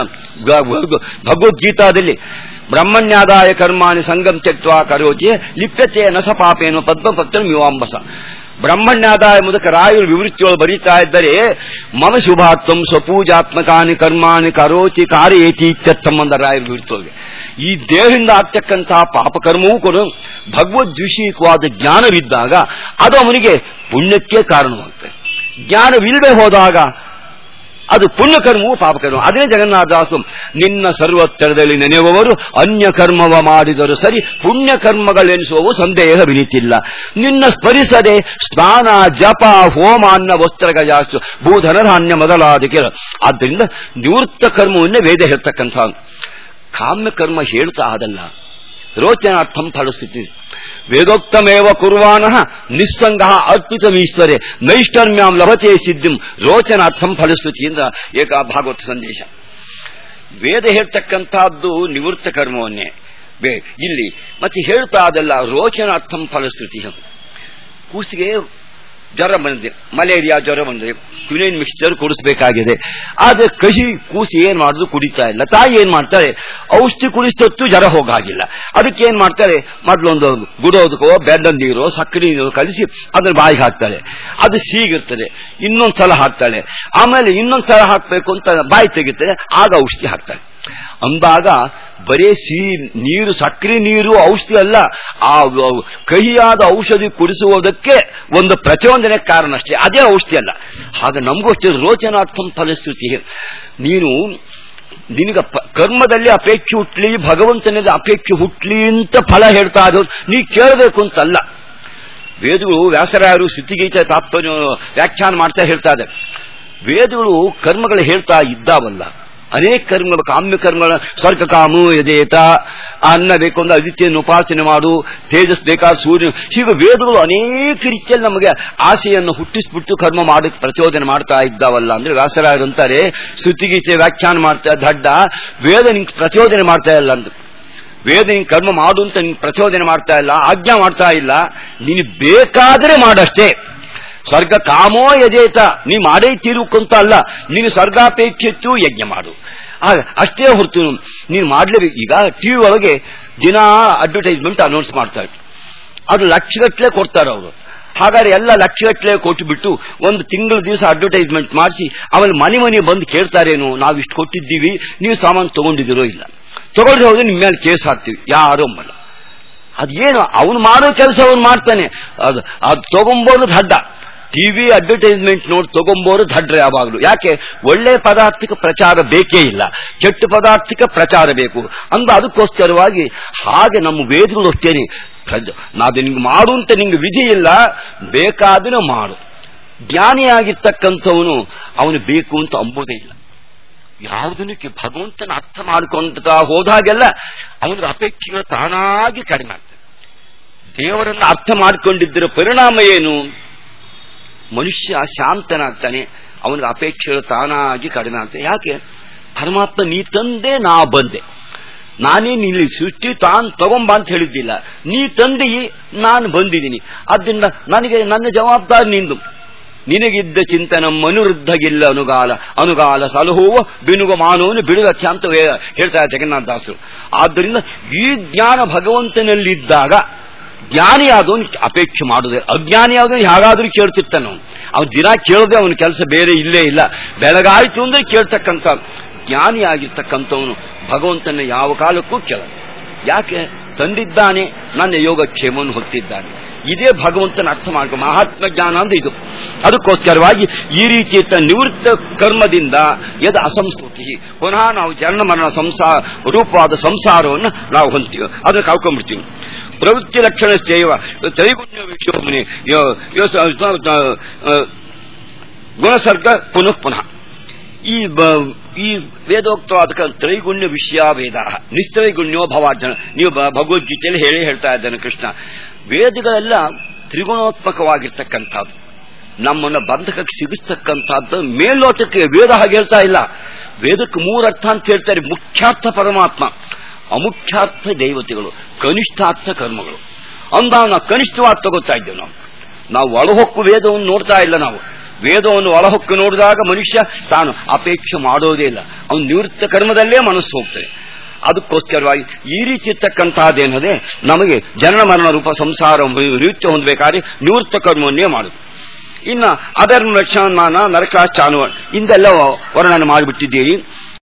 ಭಗವದ್ಗೀತಾದಲ್ಲಿ ಬ್ರಹ್ಮಣ್ಯಾದಾಯ ಕರ್ಮಾಣಿ ಸಂಗಂ ತ್ಯಕ್ವಾ ಕರೋಚಿ ಲಿಪ್ಯತೆ ನಸ ಪಾಪೇನು ಪದ್ಮಪತ್ರ ಮಿವಾಂಬಸ ಬ್ರಹ್ಮಣ್ಯಾದಾಯ ಮೂಲಕ ರಾಯರು ವಿವೃತ್ತಿಯೊಳು ಬರೀತಾ ಇದ್ದರೆ ಮಮ ಶುಭಾತ್ವಂ ಸ್ವಪೂಜಾತ್ಮಕಾನಿ ಕರ್ಮಾಣಿ ಕರೋಚಿ ಕಾರ್ಯೇತಿ ಇತ್ಯರ್ಥಂಬಂದ ರಾಯರು ವಿವೃತ್ತೊಳಗೆ ಈ ದೇಹದಿಂದ ಆಗ್ತಕ್ಕಂತಹ ಪಾಪಕರ್ಮವೂ ಕೂಡ ಭಗವದ್ವಿಷಯಕವಾದ ಜ್ಞಾನವಿದ್ದಾಗ ಅದು ಅವನಿಗೆ ಪುಣ್ಯಕ್ಕೆ ಕಾರಣವಾಗ್ತದೆ ಜ್ಞಾನವಿಲ್ಲದೆ ಹೋದಾಗ ಅದು ಪುಣ್ಯಕರ್ಮವು ಪಾಪಕರ್ಮ ಅದೇ ಜಗನ್ನಾಥದಾಸು ನಿನ್ನ ಸರ್ವತ್ತರದಲ್ಲಿ ನೆನೆಯುವವರು ಅನ್ಯ ಕರ್ಮವ ಮಾಡಿದರು ಸರಿ ಪುಣ್ಯಕರ್ಮಗಳೆನಿಸುವವು ಸಂದೇಹವಿನಿತಿಲ್ಲ ನಿನ್ನ ಸ್ಮರಿಸದೆ ಸ್ನಾನ ಜಪ ಹೋಮ ಅನ್ನ ವಸ್ತ್ರಗ ಜಾಸ್ತಿ ಭೂಧನಧಾನ್ಯ ಮೊದಲಾದ ಕೆಲ ಆದ್ದರಿಂದ ನಿವೃತ್ತ ಕರ್ಮವನ್ನೇ ವೇದ ಹೇಳ್ತಕ್ಕಂಥ ಕಾಮ್ಯ ಕರ್ಮ ಹೇಳ್ತಾ ಅದಲ್ಲ ರೋಚನಾರ್ಥಂ ಫಲಸ್ಥಿತಿ ವೇದೋಕ್ತಮೇವ ಕುರ್ವಾಣ ನಿಸ್ಸಂಗ ಅರ್ಪಿತಮೀಶ್ವರೆ ನೈಷ್ಕರ್ಮ್ಯಾಂ ಲಭತೆ ಸಿದ್ಧಿಂ ರೋಚನಾರ್ಥಂ ಫಲಶ್ರುತಿಯಿಂದ ಏಕ ಭಾಗವತ ಸಂದೇಶ ವೇದ ಹೇಳ್ತಕ್ಕಂಥದ್ದು ನಿವೃತ್ತ ಕರ್ಮವನ್ನೇ ಬೇ- ಇಲ್ಲಿ ಮತ್ತೆ ಹೇಳ್ತಾ ಅದಲ್ಲ ರೋಚನಾರ್ಥಂ ಫಲಶ್ರುತಿ ಕೂಸಿಗೆ ಜ್ವರ ಬಂದಿದೆ ಮಲೇರಿಯಾ ಜ್ವರ ಬಂದಿದೆ ಕ್ವಿನೈನ್ ಮಿಕ್ಸ್ಚರ್ ಕುಡಿಸಬೇಕಾಗಿದೆ ಆದ್ರೆ ಕಹಿ ಕೂಸಿ ಏನ್ ಮಾಡುದು ಕುಡಿತಾ ಇಲ್ಲ ತಾಯಿ ಏನ್ ಮಾಡ್ತಾರೆ ಔಷಧಿ ಕುಡಿಸೊತ್ತು ಜ್ವರ ಹೋಗಾಗಿಲ್ಲ ಅದಕ್ಕೆ ಏನ್ ಮಾಡ್ತಾರೆ ಮೊದಲೊಂದು ಗುಡೋದಕ್ಕೋ ಬೆಡ್ಡ ನೀರು ಸಕ್ಕರೆ ನೀರು ಕಲಿಸಿ ಅದನ್ನ ಬಾಯಿಗೆ ಹಾಕ್ತಾಳೆ ಅದು ಸೀಗಿರ್ತದೆ ಇನ್ನೊಂದ್ ಸಲ ಹಾಕ್ತಾಳೆ ಆಮೇಲೆ ಇನ್ನೊಂದ್ ಸಲ ಹಾಕ್ಬೇಕು ಅಂತ ಬಾಯಿ ತೆಗಿತಾರೆ ಆಗ ಔಷಧಿ ಹಾಕ್ತಾಳೆ ಅಂದಾಗ ಬರೇ ಸಿಹಿ ನೀರು ಸಕ್ಕರೆ ನೀರು ಔಷಧಿ ಅಲ್ಲ ಆ ವ- ಕಹಿಯಾದ ಔಷಧಿ ಕುಡಿಸುವುದಕ್ಕೆ ಒಂದು ಪ್ರಚೋದನೆ ಕಾರಣ ಅಷ್ಟೇ ಅದೇ ಔಷಧಿ ಅಲ್ಲ ಹಾಗೆ ನಮಗೂ ಅಷ್ಟೇ ರೋಚನಾರ್ಥಂ ಫಲಶ್ರುತಿ ನೀನು ನಿನಗ ಪ- ಕರ್ಮದಲ್ಲಿ ಅಪೇಕ್ಷೆ ಹುಟ್ಲಿ ಭಗವಂತನಲ್ಲಿ ಅಪೇಕ್ಷೆ ಹುಟ್ಲಿ ಅಂತ ಫಲ ಹೇಳ್ತಾ ಇದ್ದವ್ರು ನೀ ಕೇಳಬೇಕು ಅಂತಲ್ಲ ವೇದಗಳು ವ್ಯಾಸರಾಯರು ಸ್ಥಿತಿಗೀತ ತಾತ್ಪರ್ಯ ವ್ಯಾಖ್ಯಾನ ಮಾಡ್ತಾ ಹೇಳ್ತಾ ಇದ್ದಾರೆ ವೇದಗಳು ಕರ್ಮಗಳು ಹೇಳ್ತಾ ಇದ್ದಾವಲ್ಲ ಅನೇಕ ಕರ್ಮಗಳು ಕಾಮ್ಯ ಕರ್ಮಗಳ ಸ್ವರ್ಗ ಕಾಮು ಯದೇತ ಅನ್ನ ಬೇಕು ಅಂದ್ರೆ ಅದಿತ್ಯನ ಉಪಾಸನೆ ಮಾಡು ತೇಜಸ್ ಬೇಕಾದ ಸೂರ್ಯ ಹೀಗೆ ವೇದಗಳು ಅನೇಕ ರೀತಿಯಲ್ಲಿ ನಮಗೆ ಆಸೆಯನ್ನು ಹುಟ್ಟಿಸ್ಬಿಟ್ಟು ಕರ್ಮ ಮಾಡಕ್ಕೆ ಪ್ರಚೋದನೆ ಮಾಡ್ತಾ ಇದ್ದಾವಲ್ಲ ಅಂದ್ರೆ ವ್ಯಾಸರಾಯರು ಅಂತಾರೆ ಶ್ರುತಿಗೀತೆ ವ್ಯಾಖ್ಯಾನ ಮಾಡ್ತಾ ದಡ್ಡ ವೇದ ನಿಂಗೆ ಪ್ರಚೋದನೆ ಮಾಡ್ತಾ ಇಲ್ಲ ಅಂತ ವೇದ ನಿನ್ ಕರ್ಮ ಮಾಡು ಅಂತ ನಿನ್ ಪ್ರಚೋದನೆ ಮಾಡ್ತಾ ಇಲ್ಲ ಆಜ್ಞಾ ಮಾಡ್ತಾ ಇಲ್ಲ ನೀನು ಬೇಕಾದ್ರೆ ಮಾಡಷ್ಟೇ ಸ್ವರ್ಗ ಕಾಮೋ ಯಜೇತ ನೀ ಮಾಡೇ ತೀರುಕಂತ ಅಲ್ಲ ನೀನು ಸ್ವರ್ಗಾಪೇಕ್ಷೆತ್ತು ಯಜ್ಞ ಮಾಡು ಆಗ ಅಷ್ಟೇ ಹೊರತು ನೀನು ಮಾಡ್ಲೇಬೇಕು ಈಗ ಟಿವಿ ಒಳಗೆ ದಿನ ಅಡ್ವರ್ಟೈಸ್ಮೆಂಟ್ ಅನೌನ್ಸ್ ಮಾಡ್ತಾರೆ ಅದು ಲಕ್ಷಗಟ್ಟಲೆ ಕೊಡ್ತಾರೆ ಅವರು ಹಾಗಾದ್ರೆ ಎಲ್ಲ ಲಕ್ಷಗಟ್ಟಲೆ ಕೊಟ್ಟುಬಿಟ್ಟು ಒಂದು ತಿಂಗಳ ದಿವಸ ಅಡ್ವರ್ಟೈಸ್ಮೆಂಟ್ ಮಾಡಿಸಿ ಆಮೇಲೆ ಮನೆ ಮನೆ ಬಂದು ಕೇಳ್ತಾರೇನು ನಾವು ಇಷ್ಟು ಕೊಟ್ಟಿದ್ದೀವಿ ನೀವು ಸಾಮಾನು ತಗೊಂಡಿದ್ದೀರೋ ಇಲ್ಲ ತಗೊಂಡ್ರೆ ಹೋದ್ರೆ ನಿಮ್ಮ ಮೇಲೆ ಕೇಸ್ ಹಾಕ್ತೀವಿ ಯಾರು ಅಂಬಲ್ಲ ಅದೇನು ಅವನು ಮಾಡೋ ಕೆಲಸ ಅವನು ಮಾಡ್ತಾನೆ ಅದು ಅದು ತಗೊಂಬೋರು ದಡ್ಡ ಟಿವಿ ಅಡ್ವರ್ಟೈಸ್ಮೆಂಟ್ ನೋಡಿ ತಗೊಂಬೋರು ದಡ್ಡ್ರೆ ಯಾವಾಗಲೂ ಯಾಕೆ ಒಳ್ಳೆ ಪದಾರ್ಥಕ್ಕೆ ಪ್ರಚಾರ ಬೇಕೇ ಇಲ್ಲ ಕೆಟ್ಟ ಪದಾರ್ಥಕ್ಕೆ ಪ್ರಚಾರ ಬೇಕು ಅಂದ ಅದಕ್ಕೋಸ್ಕರವಾಗಿ ಹಾಗೆ ನಮ್ಮ ವೇದಗಳು ಅಷ್ಟೇನೆ ಪ್ರಜ- ನಾದು ನಿಂಗೆ ಮಾಡು ಅಂತ ನಿಂಗೆ ವಿಧಿ ಇಲ್ಲ ಬೇಕಾದ್ರೆ ಮಾಡು ಜ್ಞಾನಿಯಾಗಿರ್ತಕ್ಕಂಥವನು ಅವನು ಬೇಕು ಅಂತ ಅಂಬೋದೇ ಇಲ್ಲ ಯಾವುದನ್ನು ಭಗವಂತನ ಅರ್ಥ ಮಾಡಿಕೊಂಡ ಹೋದಾಗೆಲ್ಲ ಅವನಿಗೆ ಅಪೇಕ್ಷೆಗಳು ತಾನಾಗಿ ಕಡಿಮೆ ಆಗ್ತದೆ ದೇವರನ್ನ ಅರ್ಥ ಮಾಡಿಕೊಂಡಿದ್ದರ ಪರಿಣಾಮ ಏನು ಮನುಷ್ಯ ಶಾಂತನಾಗ್ತಾನೆ ಅವನಿಗೆ ಅಪೇಕ್ಷೆಗಳು ತಾನಾಗಿ ಕಡಿಮೆ ಆಗ್ತದೆ ಯಾಕೆ ಪರಮಾತ್ಮ ನೀ ತಂದೆ ನಾ ಬಂದೆ ನಾನೇ ಇಲ್ಲಿ ಸೃಷ್ಟಿ ತಾನು ತಗೊಂಬ ಅಂತ ಹೇಳಿದ್ದಿಲ್ಲ ನೀ ತಂದಿ ನಾನು ಬಂದಿದ್ದೀನಿ ಆದ್ದರಿಂದ ನನಗೆ ನನ್ನ ಜವಾಬ್ದಾರಿ ನಿಂದು ನಿನಗಿದ್ದ ಚಿಂತನ ಮನುವೃದ್ಧಗಿಲ್ಲ ಅನುಗಾಲ ಅನುಗಾಲ ಸಲಹುವ ಬಿನುಗ ಮಾನವನು ಬಿಡುಗ ಅಂತ ವೇ- ಹೇಳ್ತಾರೆ ಜಗನ್ನಾಥದಾಸರು ಆದ್ದರಿಂದ ಈ ಜ್ಞಾನ ಭಗವಂತನಲ್ಲಿದ್ದಾಗ ಜ್ಞಾನಿಯಾದವನು ಅಪೇಕ್ಷೆ ಮಾಡುದೇ ಅಜ್ಞಾನಿಯಾದವನು ಹೇಗಾದ್ರೂ ಕೇಳ್ತಿರ್ತಾನೆ ಅವನು ಅವನು ದಿನ ಕೇಳದೆ ಅವನ ಕೆಲಸ ಬೇರೆ ಇಲ್ಲೇ ಇಲ್ಲ ಬೆಳಗಾಯ್ತು ಅಂದ್ರೆ ಕೇಳ್ತಕ್ಕಂಥ ಜ್ಞಾನಿಯಾಗಿರ್ತಕ್ಕಂಥವನು ಭಗವಂತನ ಯಾವ ಕಾಲಕ್ಕೂ ಕೇಳ ಯಾಕೆ ತಂದಿದ್ದಾನೆ ನನ್ನ ಯೋಗಕ್ಷೇಮವನ್ನು ಹೊತ್ತಿದ್ದಾನೆ ಇದೇ ಭಗವಂತನ ಅರ್ಥ ಮಾಡ್ಕೊ ಮಹಾತ್ಮ ಜ್ಞಾನ ಅಂದ್ರೆ ಇದು ಅದಕ್ಕೋಸ್ಕರವಾಗಿ ಈ ರೀತಿ ನಿವೃತ್ತ ಕರ್ಮದಿಂದ ಯದ ಅಸಂಸ್ಕೃತಿ ಪುನಃ ನಾವು ಜನ ಮರಣ ಸಂಸಾರ ರೂಪವಾದ ಸಂಸಾರವನ್ನು ನಾವು ಹೊಂದ್ತೀವಿ ಅದನ್ನು ಕಳ್ಕೊಂಡ್ಬಿಡ್ತೀವಿ ಪ್ರವೃತ್ತಿ ಲಕ್ಷಣ ಸೇವ ತ್ರೈಗುಣ್ಯ ವಿಷಯಮನೆ ಗುಣಸರ್ಗ ಪುನಃ ಪುನಃ ಈ ಬ- ಈ ವೇದೋಕ್ತವಾದ ಕ- ತ್ರೈಗುಣ್ಯ ವಿಷಯ ವೇದ ನಿಸ್ತ್ರೈಗುಣ್ಯೋ ಭವಾರ್ಜನ ನೀವು ಬ- ಭಗವದ್ಗೀತೆಯಲ್ಲಿ ಹೇಳಿ ಹೇಳ್ತಾ ಇದ್ದಾನೆ ಕೃಷ್ಣ ವೇದಗಳೆಲ್ಲ ತ್ರಿಗುಣಾತ್ಮಕವಾಗಿರ್ತಕ್ಕಂಥದ್ದು ನಮ್ಮನ್ನ ಬಂಧಕಕ್ಕೆ ಸಿಗಿಸ್ತಕ್ಕಂಥದ್ದು ಮೇಲ್ನೋಟಕ್ಕೆ ವೇದ ಹಾಗೆ ಹೇಳ್ತಾ ಇಲ್ಲ ವೇದಕ್ಕೆ ಮೂರರ್ಥ ಅಂತ ಹೇಳ್ತಾರೆ ಮುಖ್ಯಾರ್ಥ ಪರಮಾತ್ಮ ಅಮುಖ್ಯಾರ್ಥ ದೇವತೆಗಳು ಕನಿಷ್ಠಾರ್ಥ ಕರ್ಮಗಳು ಅಂದಾಗ ನಾವು ಕನಿಷ್ಠವಾಗಿ ತಗೋತಾ ಇದ್ದೇವೆ ನಾವು ನಾವು ಒಳಹೊಕ್ಕು ವೇದವನ್ನು ನೋಡ್ತಾ ಇಲ್ಲ ನಾವು ವೇದವನ್ನು ಒಳಹೊಕ್ಕು ನೋಡಿದಾಗ ಮನುಷ್ಯ ತಾನು ಅಪೇಕ್ಷೆ ಮಾಡೋದೇ ಇಲ್ಲ ಅವನು ನಿವೃತ್ತ ಕರ್ಮದಲ್ಲೇ ಮನಸ್ಸು ಹೋಗ್ತದೆ ಅದಕ್ಕೋಸ್ಕರವಾಗಿ ಈ ರೀತಿ ಇರ್ತಕ್ಕಂತಹದ್ದೇನದೆ ನಮಗೆ ಜನನ ಮರಣ ರೂಪ ಸಂಸಾರ ನಿವೃತ್ತ ಹೊಂದಬೇಕಾದ್ರೆ ನಿವೃತ್ತ ಕರ್ಮವನ್ನೇ ಮಾಡುದು ಇನ್ನ ಅಧರ್ಮ ಲಕ್ಷಣಮಾನ ನರಕಾಚಾನು ಇಂದೆಲ್ಲ ವರ್ಣನೆ ಮಾಡಿಬಿಟ್ಟಿದ್ದೀರಿ